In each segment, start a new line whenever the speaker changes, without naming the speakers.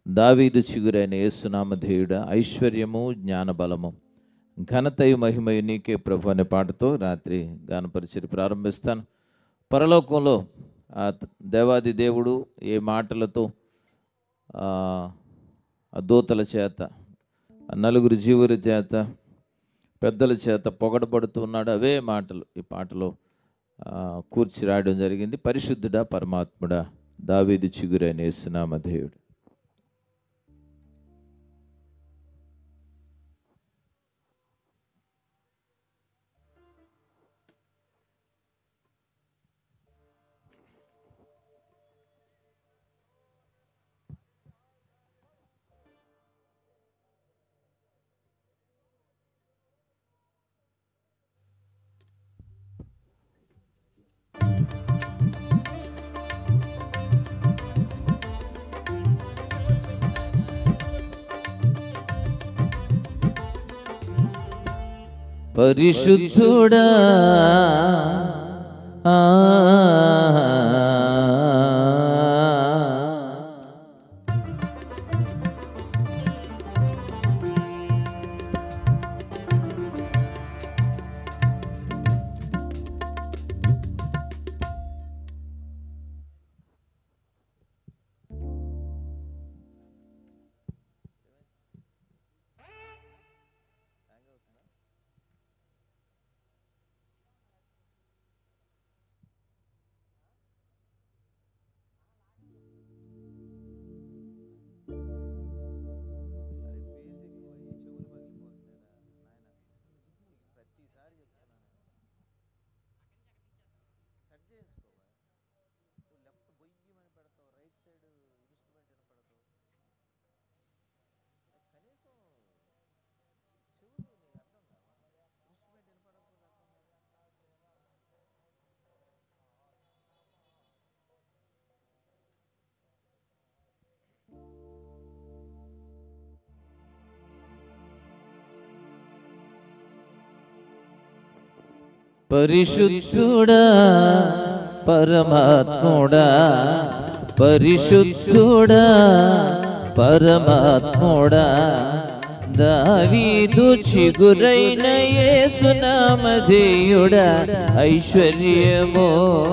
దావీదు చిగురైన యేసునామధేయుడ ఐశ్వర్యము జ్ఞానబలము ఘనతయు మహిమయు నీకే ప్రభు అనే పాటతో రాత్రి గానపరిచయం ప్రారంభిస్తాను పరలోకంలో ఆ దేవాది దేవుడు ఏ మాటలతో ఆ ఆ దూతల చేత ఆ నలుగురు జీవుల చేత పెద్దల చేత పొగడబడుతున్నాడు అవే మాటలు ఈ పాటలో ఆ, కూర్చి రాయడం జరిగింది పరిశుద్ధుడా పరమాత్ముడా దావీదు చిగురైన యేసునామధేయుడు పరిశుద్ధుడా ఆ, పరిశుద్ధుడా పరమాత్ముడా పరిశుద్ధుడా పరమాత్ముడా దావీదు చిగురైన యేసునామధేయుడా ఐశ్వర్యము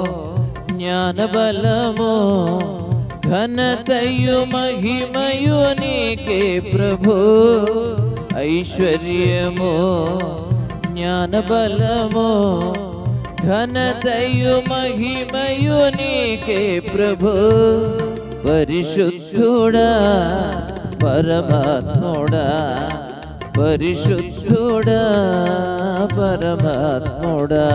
జ్ఞానబలము ఘనతయు మహిమయు నీకే ప్రభు ఐశ్వర్యము జ్ఞానబలము ఘనతయు మహిమయు నీకే ప్రభు పరిశుద్ధుడా పరమాత్ముడా పరిశుద్ధుడా పరమాత్ముడా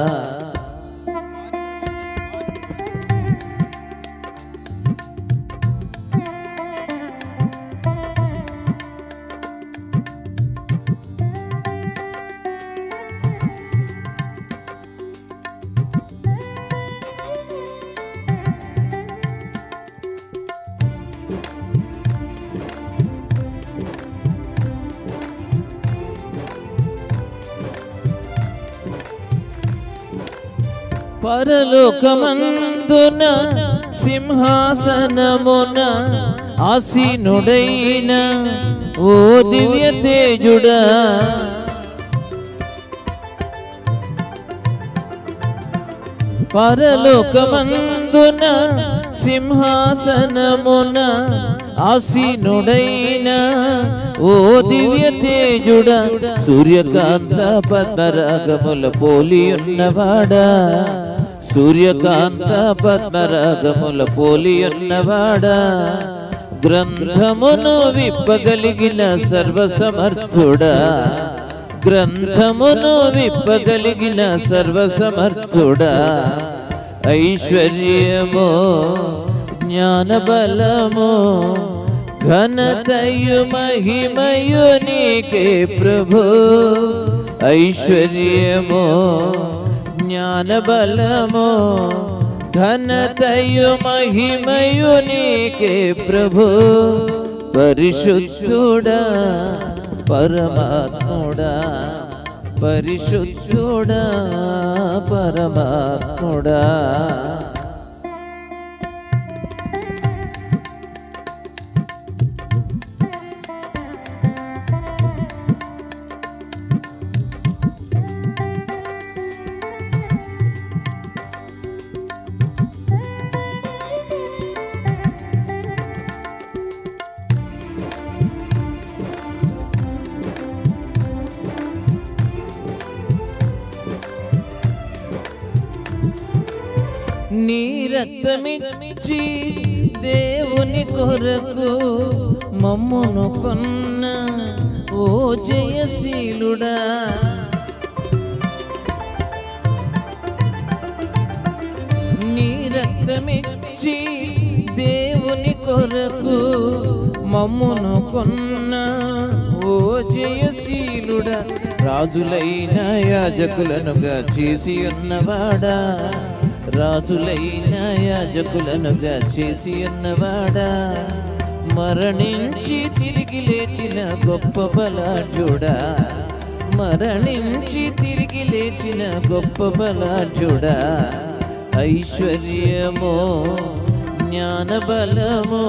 పరలోకమందున సింహాసనమున ఆసీనుడైన ఓ దివ్య తేజుడా పరలోకమందున సింహాసనమున ఆసీనుడైన ఓ దివ్య తేజుడ సూర్యకాంత పద్మరాగముల పోలి ఉన్నవాడా సూర్యకాంత పద్మరాగముల పోలి ఉన్నవాడా గ్రంథమును విప్పగలిగిన సర్వసమర్థుడా గ్రంథమును విప్పగలిగిన సర్వసమర్థుడా ఐశ్వర్యము జ్ఞానబలము ఘనతయు మహిమయు నీకే ప్రభు ఐశ్వర్యము జ్ఞానబలము ఘనతయు మహిమయు నీకే ప్రభు పరిశుద్ధుడా పరమాత్ముడా పరిశుద్ధుడా పరమాత్ముడా నీ రక్తమిచ్చి దేవుని కొరకు మమ్మును కొన్న ఓ జయశీలుడా నీ రక్తమిచ్చి దేవుని కొరకు మమ్మును కొన్న ఓ జయశీలుడా రాజులైన యాజకులనుగా చేసి ఉన్నవాడా రాజులైన యాజకులనుగా చేసి ఉన్నవాడా మరణించి తిరిగి లేచిన గొప్ప బలాఢ్యుడా మరణించి తిరిగి లేచిన గొప్ప బలాఢ్యుడా ఐశ్వర్యమో జ్ఞాన బలము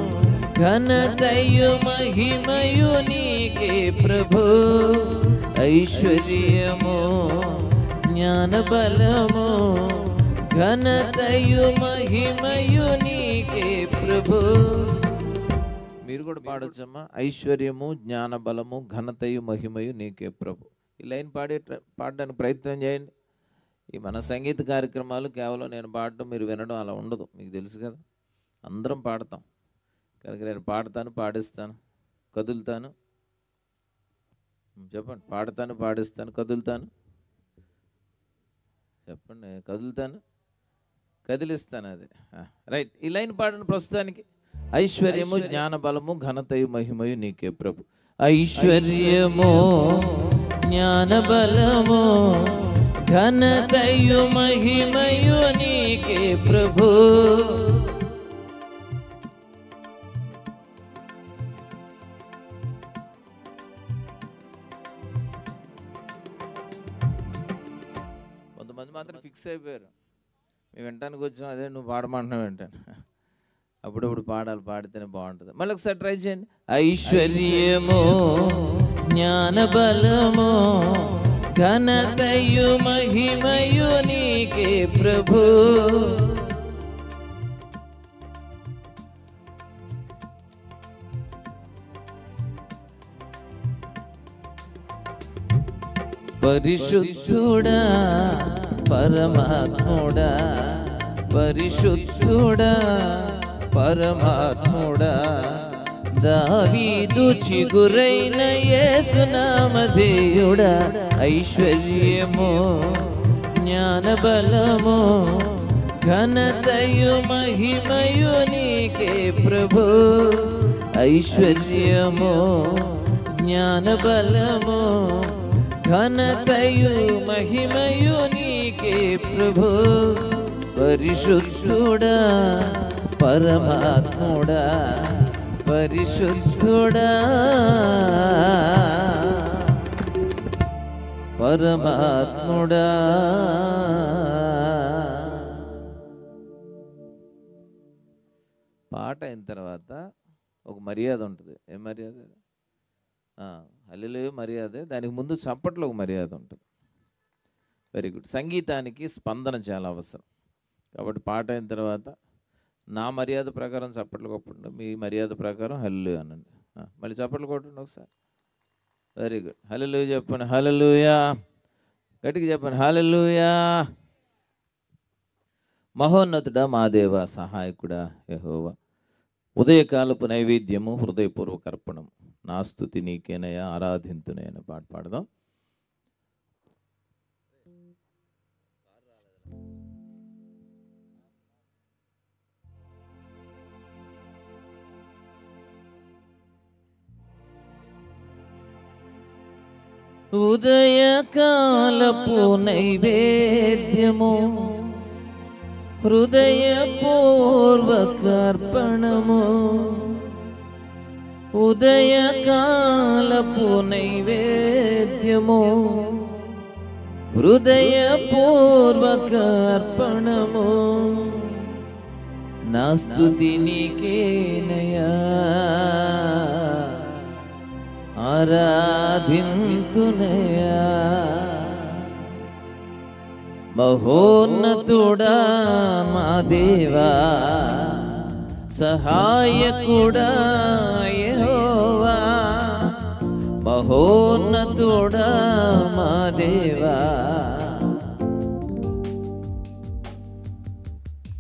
ఘనతయు మహిమయు నీకే ప్రభు ఐశ్వర్యము జ్ఞాన బలము ఘనతయు మహిమయు నీకే ప్రభు మీరు కూడా పాడొచ్చమ్మా ఐశ్వర్యము జ్ఞాన బలము ఘనతయు మహిమయు నీకే ప్రభు ఈ లైన్ పాడే పాడడానికి ప్రయత్నం చేయండి ఈ మన సంగీత కార్యక్రమాలు కేవలం నేను పాడటం మీరు వినడం అలా ఉండదు మీకు తెలుసు కదా అందరం పాడతాం కనుక నేను పాడతాను పాడిస్తాను కదులుతాను ఉం, చెప్పండి పాడతాను పాడిస్తాను కదులుతాను చెప్పండి కదులుతాను కదిలిస్తాను అది ఆ, రైట్ ఈ లైన్ పాడండి ప్రస్తుతానికి ఐశ్వర్యము జ్ఞాన బలము ఘనతయు మహిమయు నీకే ప్రభు ఐశ్వర్యము జ్ఞాన బలము ఘనతయు మహిమయు నీకే ప్రభు కొంతమంది మాత్రం ఫిక్స్ అయిపోయారు మేము వినటానికి వచ్చాం అదే నువ్వు పాడమంటున్నావు వింటాను అప్పుడప్పుడు పాడాలి పాడితేనే బాగుంటుంది మళ్ళీ ఒకసారి ట్రై చేయండి ఐశ్వర్యము జ్ఞాన బలము ఘనతయు మహిమయు నీకే ప్రభు పరిశుద్ధుడా పరమాత్ముడా పరిశుద్ధుడా పరమాత్ముడా దావీదు చిగురైన యేసునామధేయుడా ఐశ్వర్యము జ్ఞాన బలము ఘనతయు మహిమయు నీకే ప్రభు ఐశ్వర్యము జ్ఞాన బలము ఘనతయు మహిమయు నీకే ప్రభు పరిశుద్ధుడా పరమాత్ముడా పరిశుద్ధుడా పరమాత్ముడా పాట అయిన తర్వాత ఒక మర్యాద ఉంటుంది ఏం మర్యాద హల్లిలో మర్యాదే దానికి ముందు చప్పట్లో ఒక మర్యాద ఉంటుంది వెరీ గుడ్ సంగీతానికి స్పందన చాలా అవసరం కాబట్టి పాట అయిన తర్వాత నా మర్యాద ప్రకారం చప్పట్లు కొట్టండి మీ మర్యాద ప్రకారం హల్లు అనండి ఆ, మళ్ళీ చప్పట్లు కొట్టండి ఒకసారి వెరీ గుడ్ హలలు చెప్పండి హలలుయా గట్టిగా చెప్పండి హలలుయా మహోన్నతుడా మా దేవ సహాయకుడా యహోవా ఉదయకాలపు నైవేద్యము హృదయపూర్వక అర్పణం నా స్థుతి నీకేనయా ఆరాధింతునే అనే పాట పాడదాం ఉదయకాలపు నైవేద్యము హృదయపూర్వకర్పణము ఉదయకాలపు నైవేద్యము హృదయపూర్వకర్పణము నా స్థుతి నీకేనయా ఆరాధింతునయా మహోన్నతుడా మా దేవా సహాయకుడా యెహోవా మహోన్నతుడా మా దేవా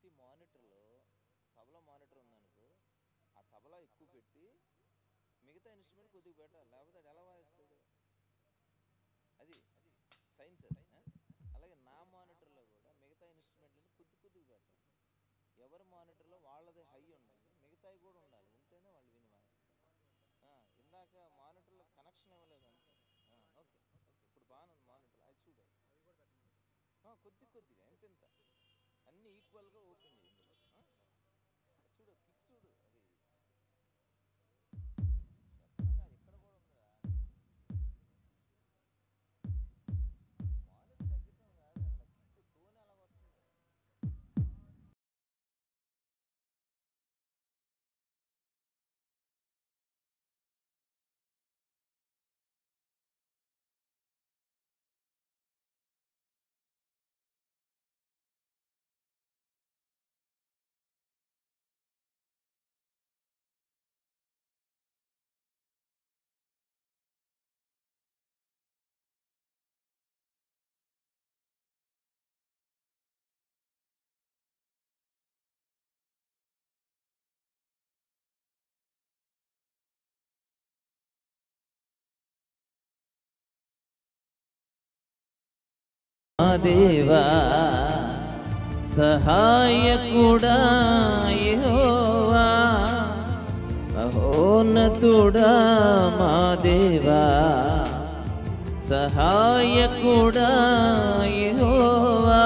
ప్రతి మానిటర్లో తబలా మానిటర్ ఉందనుకో ఆ తబలా ఎక్కువ పెట్టి మిగతా ఇన్స్ట్రుమెంట్ కొద్దిగా పెట్టాలి లేకపోతే అది ఎలా వాయిస్తాడు అది సైన్స్ అది ఆ? అలాగే నా మానిటర్లో కూడా మిగతా ఇన్స్ట్రుమెంట్లను కొద్ది కొద్దిగా పెట్టాలి ఎవరి మానిటర్లో వాళ్ళది హై ఉండాలి మిగతాయి కూడా ఉండాలి ఉంటేనే వాళ్ళు విని వాయిస్తారు ఆ, ఇందాక మానిటర్లో కనెక్షన్ ఇవ్వలేదు అంతే ఆ, ఓకే ఓకే ఇప్పుడు బాగానే ఉంది మానిటర్ అది చూడు ఆ, కొద్ది కొద్దిగా ఎంత ఎంత అన్ని ఈక్వల్గా ఓపెన్ చేయండి ఇందులో ఆ? అది చూడు కిక్ చూడు అది చెప్పడం కాదు ఇక్కడ కూడా ఉందిరా మానిటర్ తగ్గించడం కాదు అసలు కిక్ టోన్ ఎలా వస్తుంది
మా దేవా సహాయకుడా యెహోవా మహోన్నతుడా మా దేవా సహాయకుడా యెహోవా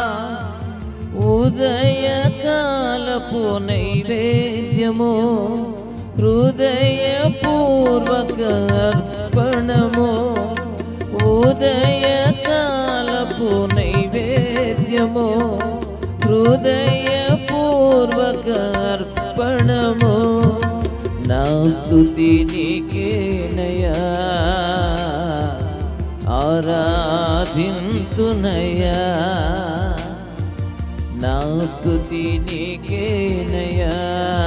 ఉదయకాలపు నైవేద్యము హృదయపూర్వక అర్పణము ఉదయకాలపు నైవేద్యము హృదయపూర్వక అర్పణము నా స్తుతి నీకేనయా ఆరాధింతునయా నా స్తుతి నీకేనయా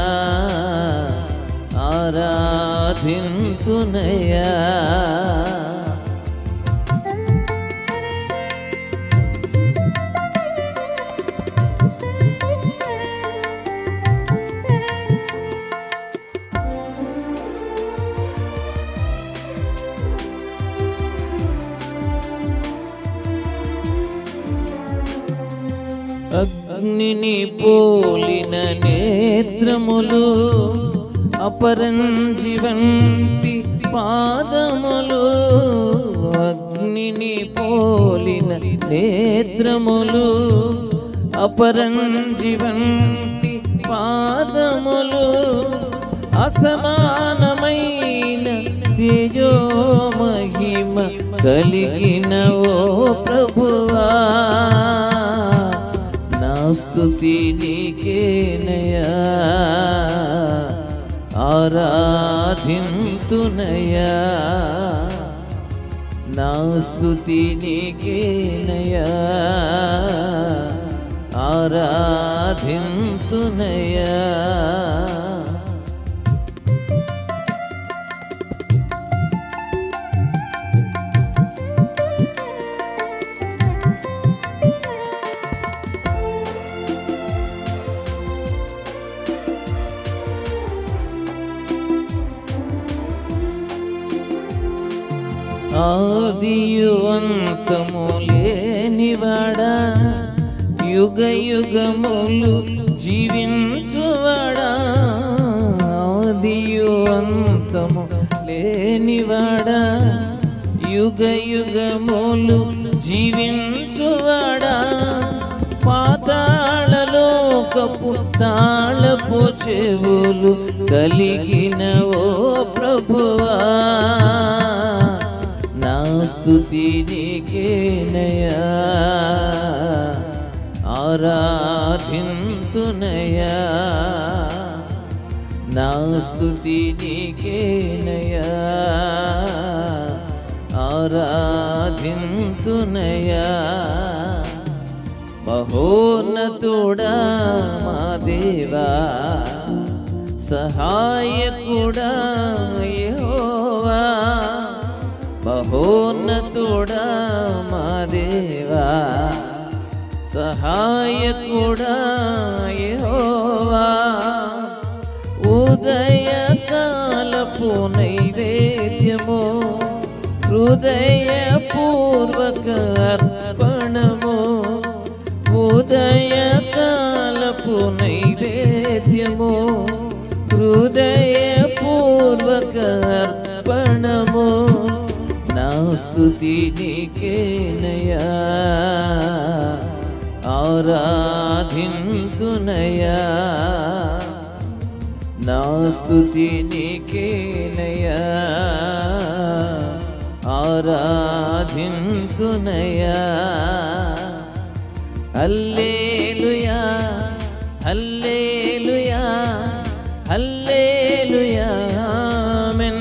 ఆరాధింతునయా అగ్నిని పోలిన నేత్రములు అపరంజి వంటి పాదములు అగ్నిని పోలిన నేత్రములు అపరంజి వంటి పాదములు అసమానమైన తేజో మహిమ కలిగిన ఓ ప్రభువా నా స్తుతి నీకేనయా ఆరాధింతునయా నా స్తుతి నీకేనయా ఆరాధింతునయా ఆదియు అంతము లేనివాడా యుగ యుగములు జీవించువాడా ఆదియు అంతము లేనివాడా యుగ యుగములు జీవించువాడా పాతాళలోకపు తాళపు చెవులు కలిగిన ఓ ప్రభువా నా స్తుతి నీకేనయా ఆరాధింతునయా నా స్తుతి నీకేనయా ఆరాధింతునయా మహోన్నతుడా మా దేవా సహాయకుడా యెహోవా మహోన్నతుడా మా దేవా సహాయకుడా యెహోవా ఉదయకాలపు నైవేద్యము హృదయపూర్వక అర్పణము ఉదయకాలపు నైవేద్యము హృదయపూర్వక అర్పణము నా స్తుతి నీకేనయా ఆరాధింతునయా నా స్తుతి నీకేనయా ఆరాధింతునయా hallelujah hallelujah hallelujah amen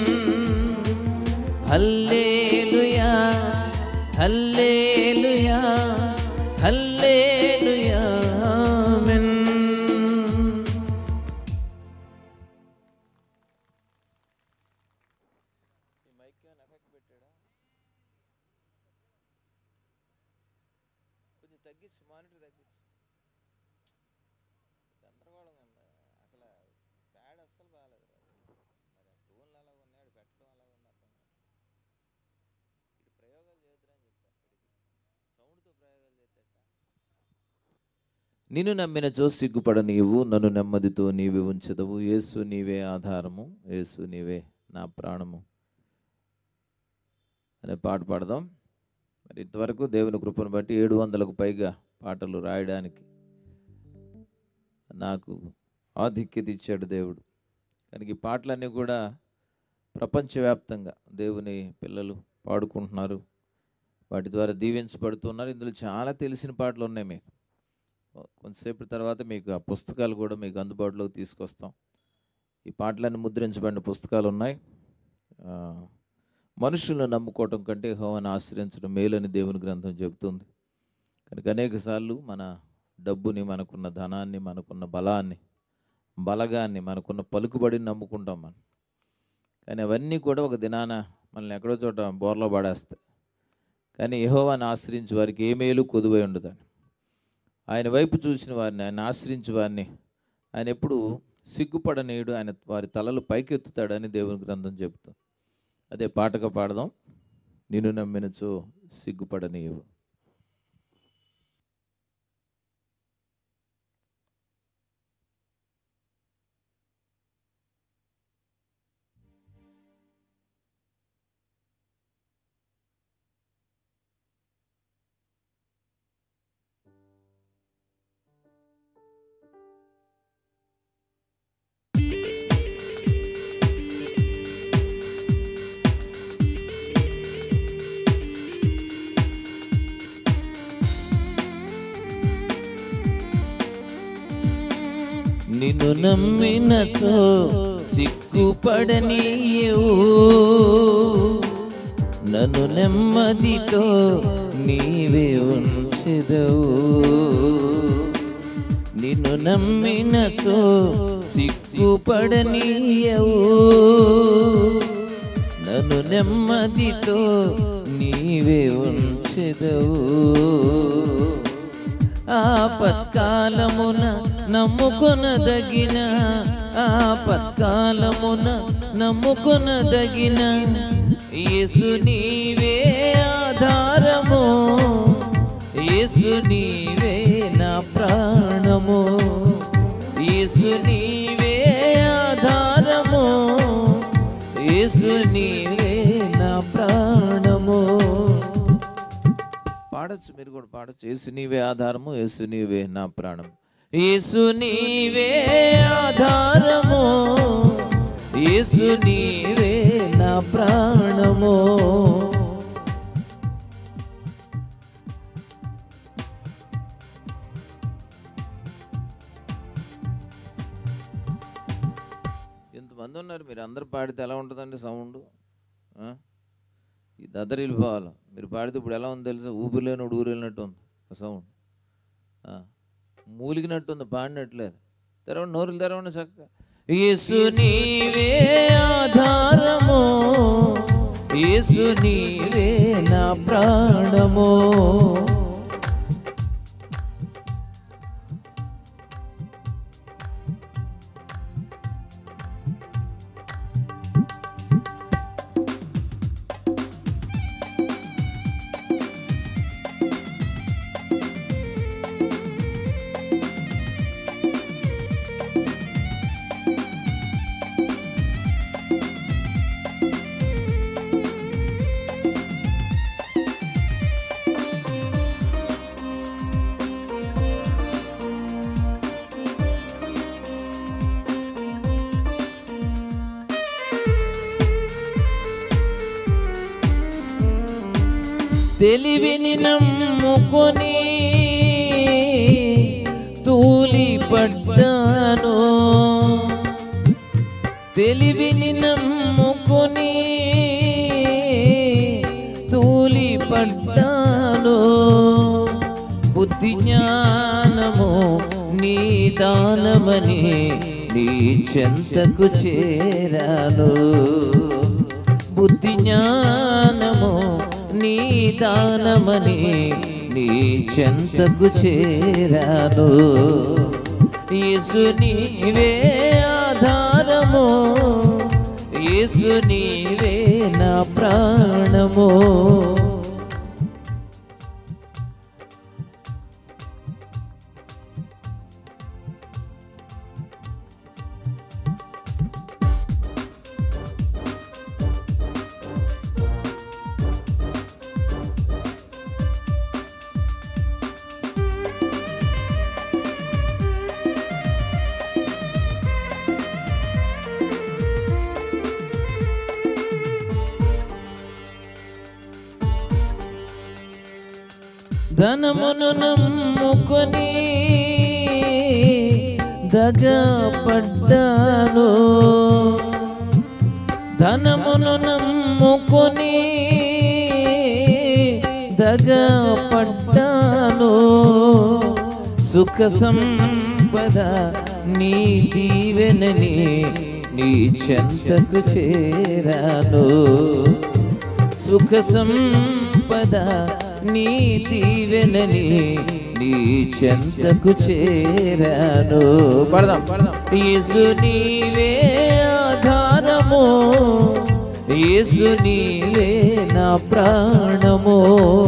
hallelujah hallelujah hallelujah amen
కొంచెం తగ్గించు మానిటర్ తగ్గించు గందరగోళంగా ఉంది అసలు ప్యాడ్ అస్సలు బాగాలేదు మరి టూన్లు అలా ఉన్నాడు పెట్టడం అలా ఉంది అర్థం కాదు ఇటు ప్రయోగాలు చేద్దురని చెప్పా ఇడికి సౌండ్తో ప్రయోగాలు చేస్తే నిన్ను నమ్మిన చో సిగ్గుపడ నీవు నన్ను నెమ్మదితో నీవే ఉంచదవు యేసు నీవే ఆధారము యేసు నీవే నా ప్రాణము అనే పాట పాడదాం మరి ఇంతవరకు దేవుని కృపను బట్టి ఏడు వందలకు పైగా పాటలు రాయడానికి నాకు ఆధిక్యత ఇచ్చాడు దేవుడు కనుక ఈ పాటలన్నీ కూడా ప్రపంచవ్యాప్తంగా దేవుని పిల్లలు పాడుకుంటున్నారు వాటి ద్వారా దీవించబడుతున్నారు ఇందులో చాలా తెలిసిన పాటలు ఉన్నాయి మీకు కొంతసేపు తర్వాత మీకు ఆ పుస్తకాలు కూడా మీకు అందుబాటులోకి తీసుకొస్తాం ఈ పాటలన్నీ ముద్రించబడిన పుస్తకాలు ఉన్నాయి ఆ, మనుషులను నమ్ముకోవటం కంటే హోవాన్ని ఆశ్రయించడం మేలని దేవుని గ్రంథం చెబుతుంది కనుక అనేక సార్లు మన డబ్బుని మనకున్న ధనాన్ని మనకున్న బలాన్ని బలగాన్ని మనకున్న పలుకుబడిని నమ్ముకుంటాం మనం కానీ అవన్నీ కూడా ఒక దినాన మనల్ని ఎక్కడో చోట బోర్లో పడేస్తాయి కానీ యెహోవాని ఆశ్రయించి వారికి ఏ మేలు కొదువై ఉండదని ఆయన వైపు చూసిన వారిని ఆయన ఆశ్రయించి వారిని ఆయన ఎప్పుడు సిగ్గుపడనీయుడు ఆయన వారి తలలు పైకెత్తుతాడని దేవుని గ్రంథం చెబుతుంది అదే పాటగా పాడదాం నిన్ను నమ్మినచో సిగ్గుపడనీయవు
నిన్ను నమ్మినచో సిగ్గుపడనీయవు నన్ను నెమ్మదితో నీవే ఉంచెదవు నిన్ను నమ్మినచో సిగ్గుపడనీయవు నన్ను నెమ్మదితో నీవే ఉంచెదవు ఆపత్కాలమున నమ్ముకొనదగిన ఆపత్కాలమున నమ్ముకొనదగిన యేసు నీవే ఆధారము యేసు నీవే నా ప్రాణము యేసు నీవే ఆధారము యేసు నీవే నా ప్రాణము
పాడొచ్చు మీరు కూడా పాడొచ్చు యేసు నీవే ఆధారము యేసు నీవే నా ప్రాణం
యేసు నీవే ఆధారము యేసు నీవే నా ప్రాణము
ఎంతమంది ఉన్నారు మీరు అందరు పాడితే ఎలా ఉంటుందండి సౌండ్ ఈ దద్దరి వెళ్ళిపోవాలి మీరు పాడితే ఇప్పుడు ఎలా ఉంది తెలుసా ఊపిరిలేనోడు ఊరు వెళ్ళినట్టు ఉంది ఆ సౌండ్ మూలిగినట్టు ఉంది పాడినట్లేదు తెరవండి నోరులు తెరవండి చక్కగా
యేసు నీవే ఆధారము యేసు నీవే నా ప్రాణము తెలివిని నమ్ముకొని తూలి పడ్డాను తెలివిని నమ్ముకొని తూలి పడ్డాను బుద్ధి జ్ఞానము నీ దానమని నీ చెంతకు చేరాను బుద్ధి జ్ఞానము నీ దానమని నీ చెంతకు చేరాను యేసు నీవే ఆధారము యేసు నీవే నా ప్రాణము ధనమును నమ్ముకొని దగపడ్డాను ధనమును నమ్ముకొని దగపడ్డాను సుఖ సంపద నీ దీవెనని నీ చెంతకు చేరాను సుఖ సంపద నీ దీవెనని నీ చెంతకు చేరాను పడదాం పడదాం యేసు నీవే ఆధారము యేసు నీవే నా ప్రాణము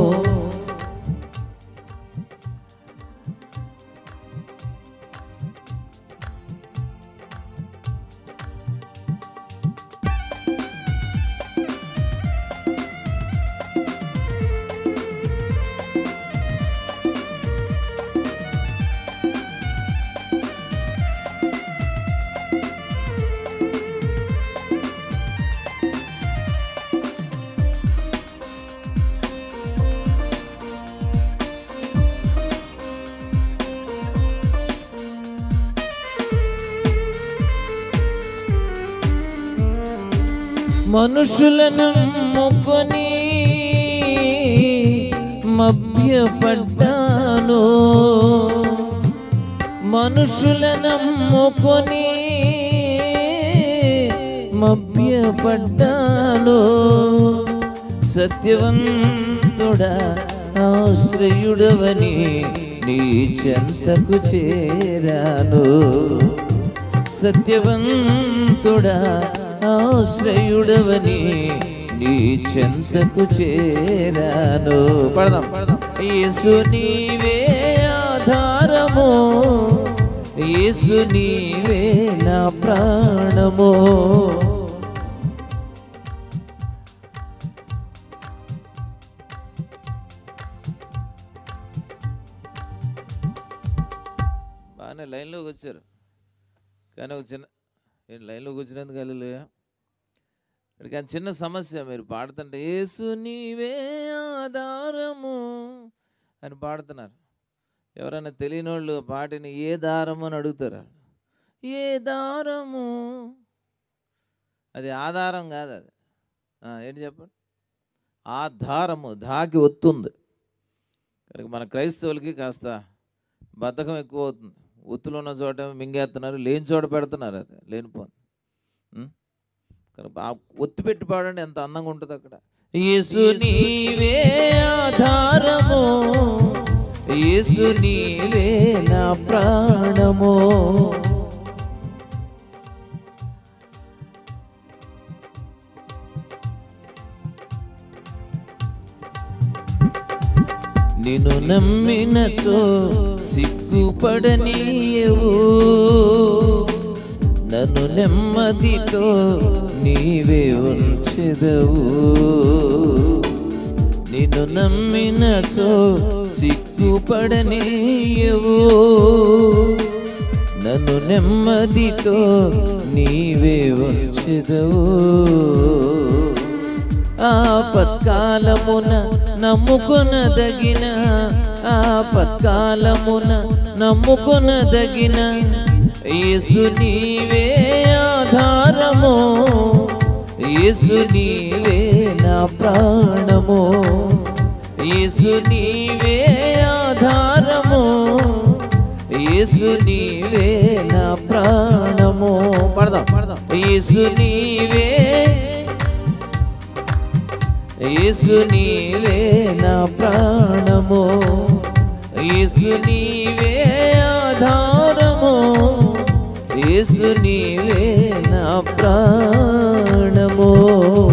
మనుషులను మొక్కొని మభ్యపడ్డాను మనుషులను మొక్కొని మభ్యపడ్డాను సత్యవంతుడా ఆశ్రయుడవని నీ చెంతకు చేరాను సత్యవంతుడా ఆశ్రయుడవని నీ చెంతకు చేరాను పడదాం పడదాం యేసు నీవే ఆధారము యేసు నీవే నా ప్రాణము బాగానే లైన్లోకి వచ్చారు కానీ ఒక చిన్న ఏంటి లైన్లోకి వచ్చినందుకు వెళ్ళలేయా ఇక్కడ కానీ చిన్న సమస్య మీరు పాడుతుంటే యేసు నీవే ఆధారము అని పాడుతున్నారు ఎవరైనా తెలియని వాళ్ళు పాటిని ఏ దారము అని అడుగుతారు వాళ్ళు. ఏ దారము అది ఆధారం కాదు అది ఆ, ఏంటి చెప్పండి ఆధారము దాకి ఒత్తుంది కనుక మన క్రైస్తవులకి కాస్త బద్ధకం ఎక్కువ అవుతుంది ఒత్తులు ఉన్న చోట మింగేస్తున్నారు లేని చోట పెడుతున్నారు అది లేనిపోను ఉం? కనుక ఆ ఒత్తి పెట్టి పాడండి ఎంత అందంగా ఉంటుంది అక్కడ యేసు నీవే ఆధారము యేసు నీవే నా ప్రాణము నిన్ను నమ్మినచో సిగ్గుపడనీయవు నన్ను నెమ్మదితో నీవే ఉంచెదవు నిన్ను నమ్మినచో సిగ్గుపడనీయవు నన్ను నెమ్మదితో నీవే ఉంచెదవు ఆపత్కాలమున నమ్ముకొనదగిన ఆపత్కాలమున నమ్ముకొనదగిన యేసు నీవే ఆధారము యేసు నీవే నా ప్రాణము యేసు నీవే ఆధారము యేసు నీవే నా ప్రాణము పడదాం పడదాం యేసు నీవే యేసు నీవే నా ప్రాణము యేసు నీవే ఆధారము యేసు నీవే నా ప్రాణము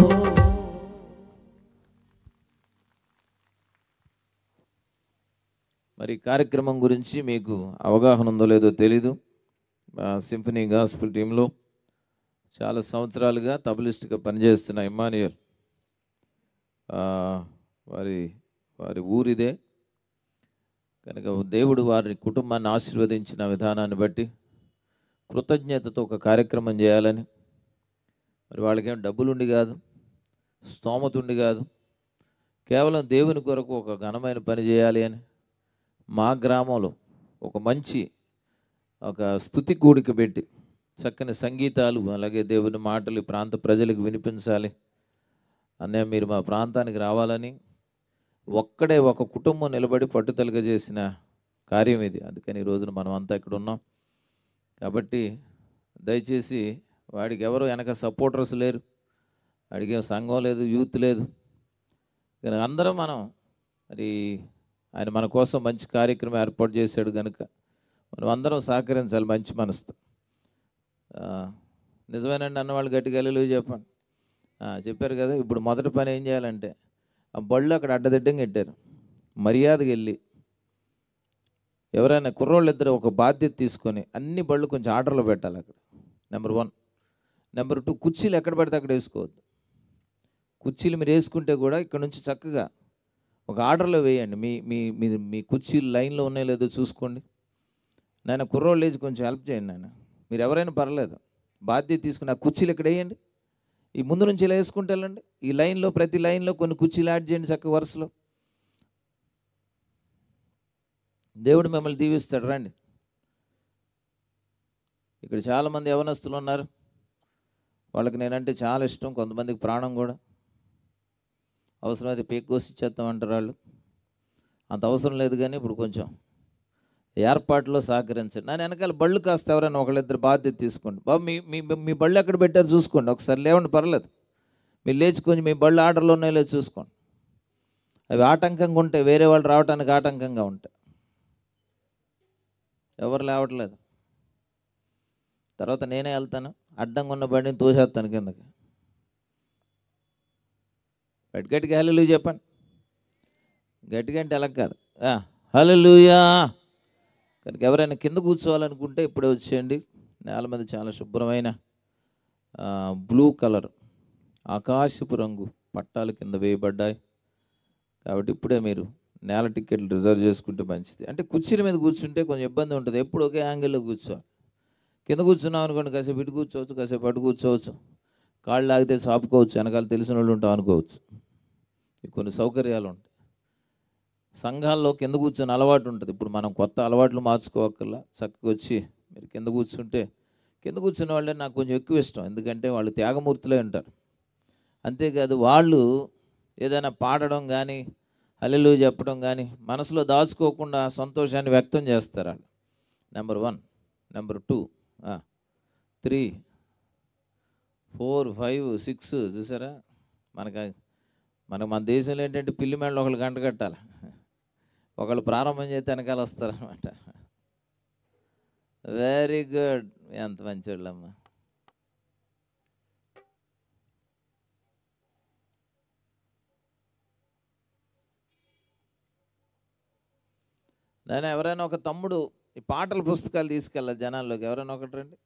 మరి ఈ కార్యక్రమం గురించి మీకు అవగాహన ఉందో లేదో తెలీదు మా సింఫనీ గాస్పుల్ టీంలో చాలా సంవత్సరాలుగా తబలిస్ట్గా పనిచేస్తున్న ఇమానియల్ ఆ, వారి వారి ఊరిదే కనుక దేవుడు వారి కుటుంబాన్ని ఆశీర్వదించిన విధానాన్ని బట్టి కృతజ్ఞతతో ఒక కార్యక్రమం చేయాలని మరి వాళ్ళకేం డబ్బులుండి కాదు స్తోమత ఉండి కాదు కేవలం దేవుని కొరకు ఒక ఘనమైన పని చేయాలి అని మా గ్రామంలో ఒక మంచి ఒక స్థుతి కూడిక పెట్టి చక్కని సంగీతాలు అలాగే దేవుని మాటలు ఈ ప్రాంత ప్రజలకు వినిపించాలి అన్నయ్య మీరు మా ప్రాంతానికి రావాలని ఒక్కడే ఒక కుటుంబం నిలబడి పట్టుదలగా చేసిన కార్యం ఇది అందుకని ఈ రోజున మనం అంతా ఇక్కడ ఉన్నాం కాబట్టి దయచేసి వాడికి ఎవరు వెనక సపోర్టర్స్ లేరు వాడికి ఏం సంఘం లేదు యూత్ లేదు కానీ అందరం మనం మరి ఆయన మన కోసం మంచి కార్యక్రమం ఏర్పాటు చేశాడు కనుక మనం అందరం సహకరించాలి మంచి మనసుతో ఆ, నిజమేనండి అన్నవాళ్ళు గట్టిగా వెళ్ళి చెప్పండి ఆ, చెప్పారు కదా ఇప్పుడు మొదటి పని ఏం చేయాలంటే ఆ బళ్ళు అక్కడ అడ్డదిడ్డంగా పెట్టారు మర్యాదగా వెళ్ళి ఎవరైనా కుర్రోళ్ళు ఇద్దరు ఒక బాధ్యత తీసుకొని అన్ని బళ్ళు కొంచెం ఆర్డర్లో పెట్టాలి అక్కడ నెంబర్ వన్ నెంబర్ టూ కుర్చీలు ఎక్కడ పడితే అక్కడ వేసుకోవద్దు కుర్చీలు మీరు వేసుకుంటే కూడా ఇక్కడ నుంచి చక్కగా ఒక ఆర్డర్లో వేయండి మీ మీ మీ మీ కుర్చీలు లైన్లో ఉన్నాయో లేదో చూసుకోండి నాయన కుర్రోళ్ళు వేసి కొంచెం హెల్ప్ చేయండి నాయన మీరు ఎవరైనా పర్లేదు బాధ్యత తీసుకుని ఆ కుర్చీలు ఇక్కడ వేయండి ఈ ముందు నుంచి ఇలా వేసుకుంటే వెళ్ళండి ఈ లైన్లో ప్రతి లైన్లో కొన్ని కుర్చీలు యాడ్ చేయండి చక్క వరుసలో దేవుడు మిమ్మల్ని దీవిస్తాడు రండి ఇక్కడ చాలామంది యవనస్తులు ఉన్నారు వాళ్ళకి నేనంటే చాలా ఇష్టం కొంతమందికి ప్రాణం కూడా అవసరమైతే పీక్ కోసి ఇచ్చేస్తామంటారు వాళ్ళు అంత అవసరం లేదు కానీ ఇప్పుడు కొంచెం ఏర్పాట్లో సహకరించండి నా వెనకాల బళ్ళు కాస్త ఎవరైనా ఒకళ్ళిద్దరు బాధ్యత తీసుకోండి బాబు మీ మీ మీ బళ్ళు ఎక్కడ పెట్టారు చూసుకోండి ఒకసారి లేవండి పర్లేదు మీరు లేచుకొని మీ బళ్ళు ఆర్డర్లో ఉన్నాయో లేదో చూసుకోండి అవి ఆటంకంగా ఉంటాయి వేరే వాళ్ళు రావడానికి ఆటంకంగా ఉంటాయి ఎవరు లేవట్లేదు తర్వాత నేనే వెళ్తాను అడ్డంగా ఉన్న బండిని తోసేస్తాను కిందకి గట్టి గట్టిగా హల్లెలూయా చెప్పండి గట్టిగా అంటే ఎలా కాదు హల్లెలూయా కనుక ఎవరైనా కింద కూర్చోవాలనుకుంటే ఇప్పుడే వచ్చేయండి నేల మీద చాలా శుభ్రమైన ఆ, బ్లూ కలర్ ఆకాశపు రంగు పట్టాలు కింద వేయబడ్డాయి కాబట్టి ఇప్పుడే మీరు నేల టికెట్లు రిజర్వ్ చేసుకుంటే మంచిది అంటే కుర్చీల మీద కూర్చుంటే కొంచెం ఇబ్బంది ఉంటుంది ఎప్పుడు ఒకే యాంగిల్లో కూర్చోవాలి కింద కూర్చున్నాం అనుకోండి కాసేపు ఇటు కూర్చోవచ్చు కాసేపు అటు కూర్చోవచ్చు కాళ్ళు లాగితే చాపుకోవచ్చు వెనకాల తెలిసిన వాళ్ళు ఉంటాం అనుకోవచ్చు ఈ కొన్ని సౌకర్యాలు ఉంటాయి సంఘాల్లో కింద కూర్చొని అలవాటు ఉంటుంది ఇప్పుడు మనం కొత్త అలవాట్లు మార్చుకోవక్కర్లా చక్కగా వచ్చి మీరు కింద కూర్చుంటే కింద కూర్చున్న వాళ్ళే నాకు కొంచెం ఎక్కువ ఇష్టం ఎందుకంటే వాళ్ళు త్యాగమూర్తులే ఉంటారు అంతేకాదు వాళ్ళు ఏదైనా పాడడం కానీ హల్లెలూయా చెప్పడం కానీ మనసులో దాచుకోకుండా సంతోషాన్ని వ్యక్తం చేస్తారు వాళ్ళు number one number two three four five six చూసారా మనకు మనకు మన దేశంలో ఏంటంటే పిల్లి మేడలు ఒకళ్ళు గంట కట్టాలి ఒకళ్ళు ప్రారంభం చేస్తే వెనకాల వస్తారనమాట వెరీ గుడ్ ఎంత మంచోళ్ళమ్మా నేను ఎవరైనా ఒక తమ్ముడు ఈ పాటల పుస్తకాలు తీసుకెళ్ళాలి జనాల్లోకి ఎవరైనా ఒకటి రండి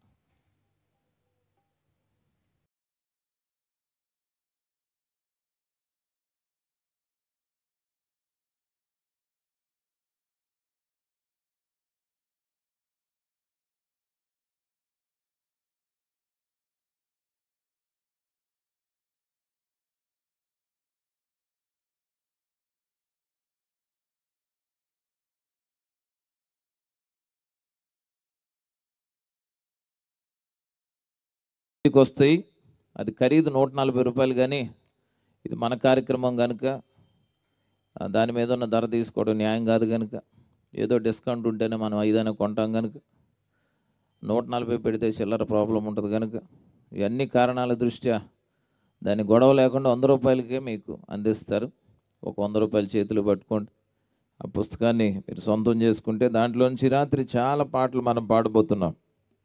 ఇంటికి వస్తాయి అది ఖరీదు నూట నలభై రూపాయలు కానీ ఇది మన కార్యక్రమం కనుక ఆ, దాని మీద ఉన్న ధర తీసుకోవడం న్యాయం కాదు కనుక ఏదో డిస్కౌంట్ ఉంటేనే మనం ఐదైనా కొంటాం కనుక నూట నలభై పెడితే చిల్లర ప్రాబ్లం ఉంటుంది కనుక ఇవన్నీ కారణాల దృష్ట్యా దాన్ని గొడవ లేకుండా వంద రూపాయలకే మీకు అందిస్తారు ఒక వంద రూపాయల చేతులు పట్టుకోండి ఆ పుస్తకాన్ని మీరు సొంతం చేసుకుంటే దాంట్లోంచి రాత్రి చాలా పాటలు మనం పాడబోతున్నాం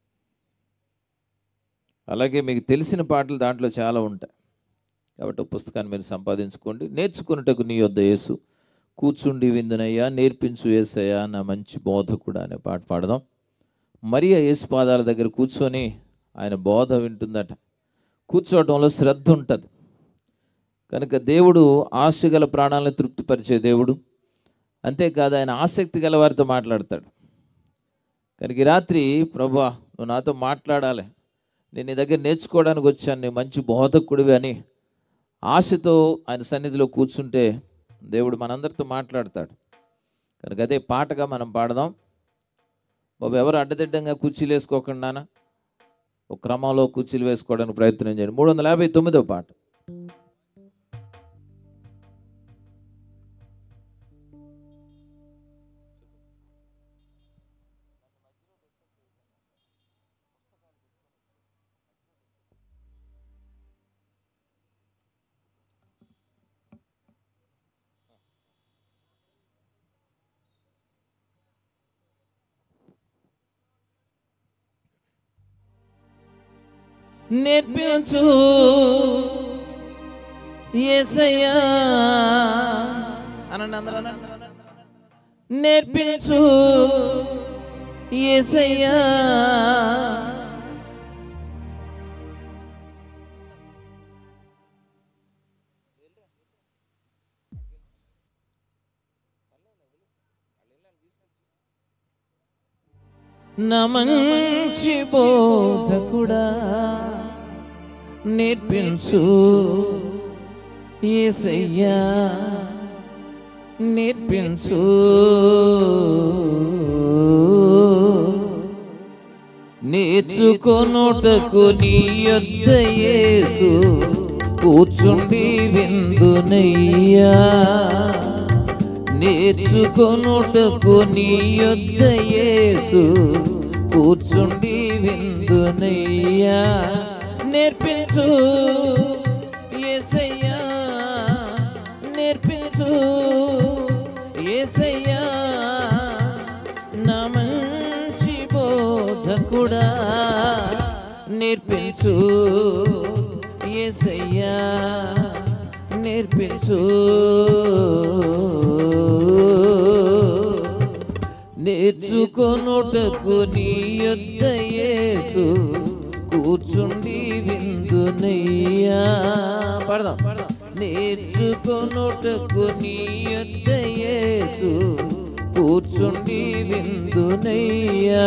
అలాగే మీకు తెలిసిన పాటలు దాంట్లో చాలా ఉంటాయి కాబట్టి ఆ పుస్తకాన్ని మీరు సంపాదించుకోండి నేర్చుకున్నటకు నీ యొద్ద యేసు కూర్చుండి విందునయ్యా నేర్పించు యేసయ్యా నా మంచి బోధకుడు అనే పాట పాడదాం మరియ యేసు పాదాల దగ్గర కూర్చొని ఆయన బోధ వింటుందట కూర్చోవడంలో శ్రద్ధ ఉంటుంది కనుక దేవుడు ఆశ గల ప్రాణాలను తృప్తిపరిచే దేవుడు అంతేకాదు ఆయన ఆసక్తి గల వారితో మాట్లాడతాడు కనుక ఈ రాత్రి ప్రభా నువ్వు నాతో మాట్లాడాలి నేను నీ దగ్గర నేర్చుకోవడానికి వచ్చాను నీ మంచి బోధకుడివి అని ఆశతో ఆయన సన్నిధిలో కూర్చుంటే దేవుడు మనందరితో మాట్లాడతాడు కనుక అదే పాటగా మనం పాడదాం బాబు ఎవరు అడ్డదిడ్డంగా కుర్చీలు వేసుకోకుండా ఒక క్రమంలో కుర్చీలు వేసుకోవడానికి ప్రయత్నం చేయండి మూడు వందల యాభై తొమ్మిదో పాట
నేర్పించు యేసయ్యా అనండి అందరూ అనండి. నేర్పించు యేసయ్యా నా మంచి బోధకుడా నేర్పించు ఏసయ్యా నేర్పించు నేర్చుకొనుటకు నీ యొద్ద యేసు కూర్చుండి విందునయ్యా నేర్చుకొనుటకు నీ యొద్ద యేసు కూర్చుండి విందునయ్యా నేర్పించు యేసయ్యా నేర్పించు యేసయ్యా నా మంచి బోధకుడా నేర్పించు యేసయ్యా నేర్పించు నేర్చుకొనుటకు నీ యొద్ద యేసు కూర్చుండి విందునయ్యా పడదాం నేర్చుకొనుటకు నీ యొద్ద యేసు కూర్చుండి విందునయ్యా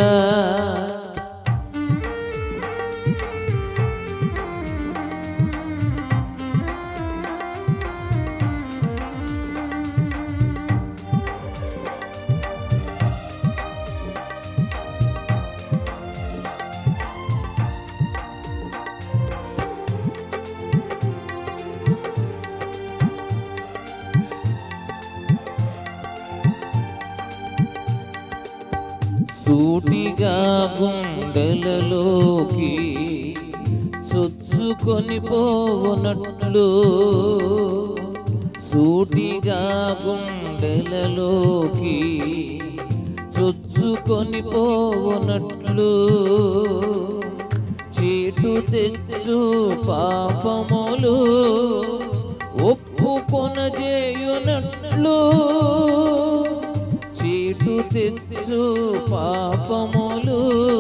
సూటిగా గుండెలలోకి చొచ్చుకొని పోవునట్లు సూటిగా గుండెలలోకి చొచ్చుకొని పోవునట్లు చీటు తెచ్చు పాపములు ఒప్పుకొన చేయునట్లు చీటు తెచ్చు పాపములు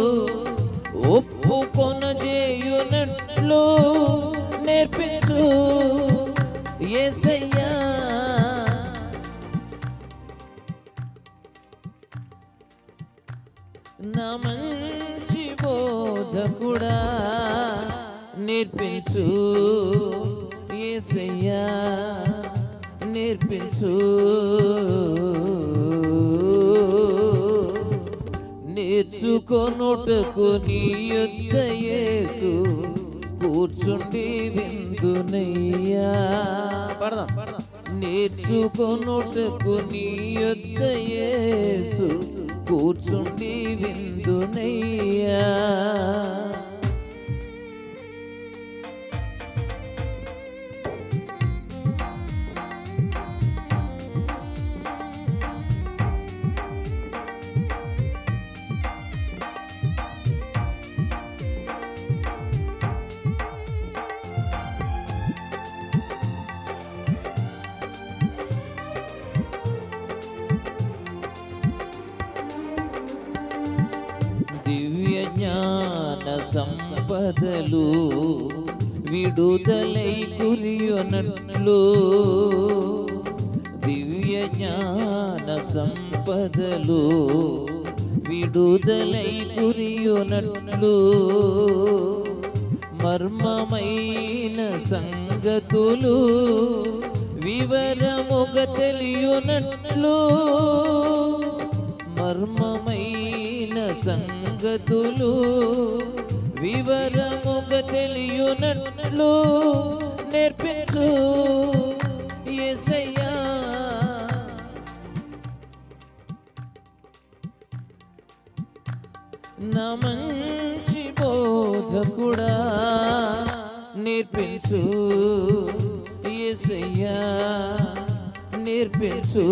ఒప్పుకొన చేయునట్లు నేర్పించు యేసయ్యా నా మంచి బోధకుడా నేర్పించు యేసయ్యా నేర్పించు నేర్చుకొనుటకు నీ యొద్ద యేసు
కూర్చుండి విందునయ్యా పడదాం పడదాం నేర్చుకొనుటకు నీ యొద్ద యేసు కూర్చుండి విందునయ్యా దివ్య జ్ఞాన సంపదలు విడుదలై కురియనట్లు దివ్య జ్ఞాన సంపదలు విడుదలై కురియనట్లు మర్మమైన సంగతులు వివరముగ తెలియనట్లు మర్మమైన సంగతులు వివరముగ తెలియనట్లు నేర్పించు యేసయ్యా నా మంచి బోధకుడా నేర్పించు యేసయ్యా నేర్పించు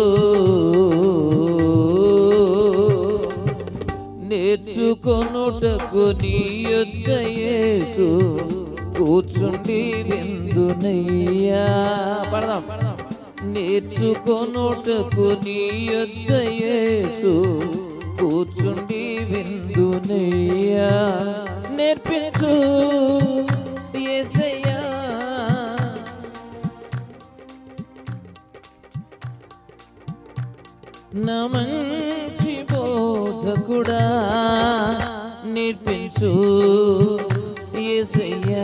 నేర్చుకొనుటకు నీ యొద్ద యేసు కూర్చుండి విందునయ్యా పడదాం నేర్చుకొనుటకు నీ యొద్ద యేసు కూర్చుండి విందునయ్యా నేర్పించు యేసయ్యా నా మంచి బోధకుడా నేర్పించు యేసయ్యా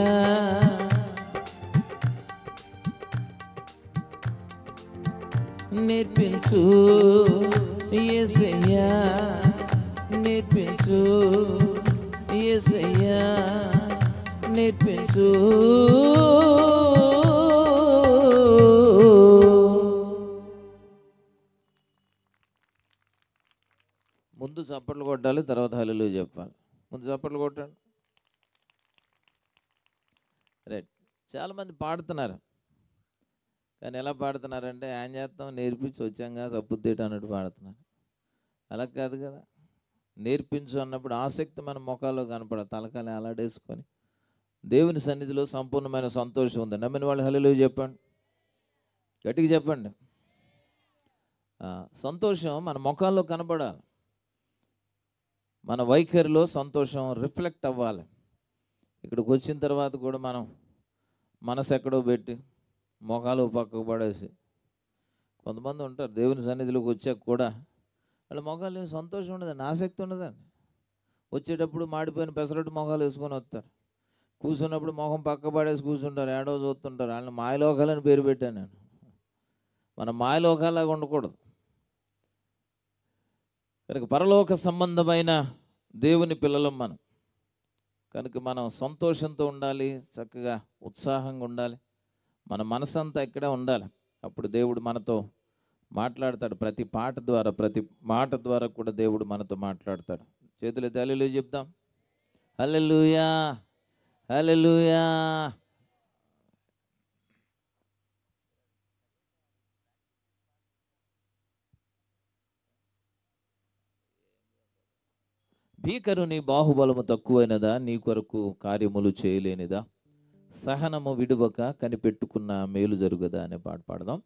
నేర్పించు యేసయ్యా నేర్పించు యేసయ్యా నేర్పించు ముందు చప్పట్లు కొట్టాలి తర్వాత హల్లు చెప్పాలి ముందు చప్పట్లు కొట్టండి రైట్ చాలామంది పాడుతున్నారు కానీ ఎలా పాడుతున్నారంటే ఏం చేస్తాం నేర్పించి వచ్చాంగా తప్పుద్దేట అన్నట్టు పాడుతున్నారు అలా కాదు కదా నేర్పించు అన్నప్పుడు ఆసక్తి మన ముఖాల్లో కనపడ తలకాలి అలాడేసుకొని దేవుని సన్నిధిలో సంపూర్ణమైన సంతోషం ఉంది నమ్మిన వాళ్ళు హల్లు చెప్పండి గట్టిగా చెప్పండి ఆ, సంతోషం మన ముఖాల్లో కనపడాలి మన వైఖరిలో సంతోషం రిఫ్లెక్ట్ అవ్వాలి ఇక్కడికి వచ్చిన తర్వాత కూడా మనం మనసు ఎక్కడో పెట్టి మొఖాలు పక్కకు పడేసి కొంతమంది ఉంటారు దేవుని సన్నిధిలోకి వచ్చాక కూడా వాళ్ళ మొఖాలు ఏం సంతోషం ఉండదండి ఆసక్తి ఉండదండి వచ్చేటప్పుడు మాడిపోయిన పెసరట్టు మొఖాలు వేసుకొని వస్తారు కూర్చున్నప్పుడు మొఖం పక్క పడేసి కూర్చుంటారు ఏడో చూస్తుంటారు వాళ్ళని మాయలోకాలని పేరు పెట్టాను నేను మన మాయలోకాలాగా ఉండకూడదు కనుక పరలోక సంబంధమైన దేవుని పిల్లలం మనం కనుక మనం సంతోషంతో ఉండాలి చక్కగా ఉత్సాహంగా ఉండాలి మన మనసంతా ఇక్కడే ఉండాలి అప్పుడు దేవుడు మనతో మాట్లాడతాడు ప్రతి పాట ద్వారా ప్రతి మాట ద్వారా కూడా దేవుడు మనతో మాట్లాడతాడు చేతులు తల్లిలు చెప్దాం హల్లెలూయా హల్లెలూయా భీకరుని బాహుబలము తక్కువైనదా నీ కొరకు కార్యములు చేయలేనిదా సహనము విడువక కనిపెట్టుకున్న మేలు జరుగుదా అనే పాట పాడదాం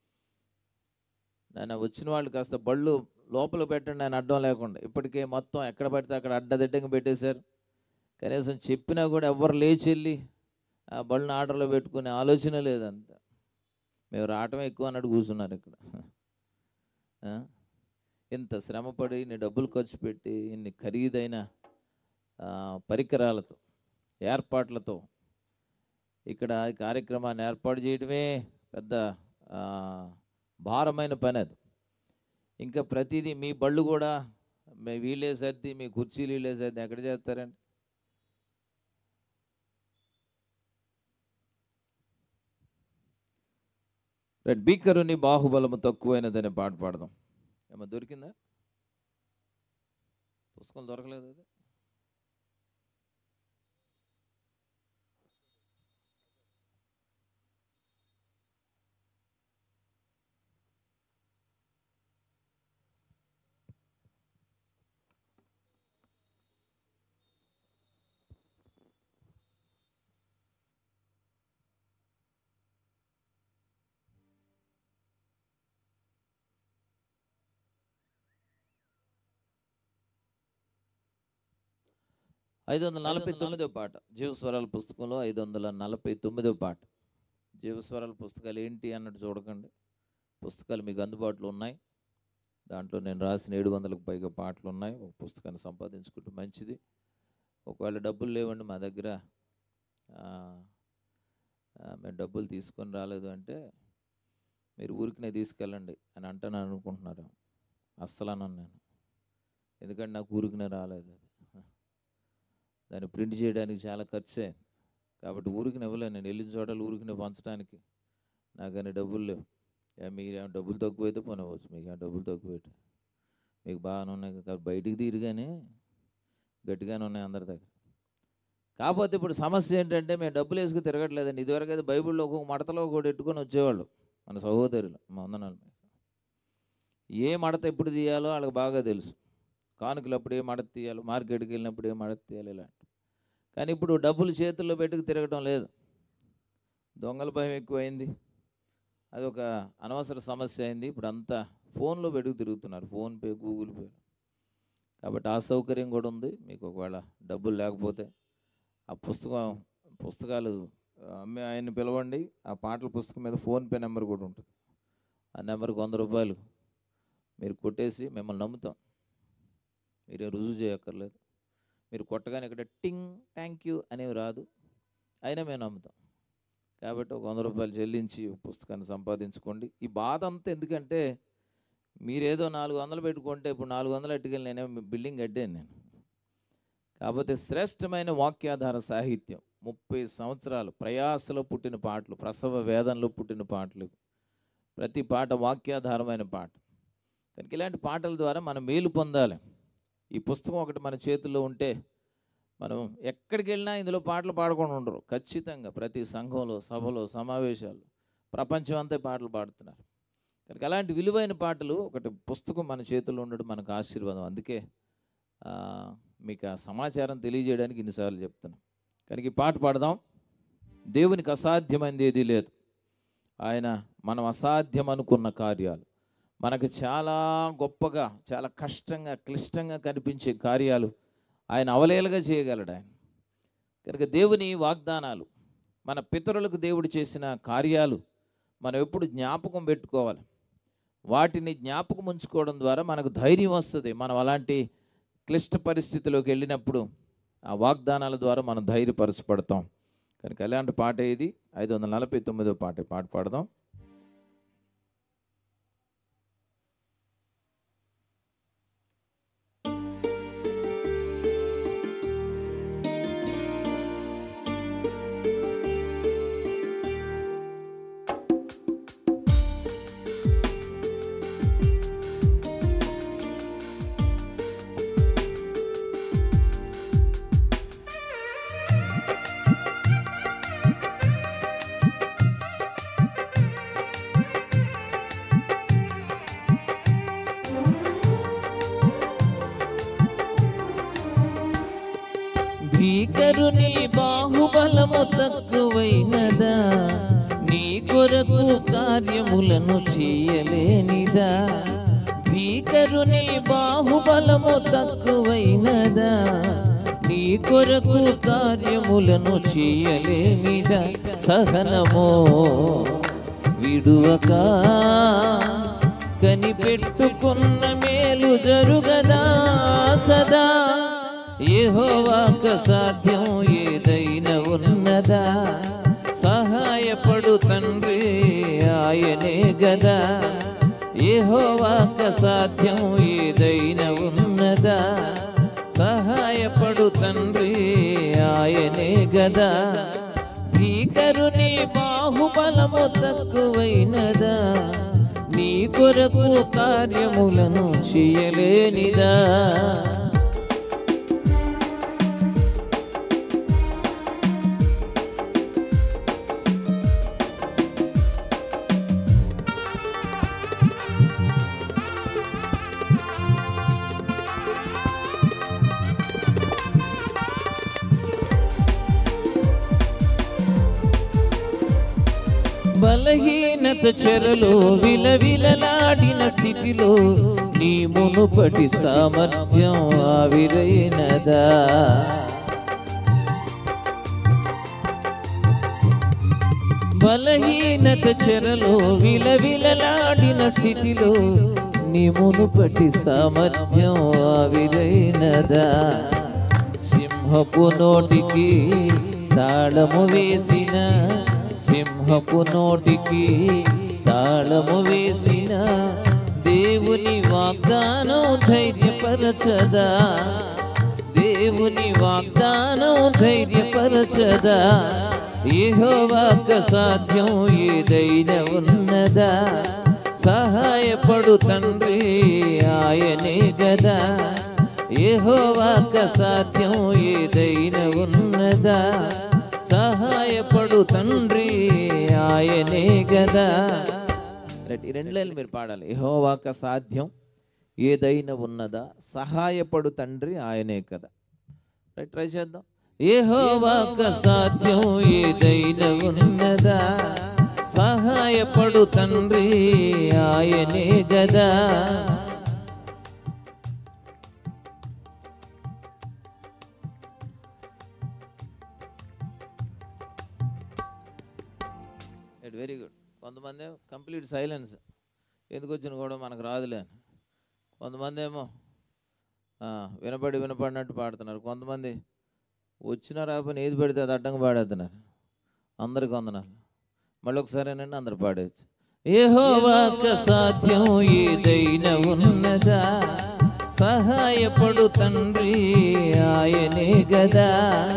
నేను వచ్చిన వాళ్ళు కాస్త బళ్ళు లోపల పెట్టండి ఆయన అడ్డం లేకుండా ఇప్పటికే మొత్తం ఎక్కడ పడితే అక్కడ అడ్డదిడ్డంగా పెట్టేశారు కనీసం చెప్పినా కూడా ఎవ్వరు లేచి వెళ్ళి ఆ బళ్ళని ఆర్డర్లో పెట్టుకునే ఆలోచన లేదంత మేము రావటం ఎక్కువ అన్నట్టు కూర్చున్నారు ఇక్కడ ఆ? ఇంత శ్రమపడి ఇన్ని డబ్బులు ఖర్చు పెట్టి ఇన్ని ఖరీదైన ఆ, పరికరాలతో ఏర్పాట్లతో ఇక్కడ ఈ కార్యక్రమాన్ని ఏర్పాటు చేయడమే పెద్ద ఆ, భారమైన పని అది ఇంకా ప్రతిదీ మీ బళ్ళు కూడా మీ వీళ్ళే సర్ది మీ కుర్చీలు వీళ్ళే సర్ది ఎక్కడ చేస్తారండి రైట్ భీకరుని బాహుబలము తక్కువైనదనే పాట పాడదాం ఏమో దొరికిందా పుస్తకం దొరకలేదు అది ఐదు వందల నలభై తొమ్మిదో పాట జీవస్వరాల పుస్తకంలో ఐదు వందల నలభై తొమ్మిదో పాట జీవస్వరాల పుస్తకాలు ఏంటి అన్నట్టు చూడకండి పుస్తకాలు మీకు అందుబాటులో ఉన్నాయి దాంట్లో నేను రాసిన ఏడు వందలకు పైగా పాటలు ఉన్నాయి ఒక పుస్తకాన్ని సంపాదించుకుంటే మంచిది ఒకవేళ డబ్బులు లేవండి మా దగ్గర ఆ, ఆ, మేము డబ్బులు తీసుకొని రాలేదు అంటే మీరు ఊరికినే తీసుకెళ్ళండి అని అంటాను అనుకుంటున్నారు అస్సలు అన్నాను నేను ఎందుకంటే నాకు ఊరికినే రాలేదు అది దాన్ని ప్రింట్ చేయడానికి చాలా ఖర్చు అయింది కాబట్టి ఊరికి ఇవ్వలేను నేను వెళ్ళిన చోటలు ఊరికి పంచడానికి నాకు అని డబ్బులు లేవు ఏ మీరు ఏమైనా డబ్బులు తక్కువైతే పోనివ్వచ్చు మీకు ఏమైనా డబ్బులు తక్కువైతే మీకు బాగానే ఉన్నాయి కాబట్టి బయటికి తీరుగానే గట్టిగానే ఉన్నాయి అందరి దగ్గర కాకపోతే ఇప్పుడు సమస్య ఏంటంటే మేము డబ్బులు వేసుకు తిరగట్లేదండి ఇదివరకు అయితే బైబిల్లో ఒక్కొక్క మడతలో ఒకటి ఎట్టుకొని వచ్చేవాళ్ళు మన సహోదరులు మా వందనాలు ఏ మడత ఎప్పుడు తీయాలో వాళ్ళకి బాగా తెలుసు కానుకలు అప్పుడు ఏ మడత తీయాలో మార్కెట్కి వెళ్ళినప్పుడు ఏ మడత తీయాలి ఇలాంటి కానీ ఇప్పుడు డబ్బులు చేతుల్లో పెట్టుకు తిరగటం లేదు దొంగల భయం ఎక్కువైంది అది ఒక అనవసర సమస్య అయింది ఇప్పుడు అంతా ఫోన్లో పెట్టుకు తిరుగుతున్నారు ఫోన్పే గూగుల్ పే కాబట్టి ఆ సౌకర్యం కూడా ఉంది మీకు ఒకవేళ డబ్బులు లేకపోతే ఆ పుస్తకం పుస్తకాలు ఆ, అమ్మే ఆయన్ని పిలవండి ఆ పాటల పుస్తకం మీద ఫోన్పే నెంబర్ కూడా ఉంటుంది ఆ నెంబర్కి వంద రూపాయలు మీరు కొట్టేసి మిమ్మల్ని నమ్ముతాం మీరే రుజువు చేయక్కర్లేదు మీరు కొట్టగానే ఇక్కడ టింగ్ థ్యాంక్ యూ అనేవి రాదు అయినా మేము నమ్ముతాం కాబట్టి ఒక వంద రూపాయలు చెల్లించి ఒక పుస్తకాన్ని సంపాదించుకోండి ఈ బాధ అంతా ఎందుకంటే మీరేదో నాలుగు వందలు పెట్టుకుంటే ఇప్పుడు నాలుగు వందలు ఎట్టుకెళ్ళి నేనే బిల్డింగ్ కట్టాను నేను కాకపోతే శ్రేష్టమైన వాక్యాధార సాహిత్యం ముప్పై సంవత్సరాలు ప్రయాసలో పుట్టిన పాటలు ప్రసవ వేదంలో పుట్టిన పాటలు ప్రతి పాట వాక్యాధారమైన పాట కనుక ఇలాంటి పాటల ద్వారా మనం మేలు పొందాలి ఈ పుస్తకం ఒకటి మన చేతుల్లో ఉంటే మనం ఎక్కడికి వెళ్ళినా ఇందులో పాటలు పాడకుండా ఉండరు ఖచ్చితంగా ప్రతి సంఘంలో సభలో సమావేశాలు ప్రపంచం అంతా పాటలు పాడుతున్నారు కనుక అలాంటి విలువైన పాటలు ఒకటి పుస్తకం మన చేతుల్లో ఉండడం మనకు ఆశీర్వాదం అందుకే ఆ, మీకు ఆ సమాచారం తెలియజేయడానికి ఇన్నిసార్లు చెప్తున్నాను కనుక ఈ పాట పాడదాం దేవునికి అసాధ్యమైనది ఏదీ లేదు ఆయన మనం అసాధ్యం అనుకున్న కార్యాలు మనకు చాలా గొప్పగా చాలా కష్టంగా క్లిష్టంగా కనిపించే కార్యాలు ఆయన అవలేలుగా చేయగలడు ఆయన కనుక దేవుని వాగ్దానాలు మన పితరులకు దేవుడు చేసిన కార్యాలు మనం ఎప్పుడు జ్ఞాపకం పెట్టుకోవాలి వాటిని జ్ఞాపకం ఉంచుకోవడం ద్వారా మనకు ధైర్యం వస్తుంది మనం అలాంటి క్లిష్ట పరిస్థితిలోకి వెళ్ళినప్పుడు ఆ వాగ్దానాల ద్వారా మనం ధైర్యపరచబడతాం కనుక ఎలాంటి పాట ఇది ఐదు వందల నలభై తొమ్మిదో పాట ఈ పాట పాడదాం
భీకరుని బాహుబలము తక్కువైనదా నీ కొరకు కార్యములను చేయలేనిదా భీకరుని బాహుబలము తక్కువైనదా నీ కొరకు కార్యములను చేయలేనిదా సహనమో విడువక కనిపెట్టుకున్న మేలు జరుగదా సదా యెహోవాక సాధ్యం ఏదైనా ఉన్నదా సహాయపడు తండ్రి ఆయనే గదా యెహోవాక సాధ్యం ఏదైనా ఉన్నదా సహాయపడు తండ్రి ఆయనే గదా భీకరు
భీకరుని బాహుబలము తక్కువైనదా నీ కొరకు కార్యములను చేయలేనిదా బలహీనత చెరలో విలవిలలాడిన స్థితిలో నీ మునుపటి సామర్థ్యం ఆవిరైనదా బలహీనత చెరలో విలవిలలాడిన స్థితిలో నీ మునుపటి సామర్థ్యం ఆవిరైనదా సింహపు నోటికి తాళము వేసిన సింహపు నోటికి తాళము వేసిన దేవుని వాగ్దానం ధైర్యపరచదా దేవుని వాగ్దానం ధైర్యపరచదా యెహోవాక సాధ్యం ఏదైనా ఉన్నదా సహాయపడు తండ్రి ఆయనే గదా యెహోవాక సాధ్యం ఏదైనా ఉన్నదా సహాయపడు తండ్రి ఆయనే గదా రైట్ ఈ రెండు లైన్లు మీరు పాడాలి యెహోవాక సాధ్యం ఏదైనా ఉన్నదా సహాయపడు తండ్రి ఆయనే కదా రైట్ ట్రై చేద్దాం యెహోవాక సాధ్యం ఏదైనా ఉన్నదా సహాయపడు తండ్రి ఆయనే గదా వెరీ గుడ్ కొంతమంది కంప్లీట్ సైలెన్స్ ఎందుకు వచ్చిన కూడా మనకు రాదులే అని కొంతమంది ఏమో ఆ, వినపడి వినపడినట్టు పాడుతున్నారు కొంతమంది వచ్చినా రాకపోయినా ఏది పెడితే అది అడ్డంగా పాడేస్తున్నారు అందరికి వందనాలు మళ్ళీ ఒకసారేనండి అందరు పాడేయచ్చు ఏహోవాక సాధ్యం ఏదైనా ఉన్నదా సహాయపడు తండ్రి ఆయనే గదా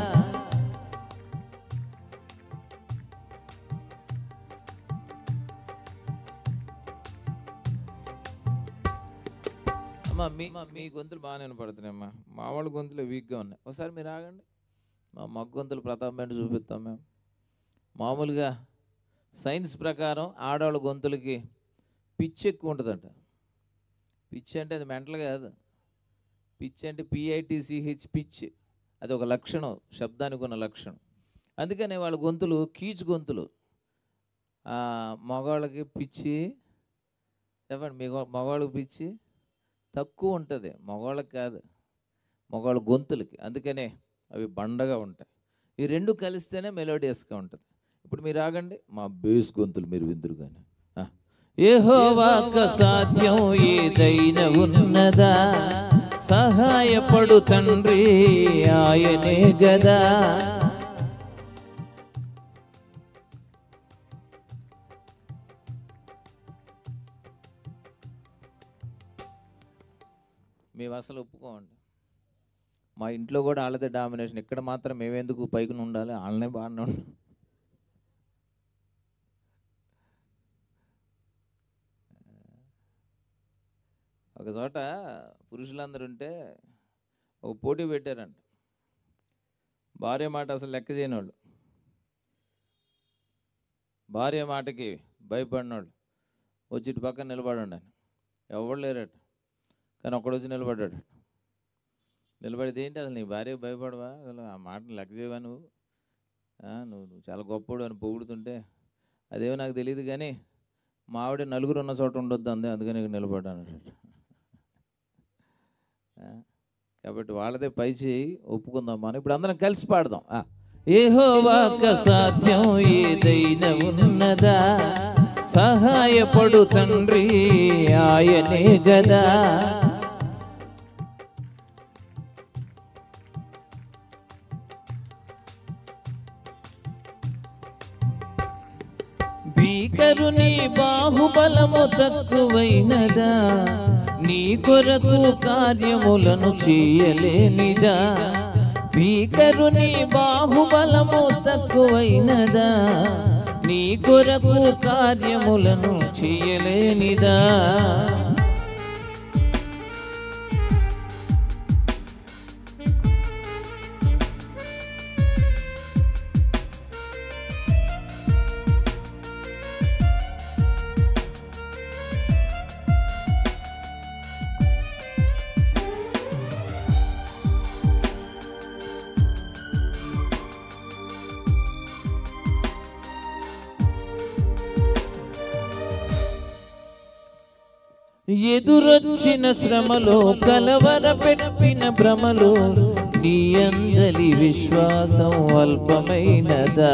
అమ్మా మీ మీ గొంతులు బాగానే వినపడుతున్నాయమ్మా మా వాళ్ళ గొంతులు వీక్గా ఉన్నాయి ఒకసారి మీరు ఆగండి మా మగ్గ గొంతులు ప్రతాపమైన చూపిస్తాం మేము మామూలుగా సైన్స్ ప్రకారం ఆడవాళ్ళ గొంతులకి పిచ్ ఎక్కువ ఉంటుందంట పిచ్ అంటే అది మెంటల్ కాదు పిచ్ అంటే పిఐటిసిహెచ్ పిచ్ అది ఒక లక్షణం శబ్దానికి ఉన్న లక్షణం అందుకనే వాళ్ళ గొంతులు కీచు గొంతులు ఆ, మగవాళ్ళకి పిచ్చి చెప్పండి మీ మగవాళ్ళకి పిచ్చి తక్కువ ఉంటుంది మగవాళ్ళకి కాదు మగవాళ్ళ గొంతులకి అందుకనే అవి బండగా ఉంటాయి ఈ రెండు కలిస్తేనే మెలోడియస్గా ఉంటుంది ఇప్పుడు మీరు ఆగండి మా బేస్ గొంతులు మీరు విందురు కానీ ఏహోవాక సాధ్యం ఏదైనా ఉన్నదా సహాయపడు తండ్రి ఆయనే గదా మేము అసలు ఒప్పుకోండి మా ఇంట్లో కూడా వాళ్ళదే డామినేషన్ ఇక్కడ మాత్రం మేమెందుకు పైకి ఉండాలి వాళ్ళనే బాగానే ఉండాలి ఒక చోట పురుషులందరూ ఉంటే ఒక పోటీ పెట్టారంట భార్య మాట అసలు లెక్క చేయని వాళ్ళు భార్య మాటకి భయపడినోళ్ళు వచ్చి ఇటు పక్కన నిలబడి ఉండాలి ఎవరు లేరట కానీ ఒక్కడు వచ్చి నిలబడ్డాడు నిలబడితే ఏంటి అసలు నీ భార్య భయపడవా అసలు ఆ మాటను లెక్క చేయవా నువ్వు ఆ, నువ్వు నువ్వు చాలా గొప్పడు అని పొగుడుతుంటే అదేమో నాకు తెలియదు కానీ మా ఆవిడ నలుగురు ఉన్న చోట ఉండొద్దు అంది అందుకని ఇక్కడ నిలబడ్డాను అన్నట్టు. ఆ, కాబట్టి వాళ్ళదే పై చేయి ఒప్పుకుందాం మనం ఇప్పుడు అందరం కలిసి పాడదాం ఆ. యెహోవాక సాధ్యం ఏదైనా ఉన్నదా సహాయపడు తండ్రి ఆయనే గదా భీకరుని బాహుబలము తక్కువైనదా నీ కొరకు కార్యములను చేయలేనిదా భీకరుని బాహుబలము తక్కువైనదా నీ కొరకు కార్యములను చేయలేనిదా ఎదురొచ్చిన శ్రమలో కలవర పెట్టిన భ్రమలో నీ అందలి విశ్వాసం అల్పమైనదా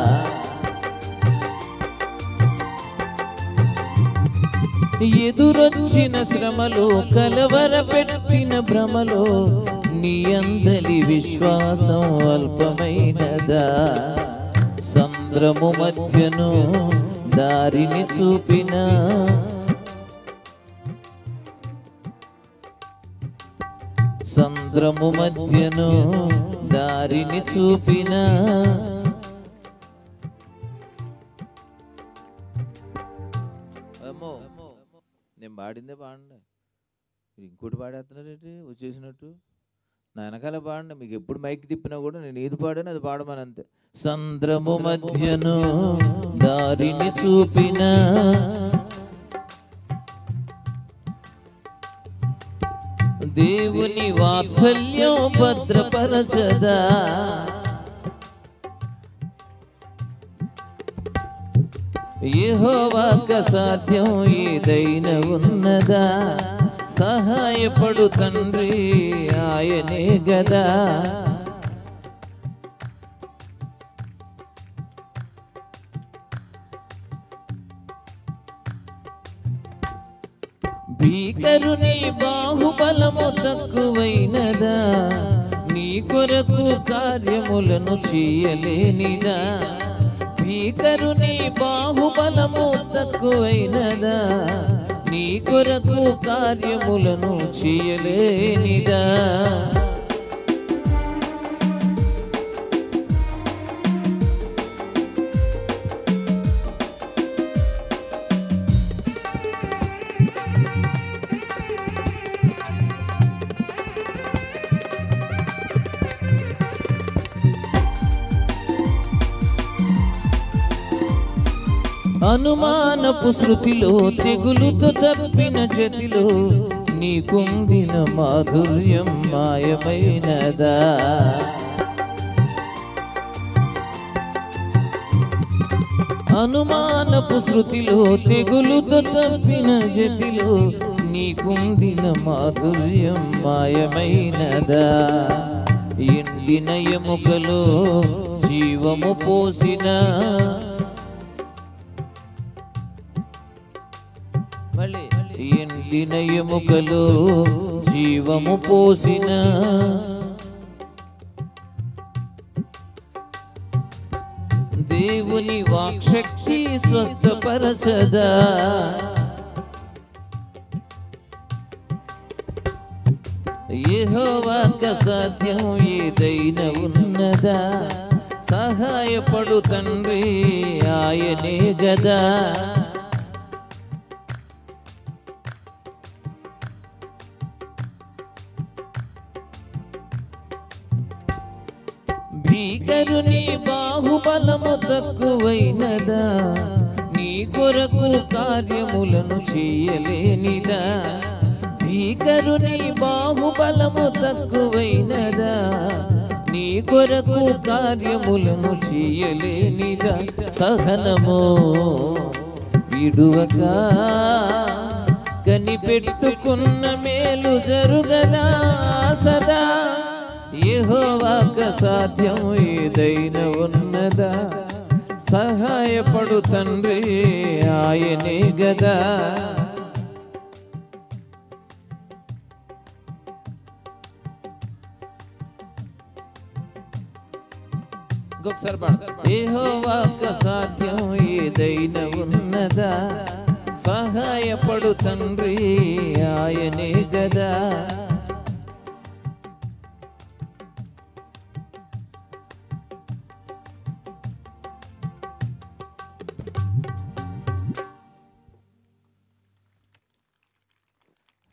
ఎదురొచ్చిన శ్రమలో కలవర పెట్టిన భ్రమలో నీ అందలి విశ్వాసం అల్పమైనదా సంద్రము మధ్యను దారిని చూపిన సంద్రము మధ్యను దారిని చూపిన అమ్మో నేను పాడిందే పాడండి మీరు ఇంకోటి పాడేస్తున్నారేంటి వచ్చేసినట్టు నా వెనకాల పాడండి మీకు ఎప్పుడు మైక్ తిప్పినా కూడా నేను ఏది పాడాను అది పాడమని అంతే సంద్రము మధ్యను దారిని చూపిన దేవుని వాత్సల్యం భద్రపరచదా యెహోవాక సాధ్యం ఏదైనా ఉన్నదా సహాయపడు తండ్రి ఆయనే గదా భీకరుని బాహుబలము తక్కువైనదా నీ కొరకు కార్యములను చేయలేనిదా భీకరుని బాహుబలము తక్కువైనదా నీ కొరకు కార్యములను చేయలేనిదా అనుమానపు శృతిలో తెగులుతో తప్పిన జతిలో నీకుందిన మాధుర్యం మాయమైనదా అనుమానపు శృతిలో తెగులుతో తప్పిన జతిలో నీకుందిన మాధుర్యం మాయమైనదా ఎండిన ఎముకలో జీవము పోసిన మళ్ళీ ఎండిన ఎముకలో జీవము పోసిన దేవుని వాక్శక్తి స్వస్థపరచదా యెహోవాక సాధ్యం ఏదైనా ఉన్నదా సహాయపడు తండ్రి ఆయనే గదా భీకరుని బాహుబలము తక్కువైనదా నీ కొరకు కార్యములను చేయలేనిదా భీకరుని బాహుబలము తక్కువైనదా నీ కొరకు కార్యములను చేయలేనిదా సహనము విడువక కనిపెట్టుకున్న మేలు జరుగదా సదా యెహోవాక సాధ్యం ఏదైనా ఉన్నదా సహాయపడు తండ్రి ఆయనే గదా ఇంకొకసారి పాడు యెహోవాక సాధ్యం ఏదైనా ఉన్నదా సహాయపడు తండ్రి ఆయనే గదా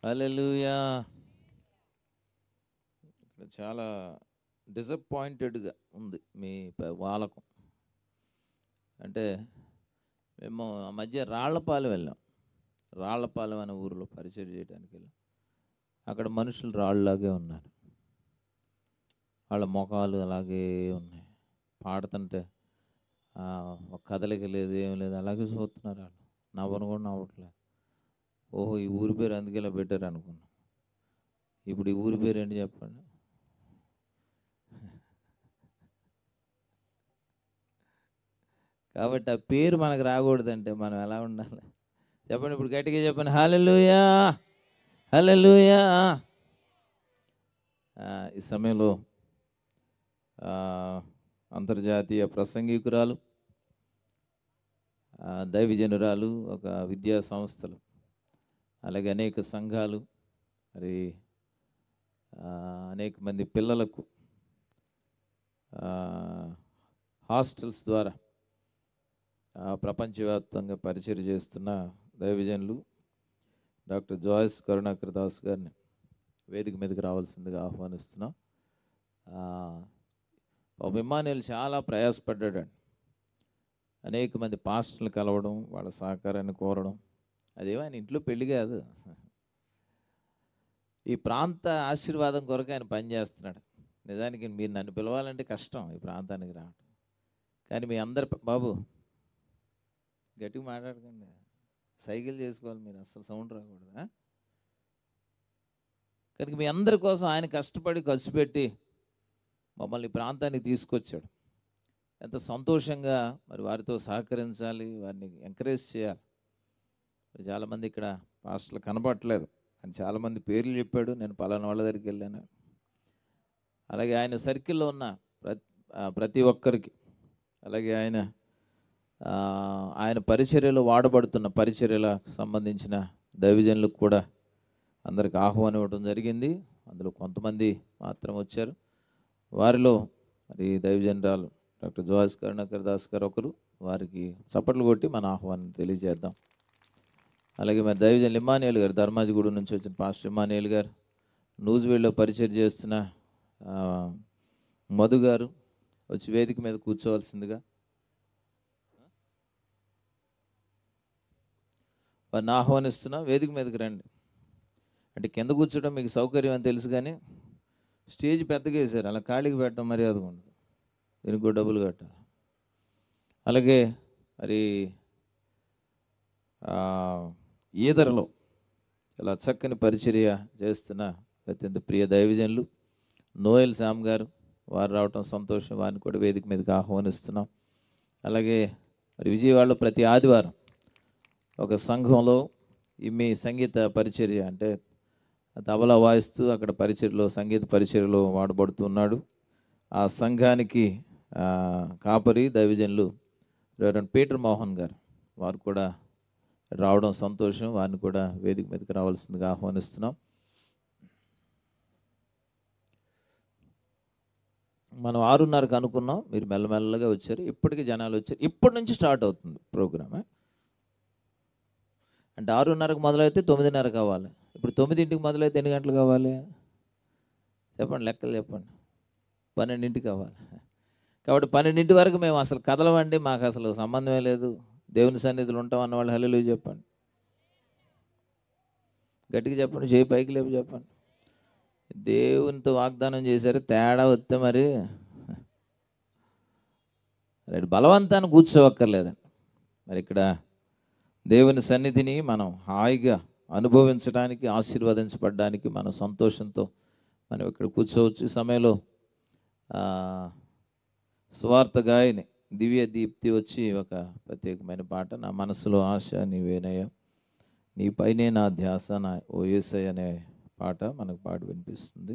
హల్లెలూయా ఇక్కడ చాలా డిసప్పాయింటెడ్గా ఉంది మీ ప- వాలకం అంటే మేము ఆ మధ్య రాళ్లపాలెం వెళ్ళాం రాళ్లపాలెం అనే ఊరిలో పరిచయం చేయడానికి వెళ్ళాం అక్కడ మనుషులు రాళ్ళలాగే ఉన్నారు వాళ్ళ ముఖాలు అలాగే ఉన్నాయి పాడుతుంటే ఆ, ఒక కదలిక లేదు ఏం లేదు అలాగే చూస్తున్నారు వాళ్ళు నవ్వను కూడా నవ్వట్లేదు ఓహో ఈ ఊరి పేరు అందుకే ఇలా పెట్టారు అనుకున్నాం ఇప్పుడు ఈ ఊరి పేరు ఏంటి చెప్పండి కాబట్టి ఆ పేరు మనకు రాకూడదంటే మనం ఎలా ఉండాలి చెప్పండి ఇప్పుడు గట్టిగా చెప్పండి హల్లెలూయా హల్లెలూయా ఆ, ఈ సమయంలో ఆ, అంతర్జాతీయ ప్రసంగికురాలు ఆ, దైవజనురాలు ఒక విద్యా సంస్థలు అలాగే అనేక సంఘాలు మరి ఆ, అనేక మంది పిల్లలకు ఆ, హాస్టల్స్ ద్వారా ఆ, ప్రపంచవ్యాప్తంగా పరిచయం చేస్తున్న దైవజనులు డాక్టర్ జాయిస్ కరుణాకర్ దాస్ గారిని వేదిక మీదకి రావాల్సిందిగా ఆహ్వానిస్తున్నాం ఆ, పాప ఇమ్మానుయేల్ చాలా ప్రయాసపడ్డాడండి అనేక మంది పాస్టర్లు కలవడం వాళ్ళ సహకారాన్ని కోరడం అదేమో ఆయన ఇంట్లో పెళ్లి కాదు ఈ ప్రాంత ఆశీర్వాదం కొరకు ఆయన పనిచేస్తున్నాడు నిజానికి మీరు నన్ను పిలవాలంటే కష్టం ఈ ప్రాంతానికి రావడం కానీ మీ అందరి ప- బాబు గట్టిగా మాట్లాడకండి సైకిల్ చేసుకోవాలి మీరు అసలు సౌండ్ రాకూడదు ఆ? కనుక మీ అందరి కోసం ఆయన కష్టపడి ఖర్చు పెట్టి మమ్మల్ని ఈ ప్రాంతానికి తీసుకొచ్చాడు ఎంత సంతోషంగా మరి వారితో సహకరించాలి వారిని ఎంకరేజ్ చేయాలి మరి చాలామంది ఇక్కడ పాస్టర్లు కనపడట్లేదు అని చాలామంది పేర్లు చెప్పాడు నేను పలానా వాళ్ళ దగ్గరికి వెళ్ళాను అలాగే ఆయన సర్కిల్లో ఉన్న ప్రతి ప్రతి ఒక్కరికి అలాగే ఆయన ఆ, ఆయన పరిచర్యలో వాడబడుతున్న పరిచర్యలకు సంబంధించిన దైవజనులకు కూడా అందరికి ఆహ్వానం ఇవ్వడం జరిగింది అందులో కొంతమంది మాత్రం వచ్చారు వారిలో మరి దైవజనరాలు డాక్టర్ జోహాస్ కరుణాకర్ దాస్ గారు ఒకరు వారికి చప్పట్లు కొట్టి మన ఆహ్వానం తెలియజేద్దాం అలాగే మరి దైవజన్ ఇమానియల్ గారు ధర్మాజిగూడ నుంచి వచ్చిన పాస్టర్ ఇమానియల్ గారు నూజివేడ్లో పరిచయం చేస్తున్న ఆ, మధు గారు వచ్చి వేదిక మీద కూర్చోవలసిందిగా వారిని ఆహ్వానిస్తున్నా వేదిక మీదకి రండి అంటే కింద కూర్చోవడం మీకు సౌకర్యం అని తెలుసు కానీ స్టేజ్ పెద్దగా వేశారు అలా ఖాళీకి పెట్టడం మర్యాద ఉండదు దీనికి కూడా డబ్బులు కట్టాలి అలాగే మరి ఆ, ఈదరలో చాలా చక్కని పరిచర్య చేస్తున్న అత్యంత ప్రియ దైవజనులు నోయల్ శామ్ గారు వారు రావటం సంతోషం వారిని కూడా వేదిక మీదకి ఆహ్వానిస్తున్నాం అలాగే మరి విజయవాడలో ప్రతి ఆదివారం ఒక సంఘంలో ఈ మీ సంగీత పరిచర్య అంటే తబలా వాయిస్తూ అక్కడ పరిచర్లో సంగీత పరిచర్యలో వాడబడుతున్నాడు ఆ సంఘానికి ఆ, కాపరి దైవజనులు రెవరెండ్ పీటర్ మోహన్ గారు వారు కూడా రావడం సంతోషం వారిని కూడా వేదిక మీదకి రావాల్సిందిగా ఆహ్వానిస్తున్నాం మనం ఆరున్నరకు అనుకున్నాం మీరు మెల్లమెల్లగా వచ్చారు ఇప్పటికి జనాలు వచ్చారు ఇప్పటి నుంచి స్టార్ట్ అవుతుంది ప్రోగ్రామ్ అంటే ఆరున్నరకు మొదలైతే తొమ్మిదిన్నర కావాలి ఇప్పుడు తొమ్మిదింటికి మొదలైతే ఎన్ని గంటలు కావాలి చెప్పండి లెక్కలు చెప్పండి పన్నెండింటికి కావాలి కాబట్టి పన్నెండింటి వరకు మేము అసలు కదలవండి మాకు అసలు సంబంధమే లేదు దేవుని సన్నిధిలో ఉంటాం అన్న వాళ్ళు హల్లు చెప్పండి గట్టిగా చెప్పండి చేయి పైకి లేపు చెప్పండి దేవునితో వాగ్దానం చేశారు తేడా వస్తే మరి రైట్ బలవంతాన్ని కూర్చోవక్కర్లేదండి మరి ఇక్కడ దేవుని సన్నిధిని మనం హాయిగా అనుభవించడానికి ఆశీర్వదించబడడానికి మన సంతోషంతో మనం ఇక్కడ కూర్చోవచ్చు ఈ సమయంలో ఆ, సువార్త గాయని దివ్య దీప్తి వచ్చి ఒక ప్రత్యేకమైన పాట నా మనసులో ఆశ నీవేనయ్య నీపైనే నా ధ్యాస నా ఓ యేసయ్య అనే పాట మనకు పాట వినిపిస్తుంది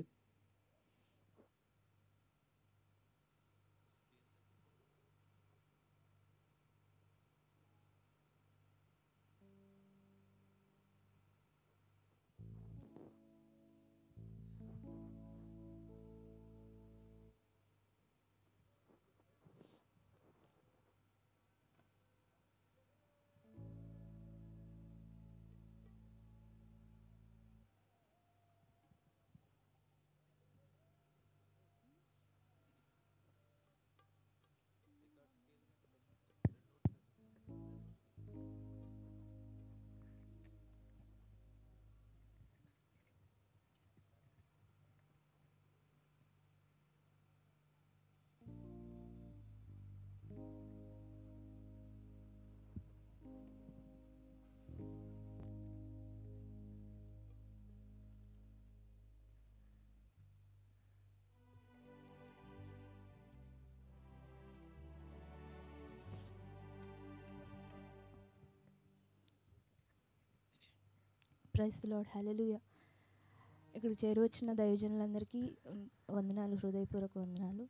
ప్రైస్ లాడ్ హల్లెలూయా ఇక్కడ చేరువచ్చిన దైవజనులందరికీ ఉమ్, వందనాలు హృదయపూర్వక వందనాలు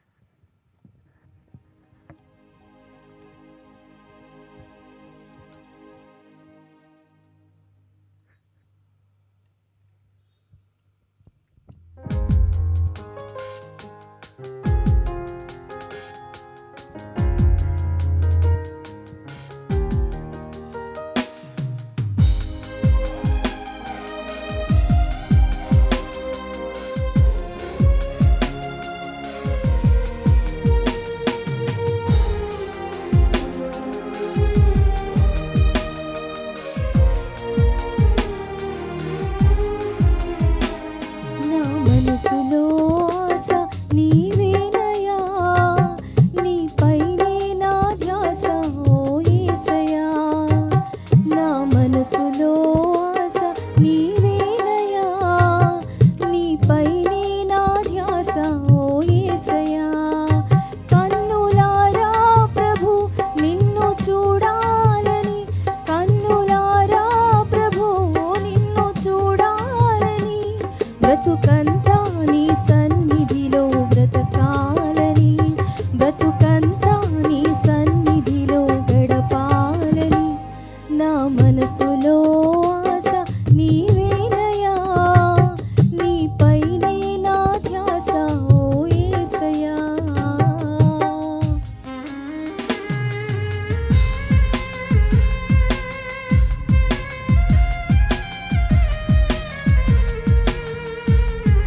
నా మనసులో ఆశ నీవేనయా నీపైనే నా ధ్యాస ఓ యేసయ్యా నా మనసులో ఆశ నీవేనయా నీపైనే నా ధ్యాస ఓ యేసయ్యా కన్నులారా ప్రభు నిన్ను చూడాలని కన్నులారా ప్రభు నిన్ను చూడాలని బ్రతుకంతా నీ సన్నిధిలో బ్రతకాలని బ్రతుకంతా నీ సన్నిధిలో గడపాలని నా మనసులో ఆశ నీవేనయా నీపైనే నా ధ్యాస ఓ యేసయ్యా
ఆ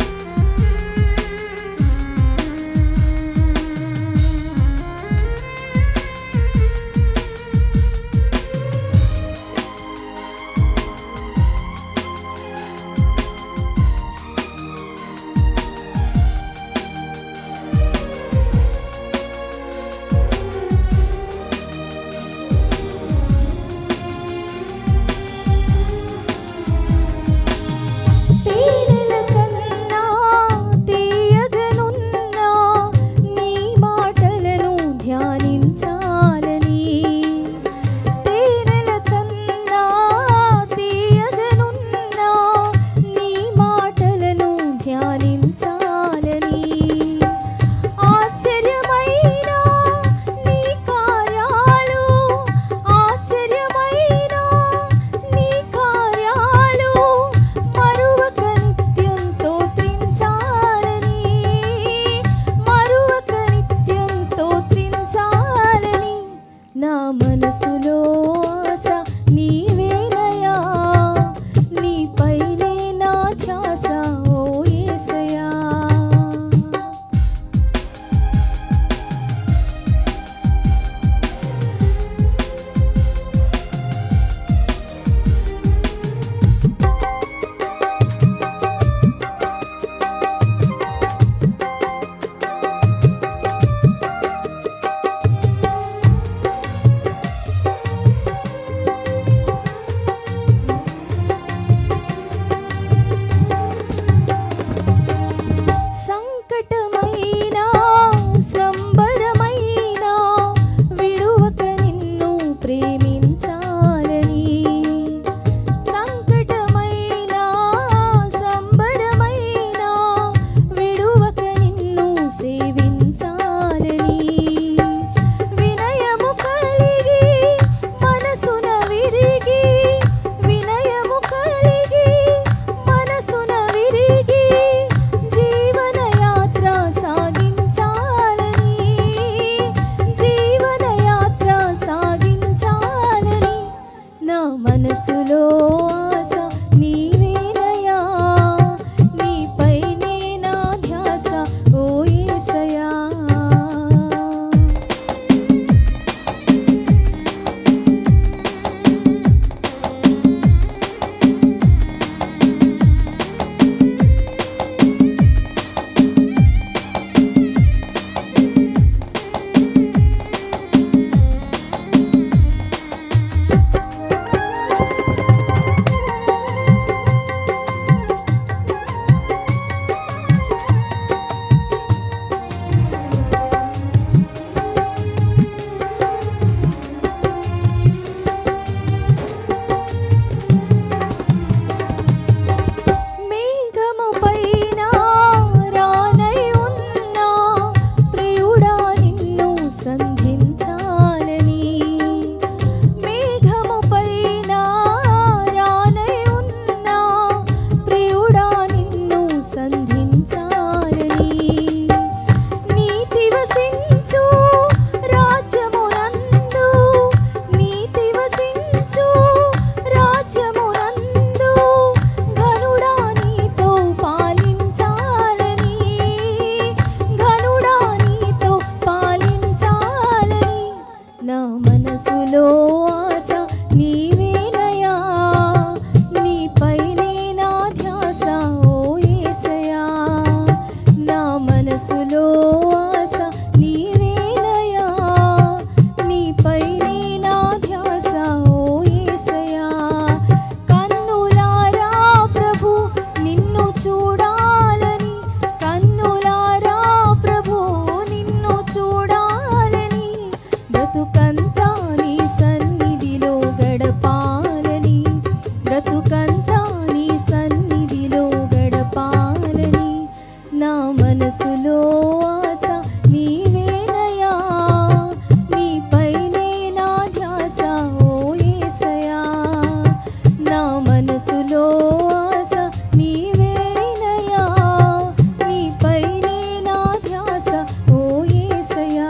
జీవితమంతా నీ సన్నిధిలో గడపాలని నా మనసులో ఆశ నీవేనయా నీపైనే నా ధ్యాస ఓ యేసయా నా మనసులో ఆశ నీవేనయా నీపైనే నా ధ్యాస ఓ యేసయా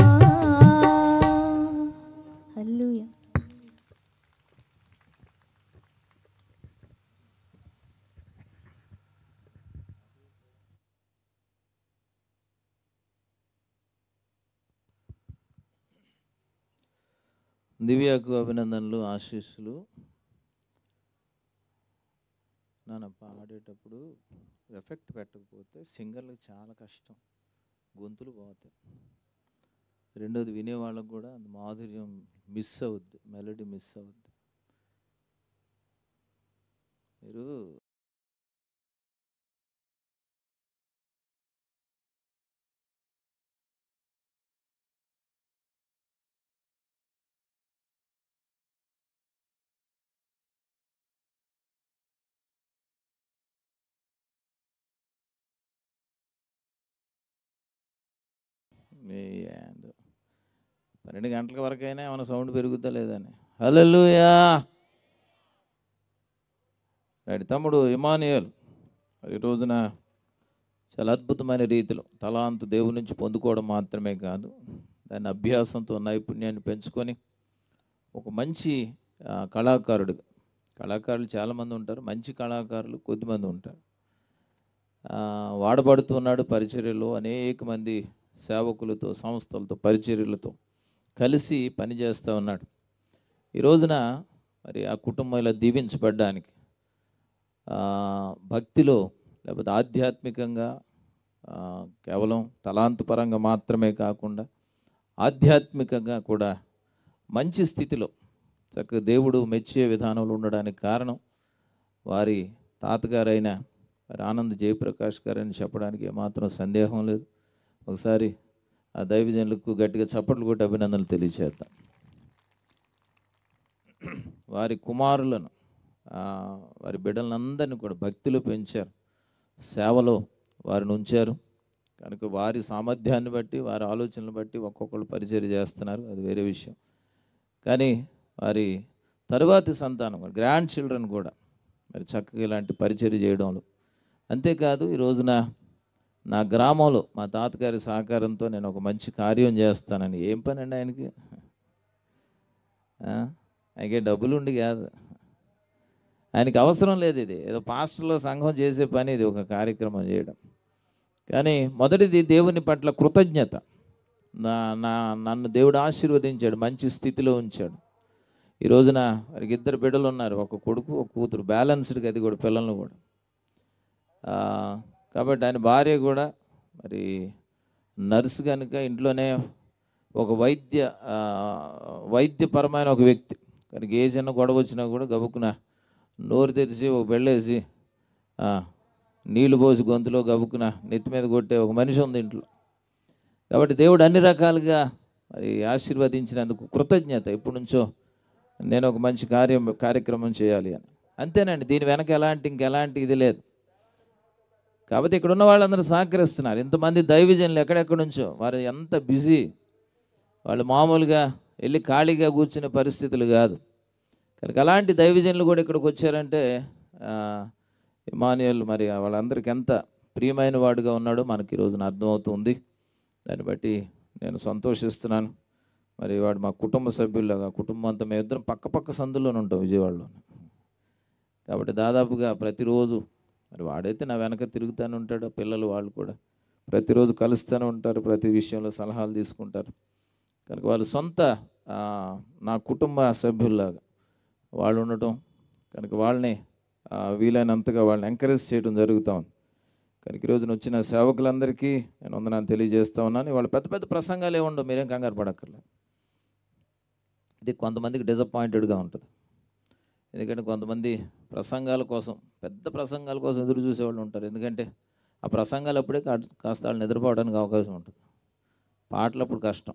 హల్లెలూయా
దివ్యకు అభినందనలు ఆశీస్సులు నాన్న పాడేటప్పుడు ఎఫెక్ట్ పెట్టకపోతే సింగర్లకు చాలా కష్టం గొంతులు పోతాయి రెండోది వినేవాళ్ళకు కూడా అంత మాధుర్యం మిస్ అవుద్ది మెలడీ మిస్ అవుద్ది మీరు మీ and పన్నెండు గంటల వరకు అయినా ఏమైనా సౌండ్ పెరుగుద్దా లేదని హల్లెలూయా రైట్ తమ్ముడు ఇమానియల్ మరి ఈ రోజున చాలా అద్భుతమైన రీతిలో తలాంతు దేవుని నుంచి పొందుకోవడం మాత్రమే కాదు దాని అభ్యాసంతో నైపుణ్యాన్ని పెంచుకొని ఒక మంచి ఆ, కళాకారుడుగా కళాకారులు చాలామంది ఉంటారు మంచి కళాకారులు కొద్దిమంది ఉంటారు ఆ, వాడబడుతున్నాడు పరిచర్యలో అనేక మంది సేవకులతో సంస్థలతో పరిచర్యలతో కలిసి పనిచేస్తూ ఉన్నాడు ఈ రోజున మరి ఆ కుటుంబం ఇలా దీవించబడ్డానికి ఆ, భక్తిలో లేకపోతే ఆధ్యాత్మికంగా ఆ, కేవలం తలాంతపరంగా మాత్రమే కాకుండా ఆధ్యాత్మికంగా కూడా మంచి స్థితిలో చక్కగా దేవుడు మెచ్చే విధానంలో ఉండడానికి కారణం వారి తాతగారైన మరి ఆనంద్ జయప్రకాష్ గారని చెప్పడానికి ఏమాత్రం సందేహం లేదు ఒకసారి ఆ దైవజనులకు గట్టిగా చప్పట్లు కొట్టి అభినందనలు తెలియచేద్దాం వారి కుమారులను ఆ, వారి బిడ్డలందరినీ కూడా భక్తిలో పెంచారు సేవలో వారిని ఉంచారు కనుక వారి సామర్థ్యాన్ని బట్టి వారి ఆలోచనలు బట్టి ఒక్కొక్కరు పరిచయం చేస్తున్నారు అది వేరే విషయం కానీ వారి తరువాతి సంతానం గ్రాండ్ చిల్డ్రన్ కూడా మరి చక్కగా ఇలాంటి పరిచయం చేయడంలో అంతేకాదు ఈ రోజున నా గ్రామంలో మా తాతగారి సహకారంతో నేను ఒక మంచి కార్యం చేస్తానని ఏం పని అండి ఆయనకి ఆ? ఆయనకే డబ్బులు ఉండి కాదు ఆయనకి అవసరం లేదు ఇది ఏదో పాస్టర్లో సంఘం చేసే పని ఇది ఒక కార్యక్రమం చేయడం కానీ మొదటిది దేవుని పట్ల కృతజ్ఞత నా నా నన్ను దేవుడు ఆశీర్వదించాడు మంచి స్థితిలో ఉంచాడు ఈ రోజున వారికి ఇద్దరు బిడ్డలు ఉన్నారు ఒక కొడుకు ఒక కూతురు బ్యాలెన్స్డ్గా అది కూడా పిల్లలను కూడా ఆ, కాబట్టి ఆయన భార్య కూడా మరి నర్సు కనుక ఇంట్లోనే ఒక వైద్య ఆ, వైద్యపరమైన ఒక వ్యక్తి కనుక ఏ చిన్న గొడవ వచ్చినా కూడా గబుక్కున నోరు తెరిచి ఒక బెళ్ళేసి ఆ, నీళ్లు పోసి గొంతులో గబుక్కున నెత్తి మీద కొట్టే ఒక మనిషి ఉంది ఇంట్లో కాబట్టి దేవుడు అన్ని రకాలుగా మరి ఆశీర్వదించినందుకు కృతజ్ఞత ఎప్పటి నుంచో నేను ఒక మంచి కార్యం కార్యక్రమం చేయాలి అని అంతేనండి దీని వెనక ఎలాంటి ఇంకెలాంటి ఇది లేదు కాబట్టి ఇక్కడ ఉన్న వాళ్ళందరూ సహకరిస్తున్నారు ఇంతమంది దైవజనులు ఎక్కడెక్కడ నుంచో వారు ఎంత బిజీ వాళ్ళు మామూలుగా వెళ్ళి ఖాళీగా కూర్చునే పరిస్థితులు కాదు కనుక అలాంటి దైవజనులు కూడా ఇక్కడికి వచ్చారంటే ఆ, ఇమానుయేల్ మరి వాళ్ళందరికీ ఎంత ప్రియమైన వాడుగా ఉన్నాడో మనకి ఈ రోజున అర్థమవుతుంది దాన్ని బట్టి నేను సంతోషిస్తున్నాను మరి వాడు మా కుటుంబ సభ్యుల్లాగా కుటుంబం అంతా మేము ఇద్దరం పక్క పక్క సందులోనే ఉంటాం విజయవాడలో కాబట్టి దాదాపుగా ప్రతిరోజు మరి వాడైతే నా వెనక తిరుగుతూనే ఉంటాడు ఆ పిల్లలు వాళ్ళు కూడా ప్రతిరోజు కలుస్తూనే ఉంటారు ప్రతి విషయంలో సలహాలు తీసుకుంటారు కనుక వాళ్ళు సొంత ఆ, నా కుటుంబ సభ్యుల్లాగా వాళ్ళు ఉండటం కనుక వాళ్ళని ఆ, వీలైనంతగా వాళ్ళని ఎంకరేజ్ చేయడం జరుగుతూ ఉంది కనుక ఈ రోజున వచ్చిన సేవకులందరికీ నేను వందనాన్ని తెలియజేస్తా ఉన్నాను వాళ్ళు పెద్ద పెద్ద ప్రసంగాలు ఏమి ఉండవు మీరేం కంగారు పడక్కర్లేదు ఇది కొంతమందికి డిసప్పాయింటెడ్గా ఉంటుంది ఎందుకంటే కొంతమంది ప్రసంగాల కోసం పెద్ద ప్రసంగాల కోసం ఎదురు చూసేవాళ్ళు ఉంటారు ఎందుకంటే ఆ ప్రసంగాలు అప్పుడే కా- కాస్త వాళ్ళు నిద్రపోవడానికి అవకాశం ఉంటుంది పాటలు అప్పుడు కష్టం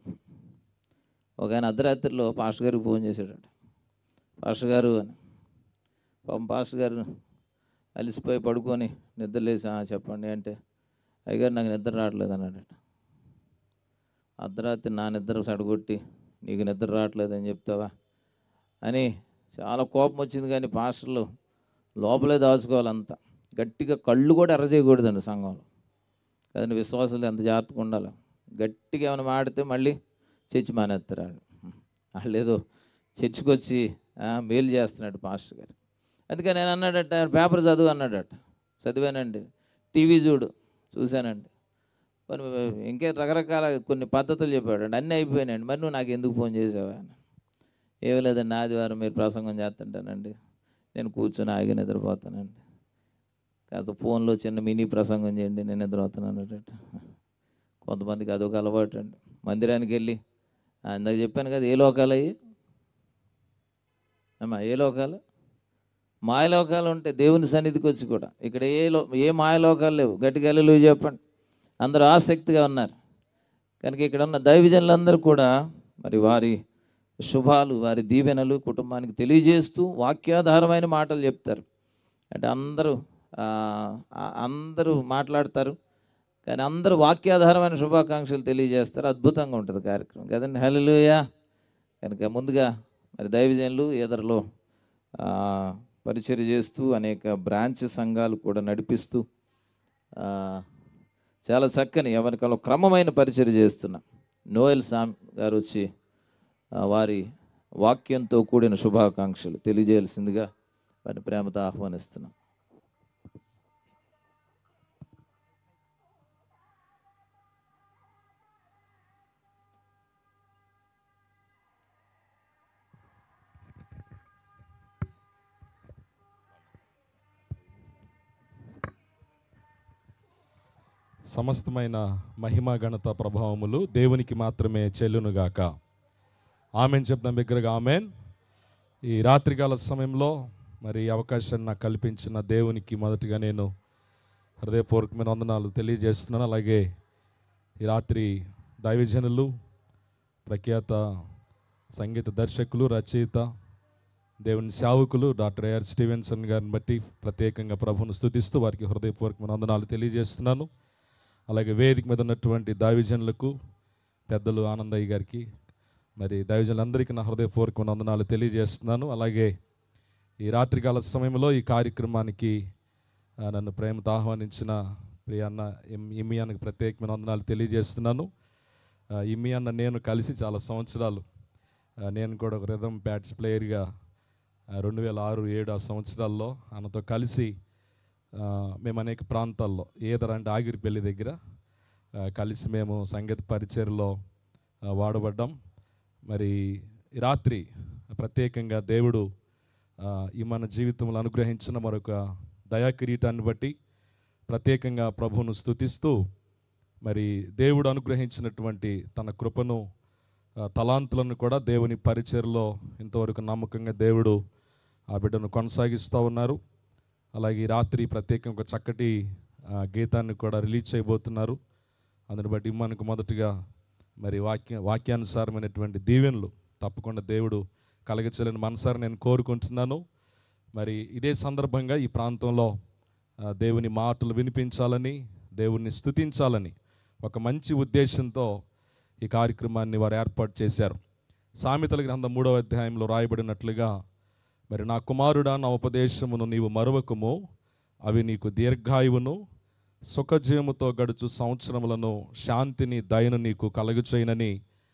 ఒక ఆయన అర్ధరాత్రిలో పాస్టర్ గారికి ఫోన్ చేశాడట పాస్టర్ గారు అని పాపం పాస్టర్ గారు అలిసిపోయి పడుకొని నిద్రలేసి "ఆ, చెప్పండి అంటే అయ్యగారు నాకు నిద్ర రావట్లేదు అన్నాడట అర్ధరాత్రి నా నిద్ర సడగొట్టి నీకు నిద్ర రావట్లేదు అని చెప్తావా అని చాలా కోపం వచ్చింది కానీ పాస్టర్లు లోపలే దాచుకోవాలంతా గట్టిగా కళ్ళు కూడా ఎర్ర చేయకూడదండి సంఘంలో కదండి విశ్వాసాలు ఎంత జాగ్రత్తగా ఉండాలి గట్టిగా ఏమైనా మాడితే మళ్ళీ చర్చి మానేస్తారు వాళ్ళు వాళ్ళు ఏదో చర్చికి వచ్చి ఆ, మేలు చేస్తున్నాడు పాస్టర్ గారు అందుకని నేను అన్నాడట పేపర్ చదువు అన్నాడట చదివానండి టీవీ చూడు చూశానండి మరి ఇంకే రకరకాల కొన్ని పద్ధతులు చెప్పాడు అన్నీ అయిపోయినాయండి మరి నువ్వు నాకు ఎందుకు ఫోన్ చేసావా అని ఏమీ లేదండి ఆదివారం మీరు ప్రసంగం చేస్తుంటానండి నేను కూర్చొని ఆగి నిద్రపోతానండి కాస్త ఫోన్లో చిన్న మినీ ప్రసంగం చేయండి నేను నిద్రపోతాను అన్నట్టు కొంతమందికి అదొక అలవాటు అండి మందిరానికి వెళ్ళి "ఆ, ఇందాక చెప్పాను కదా ఏ లోకాలు అయ్యి అమ్మా ఏ లోకాలు మాయలోకాలు ఉంటాయి దేవుని సన్నిధికి వచ్చి కూడా ఇక్కడ ఏ లో ఏ మాయలోకాలు లేవు గట్టిగా వెళ్ళి చెప్పండి అందరూ ఆసక్తిగా ఉన్నారు కనుక ఇక్కడ ఉన్న దైవజనులందరూ కూడా మరి వారి శుభాలు వారి దీవెనలు కుటుంబానికి తెలియజేస్తూ వాక్యాధారమైన మాటలు చెప్తారు అంటే అందరూ ఆ, ఆ, అందరూ మాట్లాడతారు కానీ అందరూ వాక్యాధారమైన శుభాకాంక్షలు తెలియజేస్తారు అద్భుతంగా ఉంటుంది కార్యక్రమం కదండి హలోయా కనుక ముందుగా మరి దైవజనులు ఎదరలో ఆ, పరిచర్య చేస్తూ అనేక బ్రాంచ్ సంఘాలు కూడా నడిపిస్తూ ఆ, చాలా చక్కని ఎవరికలో క్రమమైన పరిచర్య చేస్తున్న నోయల్ సామ్ గారు వచ్చి ఆ, వారి వాక్యంతో కూడిన శుభాకాంక్షలు తెలియజేయాల్సిందిగా వారిని ప్రేమతో ఆహ్వానిస్తున్నాం
సమస్తమైన మహిమ ఘనత ప్రభావములు దేవునికి మాత్రమే చెల్లునుగాక ఆమెన్ చెప్తాం బిగ్గరగా ఆమెన్ ఈ రాత్రికాల సమయంలో మరి ఈ అవకాశాన్ని నాకు కల్పించిన దేవునికి మొదటిగా నేను హృదయపూర్వకమైన వందనాలు తెలియజేస్తున్నాను అలాగే ఈ రాత్రి దైవజనులు ప్రఖ్యాత సంగీత దర్శకులు రచయిత దేవుని సేవకులు డాక్టర్ ఏఆర్ స్టీవెన్సన్ గారిని బట్టి ప్రత్యేకంగా ప్రభువును స్తుతిస్తూ వారికి హృదయపూర్వకమైన వందనాలు తెలియజేస్తున్నాను అలాగే వేదిక మీద ఉన్నటువంటి దైవజనులకు పెద్దలు ఆనందయ్య గారికి మరి దైవజనులందరికీ నా హృదయపూర్వకమైన వందనాలు తెలియజేస్తున్నాను అలాగే ఈ రాత్రికాల సమయంలో ఈ కార్యక్రమానికి ఆ, నన్ను ప్రేమతో ఆహ్వానించిన ప్రియ అన్న ఎం- ఇమ్మి అన్నకు ప్రత్యేకమైన వందనాలు తెలియజేస్తున్నాను ఆ, ఇమ్మి అన్న నేను కలిసి చాలా సంవత్సరాలు ఆ, నేను కూడా ఒక రిథమ్ బ్యాట్స్ ప్లేయర్గా రెండు వేల ఆరు ఏడు ఆ సంవత్సరాల్లో అన్నతో కలిసి ఆ, మేము అనేక ప్రాంతాల్లో ఏదరంటే ఆగిరిపల్లి దగ్గర ఆ, కలిసి మేము సంగీత పరిచయలో ఆ, వాడబడ్డాం మరి ఈ రాత్రి ప్రత్యేకంగా దేవుడు ఆ, ఈ మన జీవితంలో అనుగ్రహించిన మరొక దయా కిరీటాన్ని బట్టి ప్రత్యేకంగా ప్రభువును స్తుతిస్తూ మరి దేవుడు అనుగ్రహించినటువంటి తన కృపను ఆ, తలాంతులను కూడా దేవుని పరిచయలో ఇంతవరకు నమ్మకంగా దేవుడు ఆ బిడ్డను కొనసాగిస్తూ ఉన్నారు అలాగే ఈ రాత్రి ప్రత్యేకంగా ఒక చక్కటి ఆ, గీతాన్ని కూడా రిలీజ్ చేయబోతున్నారు అందుని బట్టి మనకు మొదటగా మరి వాక్య వాక్యానుసారమైనటువంటి దీవెనలు తప్పకుండా దేవుడు కలగచేయాలని మనసారి నేను కోరుకుంటున్నాను మరి ఇదే సందర్భంగా ఈ ప్రాంతంలో ఆ, దేవుని మాటలు వినిపించాలని దేవుణ్ణి స్తుతించాలని ఒక మంచి ఉద్దేశంతో ఈ కార్యక్రమాన్ని వారు ఏర్పాటు చేశారు సామెతల గ్రంథం మూడవ అధ్యాయంలో రాయబడినట్లుగా మరి నా కుమారుడా నా ఉపదేశమును నీవు మరువకము అవి నీకు దీర్ఘాయువును సుఖజీవముతో గడుచు సంవత్సరములను శాంతిని దయను నీకు కలుగుచేయనని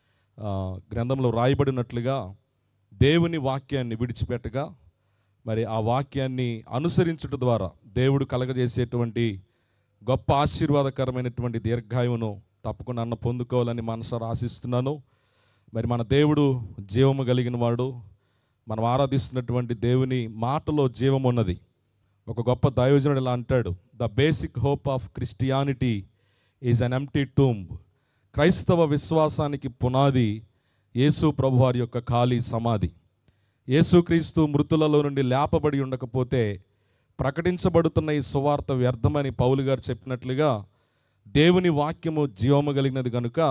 ఆ, గ్రంథంలో రాయబడినట్లుగా దేవుని వాక్యాన్ని విడిచిపెట్టగా మరి ఆ వాక్యాన్ని అనుసరించుట ద్వారా దేవుడు కలగజేసేటువంటి గొప్ప ఆశీర్వాదకరమైనటువంటి దీర్ఘాయువును తప్పకుండా అన్న పొందుకోవాలని మనసారా ఆశిస్తున్నాను మరి మన దేవుడు జీవము కలిగిన వాడు మనం ఆరాధిస్తున్నటువంటి దేవుని మాటలో జీవం ఉన్నది ఒక గొప్ప దైవజనుడు ఇలా అంటాడు the basic hope of Christianity is an empty tomb క్రైస్తవ విశ్వాసానికి పునాది యేసు ప్రభువారి యొక్క ఖాళీ సమాధి యేసుక్రీస్తు మృతులలో నుండి లేపబడి ఉండకపోతే ప్రకటించబడుతున్న ఈ సువార్త వ్యర్థమని పౌలు గారు చెప్పినట్లుగా దేవుని వాక్యము జీవము కలిగినది కనుక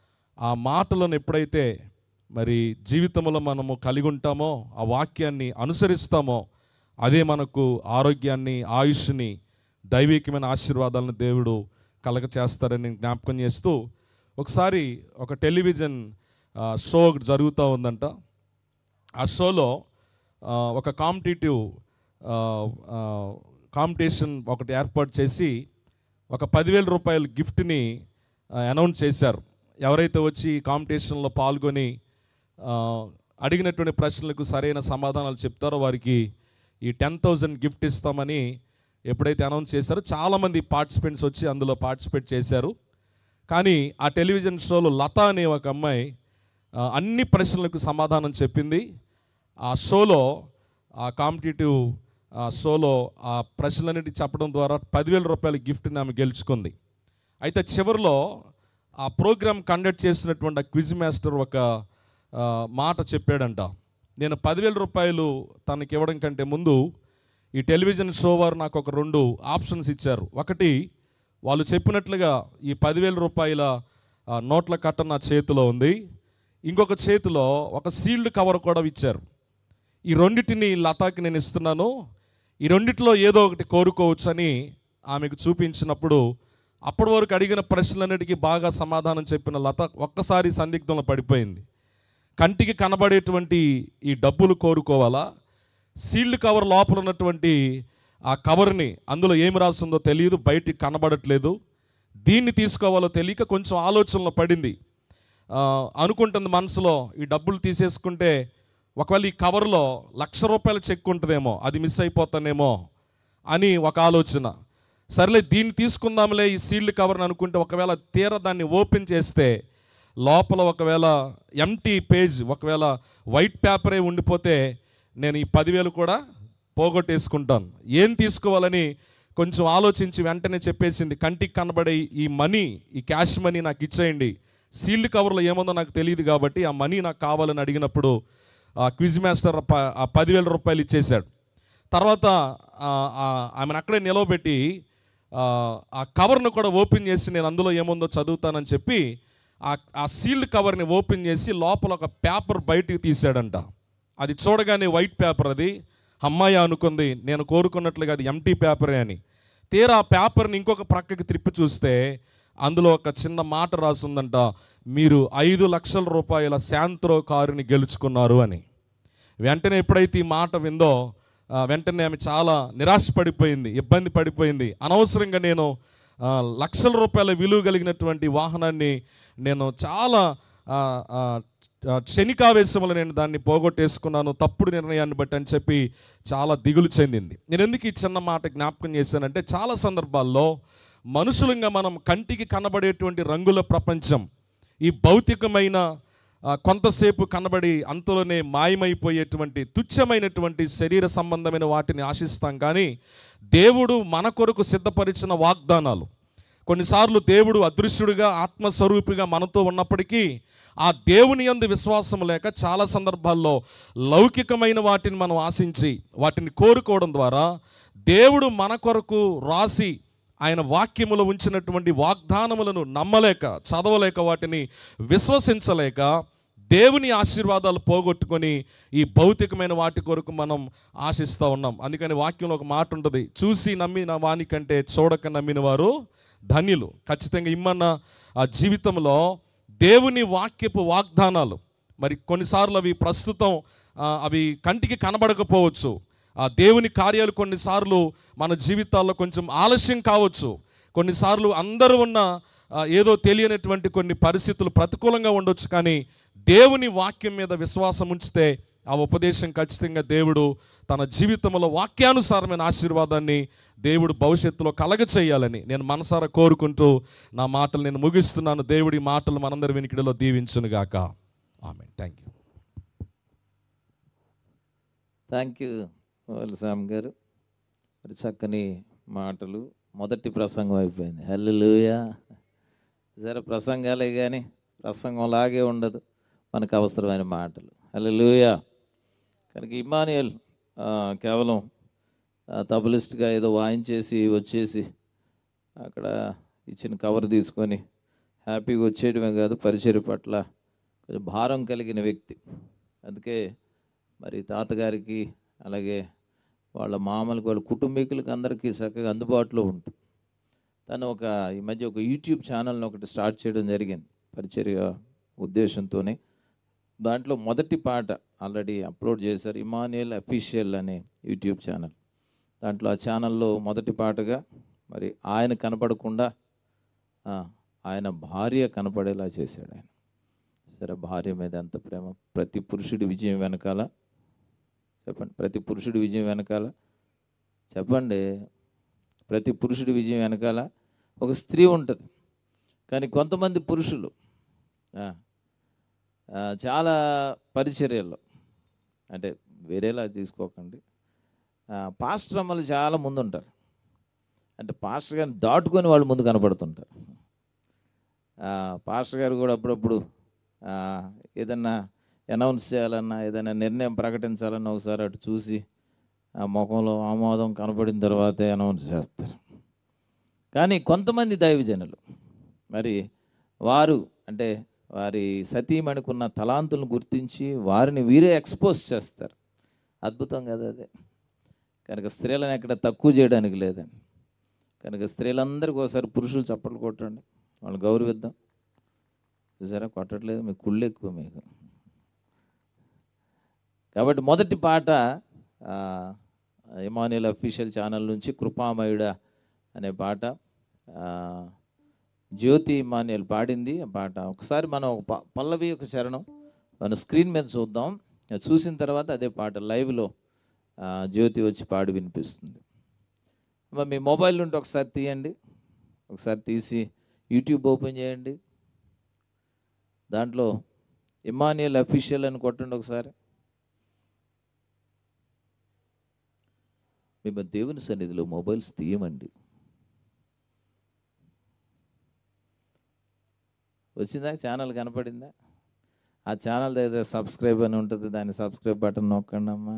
ఆ మాటలను ఎప్పుడైతే మరి జీవితంలో మనము కలిగి ఉంటామో ఆ వాక్యాన్ని అనుసరిస్తామో అదే మనకు ఆరోగ్యాన్ని ఆయుష్ని దైవికమైన ఆశీర్వాదాలను దేవుడు కలగ చేస్తారని జ్ఞాపకం చేస్తూ ఒకసారి ఒక టెలివిజన్ ఆ, షో ఒకటి జరుగుతూ ఉందంట ఆ షోలో ఆ, ఒక కాంపిటేటివ్ కాంపిటీషన్ ఒకటి ఏర్పాటు చేసి ఒక పదివేల రూపాయల గిఫ్ట్ని అనౌన్స్ చేశారు ఎవరైతే వచ్చి ఈ కాంపిటీషన్లో పాల్గొని ఆ, అడిగినటువంటి ప్రశ్నలకు సరైన సమాధానాలు చెప్తారో వారికి ఈ టెన్ థౌజండ్ గిఫ్ట్ ఇస్తామని ఎప్పుడైతే అనౌన్స్ చేశారో చాలామంది పార్టిసిపెంట్స్ వచ్చి అందులో పార్టిసిపేట్ చేశారు కానీ ఆ టెలివిజన్ షోలో లత అనే ఒక అమ్మాయి ఆ, అన్ని ప్రశ్నలకు సమాధానం చెప్పింది ఆ షోలో ఆ కాంపిటేటివ్ ఆ షోలో ఆ ప్రశ్నలన్నిటి చెప్పడం ద్వారా పదివేల రూపాయల గిఫ్ట్ని ఆమె గెలుచుకుంది అయితే చివరిలో ఆ ప్రోగ్రామ్ కండక్ట్ చేసినటువంటి ఆ క్విజ్ మాస్టర్ ఒక ఆ, మాట చెప్పాడంట నేను పదివేల రూపాయలు తనకి ఇవ్వడం కంటే ముందు ఈ టెలివిజన్ షో వారు నాకు ఒక రెండు ఆప్షన్స్ ఇచ్చారు ఒకటి వాళ్ళు చెప్పినట్లుగా ఈ పదివేల రూపాయల ఆ, నోట్ల కట్ట నా చేతిలో ఉంది ఇంకొక చేతిలో ఒక సీల్డ్ కవర్ కూడా ఇచ్చారు ఈ రెండిటిని లతాకి నేను ఇస్తున్నాను ఈ రెండిట్లో ఏదో ఒకటి కోరుకోవచ్చు అని ఆమెకు చూపించినప్పుడు అప్పటి వరకు అడిగిన ప్రశ్నలన్నిటికీ బాగా సమాధానం చెప్పిన లత ఒక్కసారి సందిగ్ధంలో పడిపోయింది కంటికి కనబడేటువంటి ఈ డబ్బులు కోరుకోవాలా సీల్డ్ కవర్ లోపల ఉన్నటువంటి ఆ కవర్ని అందులో ఏమి రాస్తుందో తెలియదు బయటికి కనబడట్లేదు దీన్ని తీసుకోవాలో తెలియక కొంచెం ఆలోచనలో పడింది ఆ, అనుకుంటుంది మనసులో ఈ డబ్బులు తీసేసుకుంటే ఒకవేళ ఈ కవర్లో లక్ష రూపాయల చెక్ ఉంటుందేమో అది మిస్ అయిపోతానేమో అని ఒక ఆలోచన సర్లే దీన్ని తీసుకుందాంలే ఈ సీల్డ్ కవర్ని అనుకుంటే ఒకవేళ తీర దాన్ని ఓపెన్ చేస్తే లోపల ఒకవేళ ఎంటీ పేజ్ ఒకవేళ వైట్ పేపరే ఉండిపోతే నేను ఈ పదివేలు కూడా పోగొట్టేసుకుంటాను ఏం తీసుకోవాలని కొంచెం ఆలోచించి వెంటనే చెప్పేసింది కంటికి కనబడే ఈ మనీ ఈ క్యాష్ మనీ నాకు ఇచ్చేయండి సీల్డ్ కవర్లో ఏముందో నాకు తెలియదు కాబట్టి ఆ మనీ నాకు కావాలని అడిగినప్పుడు ఆ క్విజ్ మాస్టర్ ఆ ప- ఆ పదివేల రూపాయలు ఇచ్చేశాడు తర్వాత ఆ, ఆ, ఆమెను అక్కడే నిలవబెట్టి ఆ, ఆ కవర్ను కూడా ఓపెన్ చేసి నేను అందులో ఏముందో చదువుతానని చెప్పి ఆ ఆ సీల్డ్ కవర్ని ఓపెన్ చేసి లోపల ఒక పేపర్ బయటికి తీసాడంట అది చూడగానే వైట్ పేపర్ అది అమ్మాయి అనుకుంది నేను కోరుకున్నట్లుగా అది ఎంటీ పేపరే అని తీరా ఆ పేపర్ని ఇంకొక ప్రక్కకి త్రిప్పి చూస్తే అందులో ఒక చిన్న మాట రాసుందంట మీరు ఐదు లక్షల రూపాయల శాంత్రో కారుని గెలుచుకున్నారు అని వెంటనే ఎప్పుడైతే ఈ మాట విందో ఆ, వెంటనే ఆమె చాలా నిరాశపడిపోయింది ఇబ్బంది పడిపోయింది అనవసరంగా నేను ఆ, లక్షల రూపాయల విలువ కలిగినటువంటి వాహనాన్ని నేను చాలా ఆ, ఆ, ఆ, క్షణికావేశంలో నేను దాన్ని పోగొట్టేసుకున్నాను తప్పుడు నిర్ణయాన్ని బట్టి అని చెప్పి చాలా దిగులు చెందింది నేను ఎందుకు ఈ చిన్న మాట జ్ఞాపకం చేశానంటే చాలా సందర్భాల్లో మనుషులంగా మనం కంటికి కనబడేటువంటి రంగుల ప్రపంచం ఈ భౌతికమైన ఆ, కొంతసేపు కనబడి అంతలోనే మాయమైపోయేటువంటి తుచ్చమైనటువంటి శరీర సంబంధమైన వాటిని ఆశిస్తాం కానీ దేవుడు మన కొరకు సిద్ధపరిచిన వాగ్దానాలు కొన్నిసార్లు దేవుడు అదృశ్యుడిగా ఆత్మస్వరూపిగా మనతో ఉన్నప్పటికీ ఆ దేవుని యందు విశ్వాసం లేక చాలా సందర్భాల్లో లౌకికమైన వాటిని మనం ఆశించి వాటిని కోరుకోవడం ద్వారా దేవుడు మన కొరకు రాసి ఆయన వాక్యములో ఉంచినటువంటి వాగ్దానములను నమ్మలేక చదవలేక వాటిని విశ్వసించలేక దేవుని ఆశీర్వాదాలు పోగొట్టుకొని ఈ భౌతికమైన వాటి కొరకు మనం ఆశిస్తూ ఉన్నాం అందుకని వాక్యంలో ఒక మాట ఉంటుంది చూసి నమ్మిన వాని కంటే చూడక నమ్మిన వారు ధన్యులు ఖచ్చితంగా ఇమ్మన్న ఆ జీవితంలో దేవుని వాక్యపు వాగ్దానాలు మరి కొన్నిసార్లు అవి ప్రస్తుతం ఆ, అవి కంటికి కనబడకపోవచ్చు ఆ దేవుని కార్యాలు కొన్నిసార్లు మన జీవితాల్లో కొంచెం ఆలస్యం కావచ్చు కొన్నిసార్లు అందరూ ఉన్న ఆ, ఏదో తెలియనటువంటి కొన్ని పరిస్థితులు ప్రతికూలంగా ఉండొచ్చు కానీ దేవుని వాక్యం మీద విశ్వాసం ఉంచితే ఆ ఉపదేశం ఖచ్చితంగా దేవుడు తన జీవితంలో వాక్యానుసారమైన ఆశీర్వాదాన్ని దేవుడు భవిష్యత్తులో కలగ చేయాలని నేను మనసారా కోరుకుంటూ నా మాటలు నేను ముగిస్తున్నాను దేవుడి మాటలు మనందరి వినికిడిలో దీవించునుగాక ఆమె thank you
thank you Sam గారు మరి చక్కని మాటలు మొదటి ప్రసంగం అయిపోయింది హల్లెలూయా సరే ప్రసంగాలే కానీ ప్రసంగం లాగే ఉండదు మనకు అవసరమైన మాటలు హల్లెలూయా కనుక ఇమానియల్ ఆ, కేవలం ఆ, తబలిస్ట్గా ఏదో వాయించేసి వచ్చేసి అక్కడ ఇచ్చిన కవర్ తీసుకొని హ్యాపీగా వచ్చేయడమే కాదు పరిచయ పట్ల కొంచెం భారం కలిగిన వ్యక్తి అందుకే మరి తాతగారికి అలాగే వాళ్ళ మామలకు వాళ్ళ కుటుంబీకులకి అందరికీ చక్కగా అందుబాటులో ఉంటుంది తను ఒక ఈ మధ్య ఒక యూట్యూబ్ ఛానల్ని ఒకటి స్టార్ట్ చేయడం జరిగింది పరిచర్య ఉద్దేశంతోనే దాంట్లో మొదటి పాట ఆల్రెడీ అప్లోడ్ చేశారు ఇమానియల్ అఫీషియల్ అనే యూట్యూబ్ ఛానల్ దాంట్లో ఆ ఛానల్లో మొదటి పాటగా మరి ఆయన కనపడకుండా ఆ, ఆయన భార్య కనపడేలా చేశాడు ఆయన సరే భార్య మీద ఎంత ప్రేమ ప్రతి పురుషుడి విజయం వెనకాల చెప్పండి ప్రతి పురుషుడి విజయం వెనకాల చెప్పండి ప్రతి పురుషుడి విజయం వెనకాల ఒక స్త్రీ ఉంటుంది కానీ కొంతమంది పురుషులు ఆ, ఆ, చాలా పరిచర్యల్లో అంటే వేరేలా తీసుకోకండి ఆ, పాస్టర్ అమ్మలు చాలా ముందు ఉంటారు అంటే పాస్టర్ గారిని దాటుకొని వాళ్ళు ముందు కనపడుతుంటారు ఆ, పాస్టర్ గారు కూడా అప్పుడప్పుడు ఆ, ఏదన్నా అనౌన్స్ చేయాలన్నా ఏదైనా నిర్ణయం ప్రకటించాలన్నా ఒకసారి అటు చూసి ఆ ముఖంలో ఆమోదం కనపడిన తర్వాతే అనౌన్స్ చేస్తారు కానీ కొంతమంది దైవజనులు మరి వారు అంటే వారి సతీమణికున్న తలాంతులను గుర్తించి వారిని వీరే ఎక్స్పోజ్ చేస్తారు అద్భుతం కదా అదే కనుక స్త్రీలను ఎక్కడ తక్కువ చేయడానికి లేదండి కనుక స్త్రీలందరికీ ఒకసారి పురుషులు చప్పట్లు కొట్టండి వాళ్ళు గౌరవిద్దాం చూసారా కొట్టట్లేదు మీకు కుళ్ళు ఎక్కువ మీకు కాబట్టి మొదటి పాట ఇమానియల్ అఫీషియల్ ఛానల్ నుంచి కృపామయుడ అనే పాట ఆ, జ్యోతి ఇమానియల్ పాడింది ఆ పాట ఒకసారి మనం ఒక ప- పల్లవి ఒక చరణం మన స్క్రీన్ మీద చూద్దాం అది చూసిన తర్వాత అదే పాట లైవ్లో ఆ, జ్యోతి వచ్చి పాడి వినిపిస్తుంది మరి మీ మొబైల్ నుండి ఒకసారి తీయండి ఒకసారి తీసి యూట్యూబ్ ఓపెన్ చేయండి దాంట్లో ఇమానియల్ అఫీషియల్ అని కొట్టండి ఒకసారి మేము దేవుని సన్నిధిలో మొబైల్స్ తీయమండి వచ్చిందా ఛానల్ కనపడిందా ఆ ఛానల్ దగ్గర సబ్స్క్రైబ్ అని ఉంటుంది దాని సబ్స్క్రైబ్ బటన్ నొక్కండి అమ్మా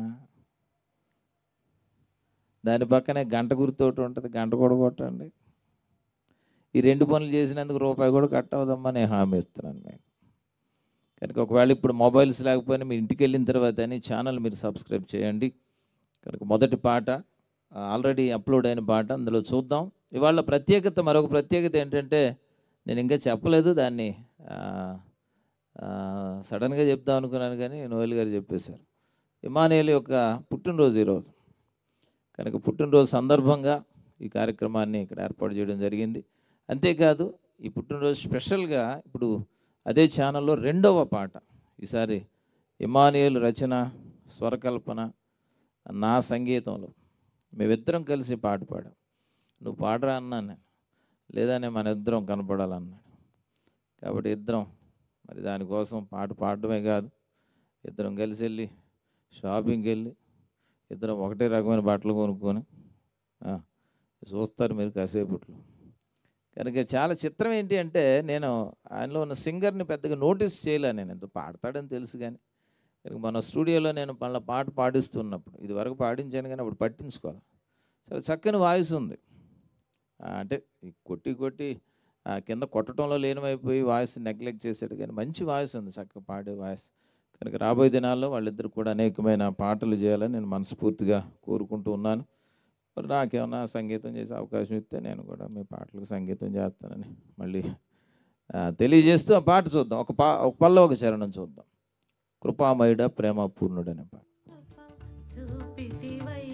దాని పక్కనే గంట గుర్తోటి ఉంటుంది గంట కూడా కొట్టండి ఈ రెండు పనులు చేసినందుకు రూపాయి కూడా కట్ అవ్వదమ్మా నేను హామీ ఇస్తున్నాను మీకు కనుక ఒకవేళ ఇప్పుడు మొబైల్స్ లేకపోయినా మీ ఇంటికి వెళ్ళిన తర్వాత అని ఛానల్ మీరు సబ్స్క్రైబ్ చేయండి కనుక మొదటి పాట ఆల్రెడీ అప్లోడ్ అయిన పాట అందులో చూద్దాం ఇవాళ ప్రత్యేకత మరొక ప్రత్యేకత ఏంటంటే నేను ఇంకా చెప్పలేదు దాన్ని ఆ, ఆ, సడన్గా చెప్దాం అనుకున్నాను కానీ నోయల్ గారు చెప్పేశారు ఇమానియల్ యొక్క పుట్టినరోజు ఈరోజు కనుక పుట్టినరోజు సందర్భంగా ఈ కార్యక్రమాన్ని ఇక్కడ ఏర్పాటు చేయడం జరిగింది అంతేకాదు ఈ పుట్టినరోజు స్పెషల్గా ఇప్పుడు అదే ఛానల్లో రెండవ పాట ఈసారి ఇమానియల్ రచన స్వరకల్పన నా సంగీతంలో మేమిద్దరం కలిసి పాట పాడాం నువ్వు పాడరా అన్నాను నేను లేదనే మన ఇద్దరం కనపడాలన్నాడు కాబట్టి ఇద్దరం మరి దానికోసం పాట పాడడమే కాదు ఇద్దరం కలిసి వెళ్ళి షాపింగ్కి వెళ్ళి ఇద్దరం ఒకటే రకమైన బట్టలు కొనుక్కొని ఆ, చూస్తారు మీరు కాసేపట్లో కనుక చాలా చిత్రం ఏంటి అంటే నేను ఆయనలో ఉన్న సింగర్ని పెద్దగా నోటీస్ చేయలే నేను ఎంత పాడతాడని తెలుసు కానీ కనుక మన స్టూడియోలో నేను మళ్ళీ పాట పాడిస్తున్నప్పుడు ఇది వరకు పాడించాను కానీ అప్పుడు పట్టించుకోవాలి చాలా చక్కని వాయిస్ ఉంది ఆ, అంటే ఈ కొట్టి కొట్టి ఆ, కింద కొట్టడంలో లీనమైపోయి వాయిస్ నెగ్లెక్ట్ చేశాడు కానీ మంచి వాయిస్ ఉంది చక్కగా పాడే వాయిస్ కనుక రాబోయే దినాల్లో వాళ్ళిద్దరు కూడా అనేకమైన పాటలు చేయాలని నేను మనస్ఫూర్తిగా కోరుకుంటూ ఉన్నాను మరి నాకేమన్నా సంగీతం చేసే అవకాశం ఇస్తే నేను కూడా మీ పాటలకు సంగీతం చేస్తానని మళ్ళీ ఆ, తెలియజేస్తూ ఆ పాట చూద్దాం ఒక పా ఒక పల్ల ఒక చరణం చూద్దాం కృపామయుడ ప్రేమపూర్ణుడు అనే పాట
చూపితివై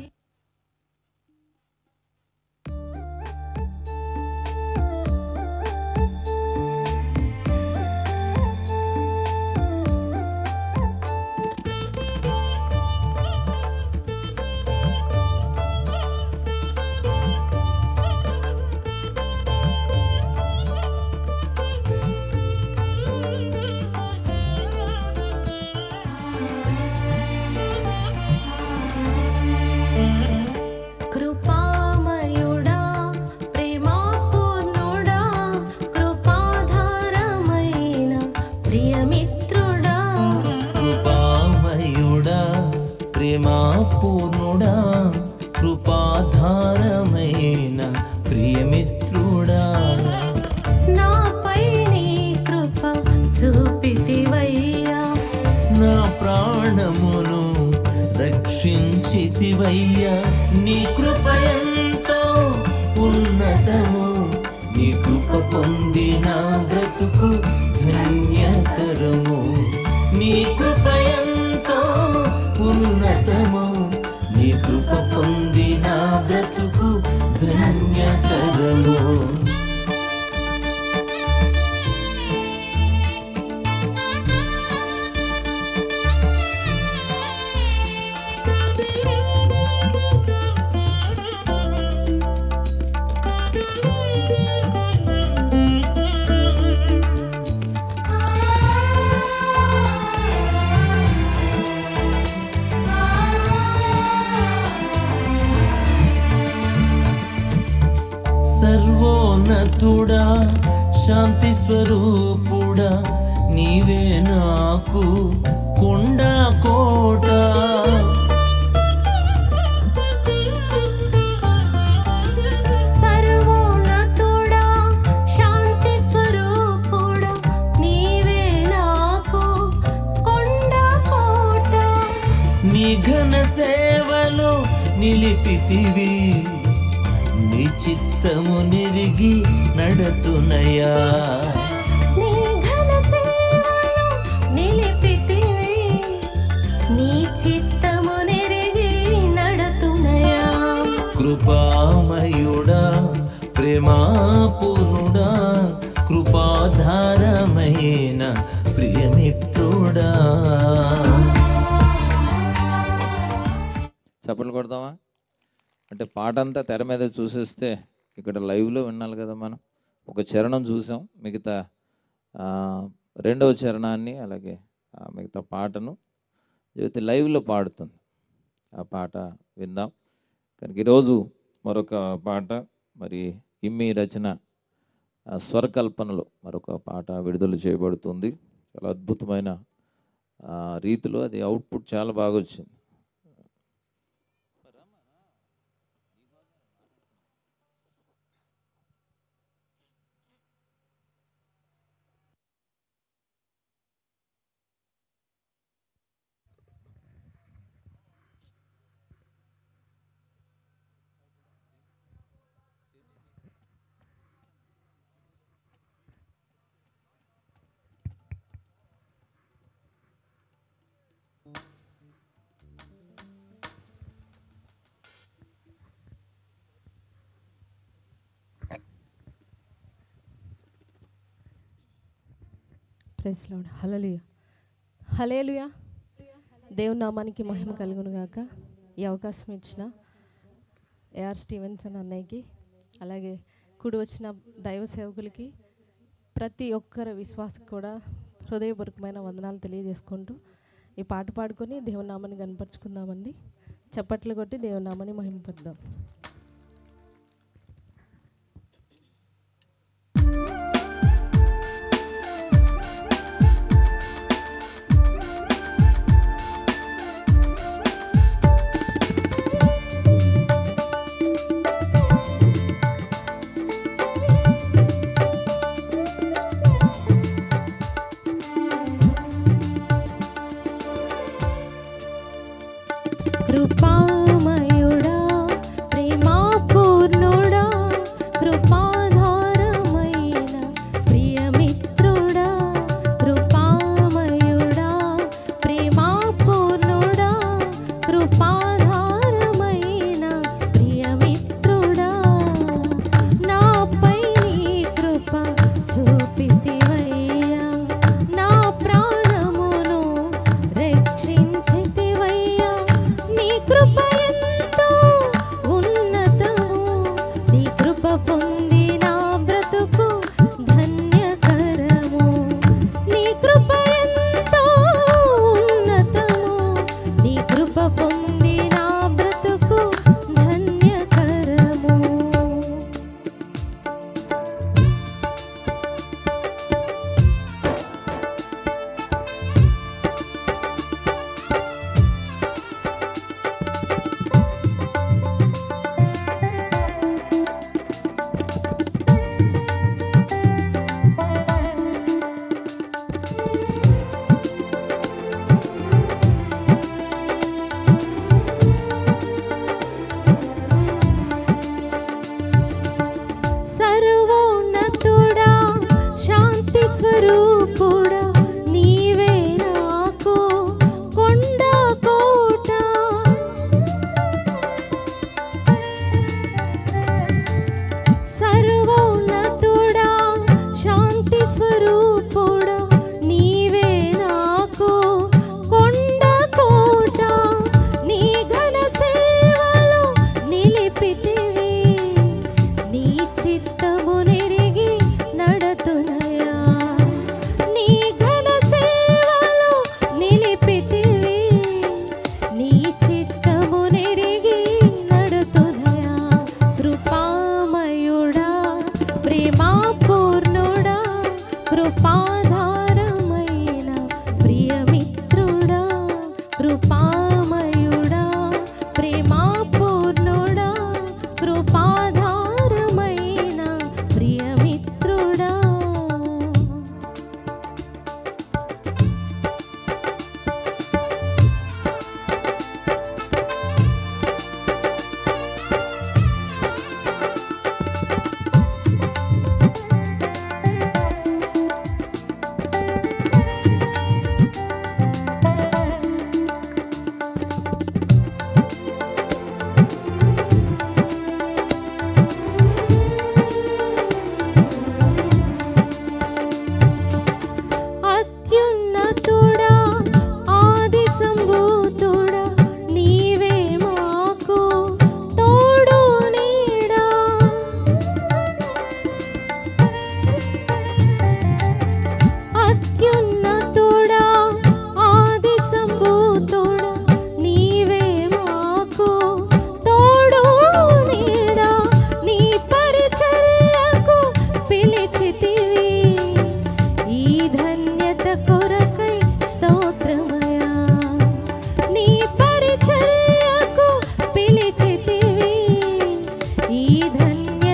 కృపామయుడా ప్రేమాపూర్ణుడా కృపాధారమైన ప్రియమిత్రుడా
కృపామయుడా ప్రేమాపూర్ణుడా కృపాధారమైన ప్రియమిత్రుడా
నాపై నీ కృప చూపితివయ్యా
నా ప్రాణమును రక్షించితివయ్యా నీవయ్యా నీ కృప ఎంతో ఉన్నతము నీ కృప పొందిన బ్రతుకు ధన్యకరము నీ కృప ఎంతో ఉన్నతము నీ కృప పొందిన బ్రతుకు ధన్యకరము సర్వోన్నతుడా శాంతి స్వరూపుడా నీవే నాకు కొండ కోట
సర్వోన్నతుడా శాంతి స్వరూపుడా నీవే నాకు కొండ కోట
నీ ఘన సేవలో నిలిపితివి నీ చిత్తము నిరిగి నడతునయా
నీ ఘన సేవలో నిలిపితివి నీ చిత్తము నెరిగి నడతునయా
కృపామయుడా ప్రేమాపూర్ణుడా కృపాధారమైన ప్రియమిత్రుడా
చప్పట్లు కొడదామా అంటే పాట అంతా తెర మీద చూసేస్తే ఇక్కడ లైవ్లో వినాలి కదా మనం ఒక చరణం చూసాం మిగతా ఆ, రెండవ చరణాన్ని అలాగే ఆ, మిగతా పాటను జ్యోతి లైవ్లో పాడుతుంది ఆ పాట విందాం కనుక ఈరోజు మరొక పాట మరి ఇమ్మి రచన ఆ, స్వరకల్పనలో మరొక పాట విడుదల చేయబడుతుంది చాలా అద్భుతమైన ఆ, రీతిలో అది అవుట్పుట్ చాలా బాగా వచ్చింది
ప్రైజ్ లాడ్ హలలుయ హలేలుయ దేవుని నామానికి మహిమ కలుగును గాక ఈ అవకాశం ఇచ్చిన ఏఆర్ స్టీవెన్సన్ అన్నయ్యకి అలాగే కూడి వచ్చిన దైవ సేవకులకి ప్రతి ఒక్కరి విశ్వాసకు కూడా హృదయపూర్వకమైన వందనాలు తెలియజేసుకుంటూ ఈ పాట పాడుకొని దేవుని నామాన్ని కనపరుచుకుందామండి చప్పట్లు కొట్టి దేవుని నామాన్ని మహిమపడదాం
కృపామయుడా ప్రేమ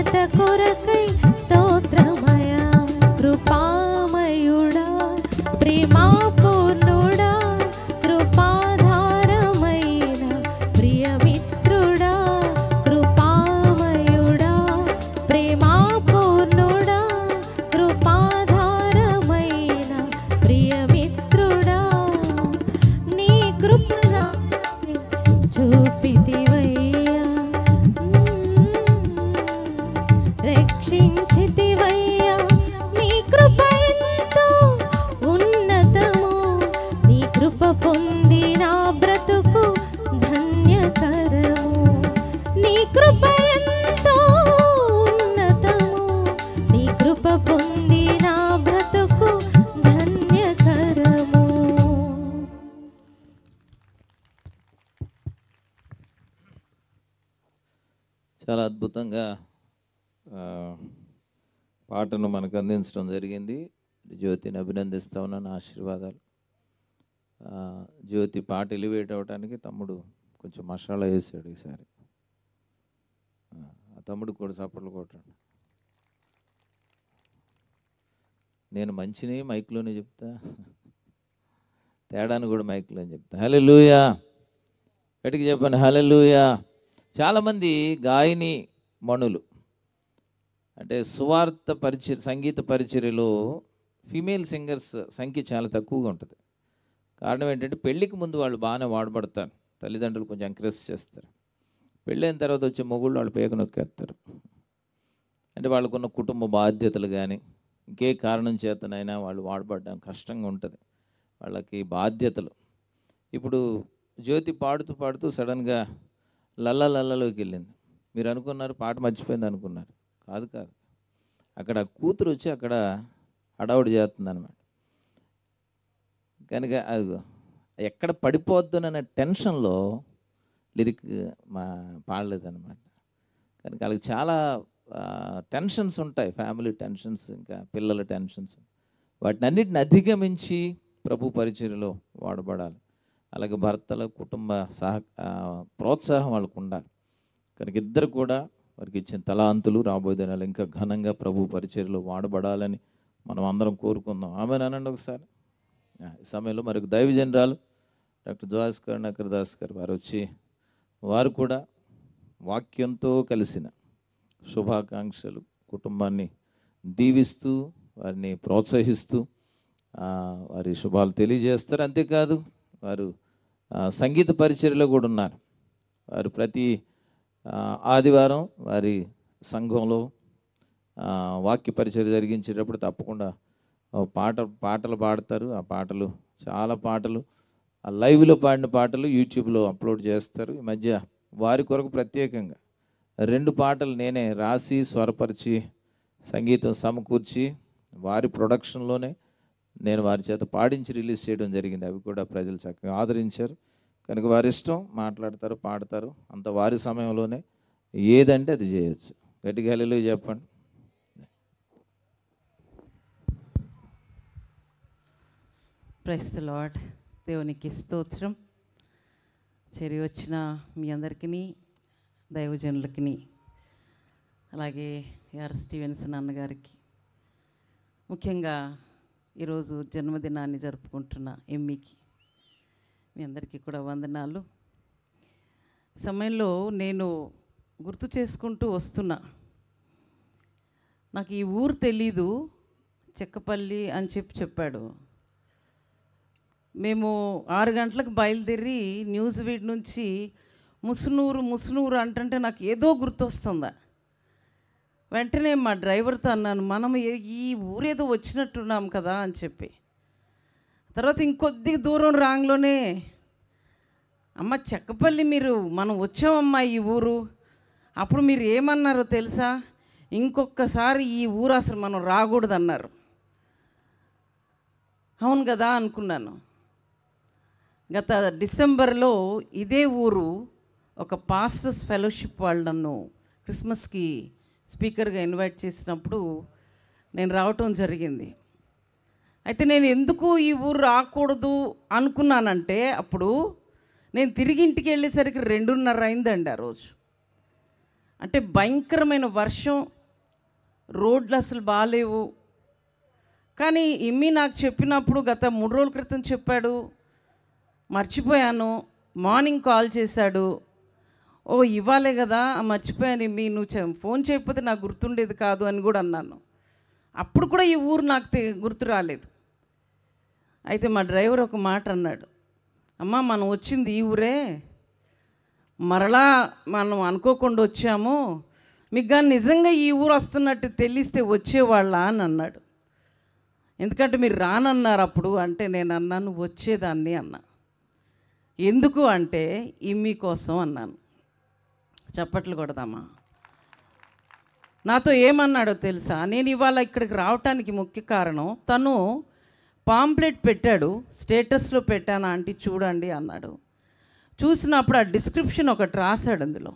ఘనత కొరకై స్తోత్రమయా కృపామయుడా ప్రేమాపూర్ణుడా కృపాధారమైన ప్రియమిత్రుడా కృపామయుడా ప్రేమాపూర్ణుడా కృపాధారమైన ప్రియమిత్రుడా నీ కృపణ చూపితివయ్యా రక్షించితివయ్యా నీ కృప ఎంతో ఉన్నతము నీ కృప పొంది నా బ్రతుకు ధన్యకరము నీ కృప ఎంతో ఉన్నతము నీ కృప పొంది నా బ్రతుకు ధన్యకరము
చాలా అద్భుతంగా ఆ, పాటను మనకు అందించడం జరిగింది జ్యోతిని అభినందిస్తా ఉన్నాను ఆశీర్వాదాలు ఆ, జ్యోతి పాట ఎలివేట్ అవ్వడానికి తమ్ముడు కొంచెం మసాలా వేసాడు ఈసారి ఆ, ఆ తమ్ముడు కూడా చప్పట్లు కొట్టండి నేను మంచిని మైక్లోనే చెప్తా తేడాను కూడా మైక్లోనే చెప్తా హలో లూయా గట్టిగా చెప్పండి హలో లూయా చాలామంది గాయని మణులు అంటే సువార్త పరిచయ సంగీత పరిచర్యలో ఫీమేల్ సింగర్స్ సంఖ్య చాలా తక్కువగా ఉంటుంది కారణం ఏంటంటే పెళ్ళికి ముందు వాళ్ళు బాగానే వాడబడతారు తల్లిదండ్రులు కొంచెం ఎంకరేజ్ చేస్తారు పెళ్ళైన తర్వాత వచ్చే మొగుళ్ళు వాళ్ళు పేక నొక్కేస్తారు అంటే వాళ్ళకున్న కుటుంబ బాధ్యతలు కానీ ఇంకే కారణం చేతనైనా వాళ్ళు వాడబడడం కష్టంగా ఉంటుంది వాళ్ళకి బాధ్యతలు ఇప్పుడు జ్యోతి పాడుతూ పాడుతూ సడన్గా లల్ల లల్లలోకి వెళ్ళింది మీరు అనుకున్నారు పాట మర్చిపోయింది అనుకున్నారు కాదు కాదు అక్కడ కూతురు వచ్చి అక్కడ హడావుడి చేస్తుంది అనమాట కనుక అది ఎక్కడ పడిపోద్దునన్న టెన్షన్లో లిరిక్ మా పాడలేదన్నమాట కనుక వాళ్ళకి చాలా టెన్షన్స్ ఉంటాయి ఫ్యామిలీ టెన్షన్స్ ఇంకా పిల్లల టెన్షన్స్ వాటిని అన్నిటిని అధిగమించి ప్రభు పరిచర్యలో వాడబడాలి అలాగే భర్తల కుటుంబ సహ ఆ, ప్రోత్సాహం వాళ్ళకు ఉండాలి కనుక ఇద్దరు కూడా వారికి ఇచ్చిన తలాంతులు రాబోయే దినాలు ఇంకా ఘనంగా ప్రభు పరిచర్యలో వాడబడాలని మనం అందరం కోరుకుందాం ఆమె అనండి ఒకసారి ఆ, ఈ సమయంలో మరి దైవజనరాలు డాక్టర్ జోహాస్ కరుణాకర్ దాస్ గారు వారు వచ్చి వారు కూడా వాక్యంతో కలిసిన శుభాకాంక్షలు కుటుంబాన్ని దీవిస్తూ వారిని ప్రోత్సహిస్తూ ఆ, వారి శుభాలు తెలియజేస్తారు అంతేకాదు వారు ఆ, సంగీత పరిచర్యలో కూడా ఉన్నారు వారు ప్రతి ఆ, ఆదివారం వారి సంఘంలో ఆ, వాక్య పరిచర్య జరిగించేటప్పుడు తప్పకుండా ఓ పాట పాటలు పాడతారు ఆ పాటలు చాలా పాటలు ఆ లైవ్లో పాడిన పాటలు యూట్యూబ్లో అప్లోడ్ చేస్తారు ఈ మధ్య వారి కొరకు ప్రత్యేకంగా రెండు పాటలు నేనే రాసి స్వరపరిచి సంగీతం సమకూర్చి వారి ప్రొడక్షన్లోనే నేను వారి చేత పాడించి రిలీజ్ చేయడం జరిగింది అవి కూడా ప్రజలు చక్కగా ఆదరించారు కనుక వారి ఇష్టం మాట్లాడతారు పాడతారు అంత వారి సమయంలోనే ఏదంటే అది చేయొచ్చు గట్టిగా హల్లెలూయా చెప్పండి
ప్రైస్ లార్డ్ దేవునికి స్తోత్రం చెరి వచ్చిన మీ అందరికీ దైవజనులకి అలాగే ఆర్ స్టీవెన్సన్ అన్నగారికి ముఖ్యంగా ఈరోజు జన్మదినాన్ని జరుపుకుంటున్న ఎమ్మికి మీ అందరికీ కూడా వందనాలు ఈ సమయంలో నేను గుర్తు చేసుకుంటూ వస్తున్నా నాకు ఈ ఊరు తెలీదు చెక్కపల్లి అని చెప్పి చెప్పాడు మేము ఆరు గంటలకు బయలుదేరి న్యూస్ వీడ్ నుంచి ముసునూరు ముసునూరు అంటుంటే నాకు ఏదో గుర్తొస్తుందా వెంటనే మా డ్రైవర్తో అన్నాను మనం ఏ- ఈ ఊరేదో వచ్చినట్టున్నాం కదా అని చెప్పి తర్వాత ఇంకొద్ది దూరం రాంగ్లోనే అమ్మ చెక్కపల్లి మీరు మనం వచ్చామమ్మా ఈ ఊరు అప్పుడు మీరు ఏమన్నారో తెలుసా ఇంకొకసారి ఈ ఊరు అసలు మనం రాకూడదు అన్నారు అవును కదా అనుకున్నాను గత డిసెంబర్లో ఇదే ఊరు ఒక పాస్టర్స్ ఫెలోషిప్ వాళ్ళు నన్ను క్రిస్మస్కి స్పీకర్గా ఇన్వైట్ చేసినప్పుడు నేను రావటం జరిగింది అయితే నేను ఎందుకు ఈ ఊరు రాకూడదు అనుకున్నానంటే అప్పుడు నేను తిరిగి ఇంటికి వెళ్ళేసరికి రెండున్నర అయిందండి ఆ రోజు అంటే భయంకరమైన వర్షం రోడ్లు అసలు బాగాలేవు కానీ ఇమ్మి నాకు చెప్పినప్పుడు గత మూడు రోజుల క్రితం చెప్పాడు మర్చిపోయాను మార్నింగ్ కాల్ చేశాడు ఓ ఇవ్వాలే కదా మర్చిపోయాను ఇమ్మి నువ్వు చె- ఫోన్ చేయకపోతే నాకు గుర్తుండేది కాదు అని కూడా అన్నాను అప్పుడు కూడా ఈ ఊరు నాకు తె- గుర్తు రాలేదు అయితే మా డ్రైవర్ ఒక మాట అన్నాడు అమ్మ మనం వచ్చింది ఈ ఊరే మరలా మనం అనుకోకుండా వచ్చాము మీకు కానీ నిజంగా ఈ ఊరు వస్తున్నట్టు తెలిస్తే వచ్చేవాళ్ళ అని అన్నాడు ఎందుకంటే మీరు రానన్నారు అప్పుడు అంటే నేను అన్నాను వచ్చేదాన్ని అన్నా ఎందుకు అంటే ఇమ్మి కోసం అన్నాను చప్పట్లు కొడదామా నాతో ఏమన్నాడో తెలుసా నేను ఇవాళ ఇక్కడికి రావటానికి ముఖ్య కారణం తను పాంప్లెట్ పెట్టాడు స్టేటస్లో పెట్టాను ఆంటీ చూడండి అన్నాడు చూసినప్పుడు ఆ డిస్క్రిప్షన్ ఒకటి రాశాడు అందులో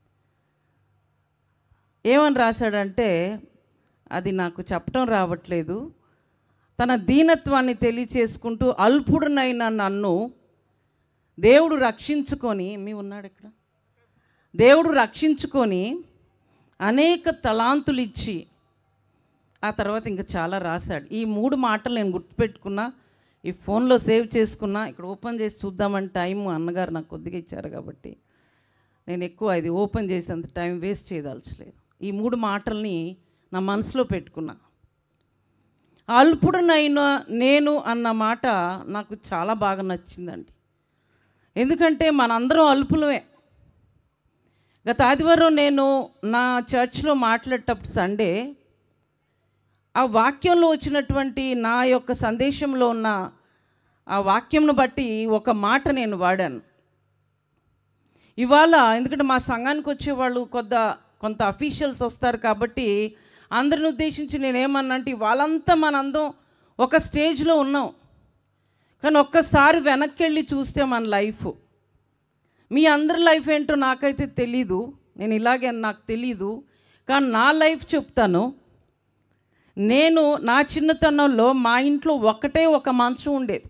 ఏమని రాశాడంటే అది నాకు చెప్పడం రావట్లేదు తన దీనత్వాన్ని తెలియచేసుకుంటూ అల్పుడునైన నన్ను దేవుడు రక్షించుకొని మీ ఉన్నాడు ఇక్కడ దేవుడు రక్షించుకొని అనేక తలాంతులు ఇచ్చి ఆ తర్వాత ఇంకా చాలా రాశాడు ఈ మూడు మాటలు నేను గుర్తుపెట్టుకున్నా ఈ ఫోన్లో సేవ్ చేసుకున్నా ఇక్కడ ఓపెన్ చేసి చూద్దామని టైం అన్నగారు నాకు కొద్దిగా ఇచ్చారు కాబట్టి నేను ఎక్కువ ఇది ఓపెన్ చేసేంత టైం వేస్ట్ చేయదలచలేదు ఈ మూడు మాటల్ని నా మనసులో పెట్టుకున్నా అల్పుడునైనా నేను అన్న మాట నాకు చాలా బాగా నచ్చిందండి ఎందుకంటే మనందరం అల్పులమే గత ఆదివారం నేను నా చర్చ్లో మాట్లాడేటప్పుడు సండే ఆ వాక్యంలో వచ్చినటువంటి నా యొక్క సందేశంలో ఉన్న ఆ వాక్యంను బట్టి ఒక మాట నేను వాడాను ఇవాళ ఎందుకంటే మా సంఘానికి వచ్చేవాళ్ళు కొద్ద కొంత అఫీషియల్స్ వస్తారు కాబట్టి అందరిని ఉద్దేశించి నేనేమన్నా అంటే వాళ్ళంతా మనందరం ఒక స్టేజ్లో ఉన్నాం కానీ ఒక్కసారి వెనక్కి వెళ్ళి చూస్తే మన లైఫ్ మీ అందరి లైఫ్ ఏంటో నాకైతే తెలీదు నేను ఇలాగే అని నాకు తెలీదు కానీ నా లైఫ్ చెప్తాను నేను నా చిన్నతనంలో మా ఇంట్లో ఒకటే ఒక మంచం ఉండేది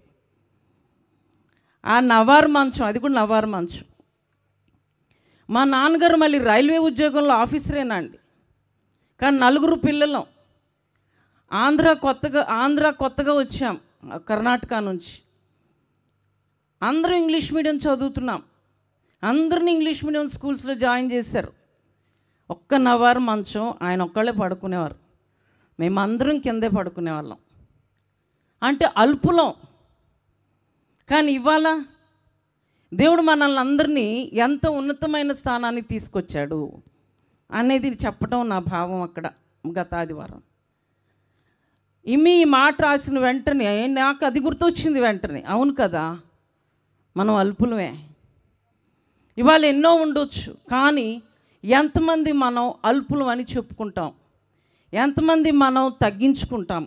ఆ నవారు మంచం అది కూడా నవారు మంచం మా నాన్నగారు మళ్ళీ రైల్వే ఉద్యోగంలో ఆఫీసరేనా అండి కానీ నలుగురు పిల్లలం ఆంధ్ర కొత్తగా ఆంధ్ర కొత్తగా వచ్చాం కర్ణాటక నుంచి అందరూ ఇంగ్లీష్ మీడియం చదువుతున్నాం అందరిని ఇంగ్లీష్ మీడియం స్కూల్స్లో జాయిన్ చేశారు ఒక్క నవారు మంచం ఆయన ఒక్కళ్ళే పడుకునేవారు మేమందరం కిందే పడుకునేవాళ్ళం అంటే అల్పులం కానీ ఇవాళ దేవుడు మనల్ని అందరినీ ఎంత ఉన్నతమైన స్థానానికి తీసుకొచ్చాడు అనేది చెప్పడం నా భావం అక్కడ గత ఆదివారం ఇమి ఈ మాట రాసిన వెంటనే నాకు అది గుర్తొచ్చింది వెంటనే అవును కదా మనం అల్పులమే ఇవాళ ఎన్నో ఉండొచ్చు కానీ ఎంతమంది మనం అల్పులం అని చెప్పుకుంటాం ఎంతమంది మనం తగ్గించుకుంటాం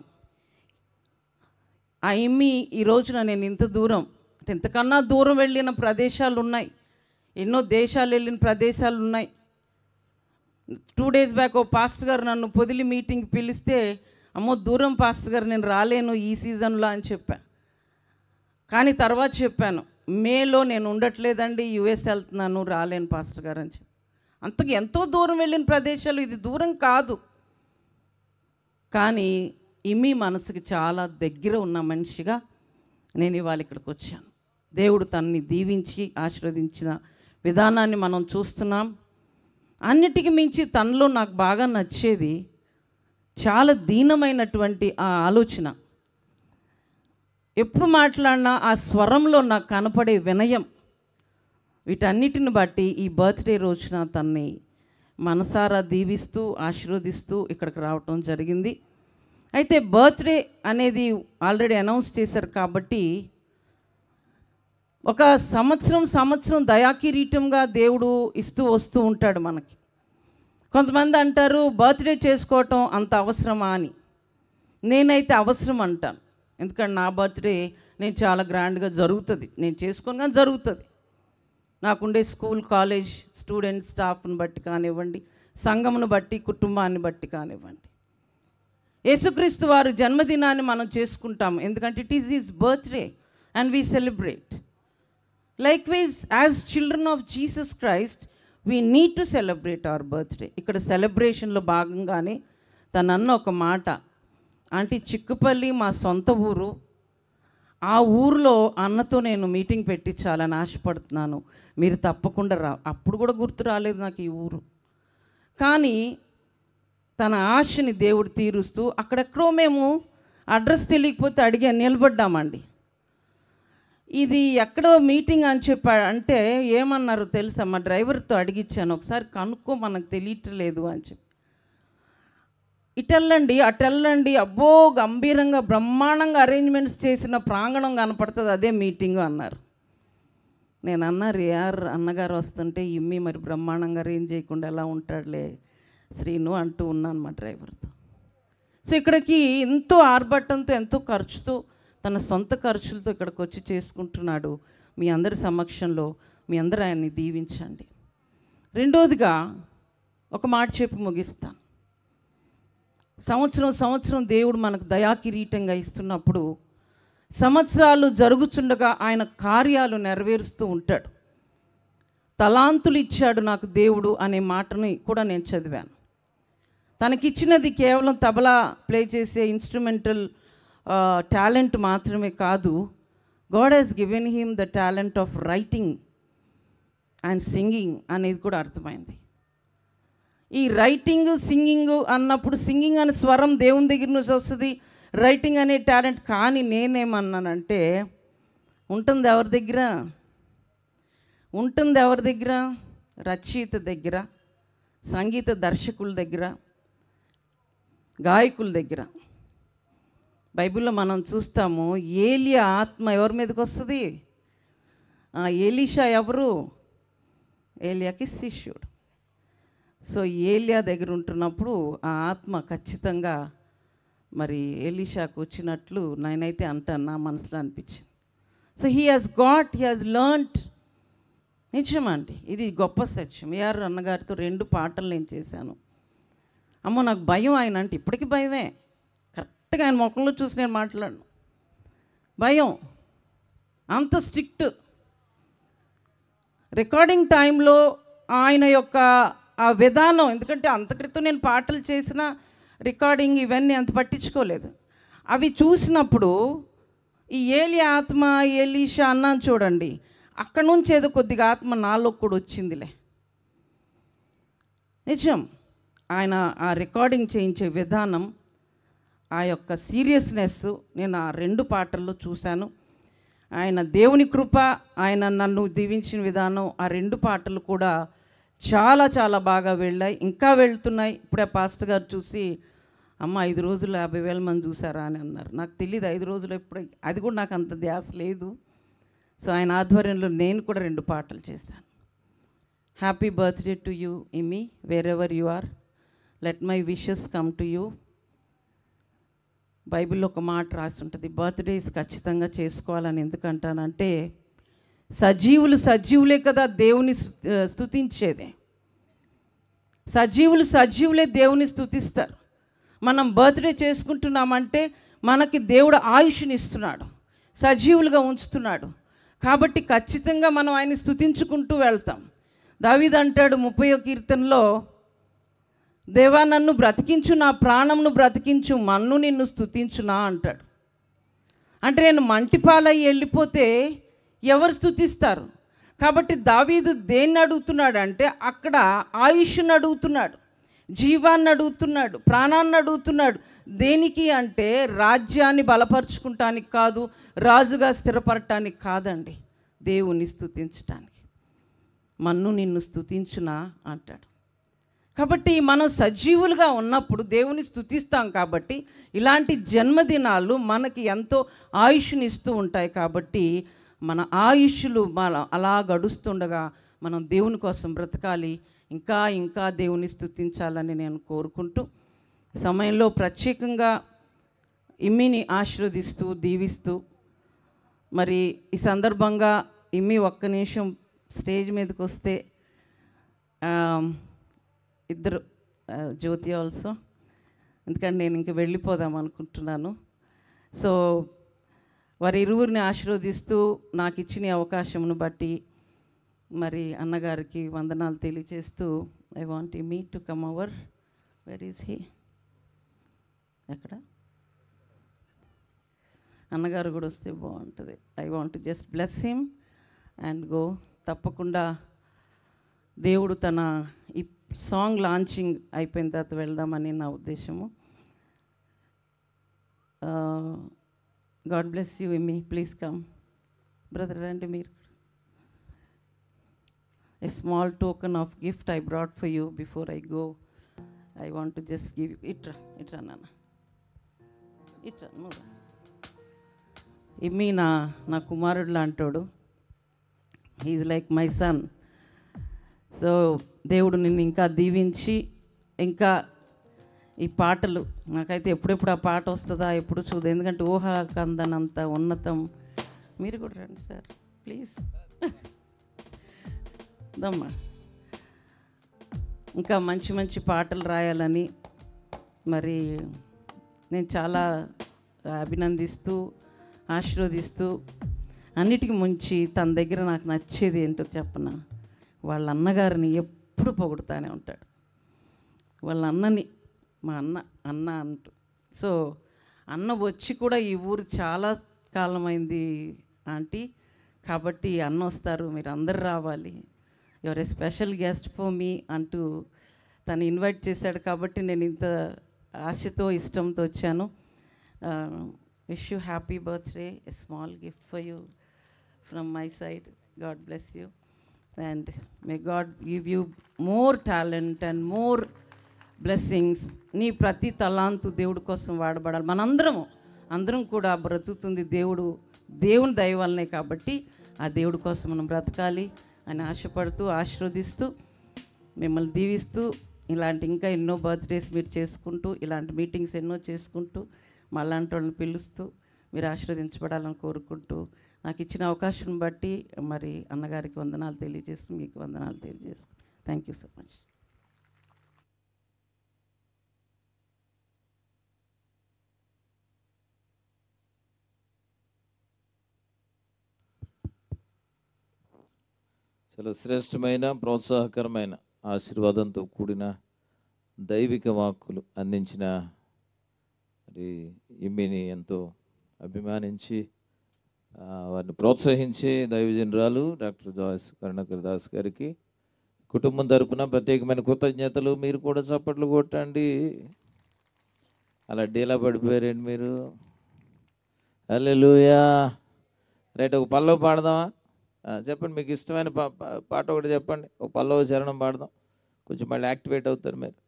ఆ ఇమ్మి ఈ రోజున నేను ఇంత దూరం అంటే ఇంతకన్నా దూరం వెళ్ళిన ప్రదేశాలు ఉన్నాయి ఎన్నో దేశాలు వెళ్ళిన ప్రదేశాలు ఉన్నాయి టూ డేస్ బ్యాక్ ఓ పాస్టర్ గారు నన్ను పొదిలి మీటింగ్ పిలిస్తే అమ్మో దూరం పాస్టర్ గారు నేను రాలేను ఈ సీజన్లో అని చెప్పా కానీ తర్వాత చెప్పాను మేలో నేను ఉండట్లేదండి యుఎస్ వెళ్తున్నాను రాలేను పాస్టర్ గారు అని చెప్పి అంతకు ఎంతో దూరం వెళ్ళిన ప్రదేశాలు ఇది దూరం కాదు కానీ ఇమి మనసుకి చాలా దగ్గర ఉన్న మనిషిగా నేను ఇవాళ ఇక్కడికి వచ్చాను దేవుడు తనని దీవించి ఆశీర్వదించిన విధానాన్ని మనం చూస్తున్నాం అన్నిటికీ మించి తనలో నాకు బాగా నచ్చేది చాలా దీనమైనటువంటి ఆ ఆలోచన ఎప్పుడు మాట్లాడినా ఆ స్వరంలో నాకు కనపడే వినయం వీటన్నిటిని బట్టి ఈ బర్త్డే రోజున తన్ని మనసారా దీవిస్తూ ఆశీర్వదిస్తూ ఇక్కడికి రావటం జరిగింది అయితే బర్త్డే అనేది ఆల్రెడీ అనౌన్స్ చేశారు కాబట్టి ఒక సంవత్సరం సంవత్సరం దయాకిరీటంగా దేవుడు ఇస్తూ వస్తూ ఉంటాడు మనకి కొంతమంది అంటారు బర్త్డే చేసుకోవటం అంత అవసరమా అని నేనైతే అవసరం అంటాను ఎందుకంటే నా బర్త్డే నేను చాలా గ్రాండ్గా జరుగుతుంది నేను చేసుకొని కానీ జరుగుతుంది నాకుండే స్కూల్ కాలేజ్ స్టూడెంట్ స్టాఫ్ని బట్టి కానివ్వండి సంఘమును బట్టి కుటుంబాన్ని బట్టి కానివ్వండి యేసుక్రీస్తు వారు జన్మదినాన్ని మనం చేసుకుంటాం ఎందుకంటే it is his birthday and we celebrate likewise as children of Jesus Christ we need to celebrate our birthday ఇక్కడ సెలబ్రేషన్లో భాగంగానే తను అన్న ఒక మాట ఆంటీ చిక్కుపల్లి మా సొంత ఊరు ఆ ఊరిలో అన్నతో నేను మీటింగ్ పెట్టించాలని ఆశపడుతున్నాను మీరు తప్పకుండా రా అప్పుడు కూడా గుర్తు రాలేదు నాకు ఈ ఊరు కానీ తన ఆశని దేవుడు తీరుస్తూ అక్కడెక్కడో మేము అడ్రస్ తెలియకపోతే అడిగా నిలబడ్డామండి ఇది ఎక్కడో మీటింగ్ అని చెప్పాడు అంటే ఏమన్నారు తెలుసా మా డ్రైవర్తో అడిగిచ్చాను ఒకసారి కనుక్కో మనకు తెలియట్లేదు అని చెప్పి ఇటెళ్ళండి అటెళ్ళండి అబ్బో గంభీరంగా బ్రహ్మాండంగా అరేంజ్మెంట్స్ చేసిన ప్రాంగణం కనపడుతుంది అదే మీటింగ్ అన్నారు నేను అన్నారు యార్ అన్నగారు వస్తుంటే ఇమ్మి మరి బ్రహ్మాండంగా అరేంజ్ చేయకుండా ఎలా ఉంటాడులే శ్రీను అంటూ ఉన్నాను మా డ్రైవర్తో సో ఇక్కడికి ఎంతో ఆర్భటంతో ఎంతో ఖర్చుతో తన సొంత ఖర్చులతో ఇక్కడికి వచ్చి చేసుకుంటున్నాడు మీ అందరి సమక్షంలో మీ అందరూ ఆయన్ని దీవించండి రెండోదిగా ఒక మాట చెప్పి ముగిస్తాను సంవత్సరం సంవత్సరం దేవుడు మనకు దయా కిరీటంగా ఇస్తున్నప్పుడు సంవత్సరాలు జరుగుచుండగా ఆయన కార్యాలు నెరవేరుస్తూ ఉంటాడు తలాంతులు ఇచ్చాడు నాకు దేవుడు అనే మాటని కూడా నేను చదివాను తనకిచ్చినది కేవలం తబలా ప్లే చేసే ఇన్స్ట్రుమెంటల్ టాలెంట్ మాత్రమే కాదు God he's given him the talent of writing and singing అనేది కూడా అర్థమైంది ఈ రైటింగ్ సింగింగ్ అన్నప్పుడు సింగింగ్ అనే స్వరం దేవుని దగ్గర నుంచి వస్తుంది రైటింగ్ అనే టాలెంట్ కానీ నేనేమన్నానంటే ఉంటుంది ఎవరి దగ్గర ఉంటుంది ఎవరి దగ్గర రచయిత దగ్గర సంగీత దర్శకుల దగ్గర గాయకుల దగ్గర బైబిల్లో మనం చూస్తాము ఏలియా ఆత్మ ఎవరి మీదకి వస్తుంది ఆ, ఏలీషా ఎవరు ఏలియాకి శిష్యుడు సో ఏలియా దగ్గర ఉంటున్నప్పుడు ఆ ఆత్మ ఖచ్చితంగా మరి ఎలీషాకు వచ్చినట్లు నేనైతే అంటాను నా మనసులో అనిపించింది so he has got he has learnt నిజమండి ఇది గొప్ప సత్యం ఏఆర్ అన్నగారితో రెండు పాటలు నేను చేశాను అమ్మో నాకు భయం ఆయన అంటే ఇప్పటికీ భయమే కరెక్ట్గా ఆయన ముఖంలో చూసి నేను మాట్లాడను భయం అంత స్ట్రిక్ట్ రికార్డింగ్ టైంలో ఆయన యొక్క ఆ విధానం ఎందుకంటే అంత క్రితం నేను పాటలు చేసిన రికార్డింగ్ ఇవన్నీ అంత పట్టించుకోలేదు అవి చూసినప్పుడు ఈ ఏలి ఆత్మ ఏలీషా అన్నాను చూడండి అక్కడ నుంచి ఏదో కొద్దిగా ఆత్మ నాలో కూడా వచ్చిందిలే నిజం ఆయన ఆ రికార్డింగ్ చేయించే విధానం ఆ యొక్క సీరియస్నెస్ నేను ఆ రెండు పాటల్లో చూశాను ఆయన దేవుని కృప ఆయన నన్ను దీవించిన విధానం ఆ రెండు పాటలు కూడా చాలా చాలా బాగా వెళ్ళాయి ఇంకా వెళ్తున్నాయి ఇప్పుడే పాస్టర్ గారు చూసి అమ్మ ఐదు రోజులు యాభై వేల మంది చూసారా అని అన్నారు నాకు తెలియదు ఐదు రోజులు ఎప్పుడు అది కూడా నాకు అంత ధ్యాస లేదు సో ఆయన ఆధ్వర్యంలో నేను కూడా రెండు పాటలు చేశాను happy birthday to you Immy wherever you are let my wishes come to you బైబిల్లో ఒక మాట రాసి ఉంటుంది బర్త్డేస్ ఖచ్చితంగా చేసుకోవాలని ఎందుకంటానంటే సజీవులు సజీవులే కదా దేవుని స్తు- ఆ, స్తుతించేదే సజీవులు సజీవులే దేవుని స్తుతిస్తారు మనం బర్త్డే చేసుకుంటున్నామంటే మనకి దేవుడు ఆయుష్ని ఇస్తున్నాడు సజీవులుగా ఉంచుతున్నాడు కాబట్టి ఖచ్చితంగా మనం ఆయన్ని స్తుతించుకుంటూ వెళ్తాం దావీద్ అంటాడు ముప్పయో కీర్తనలో దేవా నన్ను బ్రతికించు నా ప్రాణంను బ్రతికించు మన్ను నిన్ను స్తుతించునా అంటాడు అంటే నేను మంటిపాలయ్యి వెళ్ళిపోతే ఎవరు స్తుతిస్తారు కాబట్టి దావీదు దేన్ని అడుగుతున్నాడు అంటే అక్కడ ఆయుష్ను అడుగుతున్నాడు జీవాన్ని అడుగుతున్నాడు ప్రాణాన్ని అడుగుతున్నాడు దేనికి అంటే రాజ్యాన్ని బలపరుచుకుంటానికి కాదు రాజుగా స్థిరపడటానికి కాదండి దేవుని స్తుతించటానికి మన్ను నిన్ను స్తుతించునా అంటాడు కాబట్టి మనం సజీవులుగా ఉన్నప్పుడు దేవుని స్తుతిస్తాం కాబట్టి ఇలాంటి జన్మదినాలు మనకి ఎంతో ఆయుష్ని ఇస్తూ ఉంటాయి కాబట్టి మన ఆయుష్లు మన అలా గడుస్తుండగా మనం దేవుని కోసం బ్రతకాలి ఇంకా ఇంకా దేవుని స్తుతించాలని నేను కోరుకుంటూ ఈ సమయంలో ప్రత్యేకంగా ఇమ్మిని ఆశీర్వదిస్తూ దీవిస్తూ మరి ఈ సందర్భంగా ఇమ్మి ఒక్క నిమిషం స్టేజ్ మీదకి వస్తే ఆ, ఇద్దరు ఆ, జ్యోతి ఆల్సో ఎందుకంటే నేను ఇంక వెళ్ళిపోదాం అనుకుంటున్నాను సో వారి ఇరువురిని ఆశీర్వదిస్తూ నాకు ఇచ్చిన ఈ అవకాశమును బట్టి మరి అన్నగారికి వందనాలు తెలియజేస్తూ I want me to come over where is he ఎక్కడ అన్నగారు కూడా వస్తే బాగుంటుంది I want just bless him and go తప్పకుండా దేవుడు తన ఈ సాంగ్ లాంచింగ్ అయిపోయిన తర్వాత వెళ్దామని నా ఉద్దేశము God bless you Immy please come brother రండి మీరు a small token of gift I brought for you before I go. I want to just give you. Itra, itra, nana. Itra, move. ఇమ్మి నా నా కుమారుడు లాంటోడు is like my son so దేవుడు నిన్ను ఇంకా దీవించి ఇంకా ఈ పాటలు నాకైతే ఎప్పుడెప్పుడు ఆ పాట వస్తుందా ఎప్పుడు చూదు ఎందుకంటే ఊహ కందనంత ఉన్నతం మీరు కూడా రండి సార్ ప్లీజ్ దమ్మా ఇంకా మంచి మంచి పాటలు రాయాలని మరి నేను చాలా అభినందిస్తూ ఆశీర్వదిస్తూ అన్నిటికీ ముంచి తన దగ్గర నాకు నచ్చేది ఏంటో చెప్పన వాళ్ళ అన్నగారిని ఎప్పుడు పొగుడుతానే ఉంటాడు వాళ్ళ అన్నని మా అన్న అన్న అంటూ సో అన్న వచ్చి కూడా ఈ ఊరు చాలా కాలమైంది ఆంటీ కాబట్టి అన్న వస్తారు మీరు అందరు రావాలి your a special guest for me అంటూ తను ఇన్వైట్ చేశాడు కాబట్టి నేను ఇంత ఆశతో ఇష్టంతో వచ్చాను wish you happy birthday a small gift for you from my side God bless you and may God give you more talent and more blessings నీ ప్రతి తలాంతు దేవుడి కోసం వాడబడాలి మనందరము అందరం కూడా బ్రతుకుతుంది దేవుడు దేవుని దయ వల్లనే కాబట్టి ఆ దేవుడి కోసం మనం బ్రతకాలి అని ఆశపడుతూ ఆశీర్వదిస్తూ మిమ్మల్ని దీవిస్తూ ఇలాంటి ఇంకా ఎన్నో బర్త్డేస్ మీరు చేసుకుంటూ ఇలాంటి మీటింగ్స్ ఎన్నో చేసుకుంటూ మళ్ళాంటి వాళ్ళని పిలుస్తూ మీరు ఆశీర్వదించబడాలని కోరుకుంటూ నాకు ఇచ్చిన అవకాశం బట్టి మరి అన్నగారికి వందనాలు తెలియజేస్తూ మీకు వందనాలు తెలియజేస్తూ థ్యాంక్ యూ సో మచ్
చాలా శ్రేష్టమైన ప్రోత్సాహకరమైన ఆశీర్వాదంతో కూడిన దైవిక వాక్కులు అందించిన మరి ఇమ్మిని ఎంతో అభిమానించి ఆ, వారిని ప్రోత్సహించి దైవజనరాలు డాక్టర్ జాయిస్ కరుణాకర్ దాస్ గారికి కుటుంబం తరపున ప్రత్యేకమైన కృతజ్ఞతలు మీరు కూడా చప్పట్లు కొట్టండి అలా డీలా పడిపోయారండి మీరు హల్లెలూయా రైట్ ఒక పల్లవ పాడదామా ఆ, చెప్పండి మీకు ఇష్టమైన పా పా- పాట ఒకటి చెప్పండి ఒక పల్లవ చరణం పాడదాం కొంచెం మళ్ళీ యాక్టివేట్ అవుతారు మీరు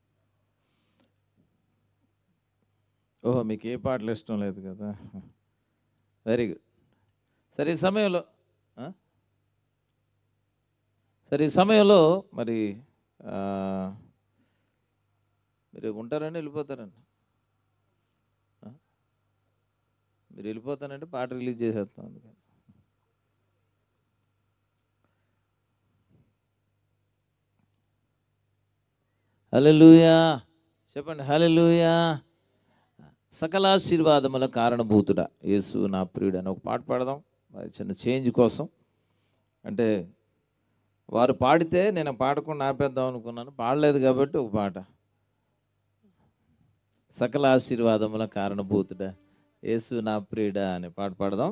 ఓహో మీకు ఏ పాటలు ఇష్టం లేదు కదా వెరీ గుడ్ సరే ఈ సమయంలో ఆ? సరే ఈ సమయంలో మరి ఆ, మీరు ఉంటారండి వెళ్ళిపోతారండి ఆ? మీరు వెళ్ళిపోతానంటే పాట రిలీజ్ చేసేస్తాం అందుకని హల్లెలూయా చెప్పండి హల్లెలూయా సకలాశీర్వాదముల కారణభూతుడా యేసు నా ప్రియుడు అని ఒక పాట పాడదాం మరి చిన్న చేంజ్ కోసం అంటే వారు పాడితే నేను పాడకుండా ఆపేద్దాం అనుకున్నాను పాడలేదు కాబట్టి ఒక పాట సకల ఆశీర్వాదముల కారణభూతుడా యేసు నా ప్రియుడా అనే పాట పాడదాం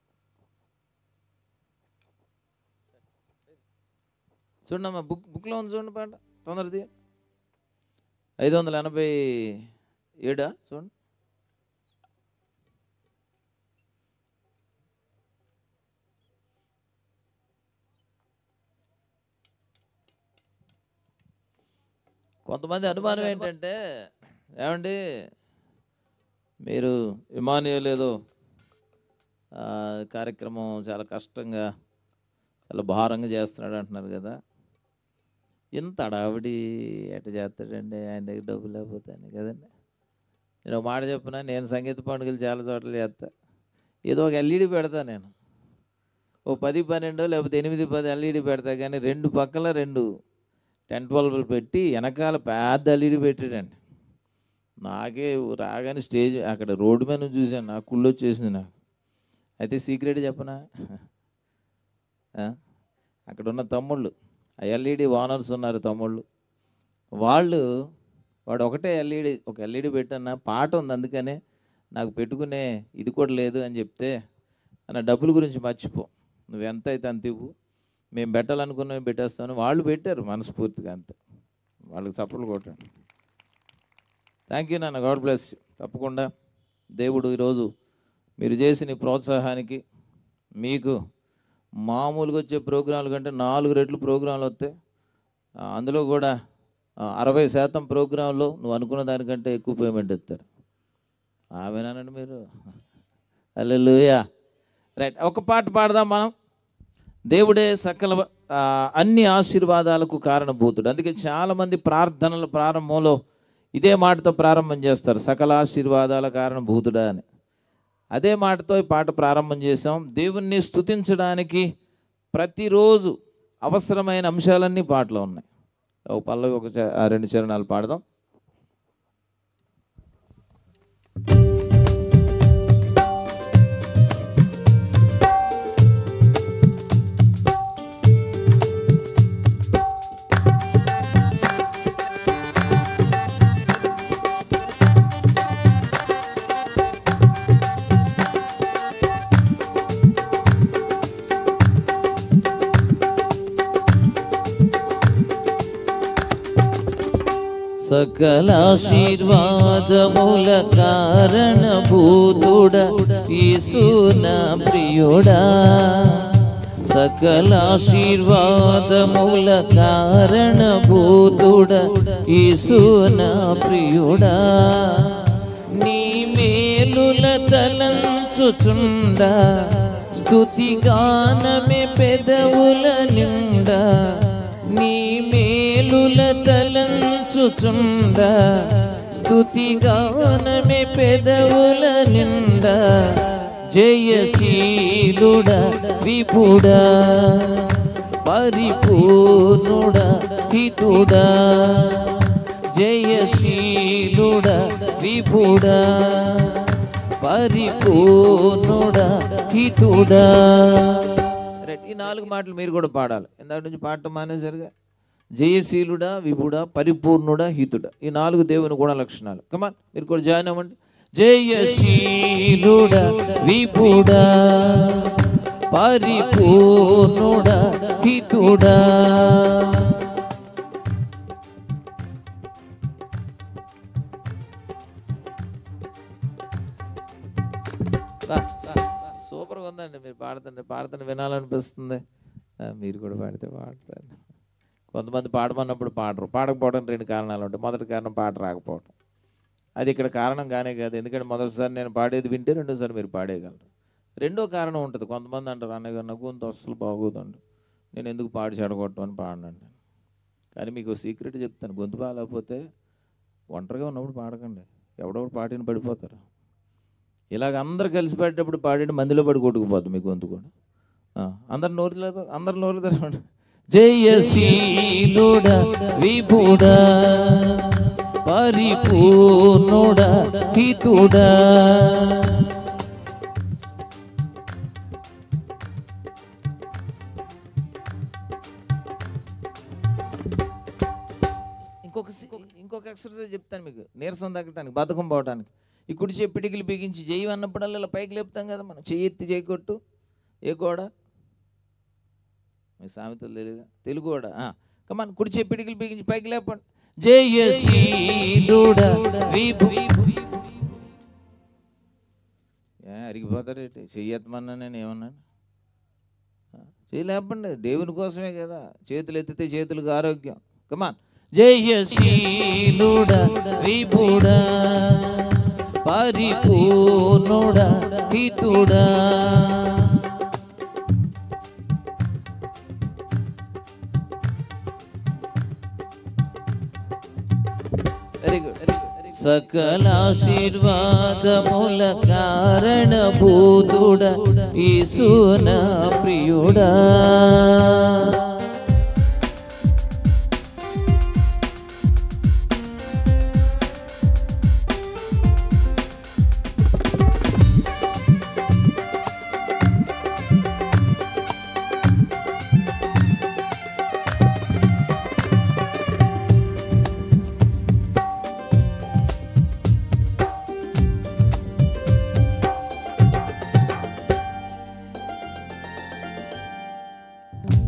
చూడండి అమ్మా బుక్ బుక్లో ఉంది చూడండి పాట తొందరది ఐదు వందల ఎనభై ఏడా చూడండి కొంతమంది అనుమానం ఏంటంటే ఏమండి మీరు ఇమానియల్ ఏదో ఆ, కార్యక్రమం చాలా కష్టంగా చాలా భారంగా చేస్తున్నాడు అంటున్నారు కదా ఇంత అడావిడి ఎట చేస్తాడండి ఆయన దగ్గర డబ్బులు లేకపోతే అని కదండి నేను ఒక మాట చెప్పిన నేను సంగీత పండుగలు చాలా చోట్ల చేస్తా ఏదో ఒక ఎల్ఈడి పెడతా నేను ఓ పది పన్నెండు లేకపోతే ఎనిమిది పది ఎల్ఈడి పెడతా కానీ రెండు పక్కల రెండు టెన్ ట్వెల్వ్లు పెట్టి వెనకాల పెద్ద ఎల్ఈడి పెట్టాడండి నాకే రాగానే స్టేజ్ అక్కడ రోడ్డు మీద నుంచి చూశాను నాకు కుళ్ళు వచ్చేసింది నాకు అయితే సీక్రెట్ చెప్పనా ఆ? అక్కడ ఉన్న తమ్ముళ్ళు ఆ ఎల్ఈడి ఓనర్స్ ఉన్నారు తమ్ముళ్ళు వాళ్ళు వాడు ఒకటే ఎల్ఈడి ఒక ఎల్ఈడి పెట్టన్న పాట ఉంది అందుకనే నాకు పెట్టుకునే ఇది కూడా లేదు అని చెప్తే అన్న డబ్బుల గురించి మర్చిపో నువ్వు ఎంత అయితే అంత ఇవ్వు మేము పెట్టాలనుకున్నవి పెట్టేస్తాను వాళ్ళు పెట్టారు మనస్ఫూర్తిగా అంతే వాళ్ళకి చప్పట్లు కొట్టండి థ్యాంక్ యూ నాన్న గాడ్ బ్లెస్ తప్పకుండా దేవుడు ఈరోజు మీరు చేసిన ఈ ప్రోత్సాహానికి మీకు మామూలుగా వచ్చే ప్రోగ్రాంల కంటే నాలుగు రెట్లు ప్రోగ్రాంలు వస్తాయి ఆ, అందులో కూడా ఆ, అరవై శాతం ప్రోగ్రాంలో నువ్వు అనుకున్న దానికంటే ఎక్కువ పేమెంట్ ఇస్తారు ఆమెనానండి మీరు అల్లెలుయా రైట్ ఒక పాట పాడదాం మనం దేవుడే సకల ఆ, అన్ని ఆశీర్వాదాలకు కారణభూతుడు అందుకే చాలామంది ప్రార్థనల ప్రారంభంలో ఇదే మాటతో ప్రారంభం చేస్తారు సకల ఆశీర్వాదాల కారణభూతుడా అని అదే మాటతో ఈ పాట ప్రారంభం చేసాం దేవుణ్ణి స్తుతించడానికి ప్రతిరోజు అవసరమైన అంశాలన్నీ పాటలో ఉన్నాయి ఒక పల్లవి ఒక చ- ఆ రెండు చరణాలు పాడదాం సకలాశీర్వాదముల కారణభూతుడ యేసున ప్రియుడా సకలాశీర్వాదముల కారణభూతుడ యేసున ప్రియుడా నీ మేలుల తలంచుచుండ స్తుతిగానమే పెదవుల నిండా నీ మేలుల తలంచుచుండ స్తుతిగానమే పెదవుల నిండా జయశీలుడ విపుడా పరిపూర్ణుడ హితుడా జయశీలుడ విపుడా పరిపూర్ణుడ హితుడా రైట్ ఈ నాలుగు మాటలు మీరు కూడా పాడాలి ఇందాక నుంచి పాడటం మానేసరిగా జయశీలుడా విభుడా పరిపూర్ణుడా హితుడా ఈ నాలుగు దేవుని గుణ లక్షణాలు కమాన్ మీరు కూడా జాయిన్ అవ్వండి జయశీలుడా విభుడా పరిపూర్ణుడా హితుడా సూపర్గా ఉందండి మీరు పాడుతుంటే పాడుతుంటే వినాలనిపిస్తుంది ఆ, మీరు కూడా పాడితే పాడతారు కొంతమంది పాడమన్నప్పుడు పాడరు పాడకపోవడానికి రెండు కారణాలు ఉంటాయి మొదటి కారణం పాట రాకపోవడం అది ఇక్కడ కారణం కానే కాదు ఎందుకంటే మొదటిసారి నేను పాడేది వింటే రెండోసారి మీరు పాడేయగలరు రెండో కారణం ఉంటుంది కొంతమంది అంటారు అన్నయ్య గారు నాకు గొంతు అస్సలు బాగోదండి నేను ఎందుకు పాడి చెడగొట్టడం అని పాడనండి నేను కానీ మీకు సీక్రెట్ చెప్తాను గొంతు బాగాలేకపోతే ఒంటరిగా ఉన్నప్పుడు పాడకండి ఎవడొకడు పాటిని పడిపోతారు ఇలాగ అందరు కలిసి పాడేటప్పుడు పాడి మందిలో పడి కొట్టుకుపోతుంది మీ గొంతు కూడా ఆ, అందరు నోరు లేదు అందరు నోరు తెరవండి జయశీలుడ విభుడా పరిపూర్ణుడ హితుడా ఇంకొక సి- ఇంకొక ఎక్సర్సైజ్ చెప్తాను మీకు నీరసం తగ్గటానికి బతకం పోవటానికి ఈ కుడి చేయి పిడికిలు బిగించి జయ్యి అన్నప్పుడల్లా ఇలా పైకి లేపుతాం కదా మనం చెయ్యి ఎత్తి చేయి కొట్టు ఏ గోడ మీ సామెతలు తెలియదా తెలుగు గోడ కమాన్ కుడి చేయి పిడికిలు బిగించి పైకి లేపండి జయశీలుడ విభు ఏ అరిగిపోతారేంటి చెయ్యి ఎత్తమన్నా నేను ఏమన్నాను ఆ, చెయ్యి లేపండి దేవుని కోసమే కదా చేతులు ఎత్తితే చేతులకు ఆరోగ్యం కమాన్ జయశీలుడ విభుడా పరిపూర్ణుడ హితుడా వెరీ గుడ్ సకలాశీర్వాదముల కారణభూతుడ ఈసున ప్రియుడా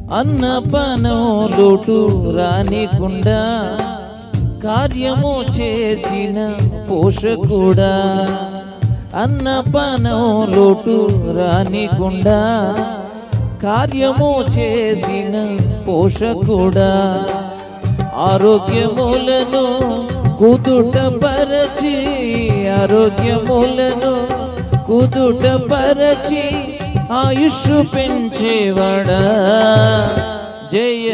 అన్నపనం లోటు రానికుండా కార్యము చేసిన పోషకుడా అన్నపనం లోటు రానికుండా కార్యము చేసిన పోషకుడా ఆరోగ్యములను కుదుట పరచి ఆరోగ్యములను కుదుట పరచి ఆయుష్ పెంచేవాడా జయ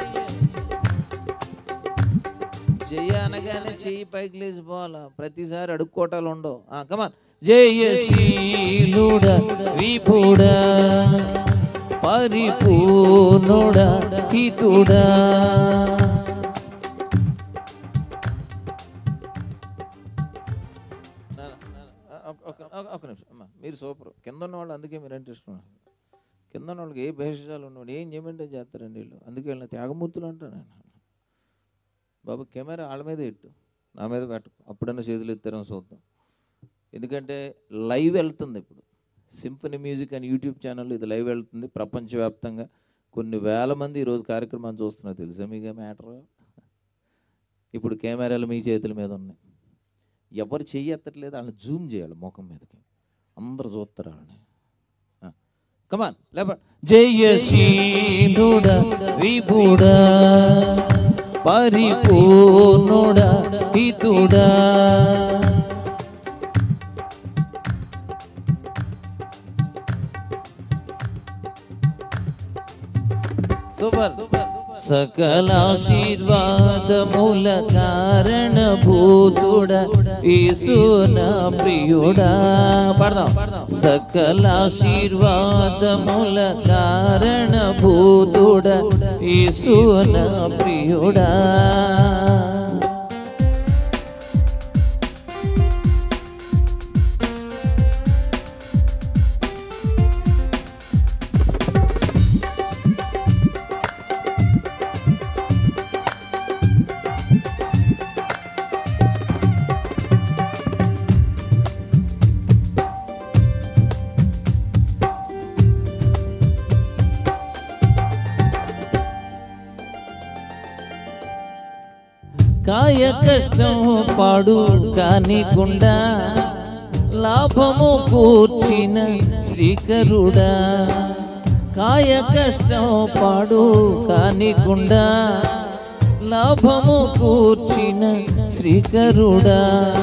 జయ అనగానే చెయ్యి పైకి లేచిపోవాలా ప్రతిసారి అడుక్కోటాలు ఉండవు కమాన్ జయశీలుడ విపుడా పరిపూర్ణుడా హితుడా ఒక నిమిషం అమ్మా మీరు సూపర్ కింద ఉన్న వాళ్ళు అందుకే మీరు అంటే ఇష్టం కింద ఉన్న వాళ్ళకి ఏ భేషజాలు ఉన్నవాడు ఏం చేయమంటే చేస్తారండి వీళ్ళు అందుకే వీళ్ళని త్యాగమూర్తులు అంటాను నేను బాబు కెమెరా వాళ్ళ మీద ఇట్టు నా మీద పెట్టు అప్పుడన్నా చేతులు ఎత్తారని చూద్దాం ఎందుకంటే లైవ్ వెళ్తుంది ఇప్పుడు సింఫనీ మ్యూజిక్ అని యూట్యూబ్ ఛానల్ ఇది లైవ్ వెళ్తుంది ప్రపంచవ్యాప్తంగా కొన్ని వేల మంది ఈరోజు కార్యక్రమాన్ని చూస్తున్నారు తెలుసా మీకు మ్యాటర్ ఇప్పుడు కెమెరాలు మీ చేతుల మీద ఉన్నాయి ఎవరు చెయ్యి ఎత్తట్లేదు వాళ్ళని జూమ్ చేయాలి ముఖం మీదకి అందరు చూస్తారు వాళ్ళని కమాన్ లేప జయశీనుడ విభుడ పరిపూర్ణుడ హితుడా సూపర్ సకలాశీర్వాదముల కారణభూతుడ ఈసున ప్రియుడా పడదాం సకలాశీర్వాదముల కారణభూతుడ ఈసున ప్రియుడా కాయ కష్టం పాడు కానికుండా లాభము కూర్చిన శ్రీకరుడా కాయ కష్టం పాడు కానికుండా లాభము కూర్చిన శ్రీకరుడా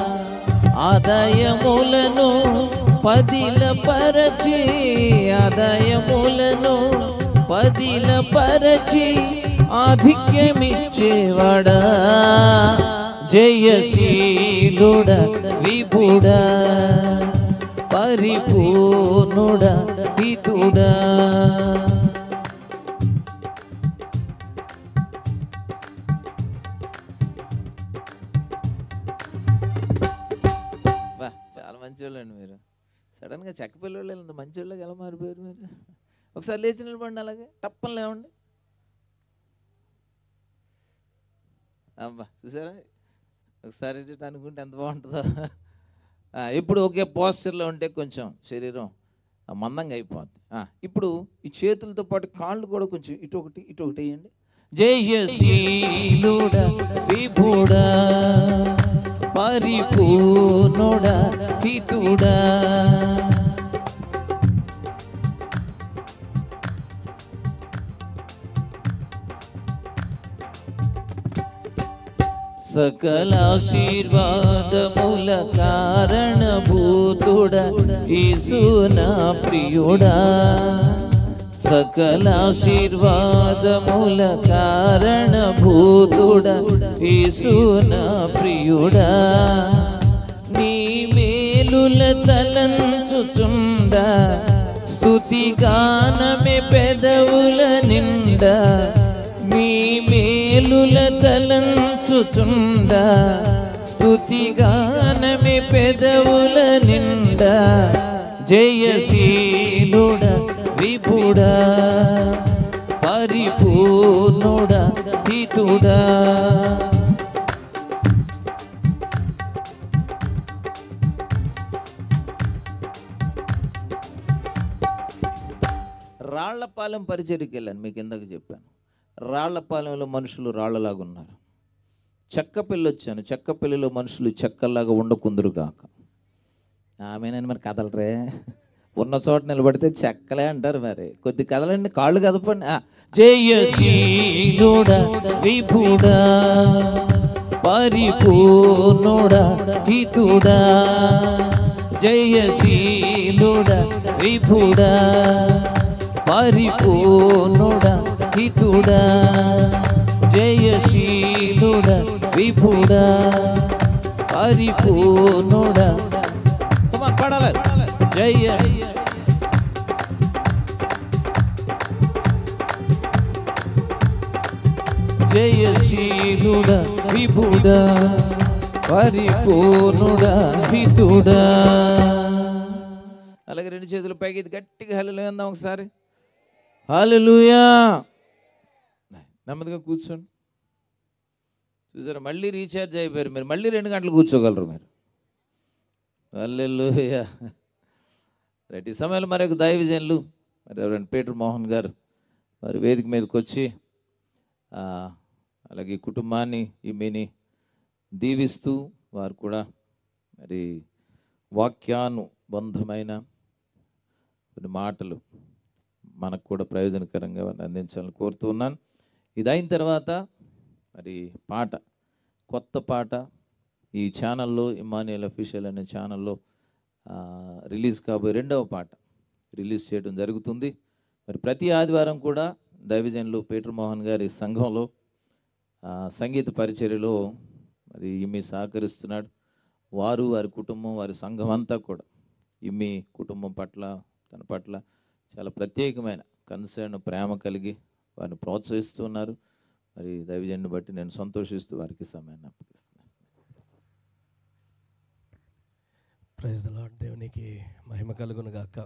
ఆదాయములను పదిల పరచి ఆదాయములను పదిల పరచి ఆధిక్యమిచ్చేవాడా జయశీలుడ విభుడా పరిపూర్ణుడ హితుడా బా చాలా మంచి వాళ్ళండి మీరు సడన్గా చెక్క పిల్లలు ఇంత మంచి వాళ్ళకి ఎలా మారిపోయారు మీరు ఒకసారి లేచి నిలబడి అలాగే టప్పని లేవండి అబ్బా చూసారా ఒకసారి ఇటు అనుకుంటే ఎంత బాగుంటుందో ఆ, ఇప్పుడు ఒకే పోస్చర్లో ఉంటే కొంచెం శరీరం ఆ, మందంగా అయిపోద్ది ఆ, ఇప్పుడు ఈ చేతులతో పాటు కాళ్ళు కూడా కొంచెం ఇటు ఒకటి ఇటు ఒకటి వేయండి జయశీలుడ విభుడా పరిపూర్ణుడ హితుడా సకలాశీర్వాదముల కారణభూతుడ ఈసున ప్రియుడా సకలాశీర్వాదముల కారణభూతుడ ఈసున ప్రియుడా నీ మేలుల తలంచుచుండ స్తుతి గానమే పెదవుల నిండా మీ మేలుల తలంచుచుండ స్తుతి గానమే పెదవుల నిండా జయశీలుడ విభుడా పరిపూర్ణుడ హితుడా రాళ్లపాలెం పరిచర్యకి వెళ్ళాను మీకు ఇందాక చెప్పాను రాళ్లపాలెంలో మనుషులు రాళ్లలాగా ఉన్నారు చెక్కపల్లి వచ్చాను చెక్కపల్లిలో మనుషులు చెక్కల్లాగా ఉండకుందురు కాక ఆమెనని మరి కదలరే ఉన్న చోట నిలబడితే చెక్కలే అంటారు మరి కొద్ది కదలండి కాళ్ళు కదపండి ఆ,
జయశీలుడా విభుడా పరిపూర్ణుడా హితుడా జయశీలుడా విభుడా పరిపూర్ణుడా హితుడా జయశీలుడా విభుడా పరిపూర్ణుడా
come on, పాడాలి
జయ జయశీలుడా విభుడా పరిపూర్ణుడా హితుడా
అలాగే రెండు చేతులు పైకి ఇది గట్టిగా హల్లు అందాం ఒకసారి హల్లెలూయా నెమ్మదిగా కూర్చోండి చూసారా మళ్ళీ రీఛార్జ్ అయిపోయారు మీరు మళ్ళీ రెండు గంటలు కూర్చోగలరు మీరు హల్లెలూయా రైట్ ఈ సమయంలో మరి ఒక దైవజనులు మరి ఎవరైనా పీటర్ మోహన్ గారు మరి వేదిక మీదకి వచ్చి ఆ, అలాగే ఈ కుటుంబాన్ని ఈమెని దీవిస్తూ వారు కూడా మరి వాక్యానుబంధమైన కొన్ని మాటలు మనకు కూడా ప్రయోజనకరంగా వారిని అందించాలని కోరుతూ ఉన్నాను ఇది అయిన తర్వాత మరి పాట కొత్త పాట ఈ ఛానల్లో ఇమానియల్ అఫీషియల్ అనే ఛానల్లో ఆ, రిలీజ్ కాబోయే రెండవ పాట రిలీజ్ చేయడం జరుగుతుంది మరి ప్రతి ఆదివారం కూడా దైవజనులు పీటర్ మోహన్ గారి సంఘంలో ఆ, సంగీత పరిచర్యలో మరి ఈమె సహకరిస్తున్నాడు వారు వారి కుటుంబం వారి సంఘం అంతా కూడా ఈమె కుటుంబం పట్ల తన పట్ల చాలా ప్రత్యేకమైన కన్సర్న్ ప్రేమ కలిగి వారిని ప్రోత్సహిస్తున్నారు మరి దైవజన్ని బట్టి నేను సంతోషిస్తూ వారికి సమయాన్ని అప్పగిస్తున్నాను
ప్రైజ్ ద లార్డ్ దేవునికి మహిమ కలుగును గాక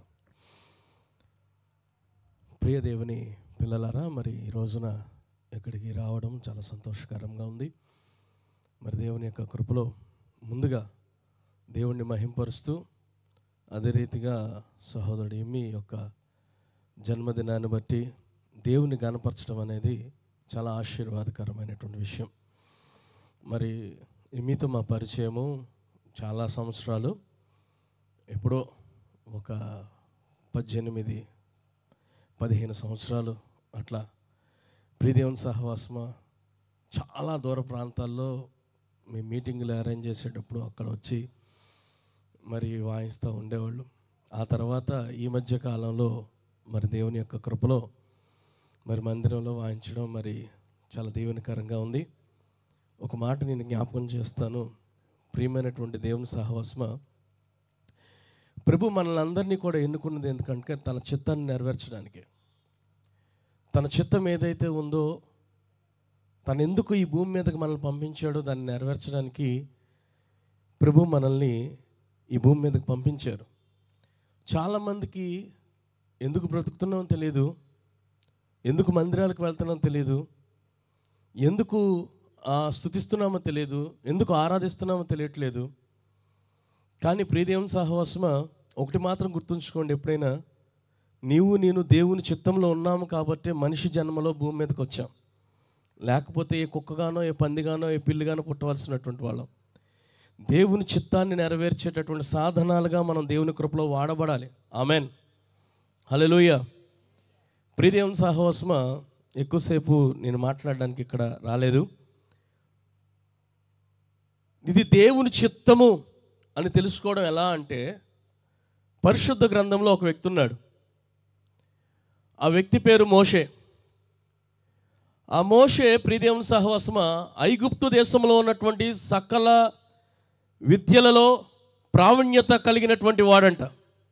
ప్రియ దేవుని పిల్లలారా మరి ఈ రోజున ఇక్కడికి రావడం చాలా సంతోషకరంగా ఉంది మరి దేవుని యొక్క కృపలో ముందుగా దేవుణ్ణి మహింపరుస్తూ అదే రీతిగా సహోదరుడు మీ యొక్క జన్మదినాన్ని బట్టి దేవుని గనపరచడం అనేది చాలా ఆశీర్వాదకరమైనటువంటి విషయం మరి మీతో మా పరిచయము చాలా సంవత్సరాలు ఎప్పుడో ఒక పద్దెనిమిది పదిహేను సంవత్సరాలు అట్లా ప్రియదేవుని సహవాసమా చాలా దూర ప్రాంతాల్లో మీ మీటింగులు అరేంజ్ చేసేటప్పుడు అక్కడ వచ్చి మరి వాయిస్తూ ఉండేవాళ్ళు ఆ తర్వాత ఈ మధ్య కాలంలో మరి దేవుని యొక్క కృపలో మరి మందిరంలో వాయించడం మరి చాలా దీవెనకరంగా ఉంది ఒక మాట నేను జ్ఞాపకం చేస్తాను ప్రియమైనటువంటి దేవుని సహవాసమా ప్రభు మనల్ని అందరినీ కూడా ఎన్నుకున్నది ఎందుకంటే తన చిత్తాన్ని నెరవేర్చడానికి తన చిత్తం ఏదైతే ఉందో తను ఎందుకు ఈ భూమి మీదకి మనల్ని పంపించాడో దాన్ని నెరవేర్చడానికి ప్రభు మనల్ని ఈ భూమి మీదకి పంపించారు చాలామందికి ఎందుకు బ్రతుకుతున్నామో తెలియదు ఎందుకు మందిరాలకు వెళ్తున్నామో తెలియదు ఎందుకు ఆ, స్తుతిస్తున్నామో తెలియదు ఎందుకు ఆరాధిస్తున్నామో తెలియట్లేదు కానీ ప్రియదేవుని సహవాసమా ఒకటి మాత్రం గుర్తుంచుకోండి ఎప్పుడైనా నీవు నేను దేవుని చిత్తంలో ఉన్నాము కాబట్టి మనిషి జన్మలో భూమి మీదకి వచ్చాం లేకపోతే ఏ కుక్కగానో ఏ పందిగానో ఏ పిల్లిగానో పుట్టవలసినటువంటి వాళ్ళం దేవుని చిత్తాన్ని నెరవేర్చేటటువంటి సాధనాలుగా మనం దేవుని కృపలో వాడబడాలి ఆమెన్ హల్లెలూయా ప్రియదేవుని సహవాసమా ఎక్కువసేపు నేను మాట్లాడడానికి ఇక్కడ రాలేదు ఇది దేవుని చిత్తము అని తెలుసుకోవడం ఎలా అంటే పరిశుద్ధ గ్రంథంలో ఒక వ్యక్తి ఉన్నాడు ఆ వ్యక్తి పేరు మోషే ఆ మోషే ప్రియదేవుని సహవాసమ ఐగుప్తు దేశంలో ఉన్నటువంటి సకల విద్యలలో ప్రావీణ్యత కలిగినటువంటి వాడంట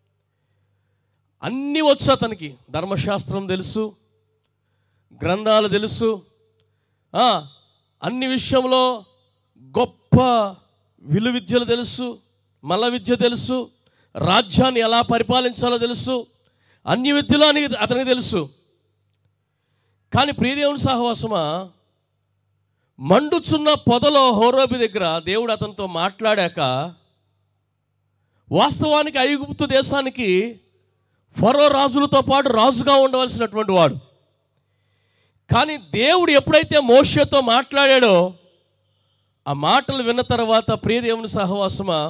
అన్నీ వచ్చు అతనికి ధర్మశాస్త్రం తెలుసు గ్రంథాలు తెలుసు ఆ, అన్ని విషయంలో గొప్ప విలు విద్యలు తెలుసు మల్ల విద్య తెలుసు రాజ్యాన్ని ఎలా పరిపాలించాలో తెలుసు అన్ని విద్యలు అని అతనికి తెలుసు కానీ ప్రియదేవుని సహవాసమా మండుచున్న పొదలో హోరోబి దగ్గర దేవుడు అతనితో మాట్లాడాక వాస్తవానికి ఐగుప్తు దేశానికి ఫరో రాజులతో పాటు రాజుగా ఉండవలసినటువంటి వాడు కానీ దేవుడు ఎప్పుడైతే మోషతో మాట్లాడాడో ఆ మాటలు విన్న తర్వాత ప్రియ దేవుని సహవాసమా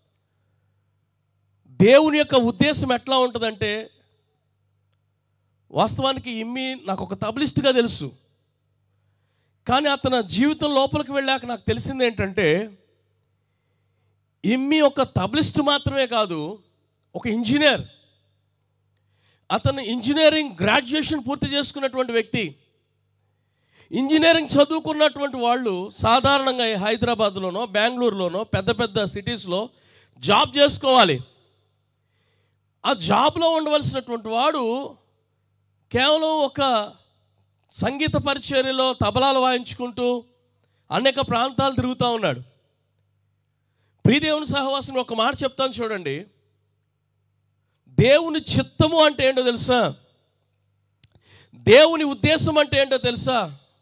దేవుని యొక్క ఉద్దేశం ఎట్లా ఉంటుందంటే వాస్తవానికి ఇమ్మి నాకు ఒక తబలిస్ట్గా తెలుసు కానీ అతని జీవితం లోపలికి వెళ్ళాక నాకు తెలిసింది ఏంటంటే ఇమ్మి ఒక తబలిస్ట్ మాత్రమే కాదు ఒక ఇంజనీర్ అతను ఇంజనీరింగ్ గ్రాడ్యుయేషన్ పూర్తి చేసుకున్నటువంటి వ్యక్తి ఇంజనీరింగ్ చదువుకున్నటువంటి వాళ్ళు సాధారణంగా ఈ హైదరాబాద్లోనో బెంగళూరులోనో పెద్ద పెద్ద సిటీస్లో జాబ్ చేసుకోవాలి ఆ జాబ్లో ఉండవలసినటువంటి వాడు కేవలం ఒక సంగీత పరిచర్యలో తబలాలు వాయించుకుంటూ అనేక ప్రాంతాలు తిరుగుతూ ఉన్నాడు ప్రియదేవుని సహవాసం ఒక మాట చెప్తాను చూడండి దేవుని చిత్తము అంటే ఏంటో తెలుసా దేవుని ఉద్దేశం అంటే ఏంటో తెలుసా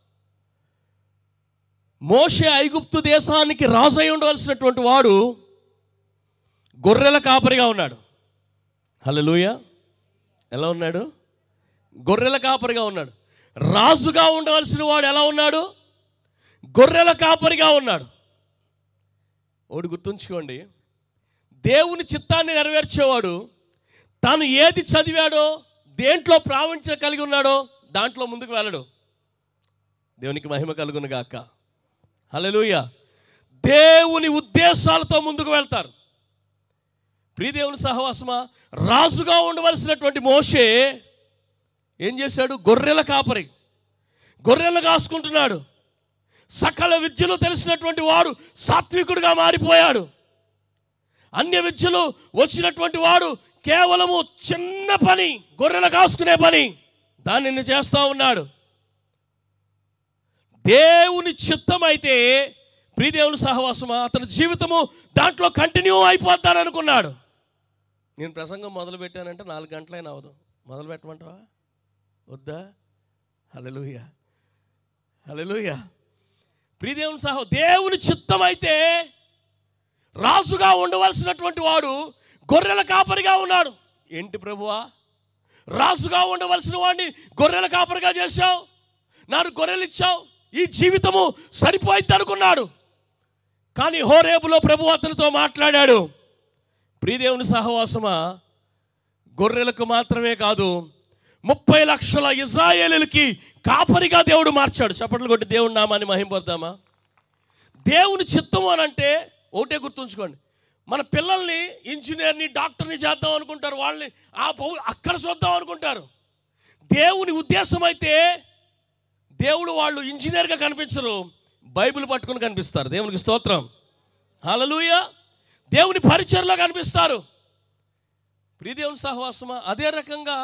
మోషే ఐగుప్తు దేశానికి రాజు అయి ఉండవలసినటువంటి వాడు గొర్రెల కాపరిగా ఉన్నాడు హల్లెలూయ ఎలా ఉన్నాడు గొర్రెల కాపరిగా ఉన్నాడు రాజుగా ఉండవలసిన వాడు ఎలా ఉన్నాడు గొర్రెల కాపరిగా ఉన్నాడు ఒకటి గుర్తుంచుకోండి దేవుని చిత్తాన్ని నెరవేర్చేవాడు తాను ఏది చదివాడో దేంట్లో ప్రావీణ్యం కలిగి ఉన్నాడో దాంట్లో ముందుకు వెళ్ళడు దేవునికి మహిమ కలుగును గాక హల్లెలూయ దేవుని ఉద్దేశాలతో ముందుకు వెళ్తారు ప్రియదేవుని సహవాసమా రాజుగా ఉండవలసినటువంటి మోషే ఏం చేశాడు గొర్రెల కాపరి గొర్రెలు కాసుకుంటున్నాడు సకల విద్యలు తెలిసినటువంటి వాడు సాత్వికుడిగా మారిపోయాడు అన్య విద్యలు వచ్చినటువంటి వాడు కేవలము చిన్న పని గొర్రెలు కాసుకునే పని దానిని చేస్తూ ఉన్నాడు దేవుని చిత్తం అయితే ప్రియదేవుని సహవాసమా అతని జీవితము దాంట్లో కంటిన్యూ అయిపోతాను అనుకున్నాడు నేను ప్రసంగం మొదలు పెట్టానంటే నాలుగు గంటలైనా అవదు మొదలు పెట్టమంటావా వద్దా హలలుయ హలలుయ ప్రియదేవుని సహ దేవుని చిత్తం అయితే రాజుగా ఉండవలసినటువంటి వాడు గొర్రెల కాపరిగా ఉన్నాడు ఏంటి ప్రభువా రాజుగా ఉండవలసిన వాడిని గొర్రెల కాపరిగా చేశావు నాకు గొర్రెలు ఇచ్చావు ఈ జీవితము సరిపోయింది అనుకున్నాడు కానీ హోరేబులో ప్రభు అతనితో మాట్లాడాడు ప్రియదేవుని సహవాసమా గొర్రెలకు మాత్రమే కాదు ముప్పై లక్షల ఇజ్రాయేలులకి కాపరిగా దేవుడు మార్చాడు చప్పట్లు కొట్టి దేవుడి నామాన్ని మహింపడతామా దేవుని చిత్తము అని అంటే ఒకటే గుర్తుంచుకోండి మన పిల్లల్ని ఇంజనీర్ని డాక్టర్ని చేద్దాం అనుకుంటారు వాళ్ళని ఆ పౌ- అక్కడ చూద్దాం అనుకుంటారు దేవుని ఉద్దేశం అయితే దేవుడు వాళ్ళు ఇంజనీర్గా కనిపించరు బైబిల్ పట్టుకుని కనిపిస్తారు దేవునికి స్తోత్రం హల్లెలూయ దేవుని పరిచయలో కనిపిస్తారు ప్రియదేవుని సహవాసమా అదే రకంగా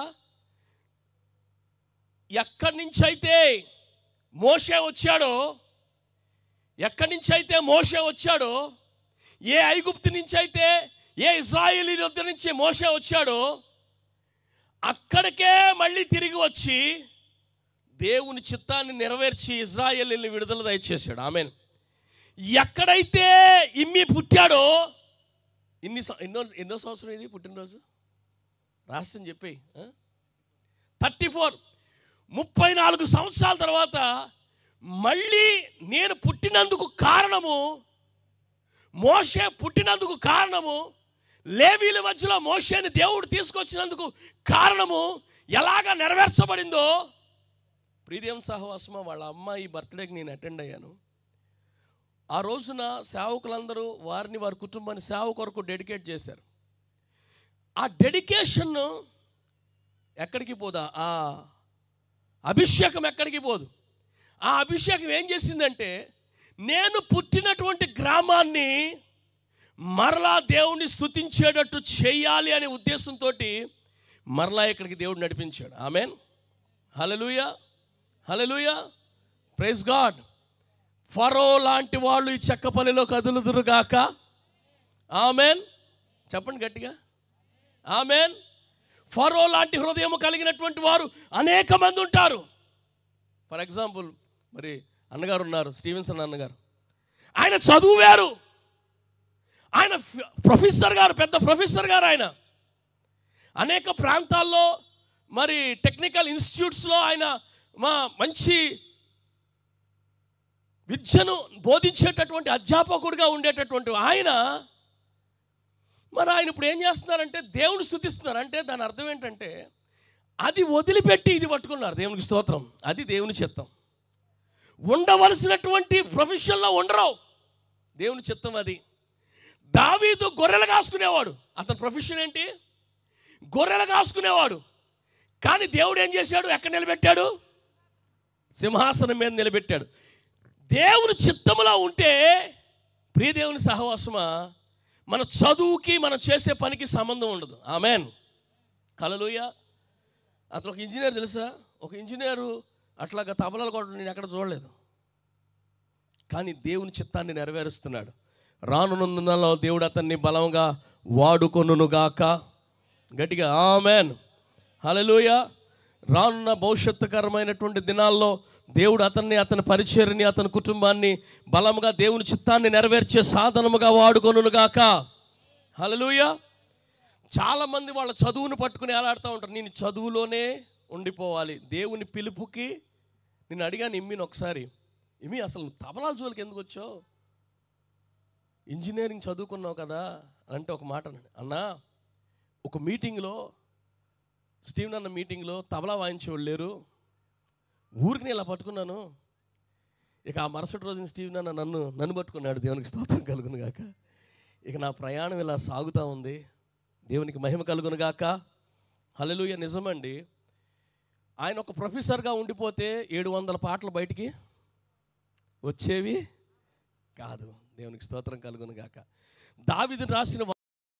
ఎక్కడి నుంచి అయితే మోషే వచ్చాడో ఎక్కడి నుంచి అయితే మోషే వచ్చాడో ఏ ఐగుప్తు నుంచి అయితే ఏ ఇజ్రాయేలీ వద్ద నుంచి మోషే వచ్చాడో అక్కడికే మళ్ళీ తిరిగి వచ్చి దేవుని చిత్తాన్ని నెరవేర్చి ఇజ్రాయేలీని విడుదల దయచేశాడు ఆమెన్ ఎక్కడైతే ఇమ్మి పుట్టాడో ఇన్ని సం- ఎన్నో ఎన్నో సంవత్సరం ఇది పుట్టినరోజు రాష్ట్రం చెప్పి థర్టీ ఫోర్ ముప్పై నాలుగు సంవత్సరాల తర్వాత మళ్ళీ నేను పుట్టినందుకు కారణము మోషే పుట్టినందుకు కారణము లేవీల మధ్యలో మోషేని దేవుడు తీసుకొచ్చినందుకు కారణము ఎలాగ నెరవేర్చబడిందో ప్రీదేవం సహవాసమ వాళ్ళ అమ్మాయి బర్త్డేకి నేను అటెండ్ అయ్యాను ఆ రోజున సేవకులందరూ వారిని వారి కుటుంబాన్ని సేవ కొరకు డెడికేట్ చేశారు ఆ డెడికేషన్ ఎక్కడికి పోదా ఆ అభిషేకం ఎక్కడికి పోదు ఆ అభిషేకం ఏం చేసిందంటే నేను పుట్టినటువంటి గ్రామాన్ని మరలా దేవుణ్ణి స్తుతించేటట్టు చేయాలి అనే ఉద్దేశంతో మరలా ఇక్కడికి దేవుడు నడిపించాడు amen hallelujah hallelujah praise God Pharaoh లాంటి వాళ్ళు ఈ చెక్క పనిలో కదులుదురుగాక ఆమెన్ చెప్పండి గట్టిగా ఆమెన్ ఫరో లాంటి హృదయం కలిగినటువంటి వారు అనేక మంది ఉంటారు ఫర్ ఎగ్జాంపుల్ మరి అన్నగారు ఉన్నారు స్టీవెన్సన్ అన్నగారు ఆయన చదువు వేరు ఆయన ఫ- ప్రొఫెసర్ గారు పెద్ద ప్రొఫెసర్ గారు ఆయన అనేక ప్రాంతాల్లో మరి టెక్నికల్ ఇన్స్టిట్యూట్స్లో ఆయన మా మంచి విద్యను బోధించేటటువంటి అధ్యాపకుడిగా ఉండేటటువంటి ఆయన మరి ఆయన ఇప్పుడు ఏం చేస్తున్నారంటే దేవుని స్థుతిస్తున్నారు అంటే దాని అర్థం ఏంటంటే అది వదిలిపెట్టి ఇది పట్టుకున్నారు దేవునికి స్తోత్రం అది దేవుని చిత్తం ఉండవలసినటువంటి ప్రొఫెషన్లో ఉండరు దేవుని చిత్తం అది దావీదు గొర్రెలు కాసుకునేవాడు అతని ప్రొఫెషన్ ఏంటి గొర్రెలు కాసుకునేవాడు కానీ దేవుడు ఏం చేశాడు ఎక్కడ నిలబెట్టాడు సింహాసనం మీద నిలబెట్టాడు దేవుని చిత్తములో ఉంటే ప్రియ దేవుని సహవాసమా మన చదువుకి మనం చేసే పనికి సంబంధం ఉండదు ఆమెన్ కలలుయ అతను ఒక ఇంజనీర్ తెలుసా ఒక ఇంజనీరు అట్లాగా తబలాలు కూడా నేను ఎక్కడ చూడలేదు కానీ దేవుని చిత్తాన్ని నెరవేరుస్తున్నాడు రానున్నందులో దేవుడు అతన్ని బలంగా వాడుకొనుగాక గట్టిగా ఆమెన్ హల్లెలూయ రానున్న భవిష్యత్తుకరమైనటువంటి దినాల్లో దేవుడు అతన్ని అతని పరిచర్ని అతని కుటుంబాన్ని బలంగా దేవుని చిత్తాన్ని నెరవేర్చే సాధనముగా వాడుకొనుగాక హల్లెలూయ చాలామంది వాళ్ళ చదువును పట్టుకుని ఏలాడుతూ ఉంటారు నేను చదువులోనే ఉండిపోవాలి దేవుని పిలుపుకి నేను అడిగాను ఇమ్మిని ఒకసారి ఇమి అసలు నువ్వు తబలాల జోలికి ఎందుకు వచ్చావు ఇంజనీరింగ్ చదువుకున్నావు కదా అని అంటే ఒక మాట అన్నాడు అన్నా ఒక మీటింగ్లో స్టీవెన్ అన్న మీటింగ్లో తబలా వాయించేవాళ్ళు లేరు ఊరికి ఇలా పట్టుకున్నాను ఇక ఆ మరుసటి రోజున స్టీవెన్ అన్న నన్ను నన్ను పట్టుకున్నాడు దేవునికి స్తోత్రం కలుగును గాక ఇక నా ప్రయాణం ఇలా సాగుతూ ఉంది దేవునికి మహిమ కలుగును గాక హల్లెలూయ నిజమండి ఆయన ఒక ప్రొఫెసర్గా ఉండిపోతే ఏడు వందల పాటలు బయటికి వచ్చేవి కాదు దేవునికి స్తోత్రం కలుగును గాక దావిదిని రాసిన వా-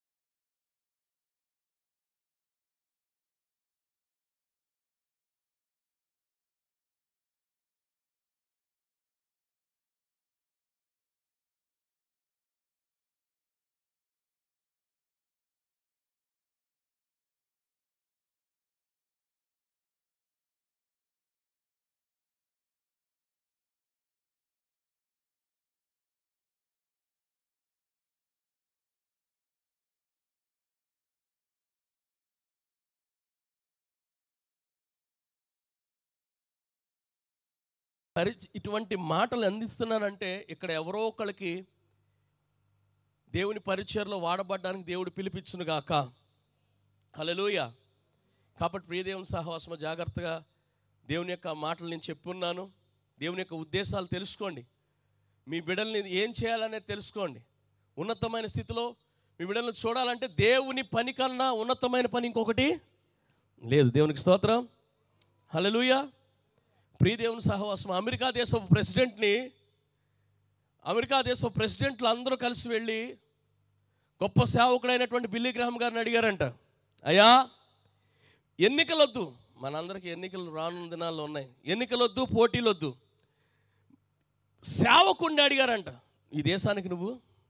పరి ఇటువంటి మాటలు అందిస్తున్నానంటే ఇక్కడ ఎవరో ఒకళ్ళకి దేవుని పరిచయలో వాడబడ్డానికి దేవుడు పిలిపించును గాక హల్లెలూయ కాబట్టి ప్రియదేవుని సహవాసమ జాగ్రత్తగా దేవుని యొక్క మాటలు నేను చెప్పున్నాను దేవుని యొక్క ఉద్దేశాలు తెలుసుకోండి మీ బిడ్డల్ని ఏం చేయాలనేది తెలుసుకోండి ఉన్నతమైన స్థితిలో మీ బిడ్డలను చూడాలంటే దేవుని పని కన్నా ఉన్నతమైన పని ఇంకొకటి లేదు దేవునికి స్తోత్రం హల్లెలూయా ప్రియదేవుని సహవాసం అమెరికా దేశపు ప్రెసిడెంట్ని అమెరికా దేశపు ప్రెసిడెంట్లు అందరూ కలిసి వెళ్ళి గొప్ప సేవకుడైనటువంటి బిల్లీ గ్రహం గారిని అడిగారంట అయ్యా ఎన్నికలొద్దు మనందరికీ ఎన్నికలు రానున్న దినాల్లో ఉన్నాయి ఎన్నికలొద్దు పోటీలొద్దు సేవకుడిని అడిగారంట ఈ దేశానికి నువ్వు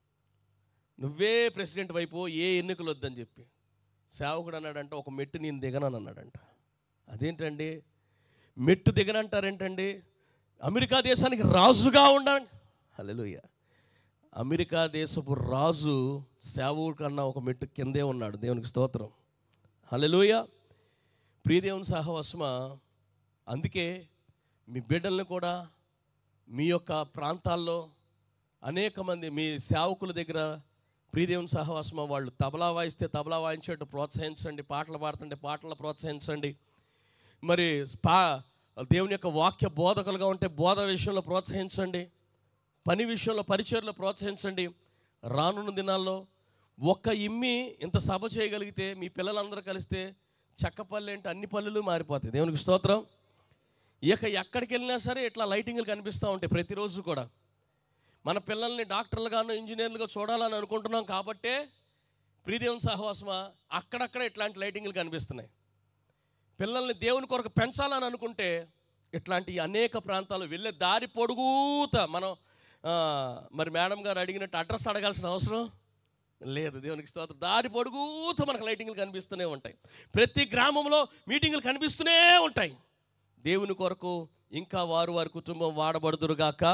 నువ్వే ప్రెసిడెంట్ వైపు ఏ ఎన్నికలు వద్దని చెప్పి సేవకుడు అన్నాడంట ఒక మెట్టు నేను దిగనని అన్నాడంట అదేంటండి మెట్టు దిగనంటారేంటండి అమెరికా దేశానికి రాజుగా ఉండాలి హల్లెలూయా అమెరికా దేశపు రాజు సేవకుడు కన్నా ఒక మెట్టు కిందే ఉన్నాడు దేవునికి స్తోత్రం హల్లెలూయా ప్రియదేవుని సహవాసమా అందుకే మీ బిడ్డల్ని కూడా మీ యొక్క ప్రాంతాల్లో అనేక మంది మీ సేవకుల దగ్గర ప్రియదేవుని సహవాసమా వాళ్ళు తబలా వాయిస్తే తబలా వాయించేట్టు ప్రోత్సహించండి పాటలు పాడుతుంటే పాటలు ప్రోత్సహించండి మరి పా దేవుని యొక్క వాక్య బోధకులుగా ఉంటే బోధ విషయంలో ప్రోత్సహించండి పని విషయంలో పరిచయలో ప్రోత్సహించండి రానున్న దినాల్లో ఒక్క ఇమ్మి ఇంత సభ చేయగలిగితే మీ పిల్లలందరూ కలిస్తే చెక్కపల్లి అంటే అన్ని పల్లెలు మారిపోతాయి దేవునికి స్తోత్రం ఇక ఎక్కడికి వెళ్ళినా సరే ఇట్లా లైటింగ్లు కనిపిస్తూ ఉంటాయి ప్రతిరోజు కూడా మన పిల్లల్ని డాక్టర్లుగాను ఇంజనీర్లుగా చూడాలని అనుకుంటున్నాం కాబట్టే ప్రియదేవుని సహవాసమా అక్కడక్కడ ఇట్లాంటి లైటింగ్లు కనిపిస్తున్నాయి పిల్లల్ని దేవుని కొరకు పెంచాలని అనుకుంటే ఇట్లాంటి అనేక ప్రాంతాలు వెళ్ళే దారి పొడుగుతా మనం ఆ, మరి మేడం గారు అడిగినట్టు అడ్రస్ అడగాల్సిన అవసరం లేదు దేవునికి స్తోత్రం దారి పొడుగుతా మనకు లైటింగ్లు కనిపిస్తూనే ఉంటాయి ప్రతి గ్రామంలో మీటింగులు కనిపిస్తూనే ఉంటాయి దేవుని కొరకు ఇంకా వారు వారి కుటుంబం వాడబడుదురుగాక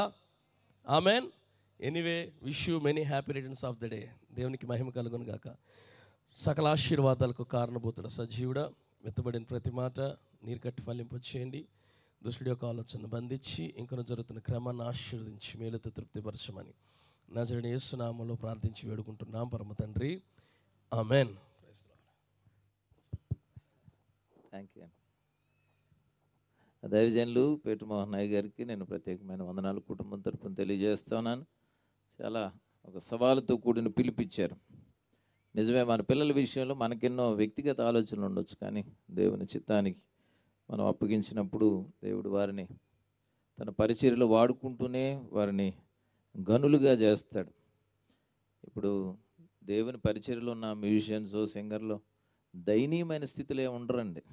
amen anyway wish you many happy returns of the day దేవునికి మహిమ కలుగును గాక సకల ఆశీర్వాదాలకు కారణభూతుల సజీవుడా వెత్తబడిన ప్రతి మాట నీరు కట్టి ఫలింపు చేయండి దుష్టుడి యొక్క ఆలోచన బంధించి ఇంకొన జరుగుతున్న క్రమాన్ని ఆశీర్వదించి మేలుతో తృప్తిపరచమని నజరని యేసునామంలో ప్రార్థించి వేడుకుంటున్నాం పరమ తండ్రి ఆమెన్
థ్యాంక్ యూ దైవజనులు పేటు మోహన్ నాయ్ గారికి నేను ప్రత్యేకమైన వందనాలు కుటుంబం తరపున తెలియజేస్తున్నాను చాలా ఒక సవాలుతో కూడిన పిలిపిచ్చారు నిజమే మన పిల్లల విషయంలో మనకెన్నో వ్యక్తిగత ఆలోచనలు ఉండొచ్చు కానీ దేవుని చిత్తానికి మనం అప్పగించినప్పుడు దేవుడు వారిని తన పరిచర్యలో వాడుకుంటూనే వారిని గనులుగా చేస్తాడు ఇప్పుడు దేవుని పరిచర్యలో ఉన్న మ్యూజిషియన్స్ సింగర్లు దయనీయమైన స్థితిలో ఏమి ఉండరండి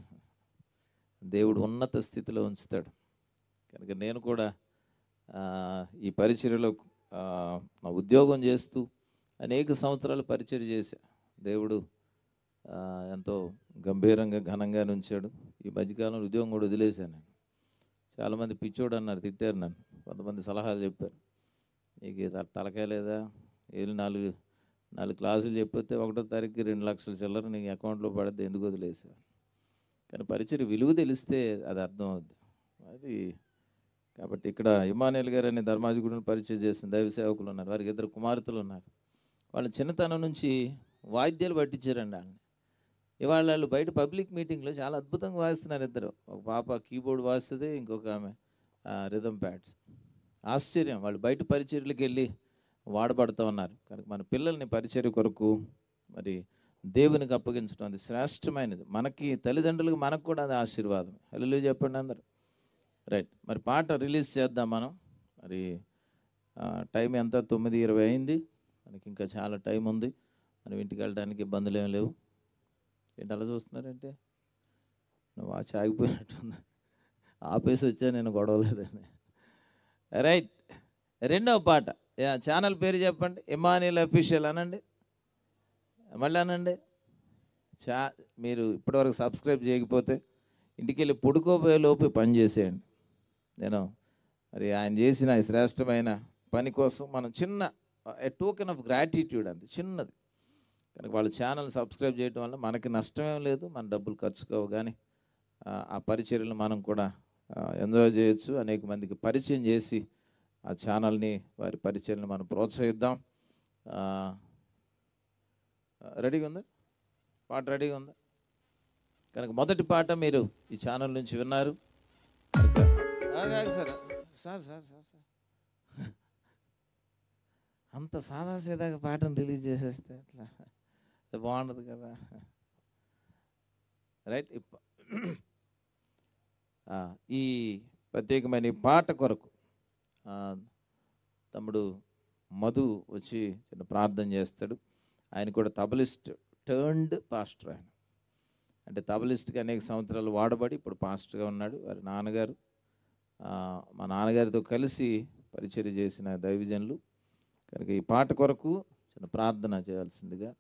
దేవుడు ఉన్నత స్థితిలో ఉంచుతాడు కనుక నేను కూడా ఆ, ఈ పరిచర్యలో ఆ, నా ఉద్యోగం చేస్తూ అనేక సంవత్సరాలు పరిచర్య చేశా దేవుడు ఆ, ఎంతో గంభీరంగా ఘనంగా ఉంచాడు ఈ మధ్యకాలంలో ఉద్యోగం కూడా వదిలేశాను నేను చాలామంది పిచ్చోడు అన్నారు తిట్టారు నన్ను కొంతమంది సలహాలు చెప్పారు నీకు ఇది తలకాయ లేదా ఏళ్ళు నాలుగు నాలుగు క్లాసులు చెప్పితే ఒకటో తారీఖు రెండు లక్షల చిల్లర నీ అకౌంట్లో పడితే ఎందుకు వదిలేసావు కానీ పరిచయ విలువ తెలిస్తే అది అర్థం అవుద్ది అది కాబట్టి ఇక్కడ ఇమానుయల్ గారు అనే ధర్మాజిగుడిని పరిచయం చేసిన దైవ సేవకులు ఉన్నారు వారికి ఇద్దరు కుమార్తెలు ఉన్నారు వాళ్ళు చిన్నతనం నుంచి వాయిద్యాలు పట్టించారండి వాళ్ళని ఇవాళ వాళ్ళు బయట పబ్లిక్ మీటింగ్లో చాలా అద్భుతంగా వాయిస్తున్నారు ఇద్దరు ఒక పాప కీబోర్డ్ వాయిస్తుంది ఇంకొక ఆమె రిథమ్ ప్యాడ్స్ ఆశ్చర్యం వాళ్ళు బయట పరిచర్యలకు వెళ్ళి వాడబడుతూ ఉన్నారు కనుక మన పిల్లల్ని పరిచర్య కొరకు మరి దేవునికి అప్పగించడం అది శ్రేష్టమైనది మనకి తల్లిదండ్రులకు మనకు కూడా అది ఆశీర్వాదం హలో చెప్పండి అందరు రైట్ మరి పాట రిలీజ్ చేద్దాం మనం మరి ఆ, టైం ఎంత తొమ్మిది ఇరవై అయింది మనకి ఇంకా చాలా టైం ఉంది మనం ఇంటికి వెళ్ళడానికి ఇబ్బందులు ఏం లేవు ఏంటి అలా చూస్తున్నారంటే నువ్వు వాచ్ ఆగిపోయినట్టుంది ఆపేసి వచ్చా నేను గొడవలేదని రైట్ రెండవ పాట యా, ఛానల్ పేరు చెప్పండి ఇమానియల్ అఫీషియల్ అనండి మళ్ళీ అనండి చా మీరు ఇప్పటివరకు సబ్స్క్రైబ్ చేయకపోతే ఇంటికి వెళ్ళి పుడుకోపోయే లోపు ఈ పని చేసేయండి నేను మరి ఆయన చేసిన ఈ శ్రేష్టమైన పని కోసం మనం చిన్న ఏ టోకెన్ ఆఫ్ గ్రాటిట్యూడ్ అంతే చిన్నది కనుక వాళ్ళ ఛానల్ సబ్స్క్రైబ్ చేయడం వల్ల మనకి నష్టమేం లేదు మన డబ్బులు ఖర్చు కావు కానీ ఆ, ఆ పరిచర్యలు మనం కూడా ఎంజాయ్ చేయొచ్చు అనేక మందికి పరిచయం చేసి ఆ ఛానల్ని వారి పరిచయలను మనం ప్రోత్సహిద్దాం ఆ, రెడీగా ఉందా పాట రెడీగా ఉందా కనుక మొదటి పాట మీరు ఈ ఛానల్ నుంచి విన్నారు కనుక ఆగు, ఆగు sir sir sir sir sir అంత సాదా సీదాగా పాటను రిలీజ్ చేసేస్తే అట్లా అది బాగుండదు కదా రైట్ ఇప్ప- ఆ, ఈ ప్రత్యేకమైన ఈ పాట కొరకు ఆ, తమ్ముడు మధు వచ్చి చిన్న ప్రార్థన చేస్తాడు ఆయన కూడా తబలిస్ట్ టర్న్డ్ పాస్టర్ ఆయన అంటే తబలిస్ట్కి అనేక సంవత్సరాలు వాడబడి ఇప్పుడు పాస్టర్గా ఉన్నాడు వారి నాన్నగారు ఆ, మా నాన్నగారితో కలిసి పరిచర్య చేసిన దైవజనులు కనుక ఈ పాట కొరకు చిన్న ప్రార్థన చేయాల్సిందిగా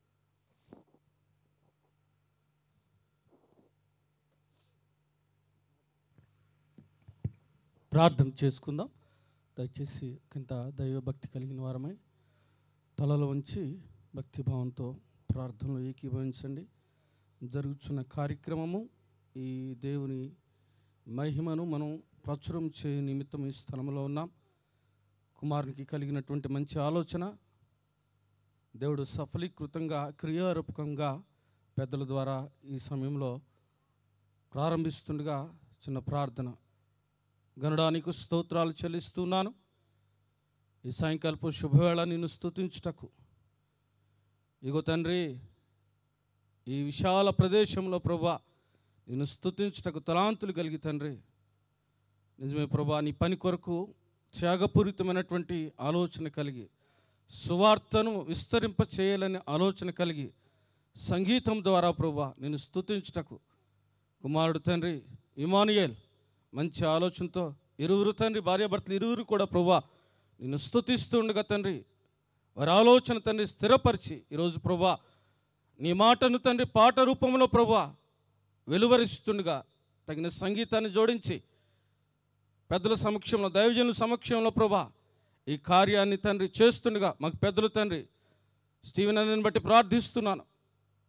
ప్రార్థన చేసుకుందాం దయచేసి కింద దైవభక్తి కలిగిన వారమై తలలో ఉంచి భక్తిభావంతో ప్రార్థనలో ఏకీభవించండి జరుగుతున్న కార్యక్రమము ఈ దేవుని మహిమను మనం ప్రచురం చే నిమిత్తం ఈ స్థలంలో ఉన్నాం కుమారునికి కలిగినటువంటి మంచి ఆలోచన దేవుడు సఫలీకృతంగా క్రియారూపకంగా పెద్దల ద్వారా ఈ సమయంలో ప్రారంభిస్తుండగా చిన్న ప్రార్థన గనుడానికి స్తోత్రాలు చెల్లిస్తున్నాను ఈ సాయంకాలపు శుభవేళ నిన్ను స్తుతించుటకు ఇగో తండ్రి ఈ విశాల ప్రదేశంలో ప్రభా నిన్ను స్తుతించుటకు తలాంతులు కలిగి తండ్రి నిజమే ప్రభా నీ పని కొరకు త్యాగపూరితమైనటువంటి ఆలోచన కలిగి సువార్తను విస్తరింప చేయాలనే ఆలోచన కలిగి సంగీతం ద్వారా ప్రభా నిన్ను స్తుతించుటకు కుమారుడు తండ్రి ఇమానుయేల్ మంచి ఆలోచనతో ఇరువురు తండ్రి భార్యాభర్తలు ఇరువురు కూడా ప్రభా నిన్ను స్తుతిస్తూ ఉండగా తండ్రి వారి ఆలోచన తండ్రి స్థిరపరిచి ఈరోజు ప్రభా నీ మాటను తండ్రి పాట రూపంలో ప్రభా వెలువరిస్తుండగా తగిన సంగీతాన్ని జోడించి పెద్దల సమక్షంలో దైవజనుల సమక్షంలో ప్రభా ఈ కార్యాన్ని తండ్రి చేస్తుండగా మాకు పెద్దలు తండ్రి స్టీవెన్ అన్నని బట్టి ప్రార్థిస్తున్నాను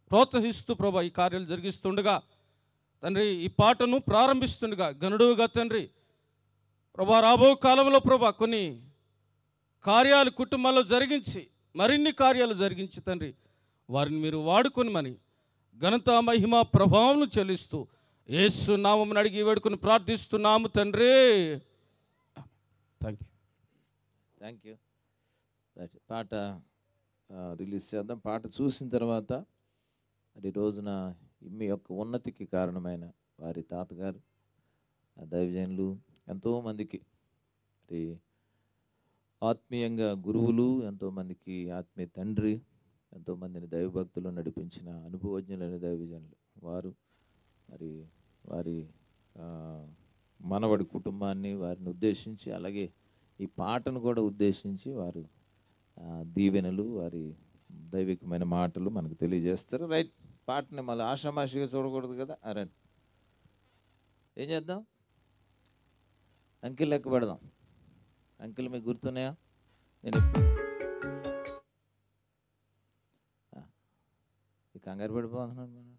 ప్రోత్సహిస్తూ ప్రభా ఈ కార్యాలు జరిగిస్తుండగా తండ్రి ఈ పాటను ప్రారంభిస్తుండగా గనుడుగా తండ్రి ప్రభా రాబో కాలంలో ప్రభా కొన్ని కార్యాలు కుటుంబాల్లో జరిగించి మరిన్ని కార్యాలు జరిగించి తండ్రి వారిని మీరు వాడుకొని మని ఘనత మహిమ ప్రభావం చెల్లిస్తూ యేసు నామం అడిగి వేడుకొని ప్రార్థిస్తున్నాము తండ్రి thank you
thank you right పాట ఆ, రిలీజ్ చేద్దాం పాట చూసిన తర్వాత మరి ఈ రోజున మీ యొక్క ఉన్నతికి కారణమైన వారి తాతగారు ఆ దైవజనులు ఎంతోమందికి మరి ఆత్మీయంగా గురువులు ఎంతోమందికి ఆత్మీయ తండ్రి ఎంతోమందిని దైవభక్తులు నడిపించిన అనుభవజ్ఞులైన దైవజనులు వారు మరి వారి ఆ, మనవడి కుటుంబాన్ని వారిని ఉద్దేశించి అలాగే ఈ పాటను కూడా ఉద్దేశించి వారు ఆ, దీవెనలు వారి దైవికమైన మాటలు మనకు తెలియజేస్తారు రైట్ పాటని మళ్ళీ ఆషామాషిగా చూడకూడదు కదా ఆ, రైట్ ఏం చేద్దాం అంకెల్ లెక్క పెడదాం అంకెల్ మీకు గుర్తున్నాయా నేను ఎప్పు- ఆ, ఈ కంగారు పడిపోతున్నాను మనం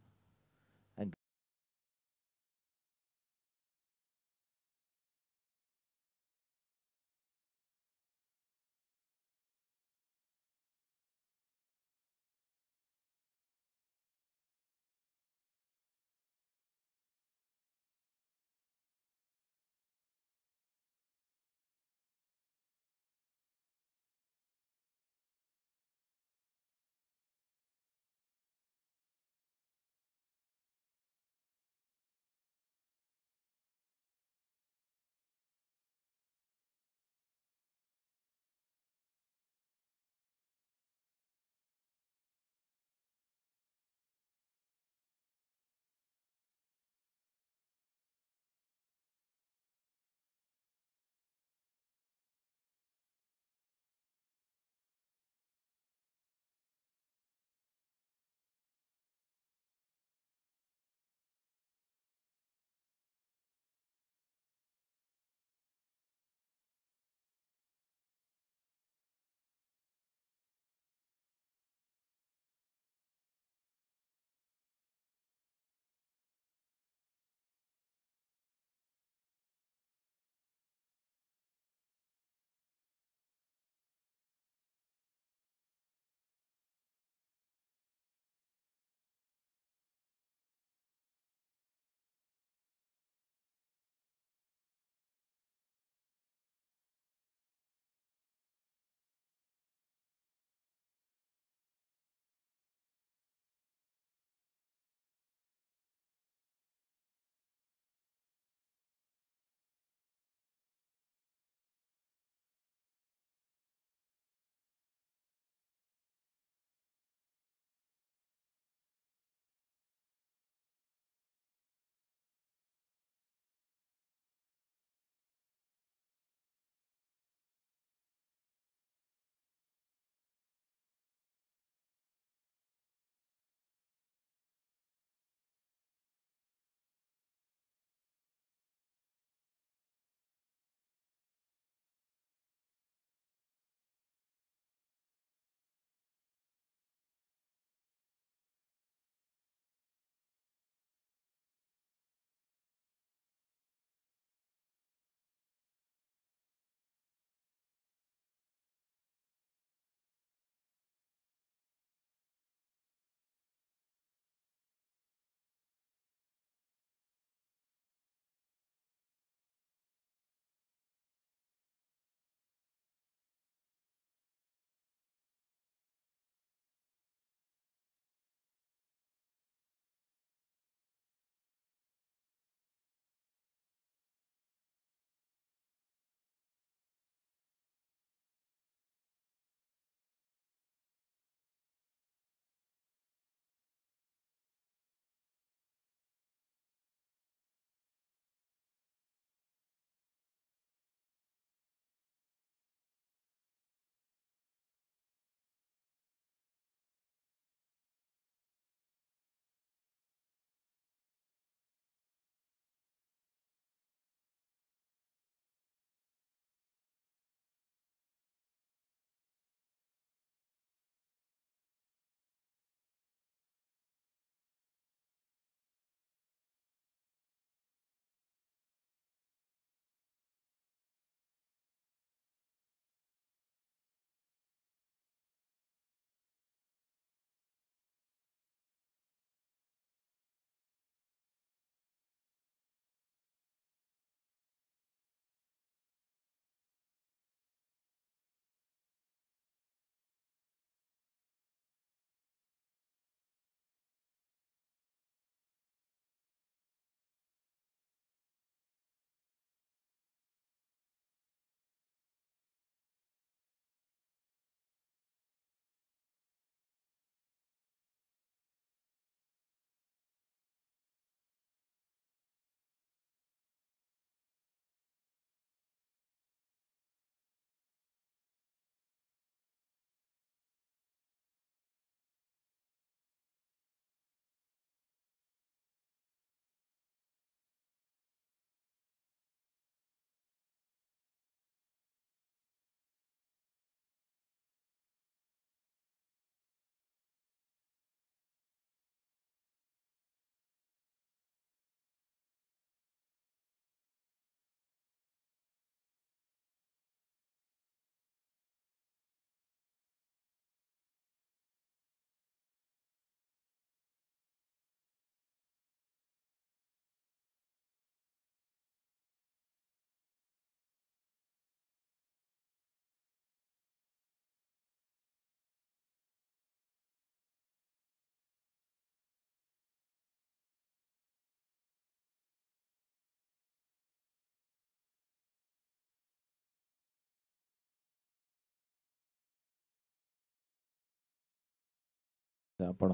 చెప్పడం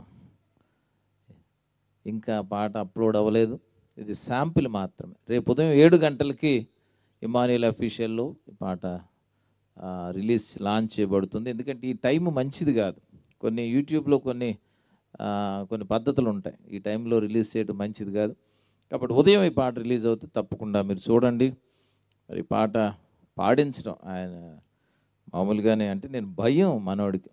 ఇంకా పాట అప్లోడ్ అవ్వలేదు ఇది శాంపిల్ మాత్రమే రేపు ఉదయం ఏడు గంటలకి ఇమానియల్ అఫీషియల్లో ఈ పాట ఆ, రిలీజ్ లాంచ్ చేయబడుతుంది ఎందుకంటే ఈ టైం మంచిది కాదు కొన్ని యూట్యూబ్లో కొన్ని ఆ, కొన్ని పద్ధతులు ఉంటాయి ఈ టైంలో రిలీజ్ చేయడం మంచిది కాదు కాబట్టి ఉదయం ఈ పాట రిలీజ్ అవుతుంది తప్పకుండా మీరు చూడండి మరి ఈ పాట పాడించడం ఆయన మామూలుగానే అంటే నేను భయం మనోడికి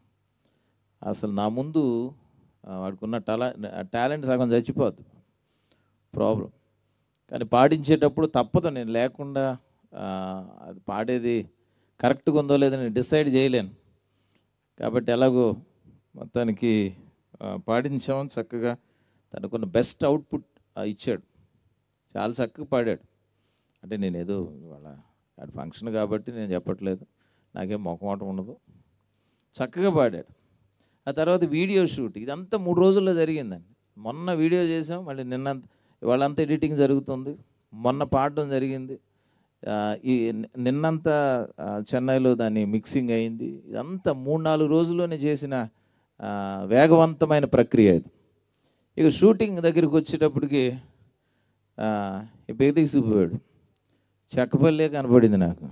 అసలు నా ముందు ఆ, వాడికున్న టలా టాలెంట్ సగం చచ్చిపోద్ది ప్రాబ్లం కానీ పాడించేటప్పుడు తప్పదు నేను లేకుండా ఆ, అది పాడేది కరెక్ట్గా ఉందో లేదో నేను డిసైడ్ చేయలేను కాబట్టి ఎలాగో మొత్తానికి ఆ, పాడించాం చక్కగా తనకున్న బెస్ట్ అవుట్పుట్ ఇచ్చాడు చాలా చక్కగా పాడాడు అంటే నేను ఏదో వాళ్ళ అది ఫంక్షన్ కాబట్టి నేను చెప్పట్లేదు నాకేం మొఖమాటం ఉండదు చక్కగా పాడాడు ఆ తర్వాత వీడియో షూట్ ఇదంతా మూడు రోజుల్లో జరిగిందండి మొన్న వీడియో చేసాం మళ్ళీ నిన్న ఇవాళంతా ఎడిటింగ్ జరుగుతుంది మొన్న పాడడం జరిగింది ఆ, ఈ ని- నిన్నంతా ఆ, చెన్నైలో దాన్ని మిక్సింగ్ అయింది ఇదంతా మూడు నాలుగు రోజుల్లోనే చేసిన ఆ, వేగవంతమైన ప్రక్రియ ఇది ఇక షూటింగ్ దగ్గరికి వచ్చేటప్పటికి ఆ, ఈ బేదికి చూపిపోయాడు చెక్కపల్లే కనపడింది నాకు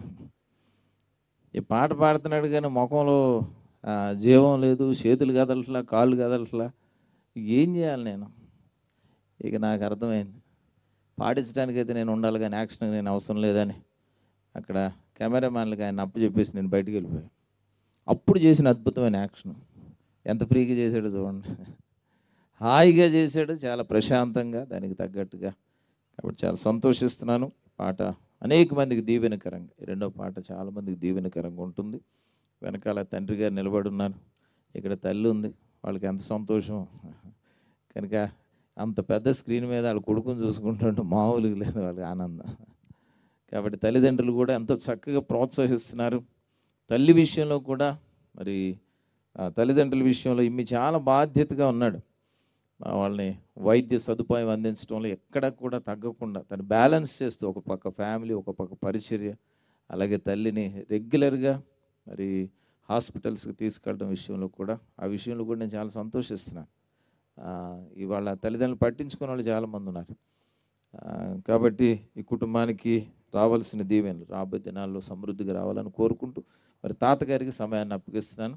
ఈ పాట పాడుతున్నాడు కానీ ముఖంలో ఆ, జీవం లేదు చేతులు కదలట్లా కాళ్ళు కదలట్లా ఏం చేయాలి నేను ఇక నాకు అర్థమైంది పాడించడానికైతే నేను ఉండాలి కానీ యాక్షన్ నేను అవసరం లేదని అక్కడ కెమెరామ్యాన్లకి ఆయన అప్పు చెప్పేసి నేను బయటికి వెళ్ళిపోయాను అప్పుడు చేసిన అద్భుతమైన యాక్షన్ ఎంత ఫ్రీగా చేశాడో చూడండి హాయిగా చేశాడు చాలా ప్రశాంతంగా దానికి తగ్గట్టుగా కాబట్టి చాలా సంతోషిస్తున్నాను పాట అనేక మందికి దీవెనకరంగా ఈ రెండో పాట చాలా మందికి దీవెనకరంగా ఉంటుంది వెనకాల తండ్రి గారు నిలబడి ఉన్నారు ఇక్కడ తల్లి ఉంది వాళ్ళకి ఎంత సంతోషం కనుక అంత పెద్ద స్క్రీన్ మీద వాళ్ళ కొడుకుని చూసుకుంటుంటే మామూలుగా లేదు వాళ్ళకి ఆనందం కాబట్టి తల్లిదండ్రులు కూడా ఎంతో చక్కగా ప్రోత్సహిస్తున్నారు తల్లి విషయంలో కూడా మరి ఆ తల్లిదండ్రుల విషయంలో ఇమ్మి చాలా బాధ్యతగా ఉన్నాడు ఆ వాళ్ళని వైద్య సదుపాయం అందించడంలో ఎక్కడ కూడా తగ్గకుండా తను బ్యాలెన్స్ చేస్తూ ఒక పక్క ఫ్యామిలీ ఒక పక్క పరిచర్య అలాగే తల్లిని రెగ్యులర్గా మరి హాస్పిటల్స్కి తీసుకెళ్ళడం విషయంలో కూడా ఆ విషయంలో కూడా నేను చాలా సంతోషిస్తున్నాను ఆ, ఇవాళ తల్లిదండ్రులు పట్టించుకునే వాళ్ళు చాలామంది ఉన్నారు ఆ, కాబట్టి ఈ కుటుంబానికి రావాల్సిన దీవెనలు రాబోయే దినాల్లో సమృద్ధిగా రావాలని కోరుకుంటూ మరి తాతగారికి సమయాన్ని అప్పగిస్తున్నాను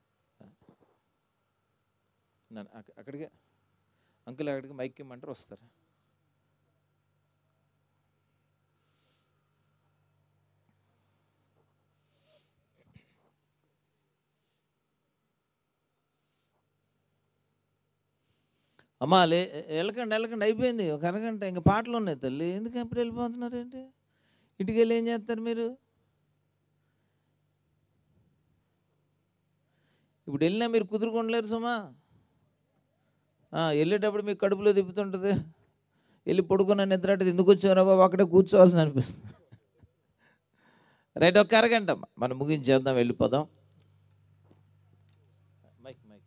నన్ను అక్క- అక్కడికే అంకుల్ అక్కడికి మైక్ ఇమ్మంటారు వస్తారా అమ్మా లే వెళ్ళకండి వెళ్ళకండి అయిపోయింది ఒక అరగంట ఇంకా పాటలు ఉన్నాయి తల్లి ఎందుకు ఎప్పుడు వెళ్ళిపోతున్నారు ఏంటి ఇంటికి వెళ్ళి ఏం చేస్తారు మీరు ఇప్పుడు వెళ్ళినా మీరు కుదురుకోండలేరు సుమా ఆ, వెళ్ళేటప్పుడు మీకు కడుపులో తిప్పుతుంటుంది వెళ్ళి పడుకున్న నిద్ర అంటే ఎందుకు వచ్చారా బాబు అక్కడే కూర్చోవాల్సిన అనిపిస్తుంది రైట్ ఒక అరగంట అమ్మా. మనం ముగించేద్దాం వెళ్ళిపోదాం మైక్ మైక్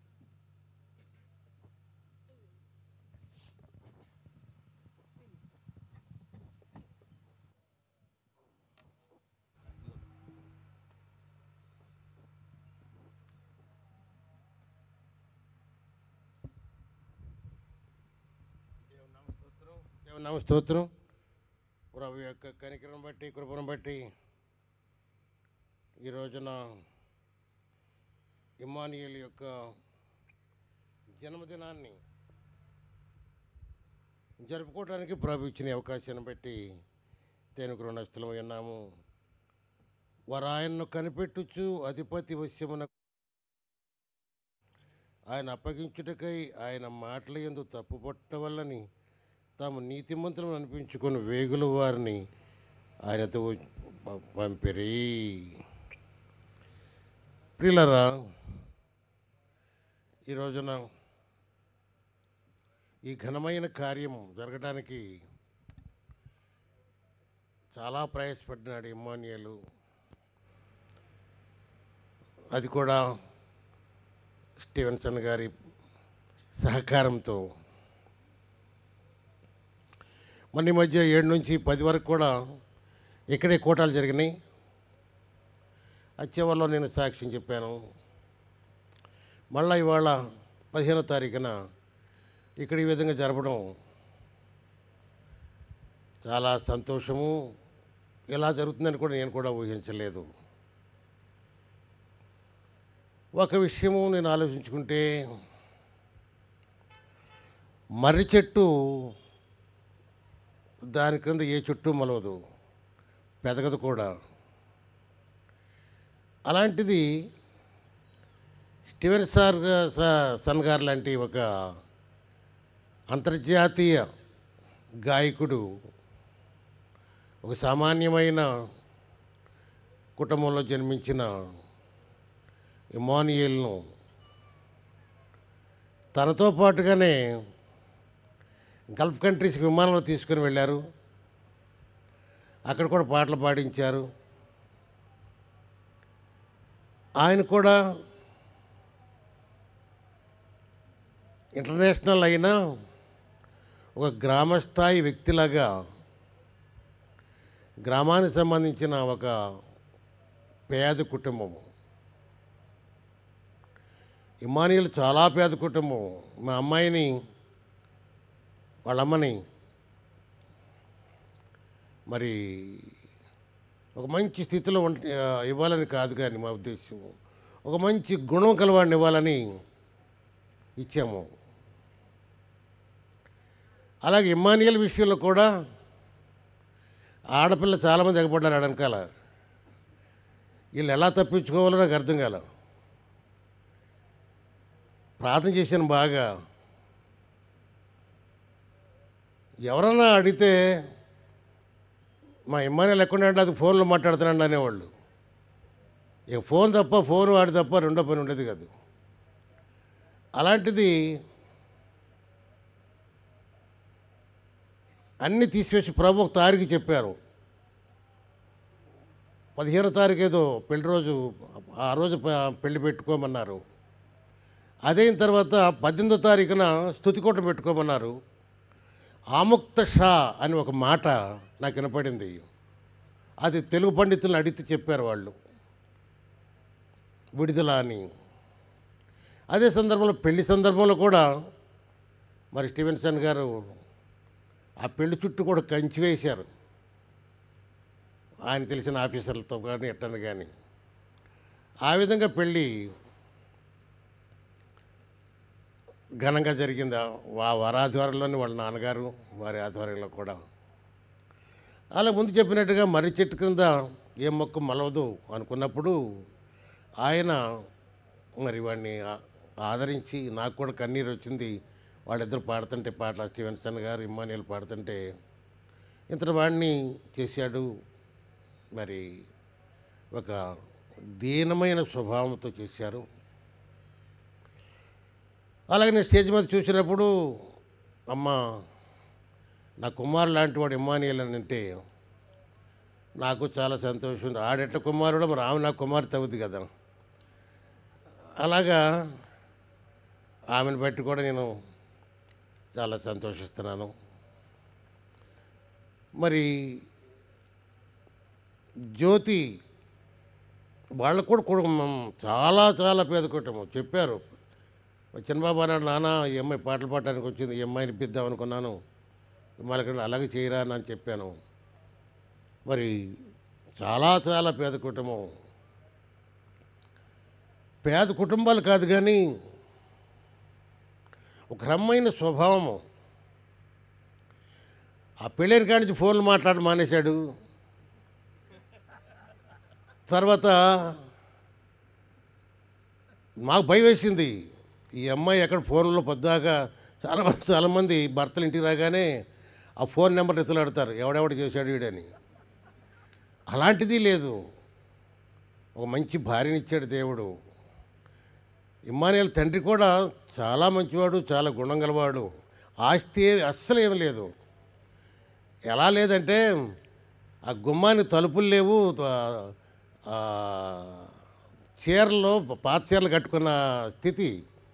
నామ స్తోత్రం ప్రభు యొక్క కనికరం బట్టి కృపను బట్టి ఈ రోజున ఇమానియల్ యొక్క జన్మదినాన్ని జరుపుకోవడానికి ప్రభు ఇచ్చిన అవకాశాన్ని బట్టి తేనుకు రుణస్థలమై ఉన్నాము వారు ఆయన్ను కనిపెట్టుచు అధిపతి వశ్యమున ఆయన అప్పగించుటకై ఆయన మాటల ఎందు తప్పుపట్టవల్లని తాము నీతిమంతులను అనిపించుకుని వేగుల వారిని ఆయనతో ప- పంపిరి ప్రియులరా ఈ రోజున ఈ ఘనమైన కార్యం జరగడానికి చాలా ప్రయాసపడినాడు ఇమ్మానియలు అది కూడా స్టీవెన్సన్ గారి సహకారంతో మొన్న ఈ మధ్య ఏడు నుంచి పది వరకు కూడా ఇక్కడే కోటాలు జరిగినాయి అచ్చేవాళ్ళలో నేను సాక్ష్యం చెప్పాను మళ్ళీ ఇవాళ పదిహేనో తారీఖున ఇక్కడ ఈ విధంగా జరపడం చాలా సంతోషము ఇలా జరుగుతుందని కూడా నేను కూడా ఊహించలేదు ఒక విషయము నేను ఆలోచించుకుంటే మర్రి చెట్టు దాని క్రింద ఏ చెట్టు మొలవదు పెదగదు కూడా అలాంటిది స్టీవెన్ సార్ గా- స- సన్ గారు లాంటి ఒక అంతర్జాతీయ గాయకుడు ఒక సామాన్యమైన కుటుంబంలో జన్మించిన ఇమానియల్ను తనతో పాటుగానే గల్ఫ్ కంట్రీస్కి విమానంలో తీసుకుని వెళ్ళారు అక్కడ కూడా పాటలు పాడించారు ఆయన కూడా ఇంటర్నేషనల్ అయినా ఒక గ్రామస్థాయి వ్యక్తిలాగా గ్రామానికి సంబంధించిన ఒక పేద కుటుంబము ఇమానియులు చాలా పేద కుటుంబం మా అమ్మాయిని వాళ్ళ అమ్మని మరి ఒక మంచి స్థితిలో ఉంట ఆ, ఇవ్వాలని కాదు కానీ మా ఉద్దేశం ఒక మంచి గుణం కలవాడిని ఇవ్వాలని ఇచ్చాము అలాగే ఇమ్మానియల్ విషయంలో కూడా ఆడపిల్ల చాలామంది ఎగబడ్డారు ఆడ వెనకాల వీళ్ళు ఎలా తప్పించుకోవాలో నాకు అర్థం కాల ప్రార్థన చేశాను బాగా ఎవరన్నా అడిగితే మా ఇమ్మానియల్ ఎక్కడ అంటే అది ఫోన్లో మాట్లాడుతున్నాడు అనేవాళ్ళు ఇక ఫోన్ తప్ప ఫోన్ వాడి తప్ప రెండో పని ఉండేది కాదు అలాంటిది అన్నీ తీసివేసి ప్రభు ఒక తారీఖు చెప్పారు పదిహేనో తారీఖు ఏదో పెళ్లి రోజు ఆ రోజు ప- పెళ్లి పెట్టుకోమన్నారు అదైన తర్వాత పద్దెనిమిదో తారీఖున స్థుతికోట పెట్టుకోమన్నారు ఆముక్త షా అని ఒక మాట నాకు వినపడింది అది తెలుగు పండితులను అడిగితే చెప్పారు వాళ్ళు విడుదల అని అదే సందర్భంలో పెళ్లి సందర్భంలో కూడా మరి స్టీవెన్సన్ గారు ఆ పెళ్లి చుట్టూ కూడా కంచి వేశారు ఆయన తెలిసిన ఆఫీసర్లతో కానీ ఎట్టని కానీ ఆ విధంగా పెళ్ళి ఘనంగా జరిగింది ఆ వా- వారి ఆధ్వర్యంలోనే వాళ్ళ నాన్నగారు వారి ఆధ్వర్యంలో కూడా అలా ముందు చెప్పినట్టుగా మర్రి చెట్టు కింద ఏ మొక్క మలవదు అనుకున్నప్పుడు ఆయన మరి వాడిని ఆ- ఆదరించి నాకు కూడా కన్నీరు వచ్చింది వాళ్ళిద్దరు పాడుతుంటే పాటలు స్టీవెన్సన్ గారు ఇమ్మానియల్ పాడుతుంటే ఇంతటి వాడిని చేశాడు మరి ఒక దీనమైన స్వభావంతో చేశారు అలాగే నేను స్టేజ్ మీద చూసినప్పుడు అమ్మ నా కుమారు లాంటి వాడు ఇమ్మానియల్ అని అంటే నాకు చాలా సంతోషం ఆడెట్ల కుమారుడు మరి ఆమె నా కుమార్తె అవుద్ది కదా అలాగా ఆమెను బట్టి కూడా నేను చాలా సంతోషిస్తున్నాను మరి జ్యోతి వాళ్ళకు కూడా కుటుంబం చాలా చాలా పేద కుటుంబం చెప్పారు చిన్నబాబు అన్నాడు నాన్న ఈ అమ్మాయి పాటలు పాడడానికి వచ్చింది ఈ అమ్మాయిని ఇప్పిద్దాం అనుకున్నాను మళ్ళీ అలాగే చేయరా అని చెప్పాను మరి చాలా చాలా పేద కుటుంబం పేద కుటుంబాలు కాదు కానీ ఒక రమ్మైన స్వభావము ఆ పెళ్ళైన కాడి నుంచి ఫోన్లు మాట్లాడి మానేశాడు తర్వాత మాకు భయం వేసింది ఈ అమ్మాయి ఎక్కడ ఫోన్లో పొద్దాకా చాలా చాలామంది భర్తలు ఇంటికి రాగానే ఆ ఫోన్ నెంబర్ ఎత్తులాడతారు ఎవడెవడు చేశాడు వీడని అలాంటిది లేదు ఒక మంచి భార్యనిచ్చాడు దేవుడు ఇమ్మానియల్ తండ్రి కూడా చాలా మంచివాడు చాలా గుణం గలవాడు ఆస్తి అస్సలు ఏం లేదు ఎలా లేదంటే ఆ గుమ్మానికి తలుపులు లేవు ఆ- ఆ చీరల్లో పాత చీరలు కట్టుకున్న స్థితి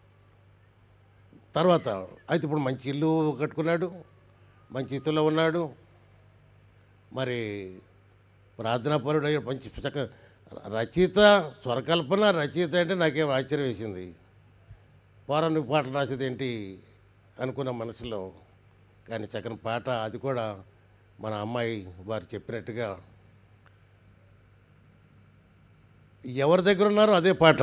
తర్వాత అయితే ఇప్పుడు మంచి ఇల్లు కట్టుకున్నాడు మంచి స్థితిలో ఉన్నాడు మరి ప్రార్థనాపరుడు అయ్యాడు మంచి చక్క రచయిత స్వరకల్పన రచయిత అంటే నాకేం ఆశ్చర్యం వేసింది పౌరాణిక పాటలు రాసేది ఏంటి అనుకున్న మనసులో కానీ చక్కని పాట అది కూడా మన అమ్మాయి వారు చెప్పినట్టుగా ఎవరి దగ్గర ఉన్నారో అదే పాట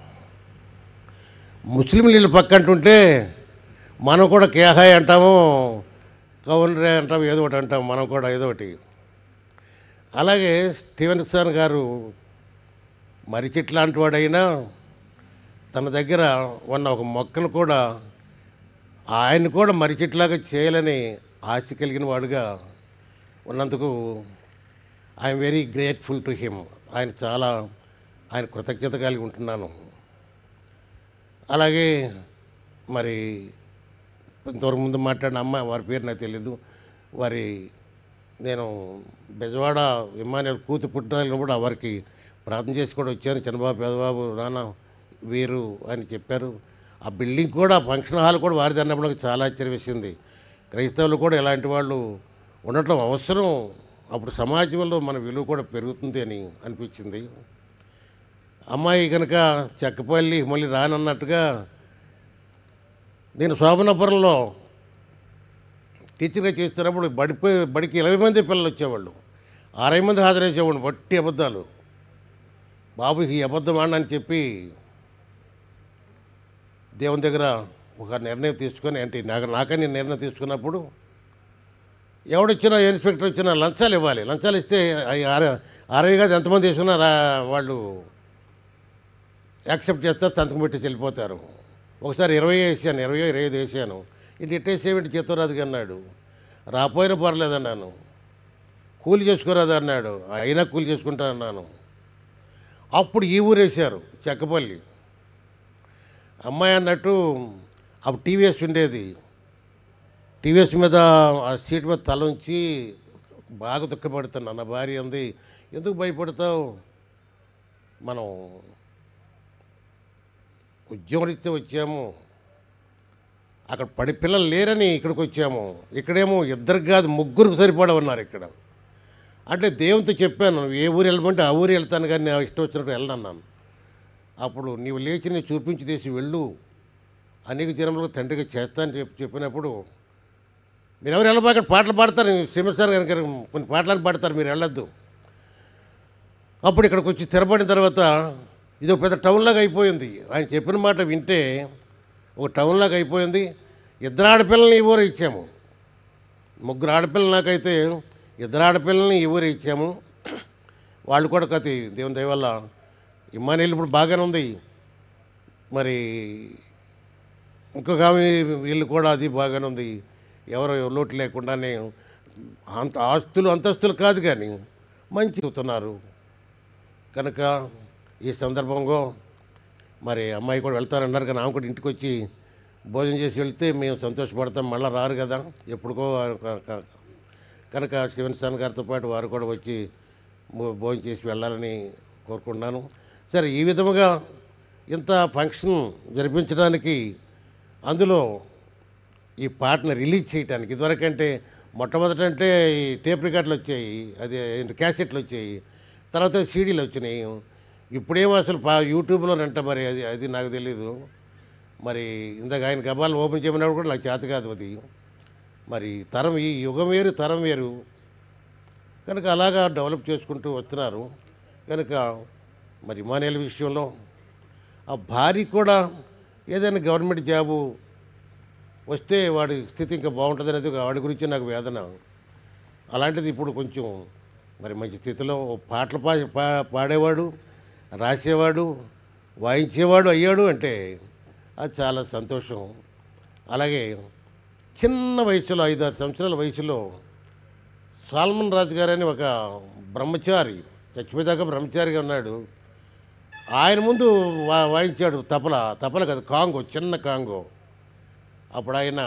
ముస్లిం నీళ్ళు పక్క అంటుంటే మనం కూడా కేహాయ్ అంటాము కౌన్రే అంటాం ఏదో ఒకటి అంటాం మనం కూడా ఏదో ఒకటి అలాగే స్టీవెన్ సార్ గారు మరిచిట్ లాంటి వాడైనా తన దగ్గర ఉన్న ఒక మొక్కను కూడా ఆయన కూడా మరిచిట్లాగా చేయాలని ఆశ కలిగిన వాడుగా ఉన్నందుకు I'm very grateful to him ఆయన చాలా ఆయన కృతజ్ఞత కలిగి ఉంటున్నాను అలాగే మరి ఇంతవరకు ముందు మాట్లాడిన అమ్మ వారి పేరు నాకు తెలీదు వారి నేను బెజవాడ విమానాలు కూతు పుట్టినప్పుడు వారికి ప్రార్థన చేసి కూడా వచ్చాను చంద్రబాబు పెదబాబు నాన్న వీరు అని చెప్పారు ఆ బిల్డింగ్ కూడా ఫంక్షన్ హాల్ కూడా వారిది అన్నప్పుడు నాకు చాలా ఆశ్చర్యం వేసింది క్రైస్తవులు కూడా ఇలాంటి వాళ్ళు ఉండటం అవసరం అప్పుడు సమాజంలో మన విలువ కూడా పెరుగుతుంది అని అనిపించింది అమ్మాయి కనుక చెక్కపల్లి మళ్ళీ రానన్నట్టుగా నేను శోభనాపురంలో టీచర్గా చేస్తున్నప్పుడు బడిపోయి బడికి ఇరవై మంది పిల్లలు వచ్చేవాళ్ళు అరవై మంది హాజరయ్యేవాడు వట్టి అబద్ధాలు బాబు ఈ అబద్ధం ఆడని చెప్పి దేవుని దగ్గర ఒక నిర్ణయం తీసుకొని అంటే నాకు నాకని నిర్ణయం తీసుకున్నప్పుడు ఎవడొచ్చినా ఇన్స్పెక్టర్ వచ్చినా లంచాలు ఇవ్వాలి లంచాలు ఇస్తే అవి అర- అరవై కాదు ఎంతమంది వేసుకున్నా రా వాళ్ళు యాక్సెప్ట్ చేస్తారు సంతకం పెట్టి వెళ్ళిపోతారు ఒకసారి ఇరవై వేసాను ఇరవై ఇరవై ఐదు వేసాను ఇంటి ఇట్టేసేమిటి చేతరాదుగా అన్నాడు రాపోయినా పర్లేదన్నాను కూలి చేసుకోరాదు అన్నాడు అయినా కూలి చేసుకుంటా అన్నాను అప్పుడు ఈ ఊరు వేశారు చెక్కపల్లి అమ్మాయి అన్నట్టు అప్పుడు టీవీఎస్ ఉండేది టీవీఎస్ మీద ఆ సీట్ మీద తల ఉంచి బాగా దుఃఖపడుతున్నా నా భార్య ఉంది ఎందుకు భయపడతావు మనం ఉద్యోగరీత్యా వచ్చాము అక్కడ పడి పిల్లలు లేరని ఇక్కడికి వచ్చాము ఇక్కడేమో ఇద్దరికి కాదు ముగ్గురికి సరిపడా ఉన్నారు ఇక్కడ అంటే దేవునితో చెప్పాను నువ్వు ఏ ఊరు వెళ్ళమంటే ఆ ఊరు వెళ్తాను కానీ నా ఇష్టం వచ్చినట్టు వెళ్ళనన్నాను అప్పుడు నీవు లేచి నీ చూపించి తీసి వెళ్ళు అనేక జనములకు తండ్రిగా చేస్తానని చెప్పి చెప్పినప్పుడు మీరు ఎవరు వెళ్ళబాక పాటలు పాడతారు శ్రీమసారి కనుక కొన్ని పాటలను పాడతారు మీరు వెళ్ళొద్దు అప్పుడు ఇక్కడికి వచ్చి స్థిరపడిన తర్వాత ఇది ఒక పెద్ద టౌన్ లాగా అయిపోయింది ఆయన చెప్పిన మాట వింటే ఒక టౌన్ లాగా అయిపోయింది ఇద్దరు ఆడపిల్లల్ని ఈ ఊరు ఇచ్చాము ముగ్గురు ఆడపిల్లలు నాకైతే ఇద్దరు ఆడపిల్లల్ని ఈ ఊరు ఇచ్చాము వాళ్ళు కూడా కతి దేవుని దయ వల్ల ఇమ్మానీళ్ళు ఇప్పుడు బాగానే ఉంది మరి ఇంకొక ఆమె వీళ్ళు కూడా అది బాగానే ఉంది ఎవరు లోటు లేకుండానే అంత ఆస్తులు అంతస్తులు కాదు కానీ మంచి చూస్తున్నారు కనుక ఈ సందర్భంలో మరి అమ్మాయి కూడా వెళ్తారన్నారు కానీ ఆమె కూడా ఇంటికి వచ్చి భోజనం చేసి వెళ్తే మేము సంతోషపడతాం మళ్ళీ రారు కదా ఎప్పుడుకో క- క- కనుక శివన్ సాన్ గారితో పాటు వారు కూడా వచ్చి భో- భోజనం చేసి వెళ్ళాలని కోరుకుంటున్నాను సరే ఈ విధముగా ఇంత ఫంక్షన్ జరిపించడానికి అందులో ఈ పాటను రిలీజ్ చేయడానికి ఇదివరకంటే మొట్టమొదట అంటే ఈ టేప్ రికార్డులు వచ్చాయి అది ఏంటి క్యాసెట్లు వచ్చాయి తర్వాత సీడీలు వచ్చినాయి ఇప్పుడేమో అసలు పా యూట్యూబ్లోనంట మరి అది అది నాకు తెలీదు మరి ఇందాక ఆయన గబాలను ఓపెన్ చేయమన్నప్పుడు కూడా నాకు చేత కాదు అది మరి తరం ఈ యుగం వేరు తరం వేరు కనుక అలాగా డెవలప్ చేసుకుంటూ వస్తున్నారు కనుక మరి ఇమానియల్ విషయంలో ఆ భార్య కూడా ఏదైనా గవర్నమెంట్ జాబు వస్తే వాడి స్థితి ఇంకా బాగుంటుంది అనేది వాడి గురించి నాకు వేదన అలాంటిది ఇప్పుడు కొంచెం మరి మంచి స్థితిలో ఓ పాటలు పా పా- పాడేవాడు రాసేవాడు వాయించేవాడు అయ్యాడు అంటే అది చాలా సంతోషం అలాగే చిన్న వయసులో ఐదారు సంవత్సరాల వయసులో సాల్మన్ రాజు గారు అని ఒక బ్రహ్మచారి చచ్చిపోయేదాకా బ్రహ్మచారిగా ఉన్నాడు ఆయన ముందు వా వాయించాడు తపల తపల కదా కాంగో చిన్న కాంగో అప్పుడు ఆయన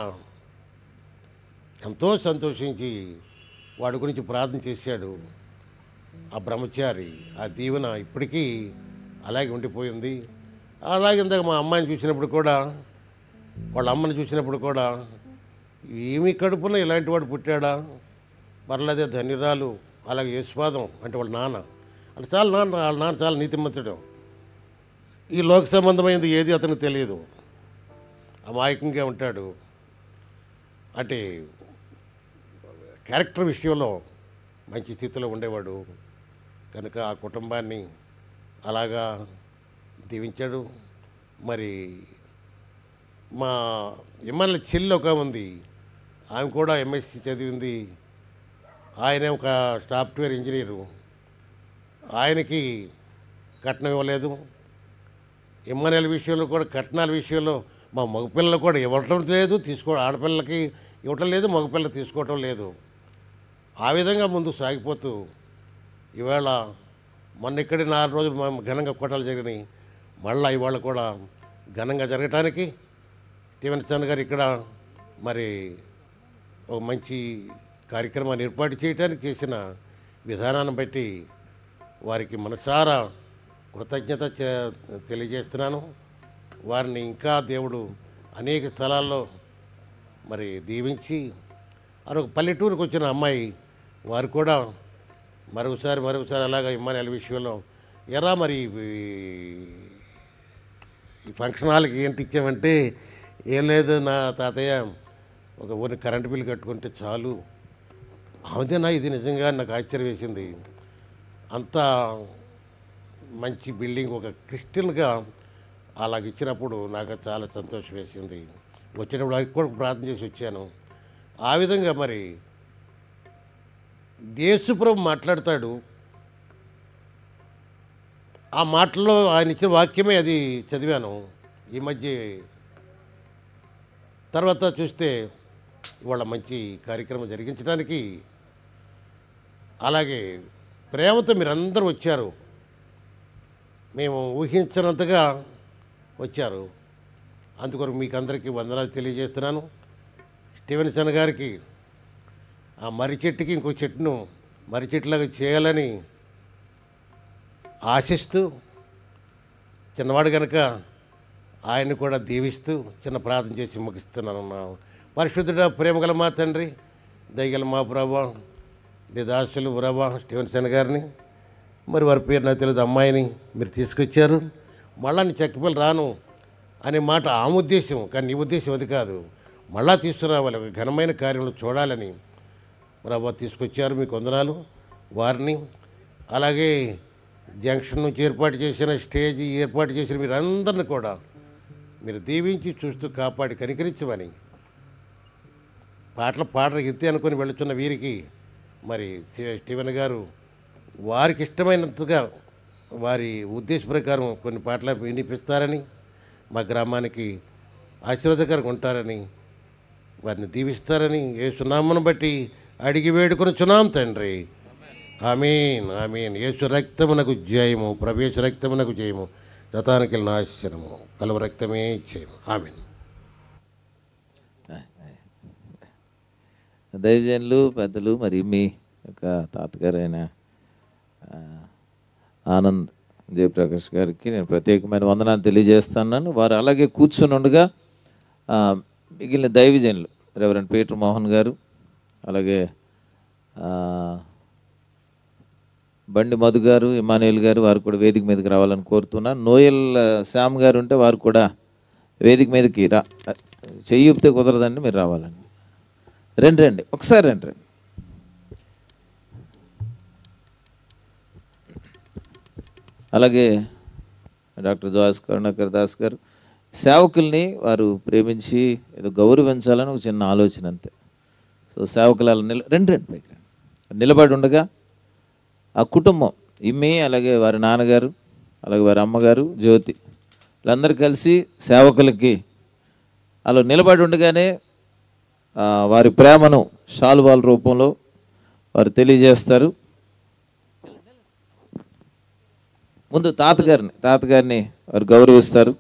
ఎంతో సంతోషించి వాడి గురించి ప్రార్థన చేశాడు ఆ బ్రహ్మచారి ఆ దీవెన ఇప్పటికీ అలాగే ఉండిపోయింది అలాగే ఇందాక మా అమ్మాయిని చూసినప్పుడు కూడా వాళ్ళ అమ్మని చూసినప్పుడు కూడా ఏమి కడుపున ఇలాంటి వాడు పుట్టాడా పర్లేదే ధన్యురాలు అలాగే యేసుపాదం అంటే వాళ్ళ నాన్న అంటే చాలా నాన్న వాళ్ళ నాన్న చాలా నీతిమంతుడు ఈ లోక సంబంధమైనది ఏది అతనికి తెలియదు అమాయకంగా ఉంటాడు అంటే క్యారెక్టర్ విషయంలో మంచి స్థితిలో ఉండేవాడు కనుక ఆ కుటుంబాన్ని అలాగా దీవించాడు మరి మా ఎమ్మెల్యే చెల్లి ఒక ఉంది ఆమె కూడా ఎంఎస్సి చదివింది ఆయన ఒక సాఫ్ట్వేర్ ఇంజనీరు ఆయనకి కట్నం ఇవ్వలేదు ఇమ్మనేల విషయంలో కూడా కట్నాల విషయంలో మా మగపిల్లలు కూడా ఇవ్వటం లేదు తీసుకో ఆడపిల్లలకి ఇవ్వటం లేదు మగపిల్లలు తీసుకోవటం లేదు ఆ విధంగా ముందు సాగిపోతూ ఇవాళ మొన్న ఇక్కడి నాలుగు రోజులు మా ఘనంగా కోటాలు జరిగినాయి మళ్ళీ ఇవాళ కూడా ఘనంగా జరగటానికి స్టీవెన్ చంద్ గారు ఇక్కడ మరి ఒక మంచి కార్యక్రమాన్ని ఏర్పాటు చేయడానికి చేసిన విధానాన్ని బట్టి వారికి మనసారా కృతజ్ఞత చే- తెలియజేస్తున్నాను వారిని ఇంకా దేవుడు అనేక స్థలాల్లో మరి దీవించి అదొక పల్లెటూరుకు వచ్చిన అమ్మాయి వారు కూడా మరొకసారి మరొకసారి అలాగా ఇమ్మానుయల్ విషయంలో ఎరా మరి ఈ- ఈ ఫంక్షన్ హాల్కి ఏంటి ఇచ్చామంటే ఏం లేదు నా తాతయ్య ఒక ఊరిని కరెంటు బిల్లు కట్టుకుంటే చాలు అవుదేనా ఇది నిజంగా నాకు ఆశ్చర్యం వేసింది అంత మంచి బిల్డింగ్ ఒక క్రిస్టియన్గా అలాగ ఇచ్చినప్పుడు నాకు చాలా సంతోషం వేసింది వచ్చేటప్పుడు అది కూడా ప్రార్థన చేసి వచ్చాను ఆ విధంగా మరి దేశపురం మాట్లాడతాడు ఆ మాటల్లో ఆయన ఇచ్చిన వాక్యమే అది చదివాను ఈ మధ్య తర్వాత చూస్తే ఇవాళ మంచి కార్యక్రమం జరిగించడానికి అలాగే ప్రేమతో మీరందరూ వచ్చారు మేము ఊహించినంతగా వచ్చారు అందుకొరకు మీకు అందరికీ వందనాలు తెలియజేస్తున్నాను స్టీవెన్సన్ గారికి ఆ మర్రి చెట్టుకి ఇంకో చెట్టును మర్రి చెట్టులాగా చేయాలని ఆశిస్తూ చిన్నవాడు కనుక ఆయన్ని కూడా దీవిస్తూ చిన్న ప్రార్థన చేసి ముగిస్తున్నాను పరిశుద్ధుడ ప్రేమగల మా తండ్రి దయగల మా ప్రభా నీ దాసులు ప్రభా స్టీవెన్సన్ గారిని మరి వారి పేరు నాకు తెలియదు అమ్మాయిని మీరు తీసుకొచ్చారు మళ్ళా నీ చెక్కపల్లి రాను అనే మాట ఆమె ఉద్దేశం కానీ నీ ఉద్దేశం అది కాదు మళ్ళా తీసుకురావాలి ఒక ఘనమైన కార్యంలో చూడాలని ప్రభా తీసుకొచ్చారు మీకు వందనాలు వారిని అలాగే జంక్షన్ నుంచి ఏర్పాటు చేసిన స్టేజ్ ఏర్పాటు చేసిన మీరందరిని కూడా మీరు దీవించి చూస్తూ కాపాడి కనికరించమని పాటలు పాటలు ఎత్తి అనుకుని వెళుతున్న వీరికి మరి సి- స్టీవెన్ గారు వారికి ఇష్టమైనంతగా వారి ఉద్దేశ ప్రకారం కొన్ని పాటలు వినిపిస్తారని మా గ్రామానికి ఆశీర్వాదకరంగా ఉంటారని వారిని దీవిస్తారని ఏ సునామను బట్టి అడిగి వేడుకొని చున్నాం తండ్రి ఆమీన్ ఆమీన్ యేసు రక్తమునకు జయము ప్రవేశ రక్తమునకు జయము రథానికి నాశనము కలువ రక్తమే జయము ఆమీన్
దైవజనులు పెద్దలు మరి మీ యొక్క తాతగారైన ఆ, ఆనంద్ జయప్రకాష్ గారికి నేను ప్రత్యేకమైన వందనాలు తెలియజేస్తున్నాను వారు అలాగే కూర్చుని ఉండగా ఆ, మిగిలిన దైవజనులు రెవరెండ్ పీటర్ మోహన్ గారు అలాగే ఆ, బండి మధు గారు ఇమానుయేల్ గారు వారు కూడా వేదిక మీదకి రావాలని కోరుతున్నాను నోయల్ ఆ, శ్యామ్ గారు ఉంటే వారు కూడా వేదిక మీదకి రా చెయ్యి ఊపితే కుదరదండి మీరు రావాలండి రండి రండి ఒకసారి రండి రండి అలాగే డాక్టర్ జోయస్ కరుణాకర్ దాస్ గారు సేవకుల్ని వారు ప్రేమించి ఏదో గౌరవించాలని ఒక చిన్న ఆలోచన అంతే సో సేవకులు అలా నిల రండి రండి పైకి రండి నిలబడి ఉండగా ఆ కుటుంబం ఇమ్మి అలాగే వారి నాన్నగారు అలాగే వారి అమ్మగారు జ్యోతి వీళ్ళందరూ కలిసి సేవకులకి అలా నిలబడి ఉండగానే ఆ, వారి ప్రేమను షాల్వాల్ రూపంలో వారు తెలియజేస్తారు ముందు తాతగారిని తాతగారిని వారు గౌరవిస్తారు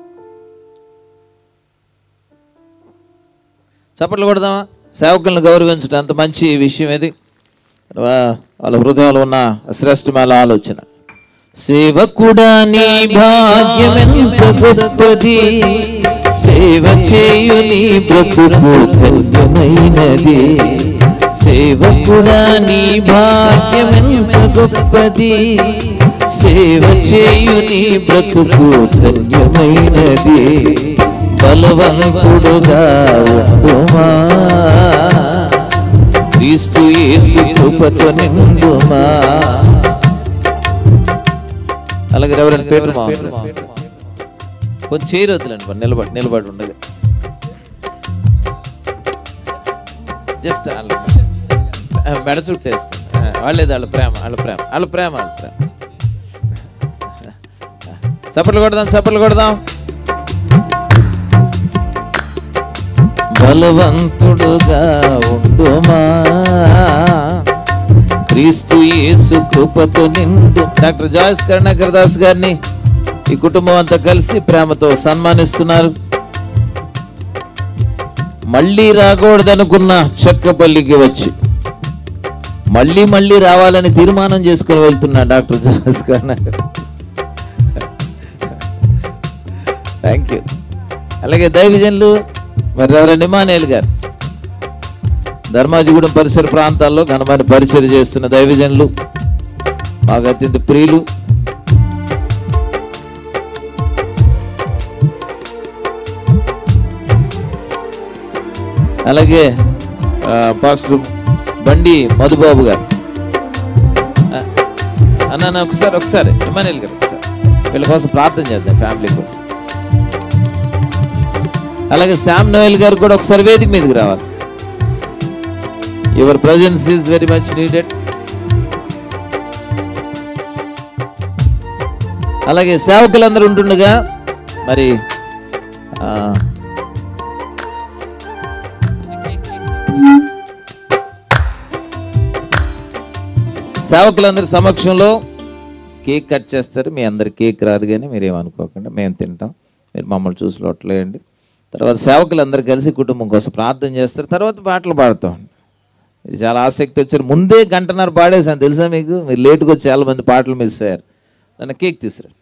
చప్పట్లు కొడదామా సేవకులను గౌరవించడం అంత మంచి విషయం ఇది వా- వాళ్ళ హృదయంలో ఉన్న శ్రేష్టమైన ఆలోచన సేవకుడా నీ భాగ్యమెంత గొప్పది సేవ చేయు నీ బ్రతుకు ధన్యమైనది సేవకుడా నీ భాగ్యమెంత గొప్పది సేవ చేయు నీ బ్రతుకు ధన్యమైనది బలవంతుడుగా ఉండుమా క్రీస్తు యేసు కృపతో నిండుమా అలాగే ఎవరైనా పేరు మా కొంచెం చేయరొద్దులండి నిలబడి నిలబడి ఉండగా జస్ట్ వాళ్ళ మెడ చుట్టేసుకోండి వాళ్ళేది వాళ్ళ ప్రేమ వాళ్ళ ప్రేమ వాళ్ళ ప్రేమ వాళ్ళ ప్రేమ చప్పట్లు కొడదాం చప్పట్లు కొడదాం బలవంతుడుగా ఉండుమా క్రీస్తు యేసు కృపతో నిండు డాక్టర్ జాయిస్ కరుణాకర్ దాస్ గారిని ఈ కుటుంబం అంతా కలిసి ప్రేమతో సన్మానిస్తున్నారు మళ్ళీ రాకూడదనుకున్న చెక్కపల్లికి వచ్చి మళ్ళీ మళ్ళీ రావాలని తీర్మానం చేసుకుని వెళ్తున్నా doctor Joyce Karunakar thank you అలాగే దైవజనులు మరి ఎవరండి మానేలు గారు ధర్మాజిగూడెం పరిసర ప్రాంతాల్లో ఘనమైన పరిచయం చేస్తున్న దైవజనులు మాకు అత్యంత ప్రియులు అలాగే ఆ, పాస్టర్ బండి మధుబాబు గారు ఆ, అన్న అన్న, ఒకసారి ఒకసారి ఇమానేల్ గారు ఒకసారి వీళ్ళ కోసం ప్రార్థన చేద్దాం ఫ్యామిలీ కోసం అలాగే శామ్ నోయల్ గారు కూడా ఒకసారి వేదిక మీదకి రావాలి your presence is very much needed అలాగే సేవకులందరూ ఉంటుండగా మరి ఆ, సేవకులందరి సమక్షంలో కేక్ కట్ చేస్తారు మీ అందరి కేక్ రాదు కానీ మీరేమనుకోకుండా మేము తింటాం మీరు మమ్మల్ని చూసి లొట్టలేయండి తర్వాత సేవకులందరూ కలిసి కుటుంబం కోసం ప్రార్థన చేస్తారు తర్వాత పాటలు పాడతాం ఇది చాలా ఆసక్తి వచ్చారు ముందే గంటన్నర పాడేసాను తెలుసా మీకు మీరు లేటుగా వచ్చి చాలా మంది పాటలు మిస్ అయ్యారు నన్ను కేక్ తీసుకురా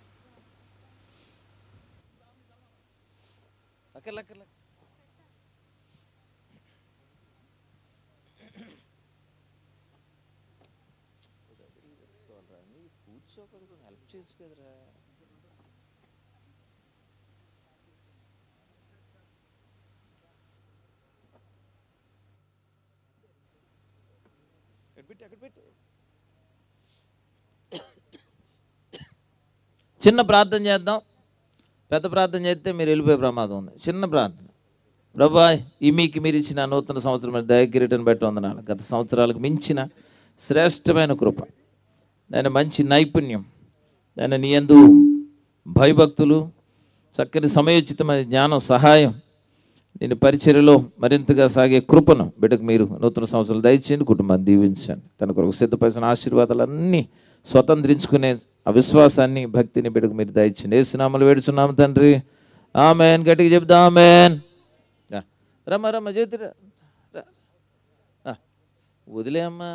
చిన్న ప్రార్థన చేద్దాం పెద్ద ప్రార్థన చేస్తే మీరు వెళ్ళిపోయే ప్రమాదం ఉంది చిన్న ప్రార్థన ప్రభా ఈ మీకు మీరు ఇచ్చిన నూతన సంవత్సరం దయకిరీటను బట్టి వందనాలు గత సంవత్సరాలకు మించిన శ్రేష్టమైన కృప నేను మంచి నైపుణ్యం నేను నీ యందు భయభక్తులు చక్కని సమయోచితమైన జ్ఞానం సహాయం నేను పరిచర్యలో మరింతగా సాగే కృపను బిడ్డకు మీరు నూతన సంవత్సరాలు దయచేయండి కుటుంబాన్ని దీవించండి తన కొరకు సిద్ధపరిచిన ఆశీర్వాదాలన్నీ స్వతంత్రించుకునే ఆ విశ్వాసాన్ని భక్తిని బిడ్డకు మీరు దయచేయండి ఏసునామలు వేడుచున్నాము తండ్రి ఆమెన్ గట్టిగా చెప్దా ఆమెన్ రా. రమ్మ రమ్మ జ్యోతి రా. రా. ఆ. వదిలే అమ్మా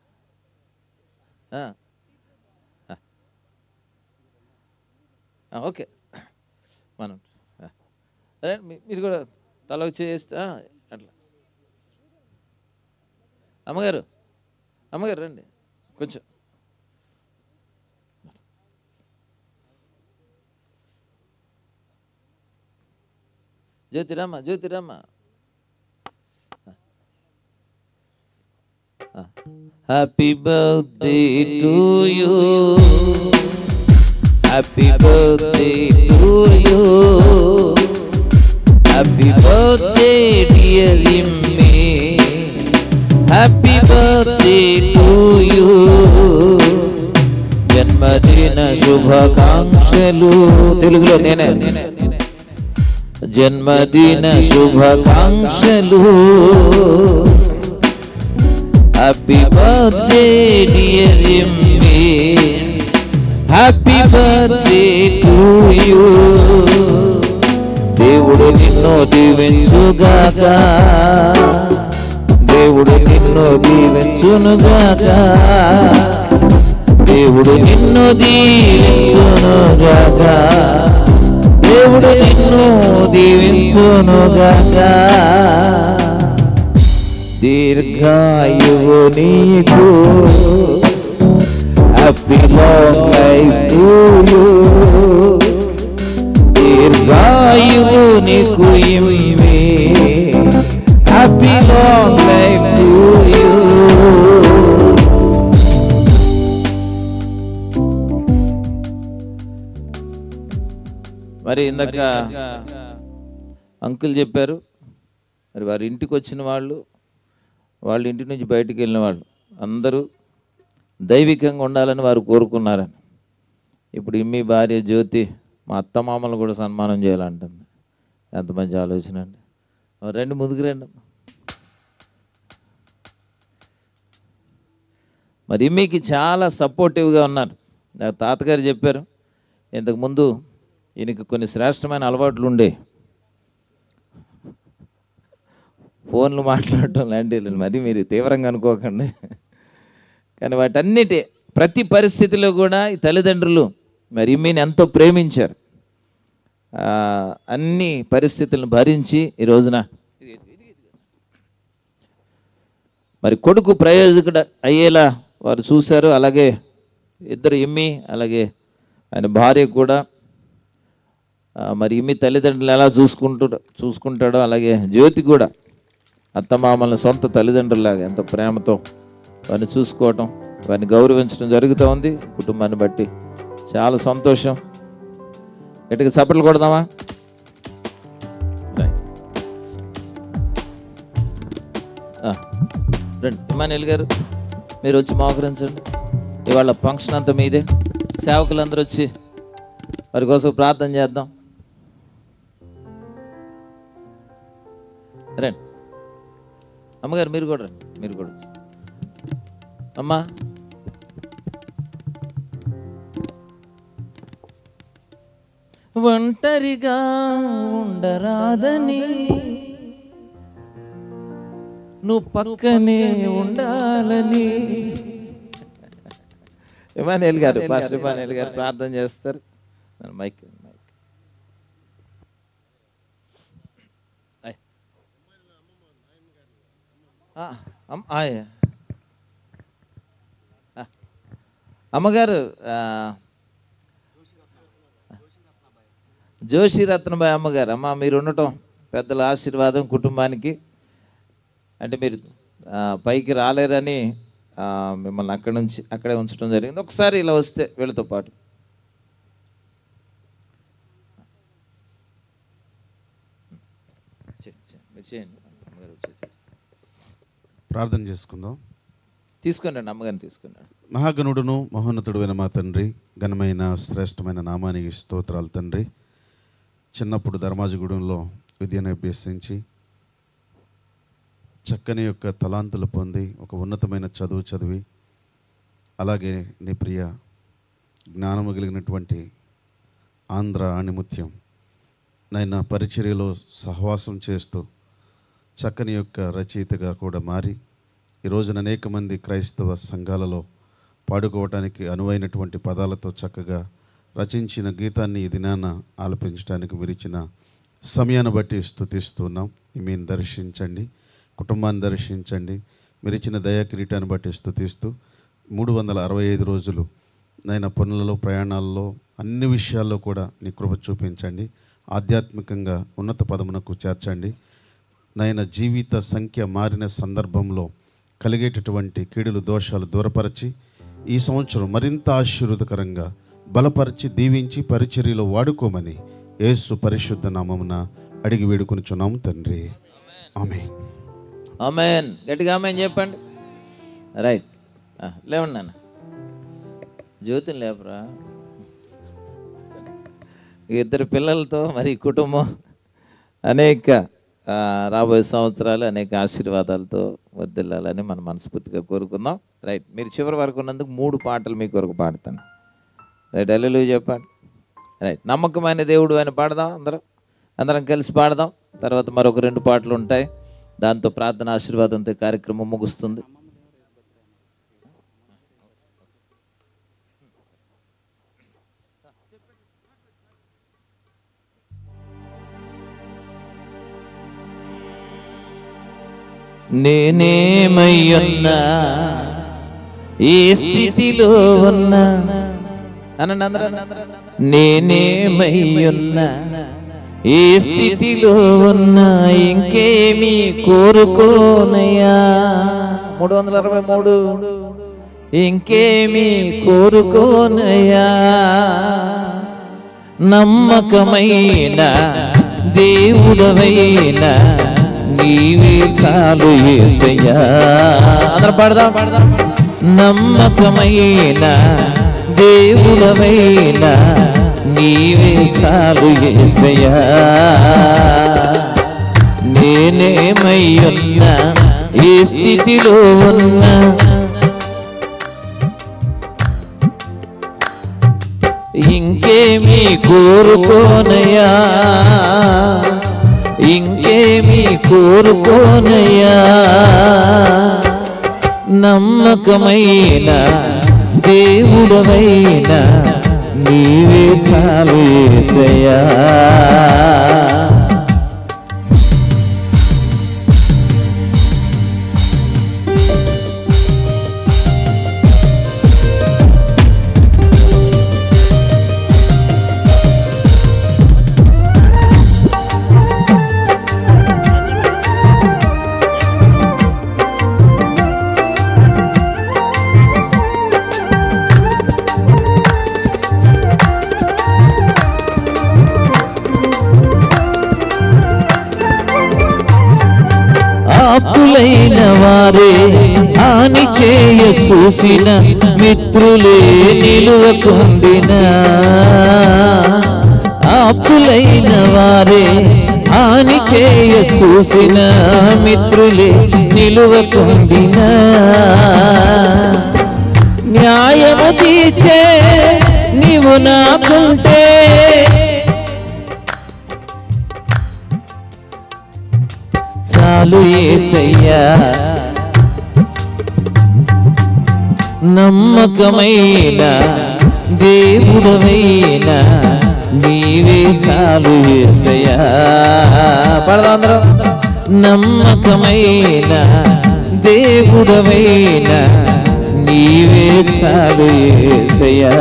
ఆ. ఆ. ఆ, ఓకే మనం ఆ. అరే మీ- మీరు కూడా తల వచ్చి చేస్తే ఆ, అట్లా అమ్మగారు అమ్మగారు రండి కొంచెం Jyothiramma Jyothiramma happy birthday to you happy birthday to you happy birthday dear Immy happy birthday to you జన్మదిన శుభాకాంక్షలు తెలుగులో నేనే జన్మదిన శుభాకాంక్షలు happy birthday dear Immy happy birthday to you దేవుడు నిన్ను దీవించుగాక దేవుడు నిన్ను దీవించునుగాక దేవుడు నిన్ను దీవించునుగాక దేవుడు నిన్ను దీవించునుగాక దీర్ఘాయువు నీకు happy long life to you దీర్ఘ
దీర్ఘాయువు నీకు Immy happy long life to you
మరి ఇందాక అంకుల్ చెప్పారు మరి వారి ఇంటికి వచ్చిన వాళ్ళు వాళ్ళ ఇంటి నుంచి బయటికి వెళ్ళిన వాళ్ళు అందరూ దైవికంగా ఉండాలని వారు కోరుకున్నారని ఇప్పుడు ఇమ్మి భార్య జ్యోతి మా అత్తమామలు కూడా సన్మానం చేయాలంటుంది ఎంత మంచి ఆలోచన అండి ఓ రండి ముందుకు రండి మరి ఇమ్మికి చాలా సపోర్టివ్గా ఉన్నారు నాకు తాతగారు చెప్పారు ఇంతకుముందు ఈయనకి కొన్ని శ్రేష్టమైన అలవాట్లు ఉండే ఫోన్లు మాట్లాడటం లాంటివి మరి మీరు తీవ్రంగా అనుకోకండి కానీ వాటన్నిటి ప్రతి పరిస్థితిలో కూడా ఈ తల్లిదండ్రులు మరి ఇమ్మీని ఎంతో ప్రేమించారు ఆ, అన్ని పరిస్థితులను భరించి ఈ రోజున మరి కొడుకు ప్రయోజకుడు అయ్యేలా వారు చూశారు అలాగే ఇద్దరు ఇమ్మి అలాగే ఆయన భార్య కూడా ఆ, మరి ఇమ్మి తల్లిదండ్రులు ఎలా చూసుకుంటూ చూసుకుంటాడో అలాగే జ్యోతి కూడా అత్తమామల సొంత తల్లిదండ్రులాగా ఎంతో ప్రేమతో వారిని చూసుకోవటం వారిని గౌరవించడం జరుగుతూ ఉంది కుటుంబాన్ని బట్టి చాలా సంతోషం గట్టిగా చప్పట్లు కొడదామా Right. ఆ, రండి ఇమానుయల్ గారు మీరు వచ్చి మోకరించండి ఇవాళ ఫంక్షన్ అంతా మీదే సేవకులందరూ వచ్చి వారి కోసం ప్రార్థన చేద్దాం రండి అమ్మగారు మీరు కూడా రండి మీరు కూడా వచ్చి. అమ్మా
ఒంటరిగా ఉండరాదని నువ్వు పక్కనే ఉండాలని
ఇమానుయల్ గారు పాస్టర్ ఇమానుయల్ గారు ప్రార్థన చేస్తారు మైక్ మైక్ ఆయ్. ఆ, అమ్- ఆయ్. ఆ. అమ్మగారు ఆ, జోషి రత్నబాయి అమ్మగారు అమ్మ మీరు ఉండటం పెద్దల ఆశీర్వాదం కుటుంబానికి అంటే మీరు ఆ, పైకి రాలేరని ఆ, మిమ్మల్ని అక్కడి నుంచి అక్కడే ఉంచడం జరిగింది ఒకసారి ఇలా వస్తే వీళ్ళతో పాటు చేయండి, చేయండి. మీరు చేయండి అమ్మగారు వచ్చి చేస్తారు.
ప్రార్థన చేసుకుందాం
తీసుకోండి అమ్మగారిని తీసుకోండి
మహాగణుడును మహోన్నతుడువైన మా తండ్రి ఘనమైన శ్రేష్టమైన నామానికి స్తోత్రాలు తండ్రి చిన్నప్పుడు ధర్మాజగూడెంలో విద్యను అభ్యసించి చక్కని యొక్క తలాంతులు పొంది ఒక ఉన్నతమైన చదువు చదివి అలాగే నీ ప్రియ జ్ఞానము కలిగినటువంటి ఆంధ్ర ఆణిముత్యం నైనా పరిచర్యలో సహవాసం చేస్తూ చక్కని యొక్క రచయితగా కూడా మారి ఈ రోజున అనేక మంది క్రైస్తవ సంఘాలలో పాడుకోవటానికి అనువైనటువంటి పదాలతో చక్కగా రచించిన గీతాన్ని ఈ దినాన ఆలపించడానికి మీరు ఇచ్చిన సమయాన్ని బట్టి స్థుతిస్తున్నాం మీరు దర్శించండి కుటుంబాన్ని దర్శించండి మీరు ఇచ్చిన దయా కిరీటాన్ని బట్టి స్థుతిస్తూ మూడు వందల అరవై ఐదు రోజులు నైనా పనులలో ప్రయాణాల్లో అన్ని విషయాల్లో కూడా నీ కృప చూపించండి ఆధ్యాత్మికంగా ఉన్నత పదమునకు చేర్చండి నైనా జీవిత సంఖ్య మారిన సందర్భంలో కలిగేటటువంటి కీడులు దోషాలు దూరపరచి ఈ సంవత్సరం మరింత ఆశీర్వదకరంగా బలపరిచి దీవించి పరిచర్యలో వాడుకోమని యేసు పరిశుద్ధ నామమున అడిగి వేడుకొనిచున్నాము తండ్రి ఆమె
ఆమెన్ గట్టిగా ఆమెన్ చెప్పండి రైట్ ఆ, లేవండి నాన్న జ్యోతిని లేపరా ఇద్దరు పిల్లలతో మరి ఈ కుటుంబం అనేక ఆ, రాబోయే సంవత్సరాలు అనేక ఆశీర్వాదాలతో వర్దిల్లాలని మనం మనస్ఫూర్తిగా కోరుకుందాం రైట్ మీరు చివరి వరకు ఉన్నందుకు మూడు పాటలు మీ కొరకు పాడతాను రైట్ అల్లెలు చెప్పండి రైట్ నమ్మకమైన దేవుడు అని పాడదాం అందరం అందరం కలిసి పాడదాం తర్వాత మరొక రెండు పాటలు ఉంటాయి దాంతో ప్రార్థన ఆశీర్వాదంతో ఈ కార్యక్రమం ముగుస్తుంది
నేనేమయ్యున్నా ఈ స్థితిలో ఉన్నా అనండి అందరూ నేనేమయ్యున్నా ఈ స్థితిలో ఉన్న ఇంకేమి కోరుకోనయ్యా మూడు వందల అరవై మూడు ఇంకేమి కోరుకోనయ్యా నమ్మకమైన దేవుడవైన నీవే చాలు ఏసయ్యా అందరం పాడదాం పాడదాం నమ్మకమైన దేవుడవైన నీవే చాలు ఏసయ్యా నేనేమై ఉన్నా ఈ స్థితిలో ఉన్నా ఇంకేమి కోరుకోనయ్యా ఇంకేమి కోరుకోనయ్యా నమ్మకమైన దేవుడవైన నీవే చాలు ఏసయ్యా ఆపులైన వారే హాని చేయ చూసిన మిత్రులే నిలువకుండిన ఆపులైన వారే హాని చేయ చూసిన మిత్రులే నిలువకుండిన న్యాయము తీర్చే నీవు నాకుంటే చాలు ఏసయ్యా నమ్మకమైన దేవుడవైన నీవే చాలు ఏసయ్యా పడదాంధ్రం నమ్మకమైన దేవుడవైన నీవే చాలు ఏసయ్యా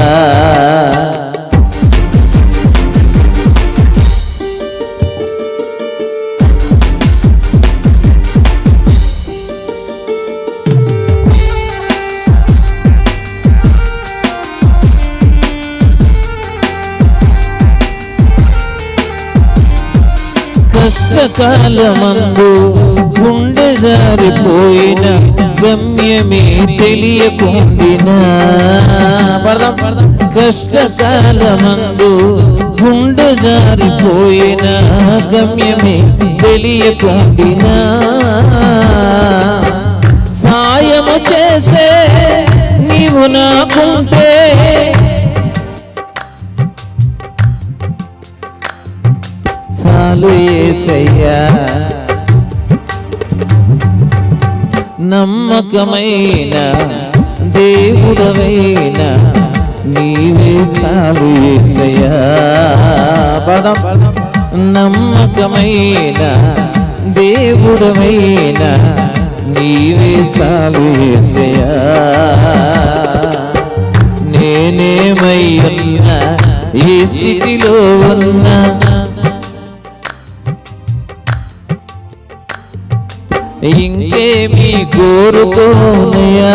కష్టకాలమందు గుండె జారిపోయిన గమ్యమే తెలియకుండిన కష్టకాలమందు గుండె జారిపోయిన గమ్యమే తెలియకుండిన సాయము చేసే నీవు నాకుంటే చాలు ఏసయ్యా నమ్మకమైన దేవుడవైన నీవే చాలు ఏసయ్యా పదం నమ్మకమైన దేవుడవైన నీవే చాలు ఏసయ్యా నేనేమై ఉన్నా ఈ స్థితిలో ఉన్నా ఇంకేమి కోరుకోనయా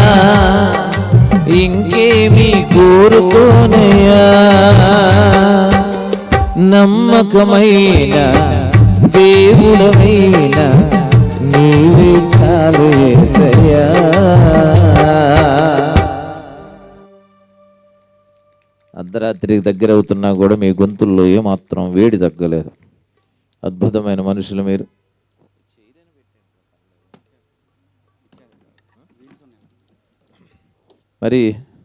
ఇంకేమి కోరుకోనయా నమ్మకమైన దేవుడమైన నీవే చాలు ఏసయ్యా
అర్ధరాత్రికి దగ్గర అవుతున్నా కూడా మీ గొంతుల్లో ఏమాత్రం వేడి తగ్గలేదు అద్భుతమైన మనుషులు మీరు మరి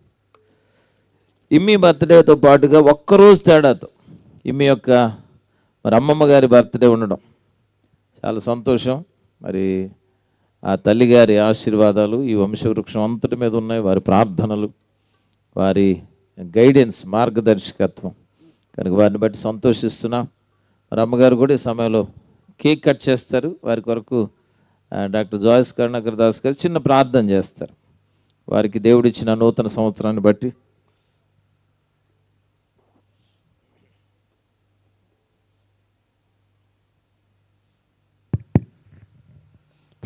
ఇమ్మి బర్త్డేతో పాటుగా ఒక్కరోజు తేడాతో ఇమ్మి యొక్క మరి అమ్మమ్మ గారి బర్త్డే ఉండడం చాలా సంతోషం మరి ఆ తల్లిగారి ఆశీర్వాదాలు ఈ వంశవృక్షం అంతటి మీద ఉన్నాయి వారి ప్రార్థనలు వారి గైడెన్స్ మార్గదర్శకత్వం కనుక వారిని బట్టి సంతోషిస్తున్నాం మరి అమ్మగారు కూడా ఈ సమయంలో కేక్ కట్ చేస్తారు వారి కొరకు ఆ, డాక్టర్ జాయిస్ కరుణాకర్ దాస్ గారు చిన్న ప్రార్థన చేస్తారు వారికి దేవుడిచ్చిన నూతన సంవత్సరాన్ని బట్టి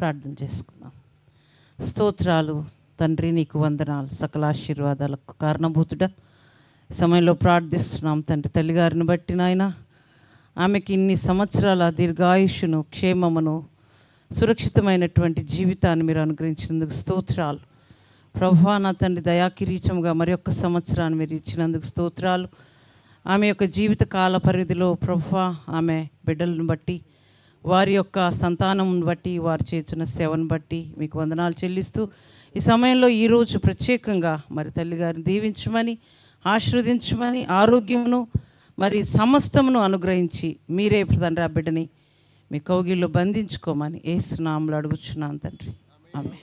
ప్రార్థన చేసుకుందాం స్తోత్రాలు తండ్రి నీకు వందనాలు సకల ఆశీర్వాదాలకు కారణభూతుడా ఈ సమయంలో ప్రార్థిస్తున్నాం తండ్రి తల్లిగారిని బట్టి నాయన ఆమెకి ఇన్ని సంవత్సరాల దీర్ఘాయుషును క్షేమమును సురక్షితమైనటువంటి జీవితాన్ని మీరు అనుగ్రహించినందుకు స్తోత్రాలు ప్రభా నా తండ్రి దయాకిరీచముగా మరి ఒక్క సంవత్సరాన్ని మీరు ఇచ్చినందుకు స్తోత్రాలు ఆమె యొక్క జీవిత కాల పరిధిలో ప్రభా ఆమె బిడ్డలను బట్టి వారి యొక్క సంతానం బట్టి వారు చేస్తున్న సేవను బట్టి మీకు వందనాలు చెల్లిస్తూ ఈ సమయంలో ఈరోజు ప్రత్యేకంగా మరి తల్లిగారిని దీవించమని ఆశీర్వదించమని ఆరోగ్యమును మరి సమస్తమును అనుగ్రహించి మీరే తండ్రి ఆ బిడ్డని మీ కౌగిల్లో బంధించుకోమని ఏసునాములు అడుగుచున్నాను తండ్రి ఆమె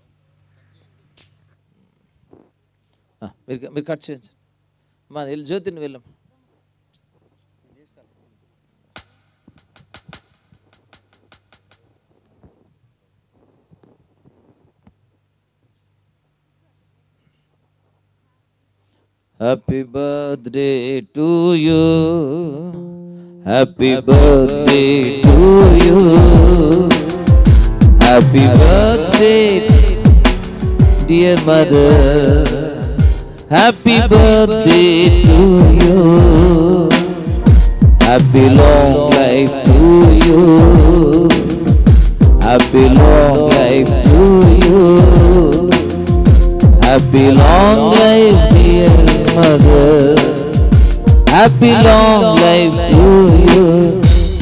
ఆ, మీరు మీరు కట్ చేయండి మా వెళ్ళి జ్యోతిని వెళ్ళాం Happy birthday to you. Happy birthday to you. Happy birthday, dear mother. Happy birthday to you. Happy long life to you. Happy long life to you. Happy long life, dear mother. Happy long life to you.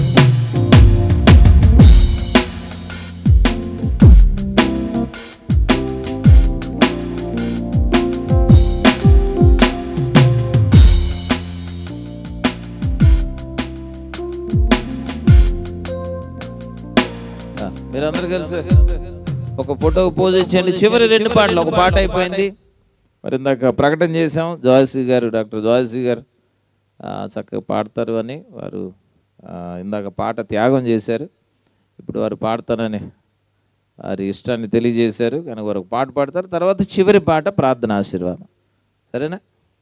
ఆ, మీరందరూ కలిసి ఒక ఫోటోకి pose ఇచ్చేయండి చివరి రెండు పాటలు ఒక పాట అయిపోయింది మరి ఇందాక ప్రకటన చేసాం జోయశ్రీ గారు డాక్టర్ జోయశ్రీ గారు ఆ, చక్కగా పాడతారు అని వారు ఆ, ఇందాక పాట త్యాగం చేశారు ఇప్పుడు వారు పాడతానని వారి ఇష్టాన్ని తెలియజేశారు కనుక వారు ఒక పాట పాడతారు తర్వాత చివరి పాట ప్రార్థన ఆశీర్వాదం సరేనా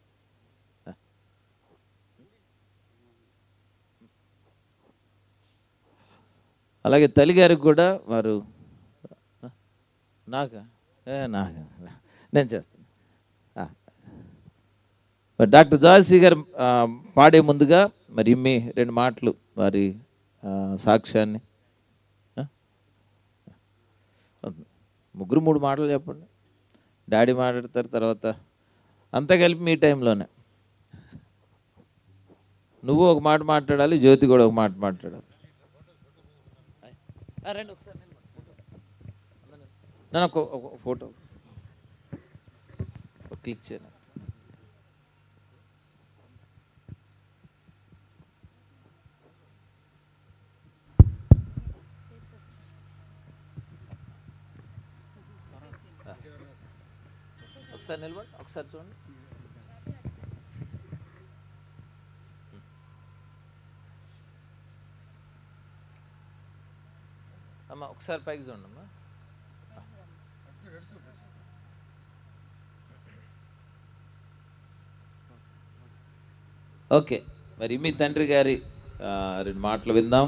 అలాగే తల్లిగారికి కూడా వారు నాకా ఏ నాక నేను చేస్తాను ఆ. మరి డాక్టర్ జాయశ్రీ గారు ఆ, పాడే ముందుగా మరి ఇమ్మి రెండు మాటలు వారి ఆ, సాక్ష్యాన్ని ఆ? ముగ్గురు మూడు మాటలు చెప్పండి డాడీ మాట్లాడతారు తర్వాత అంతా కలిపి మీ టైంలోనే నువ్వు ఒక మాట మాట్లాడాలి జ్యోతి కూడా ఒక మాట మాట్లాడాలి ఆ, రండి ఒకసారి నిలబడండి. నన్ను ఒక ఒక ఫోటో ఒక క్లిక్ చేయను ఒకసారి నిలబడి ఒకసారి చూడండి అమ్మ ఒకసారి పైకి చూడండి అమ్మా ఓకే మరి మీ తండ్రి గారి ఆ, రెండు మాటలు విందాం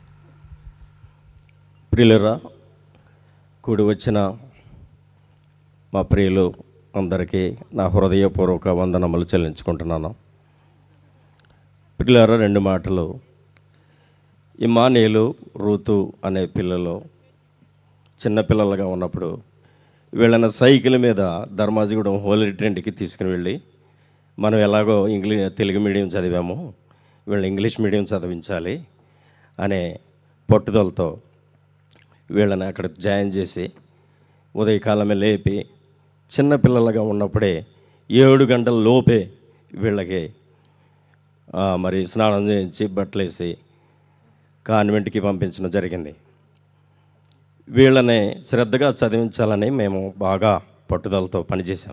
ప్రియులరా కూడి వచ్చిన మా ప్రియులు అందరికీ నా హృదయపూర్వక వందనములు చెల్లించుకుంటున్నాను ప్రియులరా రెండు మాటలు ఇమానేలు రూతు అనే పిల్లలు చిన్నపిల్లలుగా ఉన్నప్పుడు వీళ్ళని సైకిల్ మీద ధర్మాజిగూడెం హోలీ ట్రెండ్కి తీసుకుని వెళ్ళి మనం ఎలాగో ఇంగ్లీష్ తెలుగు మీడియం చదివాము వీళ్ళని ఇంగ్లీష్ మీడియం చదివించాలి అనే పట్టుదలతో వీళ్ళని అక్కడ జాయిన్ చేసి ఉదయకాలమే లేపి చిన్నపిల్లలుగా ఉన్నప్పుడే ఏడు గంటల లోపే వీళ్ళకి ఆ, మరి స్నానం చేయించి బట్టలేసి కాన్వెంట్కి పంపించడం జరిగింది వీళ్ళని శ్రద్ధగా చదివించాలని మేము బాగా పట్టుదలతో పనిచేశాం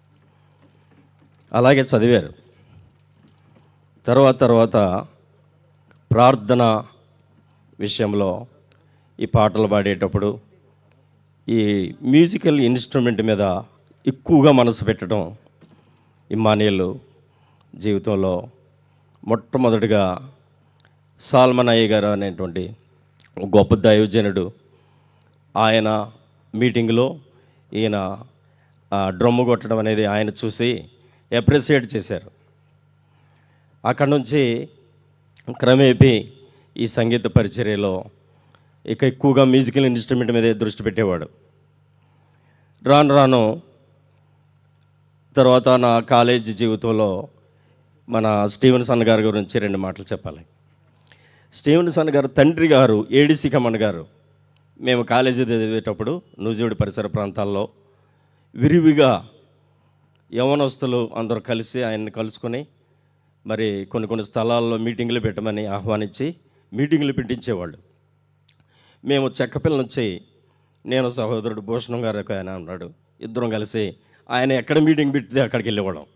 అలాగే చదివారు తర్వాత తర్వాత ప్రార్థన విషయంలో ఈ పాటలు పాడేటప్పుడు ఈ మ్యూజికల్ ఇన్స్ట్రుమెంట్ మీద ఎక్కువగా మనసు పెట్టడం ఇమానియలు జీవితంలో మొట్టమొదటిగా సాల్మన్ అయ్య గారు అనేటువంటి ఒక గొప్ప దైవజనుడు ఆయన మీటింగ్లో ఈయన ఆ, డ్రమ్ము కొట్టడం అనేది ఆయన చూసి అప్రిసియేట్ చేశారు అక్కడ నుంచి క్రమేపీ ఈ సంగీత పరిచర్యలో ఇక ఎక్కువగా మ్యూజికల్ ఇన్స్ట్రుమెంట్ మీదే దృష్టి పెట్టేవాడు రాను రాను తర్వాత నా కాలేజీ జీవితంలో మన స్టీవెన్ సన్ గారి గురించి రెండు మాటలు చెప్పాలి స్టీవెన్ సన్ గారు తండ్రి గారు ఏడిసి కమన్ గారు మేము కాలేజీ చదివేటప్పుడు నూజివీడు పరిసర ప్రాంతాల్లో విరివిగా యవనస్తులు అందరూ కలిసి ఆయన్ని కలుసుకొని మరి కొన్ని కొన్ని స్థలాల్లో మీటింగులు పెట్టమని ఆహ్వానించి మీటింగులు పెట్టించేవాళ్ళు మేము చెక్కపిల్ల నుంచి నేను సహోదరుడు భూషణం గారు ఒక ఆయన ఉన్నాడు ఇద్దరం కలిసి ఆయన ఎక్కడ మీటింగ్ పెడితే అక్కడికి వెళ్ళేవాళ్ళం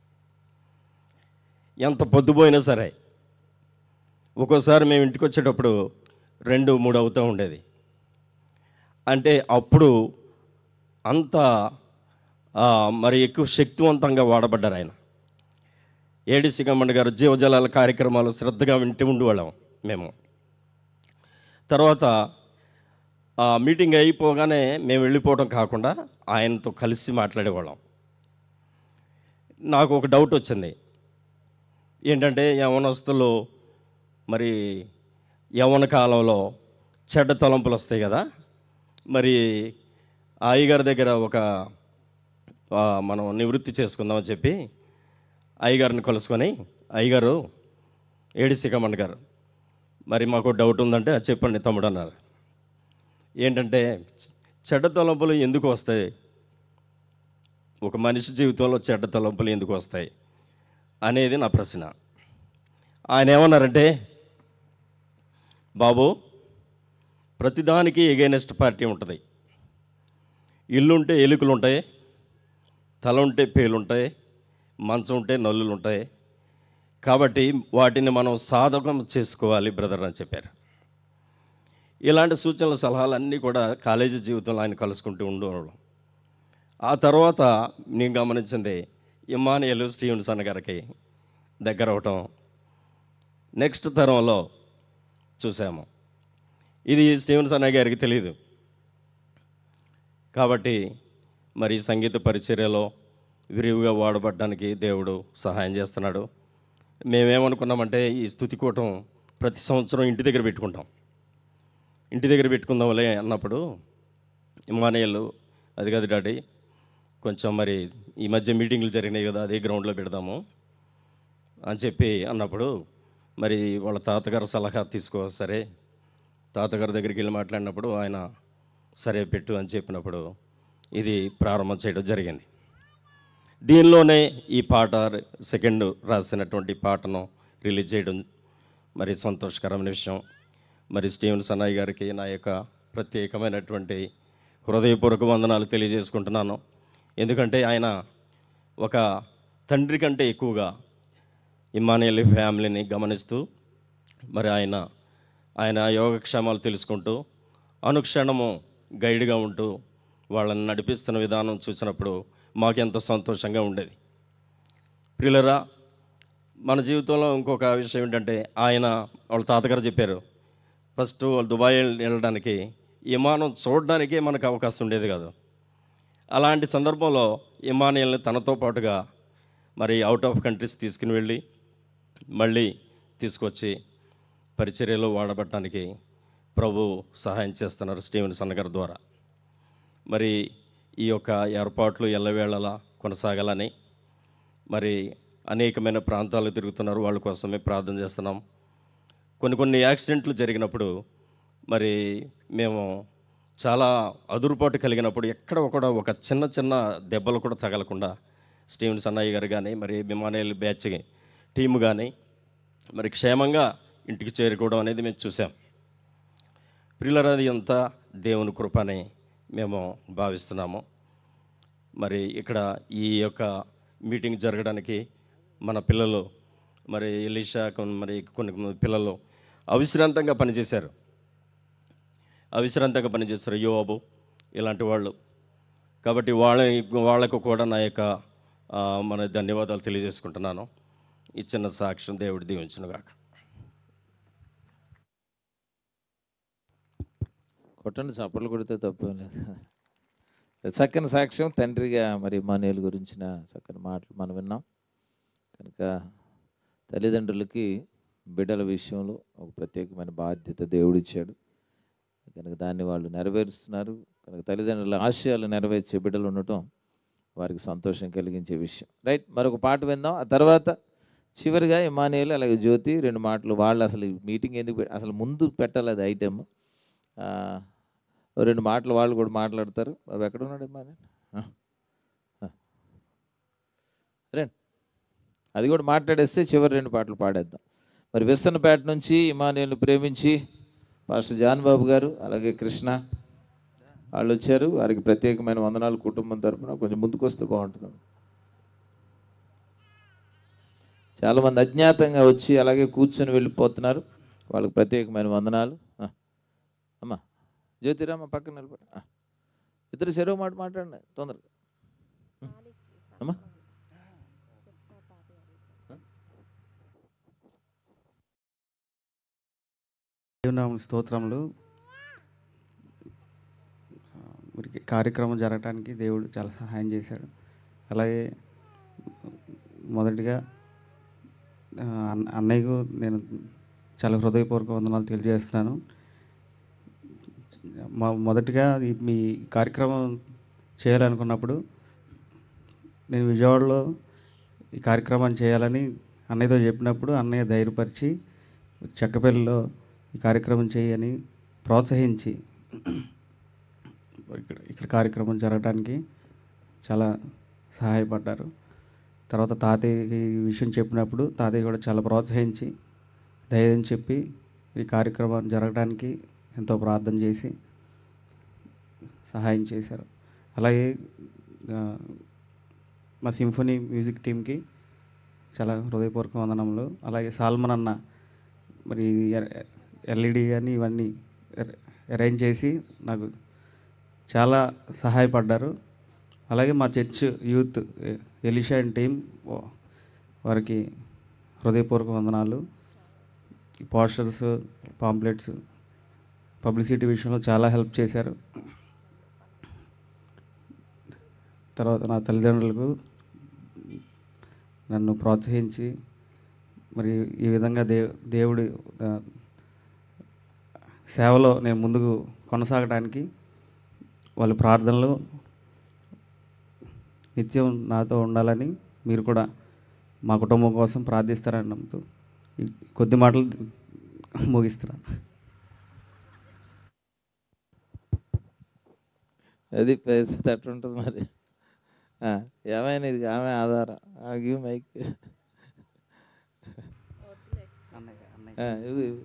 ఎంత పొద్దుపోయినా సరే ఒక్కోసారి మేము ఇంటికి వచ్చేటప్పుడు రెండు మూడు అవుతూ ఉండేది అంటే అప్పుడు అంత ఆ, మరి ఎక్కువ శక్తివంతంగా వాడబడ్డారు ఆయన ఏడి సిగమ్మడి గారు జీవజలాల కార్యక్రమాలు శ్రద్ధగా వింటూ ఉండేవాళ్ళం మేము తర్వాత ఆ మీటింగ్ అయిపోగానే మేము వెళ్ళిపోవడం కాకుండా ఆయనతో కలిసి మాట్లాడేవాళ్ళం నాకు ఒక డౌట్ వచ్చింది ఏంటంటే యవనస్తులు మరి యవన కాలంలో చెడ్డ తలంపులు వస్తాయి కదా మరి ఆ అయ్యగారి దగ్గర ఒక ఆ, మనం నివృత్తి చేసుకుందామని చెప్పి అయ్యగారిని కలుసుకొని అయ్యగారు ఏడిసికమణ్ గారు మరి మాకు డౌట్ ఉందంటే "అది చెప్పండి తమ్ముడు అన్నారు ఏంటంటే చెడ్డ తలంపులు ఎందుకు వస్తాయి ఒక మనిషి జీవితంలో చెడ్డ తలంపులు ఎందుకు వస్తాయి అనేది నా ప్రశ్న ఆయన ఏమన్నారంటే బాబు ప్రతిదానికి ఎగైనెస్ట్ పార్టీ ఉంటుంది ఇల్లుంటే ఎలుకలు ఉంటాయి తల ఉంటే పేలుంటాయి మంచం ఉంటే నల్లులు ఉంటాయి కాబట్టి వాటిని మనం సాధకం చేసుకోవాలి బ్రదర్ అని చెప్పారు ఇలాంటి సూచనలు సలహాలు అన్నీ కూడా కాలేజీ జీవితంలో ఆయన కలుసుకుంటూ ఉండేవాళ్ళం ఆ తర్వాత నేను గమనించింది ఇమానియలు స్టీవెన్సన్ గారికి దగ్గర అవటం నెక్స్ట్ తరంలో చూసాము ఇది స్టీవెన్సన్ గారికి తెలియదు కాబట్టి మరి సంగీత పరిచర్యలో విరివిగా వాడబడ్డానికి దేవుడు సహాయం చేస్తున్నాడు మేమేమనుకున్నామంటే ఈ స్థుతి కూటం ప్రతి సంవత్సరం ఇంటి దగ్గర పెట్టుకుంటాం ఇంటి దగ్గర పెట్టుకుందాంలే అన్నప్పుడు ఇమానియలు అది కాదు డాడీ కొంచెం మరి ఈ మధ్య మీటింగ్లు జరిగినాయి కదా అదే గ్రౌండ్లో పెడదాము అని చెప్పి అన్నప్పుడు మరి వాళ్ళ తాతగారు సలహా తీసుకో సరే తాతగారి దగ్గరికి వెళ్ళి మాట్లాడినప్పుడు ఆయన సరే పెట్టు అని చెప్పినప్పుడు ఇది ప్రారంభం చేయడం జరిగింది దీనిలోనే ఈ పాట సెకండ్ రాసినటువంటి పాటను రిలీజ్ చేయడం మరి సంతోషకరమైన విషయం మరి స్టీవెన్ సన్నాయి గారికి నా యొక్క ప్రత్యేకమైనటువంటి హృదయపూర్వక వందనాలు తెలియజేసుకుంటున్నాను ఎందుకంటే ఆయన ఒక తండ్రి కంటే ఎక్కువగా ఇమానియల్ ఫ్యామిలీని గమనిస్తూ మరి ఆయన ఆయన యోగక్షేమాలు తెలుసుకుంటూ అనుక్షణము గైడ్గా ఉంటూ వాళ్ళని నడిపిస్తున్న విధానం చూసినప్పుడు మాకెంతో సంతోషంగా ఉండేది ప్రియులరా మన జీవితంలో ఇంకొక విషయం ఏంటంటే ఆయన వాళ్ళ తాతగారు చెప్పారు ఫస్ట్ వాళ్ళు దుబాయ్ వెళ్ళ- వెళ్ళడానికి విమానం చూడడానికే మనకు అవకాశం ఉండేది కాదు అలాంటి సందర్భంలో ఇమానియల్ని తనతో పాటుగా మరి అవుట్ ఆఫ్ కంట్రీస్ తీసుకుని వెళ్ళి మళ్ళీ తీసుకొచ్చి పరిచర్యలో వాడబట్టడానికి ప్రభు సహాయం చేస్తున్నారు స్టీవెన్ సన్నగారి ద్వారా మరి ఈ యొక్క ఏర్పాట్లు ఎల్లవేళలా కొనసాగాలని మరి అనేకమైన ప్రాంతాలు తిరుగుతున్నారు వాళ్ళ కోసమే ప్రార్థన చేస్తున్నాం కొన్ని కొన్ని యాక్సిడెంట్లు జరిగినప్పుడు మరి మేము చాలా అదురుపాటు కలిగినప్పుడు ఎక్కడ కూడా ఒక చిన్న చిన్న దెబ్బలు కూడా తగలకుండా స్టీవెన్ సన్నయ్య గారు కానీ మరి విమానాయల్ బ్యాచ్ టీము కానీ మరి క్షేమంగా ఇంటికి చేరుకోవడం అనేది మేము చూసాం ప్రియులరాది అంతా దేవుని కృపని మేము భావిస్తున్నాము మరి ఇక్కడ ఈ యొక్క మీటింగ్ జరగడానికి మన పిల్లలు మరి ఎలీషా కొన్- మరి కొన్ని మంది పిల్లలు అవిశ్రాంతంగా పనిచేశారు అవిశ్రాంతంగా పనిచేస్తారు యోబు ఇలాంటి వాళ్ళు కాబట్టి వాళ్ళ వాళ్ళకు కూడా నా యొక్క ఆ, మన ధన్యవాదాలు తెలియజేసుకుంటున్నాను ఈ చిన్న సాక్ష్యం దేవుడి దీవించును గాక
కొట్టండి చప్పట్లు కొడితే తప్పేం లేదు చక్కని సాక్ష్యం తండ్రిగా మరి ఇమానుయేల్ గురించిన చక్కని మాటలు మనం విన్నాం కనుక తల్లిదండ్రులకి బిడ్డల విషయంలో ఒక ప్రత్యేకమైన బాధ్యత దేవుడిచ్చాడు కనుక దాన్ని వాళ్ళు నెరవేరుస్తున్నారు కనుక తల్లిదండ్రుల ఆశయాలు నెరవేర్చే బిడ్డలు ఉండటం వారికి సంతోషం కలిగించే విషయం రైట్ మరొక పాట విందాం ఆ తర్వాత చివరిగా ఇమానుయేల్ అలాగే జ్యోతి రెండు మాటలు వాళ్ళు అసలు ఈ మీటింగ్ ఎందుకు పె- అసలు ముందు పెట్టాలి అది ఐటెమ్ రెండు మాటలు వాళ్ళు కూడా మాట్లాడతారు అవి ఎక్కడ ఉన్నాడు ఇమానుయేల్ ఆ, ఆ. రండి అది కూడా మాట్లాడేస్తే చివరి రెండు పాటలు పాడేద్దాం మరి విස්සనపేట నుంచి ఇమానుయేల్ని ప్రేమించి పాస్టర్ జాన్ బాబు గారు అలాగే కృష్ణ వాళ్ళు వచ్చారు వారికి ప్రత్యేకమైన వందనాలు కుటుంబం తరపున కొంచెం ముందుకు వస్తే బాగుంటుంది చాలామంది అజ్ఞాతంగా వచ్చి అలాగే కూర్చొని వెళ్ళిపోతున్నారు వాళ్ళకి ప్రత్యేకమైన వందనాలు ఆ. అమ్మా జ్యోతిరామ పక్కన నిలబడి ఆ. ఇద్దరు చెరువు మాట మాట్లాడండి తొందరగా ఉం. అమ్మా
దేవునామ స్తోత్రములు ఆ, వీరికి కార్యక్రమం జరగటానికి దేవుడు చాలా సహాయం చేశాడు అలాగే మొదటిగా ఆ, అన్న- అన్నయ్యకు నేను చాలా హృదయపూర్వక వందనాలు తెలియజేస్తున్నాను మా మొదటిగా ఈ మీ కార్యక్రమం చేయాలనుకున్నప్పుడు నేను విజయవాడలో ఈ కార్యక్రమాన్ని చేయాలని అన్నయ్యతో చెప్పినప్పుడు అన్నయ్య ధైర్యపరిచి చెక్కపల్లిలో ఈ కార్యక్రమం చేయని ప్రోత్సహించి ఇక్కడ ఇక్కడ కార్యక్రమం జరగడానికి చాలా సహాయపడ్డారు తర్వాత తాతయ్యకి ఈ విషయం చెప్పినప్పుడు తాతయ్య కూడా చాలా ప్రోత్సహించి ధైర్యం చెప్పి ఈ కార్యక్రమం జరగడానికి ఎంతో ప్రార్థన చేసి సహాయం చేశారు అలాగే ఆ, మా సింఫనీ మ్యూజిక్ టీంకి చాలా హృదయపూర్వక వందనములు అలాగే సాల్మన్ అన్న మరి ఎల్ఈడి కానీ ఇవన్నీ అర- అరేంజ్ చేసి నాకు చాలా సహాయపడ్డారు అలాగే మా చర్చ్ యూత్ ఎ- ఎలిషా అండ్ టీం వా- వారికి హృదయపూర్వక వందనాలు ఈ పోస్టర్స్ పాంప్లెట్స్ పబ్లిసిటీ విషయంలో చాలా హెల్ప్ చేశారు తర్వాత నా తల్లిదండ్రులకు నన్ను ప్రోత్సహించి మరి ఈ విధంగా దే దేవుడి ఆ, సేవలో నేను ముందుకు కొనసాగడానికి వాళ్ళ ప్రార్థనలు నిత్యం నాతో ఉండాలని మీరు కూడా మా కుటుంబం కోసం ప్రార్థిస్తారని నమ్ముతూ ఈ కొద్ది మాటలు ముగిస్తున్నాను
అది పరిస్థితి అట్లుంటుంది మరి ఆ, ఏమైనా ఇది ఆమె ఆధారం ఆగి మైక్ ఆ, ఇవ్వు, ఇవ్వు.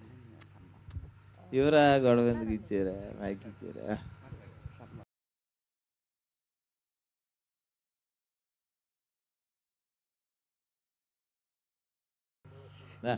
ఎవరా గొడవ ఎందుకు ఇచ్చారా మైక్ ఇచ్చారా ఆ.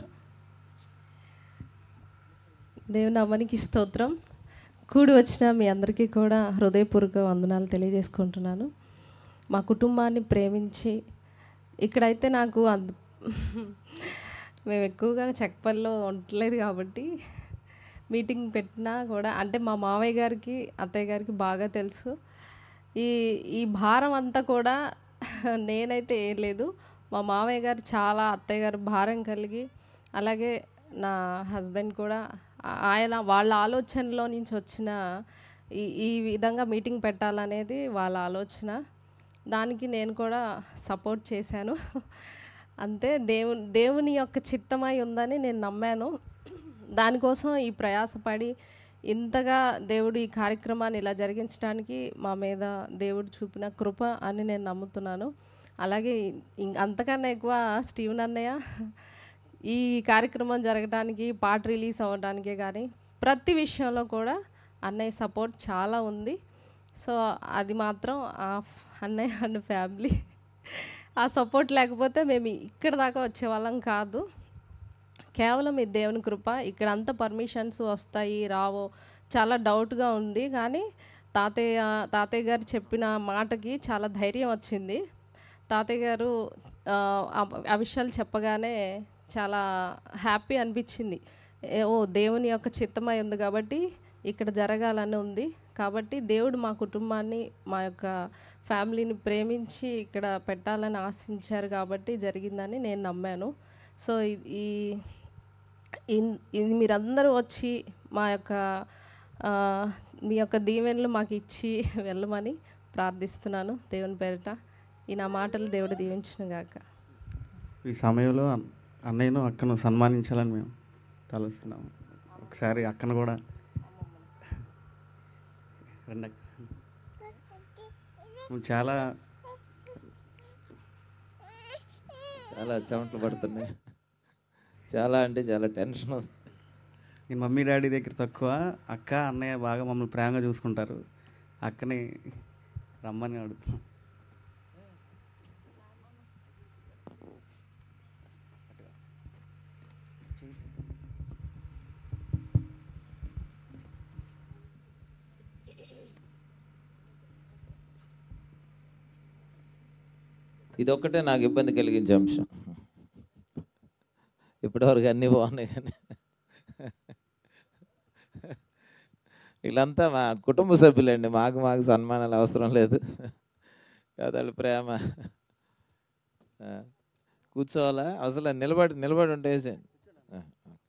దేవుని నామానికి స్తోత్రం కూడి వచ్చిన మీ అందరికీ కూడా హృదయపూర్వక వందనాలు తెలియజేసుకుంటున్నాను మా కుటుంబాన్ని ప్రేమించి ఇక్కడైతే నాకు అంద మేము ఎక్కువగా చెక్కపల్లిలో ఉండలేదు కాబట్టి మీటింగ్ పెట్టినా కూడా అంటే మా మామయ్య గారికి అత్తయ్య గారికి బాగా తెలుసు ఈ ఈ భారం అంతా కూడా నేనైతే ఏం లేదు మా మామయ్య గారు చాలా అత్తయ్య గారు భారం కలిగి అలాగే నా హస్బెండ్ కూడా ఆ- ఆయన వాళ్ళ ఆలోచనలో నుంచి వచ్చిన ఈ ఈ విధంగా మీటింగ్ పెట్టాలనేది వాళ్ళ ఆలోచన దానికి నేను కూడా సపోర్ట్ చేశాను అంతే దేవు దేవుని యొక్క చిత్తమై ఉందని నేను నమ్మాను దానికోసం ఈ ప్రయాసపడి ఇంతగా దేవుడు ఈ కార్యక్రమాన్ని ఇలా జరిగించడానికి మా మీద దేవుడు చూపిన కృప అని నేను నమ్ముతున్నాను అలాగే ఇం- అంతకన్నా ఎక్కువ స్టీవెన్ అన్నయ్య ఈ కార్యక్రమం జరగడానికి పాట రిలీజ్ అవ్వడానికే కానీ ప్రతి విషయంలో కూడా అన్నయ్య సపోర్ట్ చాలా ఉంది సో అది మాత్రం ఆ ఫ్- అన్నయ్య అండ్ ఫ్యామిలీ ఆ సపోర్ట్ లేకపోతే మేము ఇక్కడ దాకా వచ్చేవాళ్ళం కాదు కేవలం ఈ దేవుని కృప ఇక్కడ అంతా పర్మిషన్స్ వస్తాయి రావో చాలా డౌట్గా ఉంది కానీ తాతయ్య తాతయ్య గారు చెప్పిన మాటకి చాలా ధైర్యం వచ్చింది తాతయ్య గారు ఆ, ఆ- ఆ విషయాలు చెప్పగానే చాలా హ్యాపీ అనిపించింది ఏ- ఓ దేవుని యొక్క చిత్తమై ఉంది కాబట్టి ఇక్కడ జరగాలని ఉంది కాబట్టి దేవుడు మా కుటుంబాన్ని మా యొక్క ఫ్యామిలీని ప్రేమించి ఇక్కడ పెట్టాలని ఆశించారు కాబట్టి జరిగిందని నేను నమ్మాను సో ఇ- ఈ ఇన్- ఇది మీరందరూ వచ్చి మా యొక్క ఆ, మీ యొక్క దీవెనలు మాకు ఇచ్చి వెళ్ళమని ప్రార్థిస్తున్నాను దేవుని పేరిట ఈ నా మాటలు దేవుడు దీవించును గాక
ఈ సమయంలో అన్- అన్నయ్యను అక్కను సన్మానించాలని మేము తలుస్తున్నాము ఒకసారి అక్కను కూడా రండి అక్క. నువ్వు చాలా
చాలా చెమటలు పడుతున్నాయి చాలా అంటే చాలా టెన్షన్ ఉంది
నేను మమ్మీ డాడీ దగ్గర తక్కువ అక్క అన్నయ్య బాగా మమ్మల్ని ప్రేమగా చూసుకుంటారు అక్కని రమ్మని అడుగుతున్నాం
ఇదొక్కటే నాకు ఇబ్బంది కలిగించే అంశం ఇప్పటివరకు అన్నీ బాగున్నాయి కానీ వీళ్ళంతా మా కుటుంబ సభ్యులండి మాకు మాకు సన్మానాలు అవసరం లేదు కాదు వాళ్ళ ప్రేమ ఆ, కూర్చోవాలా అవసరం లేదు. నిలబడి నిలబడి ఉంటే వేసేయండి ఆ,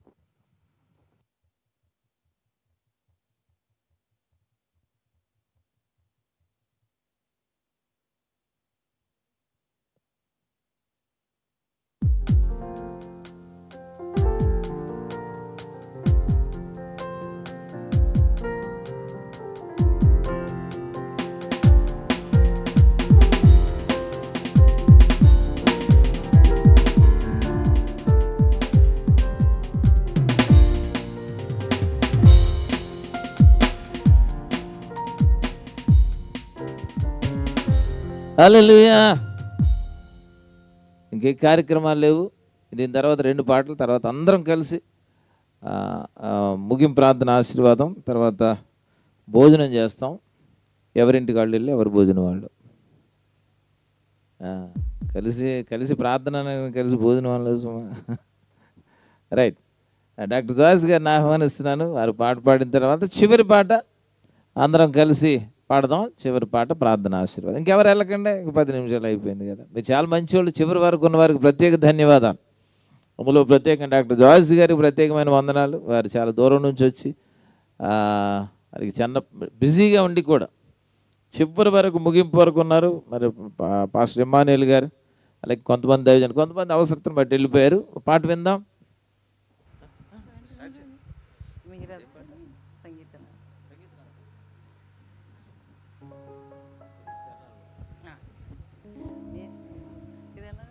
హల్లెలూయా ఇంకే కార్యక్రమాలు లేవు దీని తర్వాత రెండు పాటలు తర్వాత అందరం కలిసి ఆ, ఆ, ముగింపు ప్రార్థన ఆశీర్వాదం తర్వాత భోజనం చేస్తాం ఎవరింటికి వాళ్ళు వెళ్ళి ఎవరి భోజనం వాళ్ళు ఆ, కలిసి కలిసి ప్రార్థన అనగానే కలిసి భోజనం వాళ్ళు సుమా రైట్ డాక్టర్ జోయస్ గారిని ఆహ్వానిస్తున్నాను వారు పాట పాడిన తర్వాత చివరి పాట అందరం కలిసి పాడదాం చివరి పాట ప్రార్థన ఆశీర్వాదం ఇంకెవరు వెళ్ళకండి ఇంక పది నిమిషాలు అయిపోయింది కదా మీరు చాలా మంచి వాళ్ళు చివరి వరకు ఉన్న వారికి ప్రత్యేక ధన్యవాదాలు అందులో ప్రత్యేకంగా డాక్టర్ జాయిస్ గారికి ప్రత్యేకమైన వందనాలు వారు చాలా దూరం నుంచి వచ్చి ఆ, వారికి చిన్న బిజీగా ఉండి కూడా చివరి వరకు ముగింపు వరకు ఉన్నారు మరి పా- పాస్టర్ ఇమ్మానుయల్ గారు అలాగే కొంతమంది దైవజనులు కొంతమంది అవసరతను బట్టి వెళ్ళిపోయారు పాట విందాం
సంగీతం ఇది ఎలా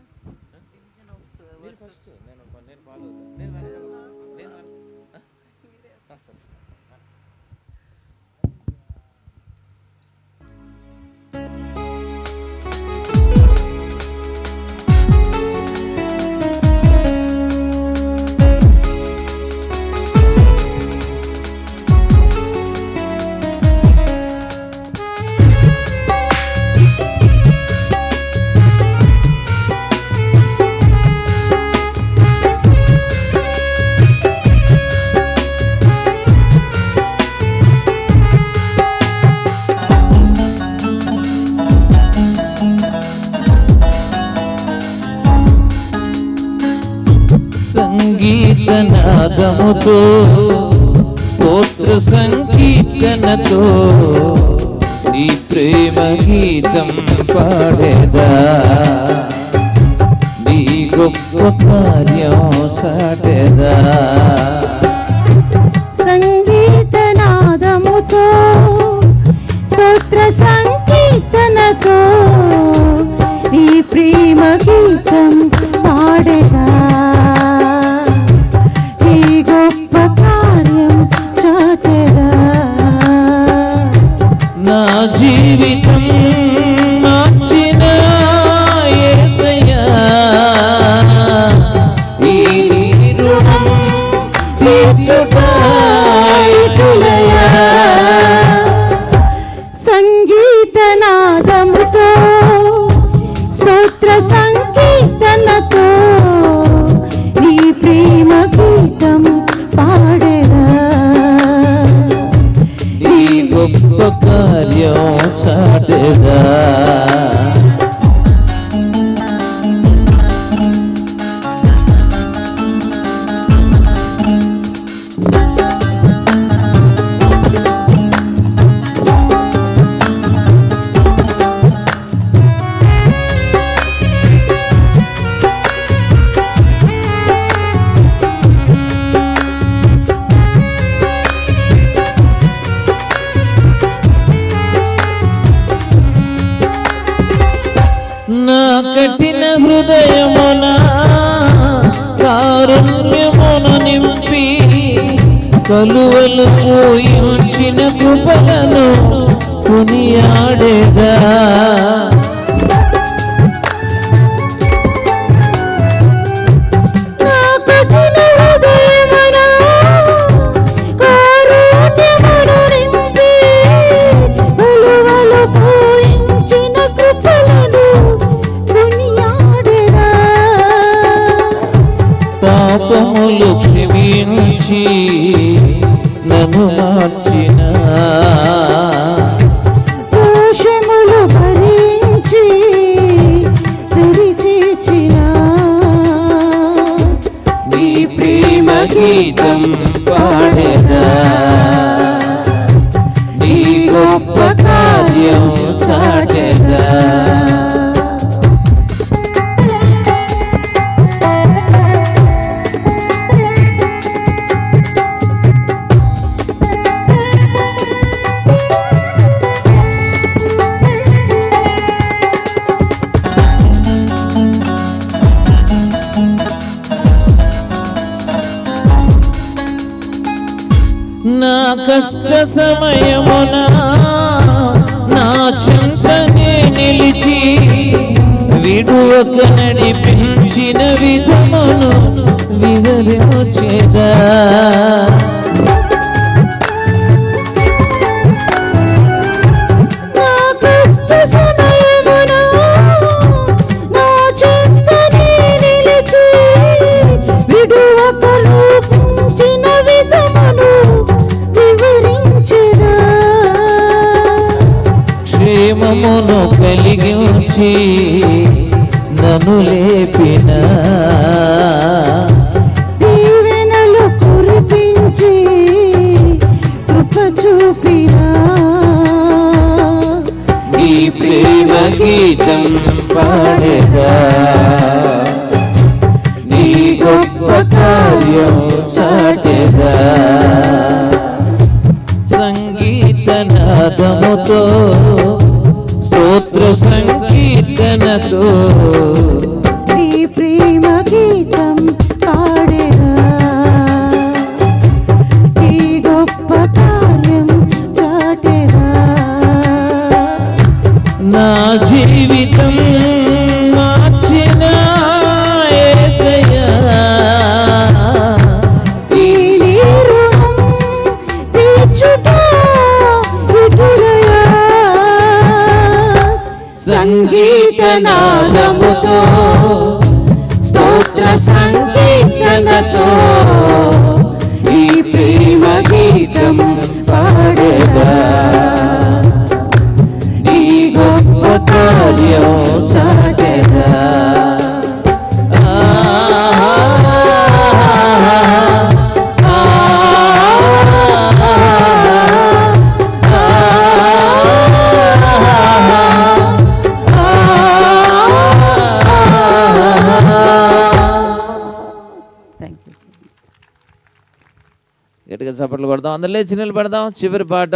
సంగీతనాదముతో స్తోత్ర సంకీర్తనతో నీ ప్రేమ గీతం పాడేదా నీ గొప్ప కార్యం సాటేదా
సంగీతనాదముతో స్తోత్ర సంకీర్తనతో ఈ ప్రేమ గీతం పాడేదా ఈ గొప్ప కార్యం చాటేదా
నా జీవితం మార్చిన యేసయ్యా ఈ రుణం తీర్చుటాయితులయా
సంగీతనాదముతో స్తోత్ర సంకీర్తనతో నీ ప్రేమ గీతం పాడేదా
గొప్ప కార్యం చాటెదా నా కఠిన హృదయమున కారుణ్యమును నింపి కలువలు పోయించిన కృపలను కొనియాడేదా పాపములు క్షమించి నన్ను మార్చిన
దోషములు భరించి తెరిచేచిన
నీ ప్రేమ గీతం పాడేదా నీ గొప్ప కార్యం చాటేదా నా కష్ట సమయమున నా చింతనే నిలిచి విడువక నడిపించిన విధమును వివరించేదా
నా కష్ట సమయమున నా చింతనే నిలిచి విడువకలు కుంచిన విధమును వివరించెదా
క్షేమమును కలిగించి నన్ను లేపిన
దీవెనలు కురిపించి కృప చూపినా
ఈ ప్రేమ గీతం పాడేదా నీ గొప్ప కార్యం చాటేదా సంగీతనాదముతో స్తోత్ర సంకీర్తనతో
నీ ప్రేమ గీతం పాడేదా నీ గొప్ప కార్యం చాటేదా
నా జీవితం మార్చిన యేసయ్యా.
ఈ నీ రుణం తీర్చుట విఠులయా.
సంగీతనాదముతో స్తోత్ర సంకీర్తనతో ఈ ప్రేమ గీతం పాడేదా నీ గొప్ప కార్యం చాటేదా
గట్టిగా చప్పట్లు కొడదాం అందరు లేచి నిలబడదాం చివరి పాట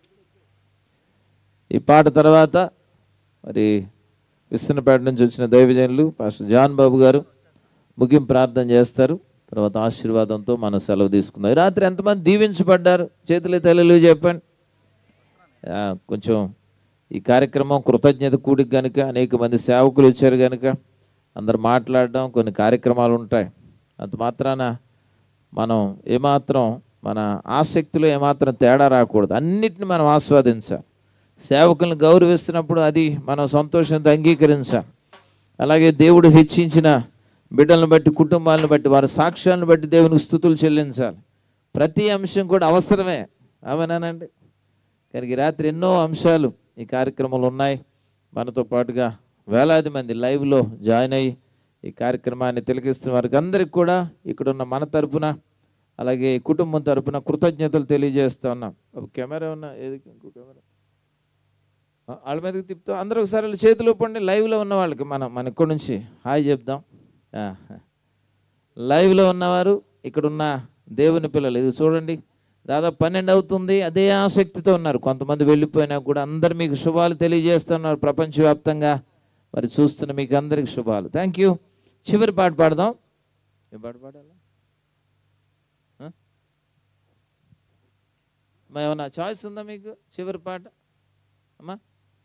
ఈ పాట తర్వాత మరి విస్తనపేట నుంచి వచ్చిన దైవజనులు పాస్టర్ జాన్ బాబు గారు ముగింపు ప్రార్థన చేస్తారు తర్వాత ఆశీర్వాదంతో మనం సెలవు తీసుకుందాం ఈ రాత్రి ఎంతమంది దీవించబడ్డారు చేతులు తల్లిలు చెప్పండి ఆ, కొంచెం ఈ కార్యక్రమం కృతజ్ఞత కూడికి కనుక అనేక మంది సేవకులు వచ్చారు కనుక అందరు మాట్లాడడం కొన్ని కార్యక్రమాలు ఉంటాయి అంత మాత్రాన మనం ఏమాత్రం మన ఆసక్తిలో ఏమాత్రం తేడా రాకూడదు అన్నిటిని మనం ఆస్వాదించాలి సేవకులను గౌరవిస్తున్నప్పుడు అది మనం సంతోషంతో అంగీకరించాలి అలాగే దేవుడు హెచ్చించిన బిడ్డలను బట్టి కుటుంబాలను బట్టి వారి సాక్ష్యాలను బట్టి దేవునికి స్థుతులు చెల్లించాలి ప్రతి అంశం కూడా అవసరమే అవునానండి కనుక ఈ రాత్రి ఎన్నో అంశాలు ఈ కార్యక్రమంలో ఉన్నాయి మనతో పాటుగా వేలాది మంది లైవ్లో జాయిన్ అయ్యి ఈ కార్యక్రమాన్ని తిలకిస్తున్న వారికి అందరికి కూడా ఇక్కడ ఉన్న మన తరపున అలాగే ఈ కుటుంబం తరపున కృతజ్ఞతలు తెలియజేస్తా ఉన్నాం ఒక కెమెరా ఉన్న ఏది ఇంకో కెమెరా ఆ, వాళ్ళ మీదకి తిప్పుతాం అందరూ ఒకసారి వాళ్ళ చేతిలో పండి లైవ్లో ఉన్న వాళ్ళకి మనం మన ఇక్కడి నుంచి హాయ్ చెప్దాం ఆ, లైవ్లో ఉన్నవారు ఇక్కడున్న దేవుని పిల్లలు ఇది చూడండి దాదాపు పన్నెండు అవుతుంది అదే ఆసక్తితో ఉన్నారు కొంతమంది వెళ్ళిపోయినా కూడా అందరు మీకు శుభాలు తెలియజేస్తున్నారు ప్రపంచవ్యాప్తంగా మరి చూస్తున్న మీకు అందరికి శుభాలు థ్యాంక్ యూ చివరి పాట పాడదాం ఏ పాట పాడాలా ఆ? అమ్మా, ఏమన్నా చాయిస్ ఉందా మీకు చివరి పాట అమ్మా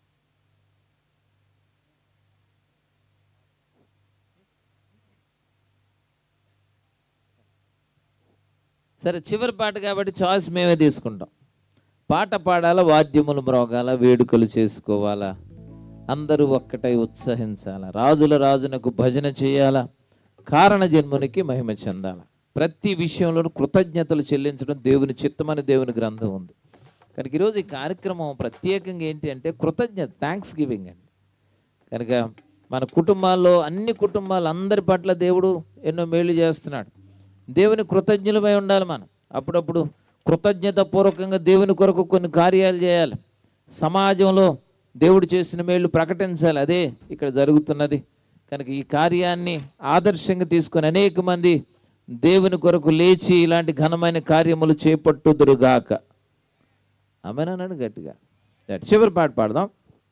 సరే చివరి పాట కాబట్టి చాయిస్ మేమే తీసుకుంటాం పాట పాడాలా వాద్యములు మ్రోగాల వేడుకలు చేసుకోవాలా అందరూ ఒక్కటై ఉత్సహించాలా రాజుల రాజునకు భజన చేయాలా కారణ జన్మునికి మహిమ చెందాలా ప్రతి విషయంలో కృతజ్ఞతలు చెల్లించడం దేవుని చిత్తమని దేవుని గ్రంథం ఉంది కనుక ఈరోజు ఈ కార్యక్రమం ప్రత్యేకంగా ఏంటి అంటే కృతజ్ఞత థ్యాంక్స్ గివింగ్ అండి కనుక మన కుటుంబాల్లో అన్ని కుటుంబాలు అందరి పట్ల దేవుడు ఎన్నో మేలు చేస్తున్నాడు దేవుని కృతజ్ఞులమై ఉండాలి మనం అప్పుడప్పుడు కృతజ్ఞత పూర్వకంగా దేవుని కొరకు కొన్ని కార్యాలు చేయాలి సమాజంలో దేవుడు చేసిన మేళ్ళు ప్రకటించాలి అదే ఇక్కడ జరుగుతున్నది కనుక ఈ కార్యాన్ని ఆదర్శంగా తీసుకొని అనేక మంది దేవుని కొరకు లేచి ఇలాంటి ఘనమైన కార్యములు చేపట్టుదురుగాక అన్నాడు గట్టిగా That చివరి పాట పాడదాం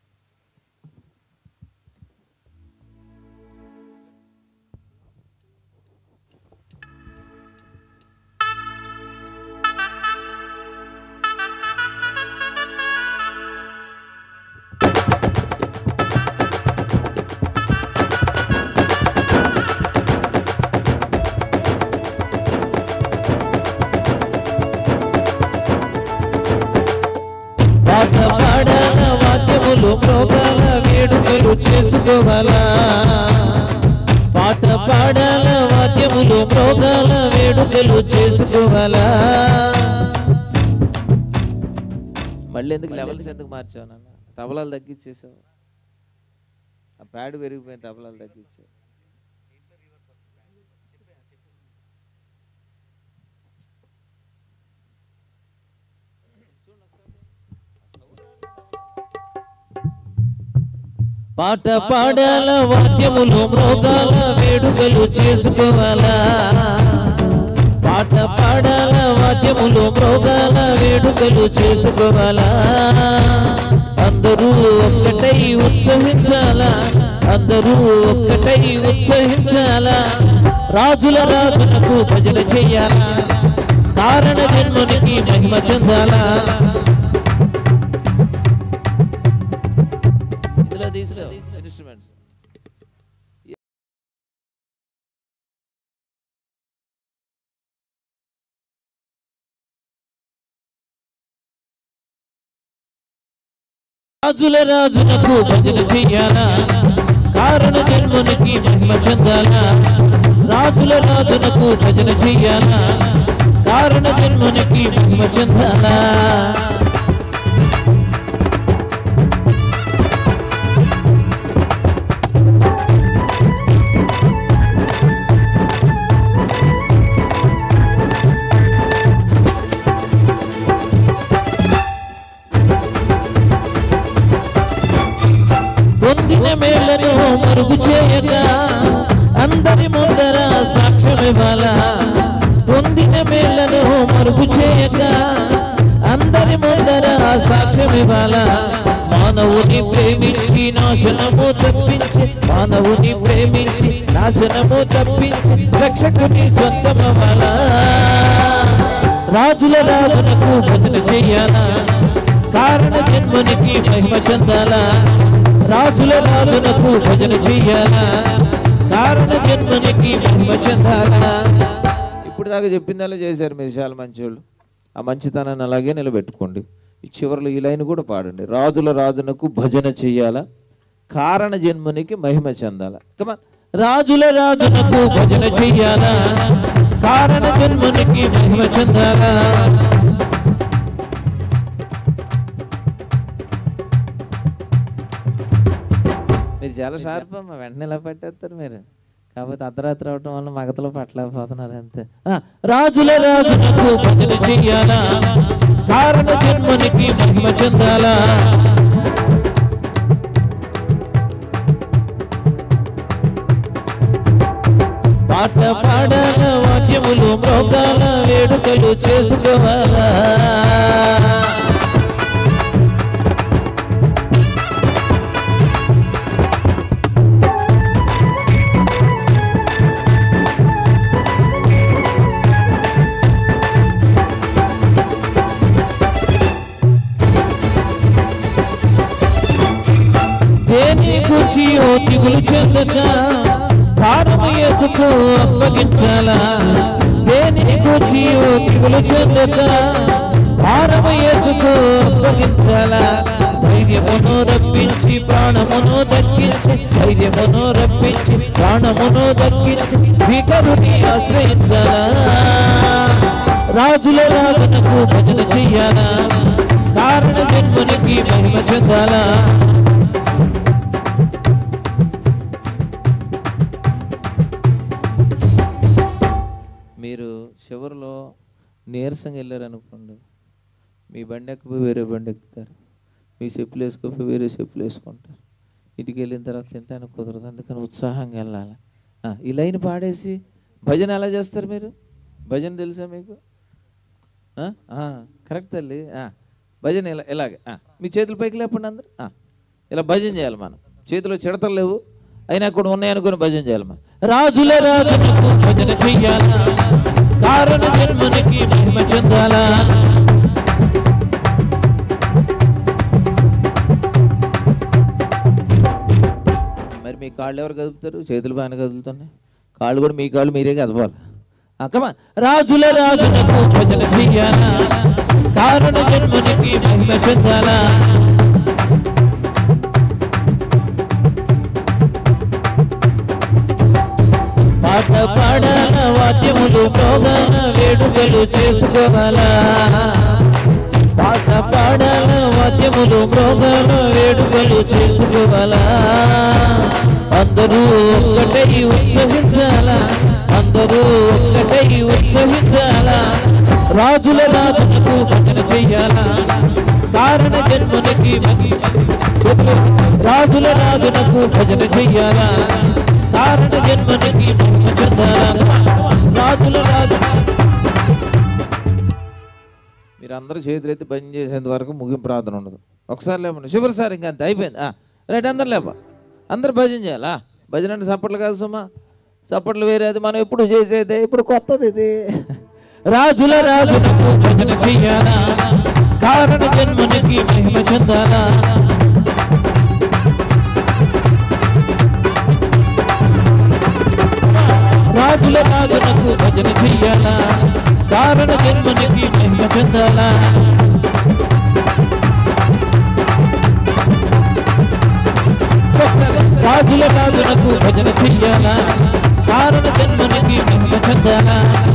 పాట పాడాల వాద్యములు మ్రోగాల వేడుకలు చేసుకోవాలా పాట పాడాల వాద్యములు మ్రోగాల వేడుకలు చేసుకోవాలా
మళ్ళీ ఎందుకు లెవెల్స్ ఎందుకు మార్చావు నాన్న తబలాలు తగ్గించేసావు ఆ ప్యాడ్ పెరిగిపోయింది తబలాలు తగ్గించావు
పాట పాడాల వాద్యములు మ్రోగాల వేడుకలు చేసుకోవాలా పాట పాడాల వాద్యములు మ్రోగాల వేడుకలు చేసుకోవాలా అందరూ ఒక్కటై ఉత్సహించాలా అందరూ ఒక్కటై ఉత్సహించాలా రాజుల రాజులకు భజన చెయ్యాలా కారణ జన్మునికి మహిమ చెందాలా
ఇందులో తీసావు ఇన్స్ట్రుమెంట్స్
రాజుల రాజులకు భజన చెయ్యాలా కారణ జన్మునికి మహిమ చెందాలా రాజుల రాజులకు భజన చెయ్యాలా కారణ జన్మునికి మహిమ చెందాలా పొందిన మేళ్లను మరుగు చేయక అందరి ముందర సాక్ష్యమివ్వాలా పొందిన మేళ్లను మరుగు చేయక అందరి ముందర సాక్ష్యమివ్వాలా మానవుని ప్రేమించి నాశనము తప్పించి మానవుని ప్రేమించి నాశనము తప్పించి రక్షకుని సొంతమవ్వాలా రాజుల రాజునకు భజన చెయ్యాలా కారణ జన్మునికి మహిమ చెందాలా రాజుల రాజునకు భజన చెయ్యాలా కారణ జన్మునికి మహిమ చెందాలా
ఇప్పుడు దాకా చెప్పిందల్లా చేశారు మీరు చాలా మంచోళ్ళు ఆ మంచితనాన్ని అలాగే నిలబెట్టుకోండి ఈ చివరిలో ఈ లైన్ కూడా పాడండి రాజుల రాజునకు భజన చెయ్యాలా కారణ జన్మునికి మహిమ చెందాలా కమా
రాజుల రాజునకు భజన చెయ్యాలా కారణ జన్మునికి మహిమ చెందాలా
మీరు చాలా షార్ప్ అమ్మా వెంటనే ఇలా పట్టేస్తారు మీరు కాకపోతే అర్ధరాత్రి అవటం వల్ల మగతలో పట్టలేకపోతున్నారు అంతే
ఆ, రాజుల రాజునకు భజన చెయ్యాలా కారణ జన్మనికి మహిమ చెందాలా పాట పాడాల వాద్యములు మ్రోగాల వేడుకలు చేసుకోవాలా దేని గురించి ఓ దిగులు చెందక ప్రాణము యేసుకు అప్పగించాలా దేని గురించి ఓ దిగులు చెందక ప్రాణము యేసుకు అప్పగించాలా ధైర్యమును రప్పించి ప్రాణమును దక్కించి ధైర్యమును రప్పించి ప్రాణమును దక్కించి భీకరుని ఆశ్రయించాలా రాజుల రాజునకు భజన చెయ్యాలా కారణ జన్మునికి మహిమ చెందాలా
మీరు చివరిలో నీరసంగా వెళ్ళారనుకోండి మీ బండి ఎక్కిపోయి వేరే బండి ఎక్కుతారు మీ చెప్పులు వేసుకోపోయి వేరే చెప్పులు వేసుకుంటారు ఇంటికి వెళ్ళిన తర్వాత తింటానికి కుదరదు అందుకని ఉత్సాహంగా వెళ్ళాలి ఆ, ఈ లైన్ పాడేసి భజన ఎలా చేస్తారు మీరు భజన తెలుసా మీకు ఆ? ఆ, కరెక్ట్ తల్లి ఆ, భజన ఇలా ఇలాగే ఆ, మీ చేతులు పైకి లేపండి అందరు ఆ, ఇలా భజన చేయాలి మనం చేతిలో చిడతలు లేవు అయినా కూడా ఉన్నాయనుకుని భజన చేయాలి మనం
రాజుల రాజునకు భజన చెయ్యాలా కారణ జన్మనికి మహిమ చెందాలా
మరి మీ కాళ్ళు ఎవరు కదుపుతారు చేతులు బాగానే కదులుతున్నాయి కాళ్ళు కూడా మీ కాళ్ళు మీరే కదపాలి అక్కమా
రాజుల రాజునకు భజన చెయ్యాలా కారణ జన్మనికి మహిమ చెందాలా పాట పాడాల వాద్యములు ప్రోగాన వేడుకలు చేసుకోవాలా పాట పాడాల వాద్యములు ప్రోగాన వేడుకలు చేసుకోవాలా అందరూ ఒక్కటై ఉత్సహించాలా అందరూ ఒక్కటై ఉత్సహించాలా రాజుల రాజునకు భజన చెయ్యాలా కారణ జన్మనికి మహిమ రాజుల రాజునకు భజన చెయ్యాలా కారణ జన్మనికి మహిమ చెందాలా రాజుల రాజు
మీరు అందరూ చేతులు ఎత్తి పని చేసేంత వరకు ముగింపు ప్రార్థన ఉండదు ఒకసారి లేపండి శుభ్ర సార్ ఇంకా అంతే అయిపోయింది ఆ, రైట్ అందరు లేప అందరు భజన చేయాలా భజన అంటే చప్పట్లు కాదు సుమా చప్పట్లు వేరే అది మనం ఎప్పుడు చేసేదే ఇప్పుడు కొత్తది ఇది
రాజుల రాజునకు భజన చెయ్యాలా కారణ జన్మనికి మహిమ చెందాలా రాజుల రాజునకు భజన చెయ్యాలా కారణ జన్మనికి మహిమ చెందాలా రాజుల రాజునకు భజన చెయ్యాలా కారణ జన్మనికి మహిమ చెందాలా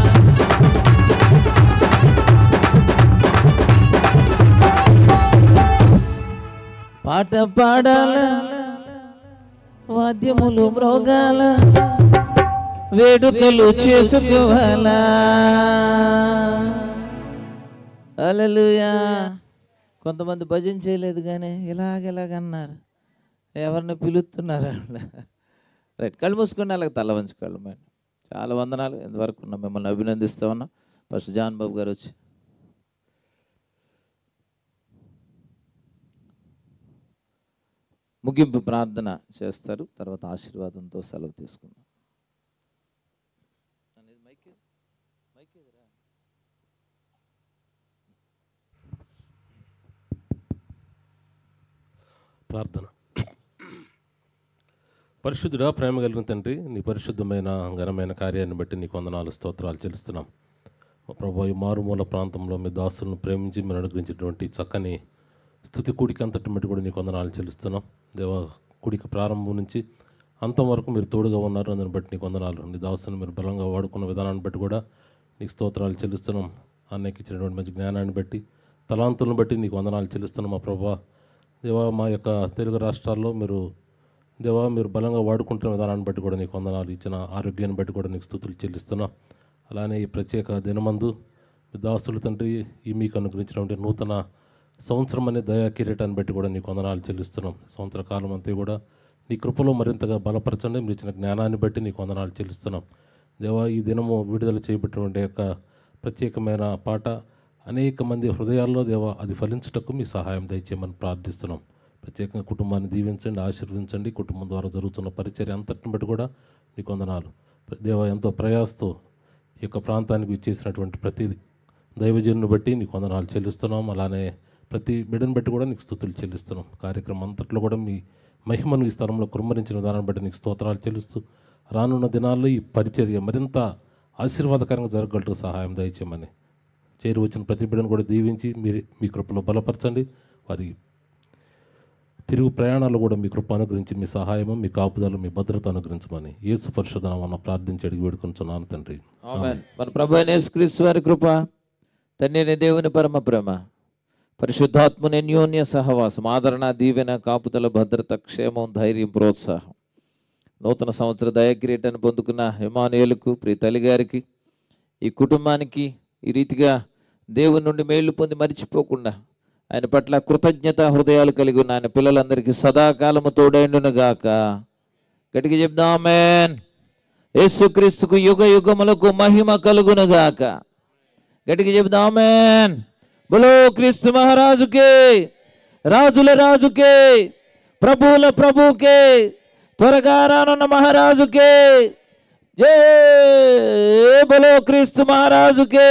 పాట పాడాల వాద్యములు మ్రోగాల వేడుకలు చేసుకోవాలా అలలుయా కొంతమంది భజన చేయలేదు కానీ ఇలాగెలాగన్నారు ఎవరిని పిలుస్తున్నారు రైట్ కళ్ళు మూసుకొని అలాగ తల వంచి కళ్ళు మేడం చాలా వందనాలు ఎంతవరకు ఉన్నాం మిమ్మల్ని అభినందిస్తూ ఉన్నాం ఫస్ట్ జాన్ బాబు గారు వచ్చి ముగింపు ప్రార్థన చేస్తారు తర్వాత ఆశీర్వాదంతో సెలవు తీసుకుందాం
ప్రార్థన పరిశుద్ధుడా ప్రేమ కలిగిన తండ్రి నీ పరిశుద్ధమైన ఘనమైన కార్యాన్ని బట్టి నీకు వందనాలు స్తోత్రాలు చెల్లిస్తున్నాం మా ప్రభు ఈ మారుమూల ప్రాంతంలో మీ దాసులను ప్రేమించి మీరు అనుగ్రహించినటువంటి చక్కని స్థుతి కూడిక అంతటి బట్టి కూడా నీకు వందనాలు చెల్లిస్తున్నాం దేవ కూడిక ప్రారంభం నుంచి అంతం వరకు మీరు తోడుగా ఉన్నారు అందుని బట్టి నీకు వందనాలు నీ దాసును మీరు బలంగా వాడుకున్న విధానాన్ని బట్టి కూడా నీకు స్తోత్రాలు చెల్లిస్తున్నాం అన్నయ్యకి ఇచ్చినటువంటి మంచి జ్ఞానాన్ని బట్టి తలాంతులను బట్టి నీకు వందనాలు చెల్లిస్తున్నాం మా ప్రభా దేవా మా యొక్క తెలుగు రాష్ట్రాల్లో మీరు దేవా మీరు బలంగా వాడుకుంటున్న విధానాన్ని బట్టి కూడా నీకు వందనాలు ఇచ్చిన ఆరోగ్యాన్ని బట్టి కూడా నీకు స్థుతులు చెల్లిస్తున్నా అలానే ఈ ప్రత్యేక దినమందు మీ దాసులు తండ్రి ఈ మీకు అనుగ్రహించినటువంటి నూతన సంవత్సరం అనే దయా కిరీటాన్ని బట్టి కూడా నీకు వందనాలు చెల్లిస్తున్నాం సంవత్సర కాలం అంతా కూడా నీ కృపలో మరింతగా బలపరచండి మీరు ఇచ్చిన జ్ఞానాన్ని బట్టి నీకు వందనాలు చెల్లిస్తున్నాం దేవా ఈ దినము విడుదల చేయబట్టినటువంటి యొక్క ప్రత్యేకమైన పాట అనేక మంది హృదయాల్లో దేవా అది ఫలించుటకు మీ సహాయం దయచేయమని ప్రార్థిస్తున్నాం ప్రత్యేకంగా కుటుంబాన్ని దీవించండి ఆశీర్వదించండి కుటుంబం ద్వారా జరుగుతున్న పరిచర్య అంతటిని బట్టి కూడా నీకు వందనాలు దేవ ఎంతో ప్రయాసతో ఈ యొక్క ప్రాంతానికి ఇచ్చేసినటువంటి ప్రతి దైవజనుని బట్టి నీకు వందనాలు చెల్లిస్తున్నాం అలానే ప్రతి బిడ్డను బట్టి కూడా నీకు స్థుతులు చెల్లిస్తున్నాం కార్యక్రమం అంతట్లో కూడా మీ మహిమను ఈ స్థలంలో కుమ్మరించిన విధానాన్ని బట్టి నీకు స్తోత్రాలు చెల్లిస్తూ రానున్న దినాల్లో ఈ పరిచర్య మరింత ఆశీర్వాదకరంగా జరగగలటకు సహాయం దయచేయమని చేరి వచ్చిన ప్రతి బిడ్డను కూడా దీవించి మీరు మీ కృపలో బలపరచండి వారి తిరుగు ప్రయాణాలు కూడా మీ కృప అనుగ్రహించి మీ సహాయము మీ కాపుదలు మీ భద్రత అనుగ్రహించమని యేసు పరిశోధన ప్రార్థించి అడిగి వేడుకొంచున్నాను తండ్రి
ఆమేన్ మన ప్రభు అయిన యేసుక్రీస్తు వారి కృప తండ్రి దేవుని పరమ ప్రేమ పరిశుద్ధాత్మని అన్యోన్య సహవాసం ఆదరణ దీవెన కాపుదల భద్రత క్షేమం ధైర్యం ప్రోత్సాహం నూతన సంవత్సర దయకిరీటాన్ని పొందుకున్న హిమానుయులకు ప్రియ తల్లి గారికి ఈ కుటుంబానికి ఈ రీతిగా దేవుని నుండి మేళ్లు పొంది మరిచిపోకుండా ఆయన పట్ల కృతజ్ఞత హృదయాలు కలిగి ఉన్న ఆయన పిల్లలందరికీ సదాకాలము తోడైండును గాక గట్టిగా చెప్దాం ఆమేన్ యేసుక్రీస్తుకు యుగ యుగములకు మహిమ కలుగును గాక గట్టిగా చెప్దాం ఆమేన్ బలో క్రీస్తు మహారాజుకే రాజుల రాజుకే ప్రభువుల ప్రభుకే త్వరగా రానున్న మహారాజుకే జై బలో క్రీస్తు మహారాజుకే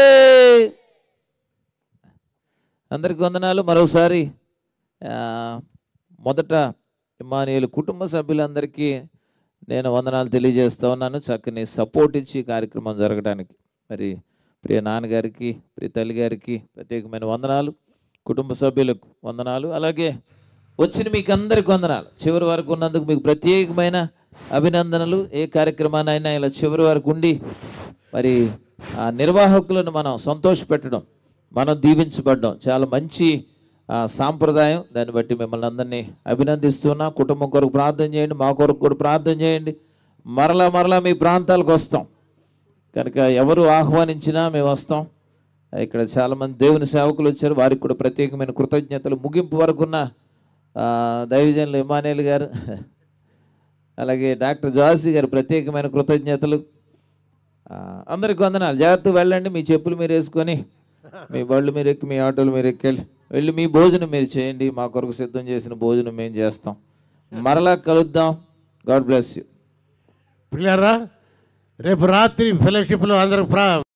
అందరికి వందనాలు మరోసారి ఆ, మొదట ఇమానియులు కుటుంబ సభ్యులందరికీ నేను వందనాలు తెలియజేస్తా ఉన్నాను చక్కని సపోర్ట్ ఇచ్చి ఈ కార్యక్రమం జరగడానికి మరి ప్రియ నాన్నగారికి ప్రియ తల్లి గారికి ప్రత్యేకమైన వందనాలు కుటుంబ సభ్యులకు వందనాలు అలాగే వచ్చిన మీకు అందరికి వందనాలు చివరి వరకు ఉన్నందుకు మీకు ప్రత్యేకమైన అభినందనలు ఏ కార్యక్రమాన్నైనా ఇలా చివరి వరకు ఉండి మరి ఆ నిర్వాహకులను మనం సంతోషపెట్టడం మనం దీవించబడ్డం చాలా మంచి ఆ, సాంప్రదాయం దాన్ని బట్టి మిమ్మల్ని అందరినీ అభినందిస్తున్నా కుటుంబం కొరకు ప్రార్థన చేయండి మా కొరకు కూడా ప్రార్థన చేయండి మరలా మరలా మీ ప్రాంతాలకు వస్తాం కనుక ఎవరు ఆహ్వానించినా మేము వస్తాం ఇక్కడ చాలామంది దేవుని సేవకులు వచ్చారు వారికి కూడా ప్రత్యేకమైన కృతజ్ఞతలు ముగింపు వరకున్న ఆ, దైవజనులు ఇమానేల్ గారు అలాగే డాక్టర్ జాసి గారు ప్రత్యేకమైన కృతజ్ఞతలు ఆ, అందరికి వందనాలు జాగ్రత్తగా వెళ్ళండి మీ చెప్పులు మీరు వేసుకొని మీ బళ్ళు మీరు ఎక్కి మీ ఆటోలు మీరు ఎక్కెళ్ళి వెళ్ళి మీ భోజనం మీరు చేయండి మా కొరకు సిద్ధం చేసిన భోజనం మేము చేస్తాం మరలా కలుద్దాం గాడ్ బ్లెస్ యూ
పిల్లరా రేపు రాత్రి ఫెలోషిప్లో అందరికి ప్రా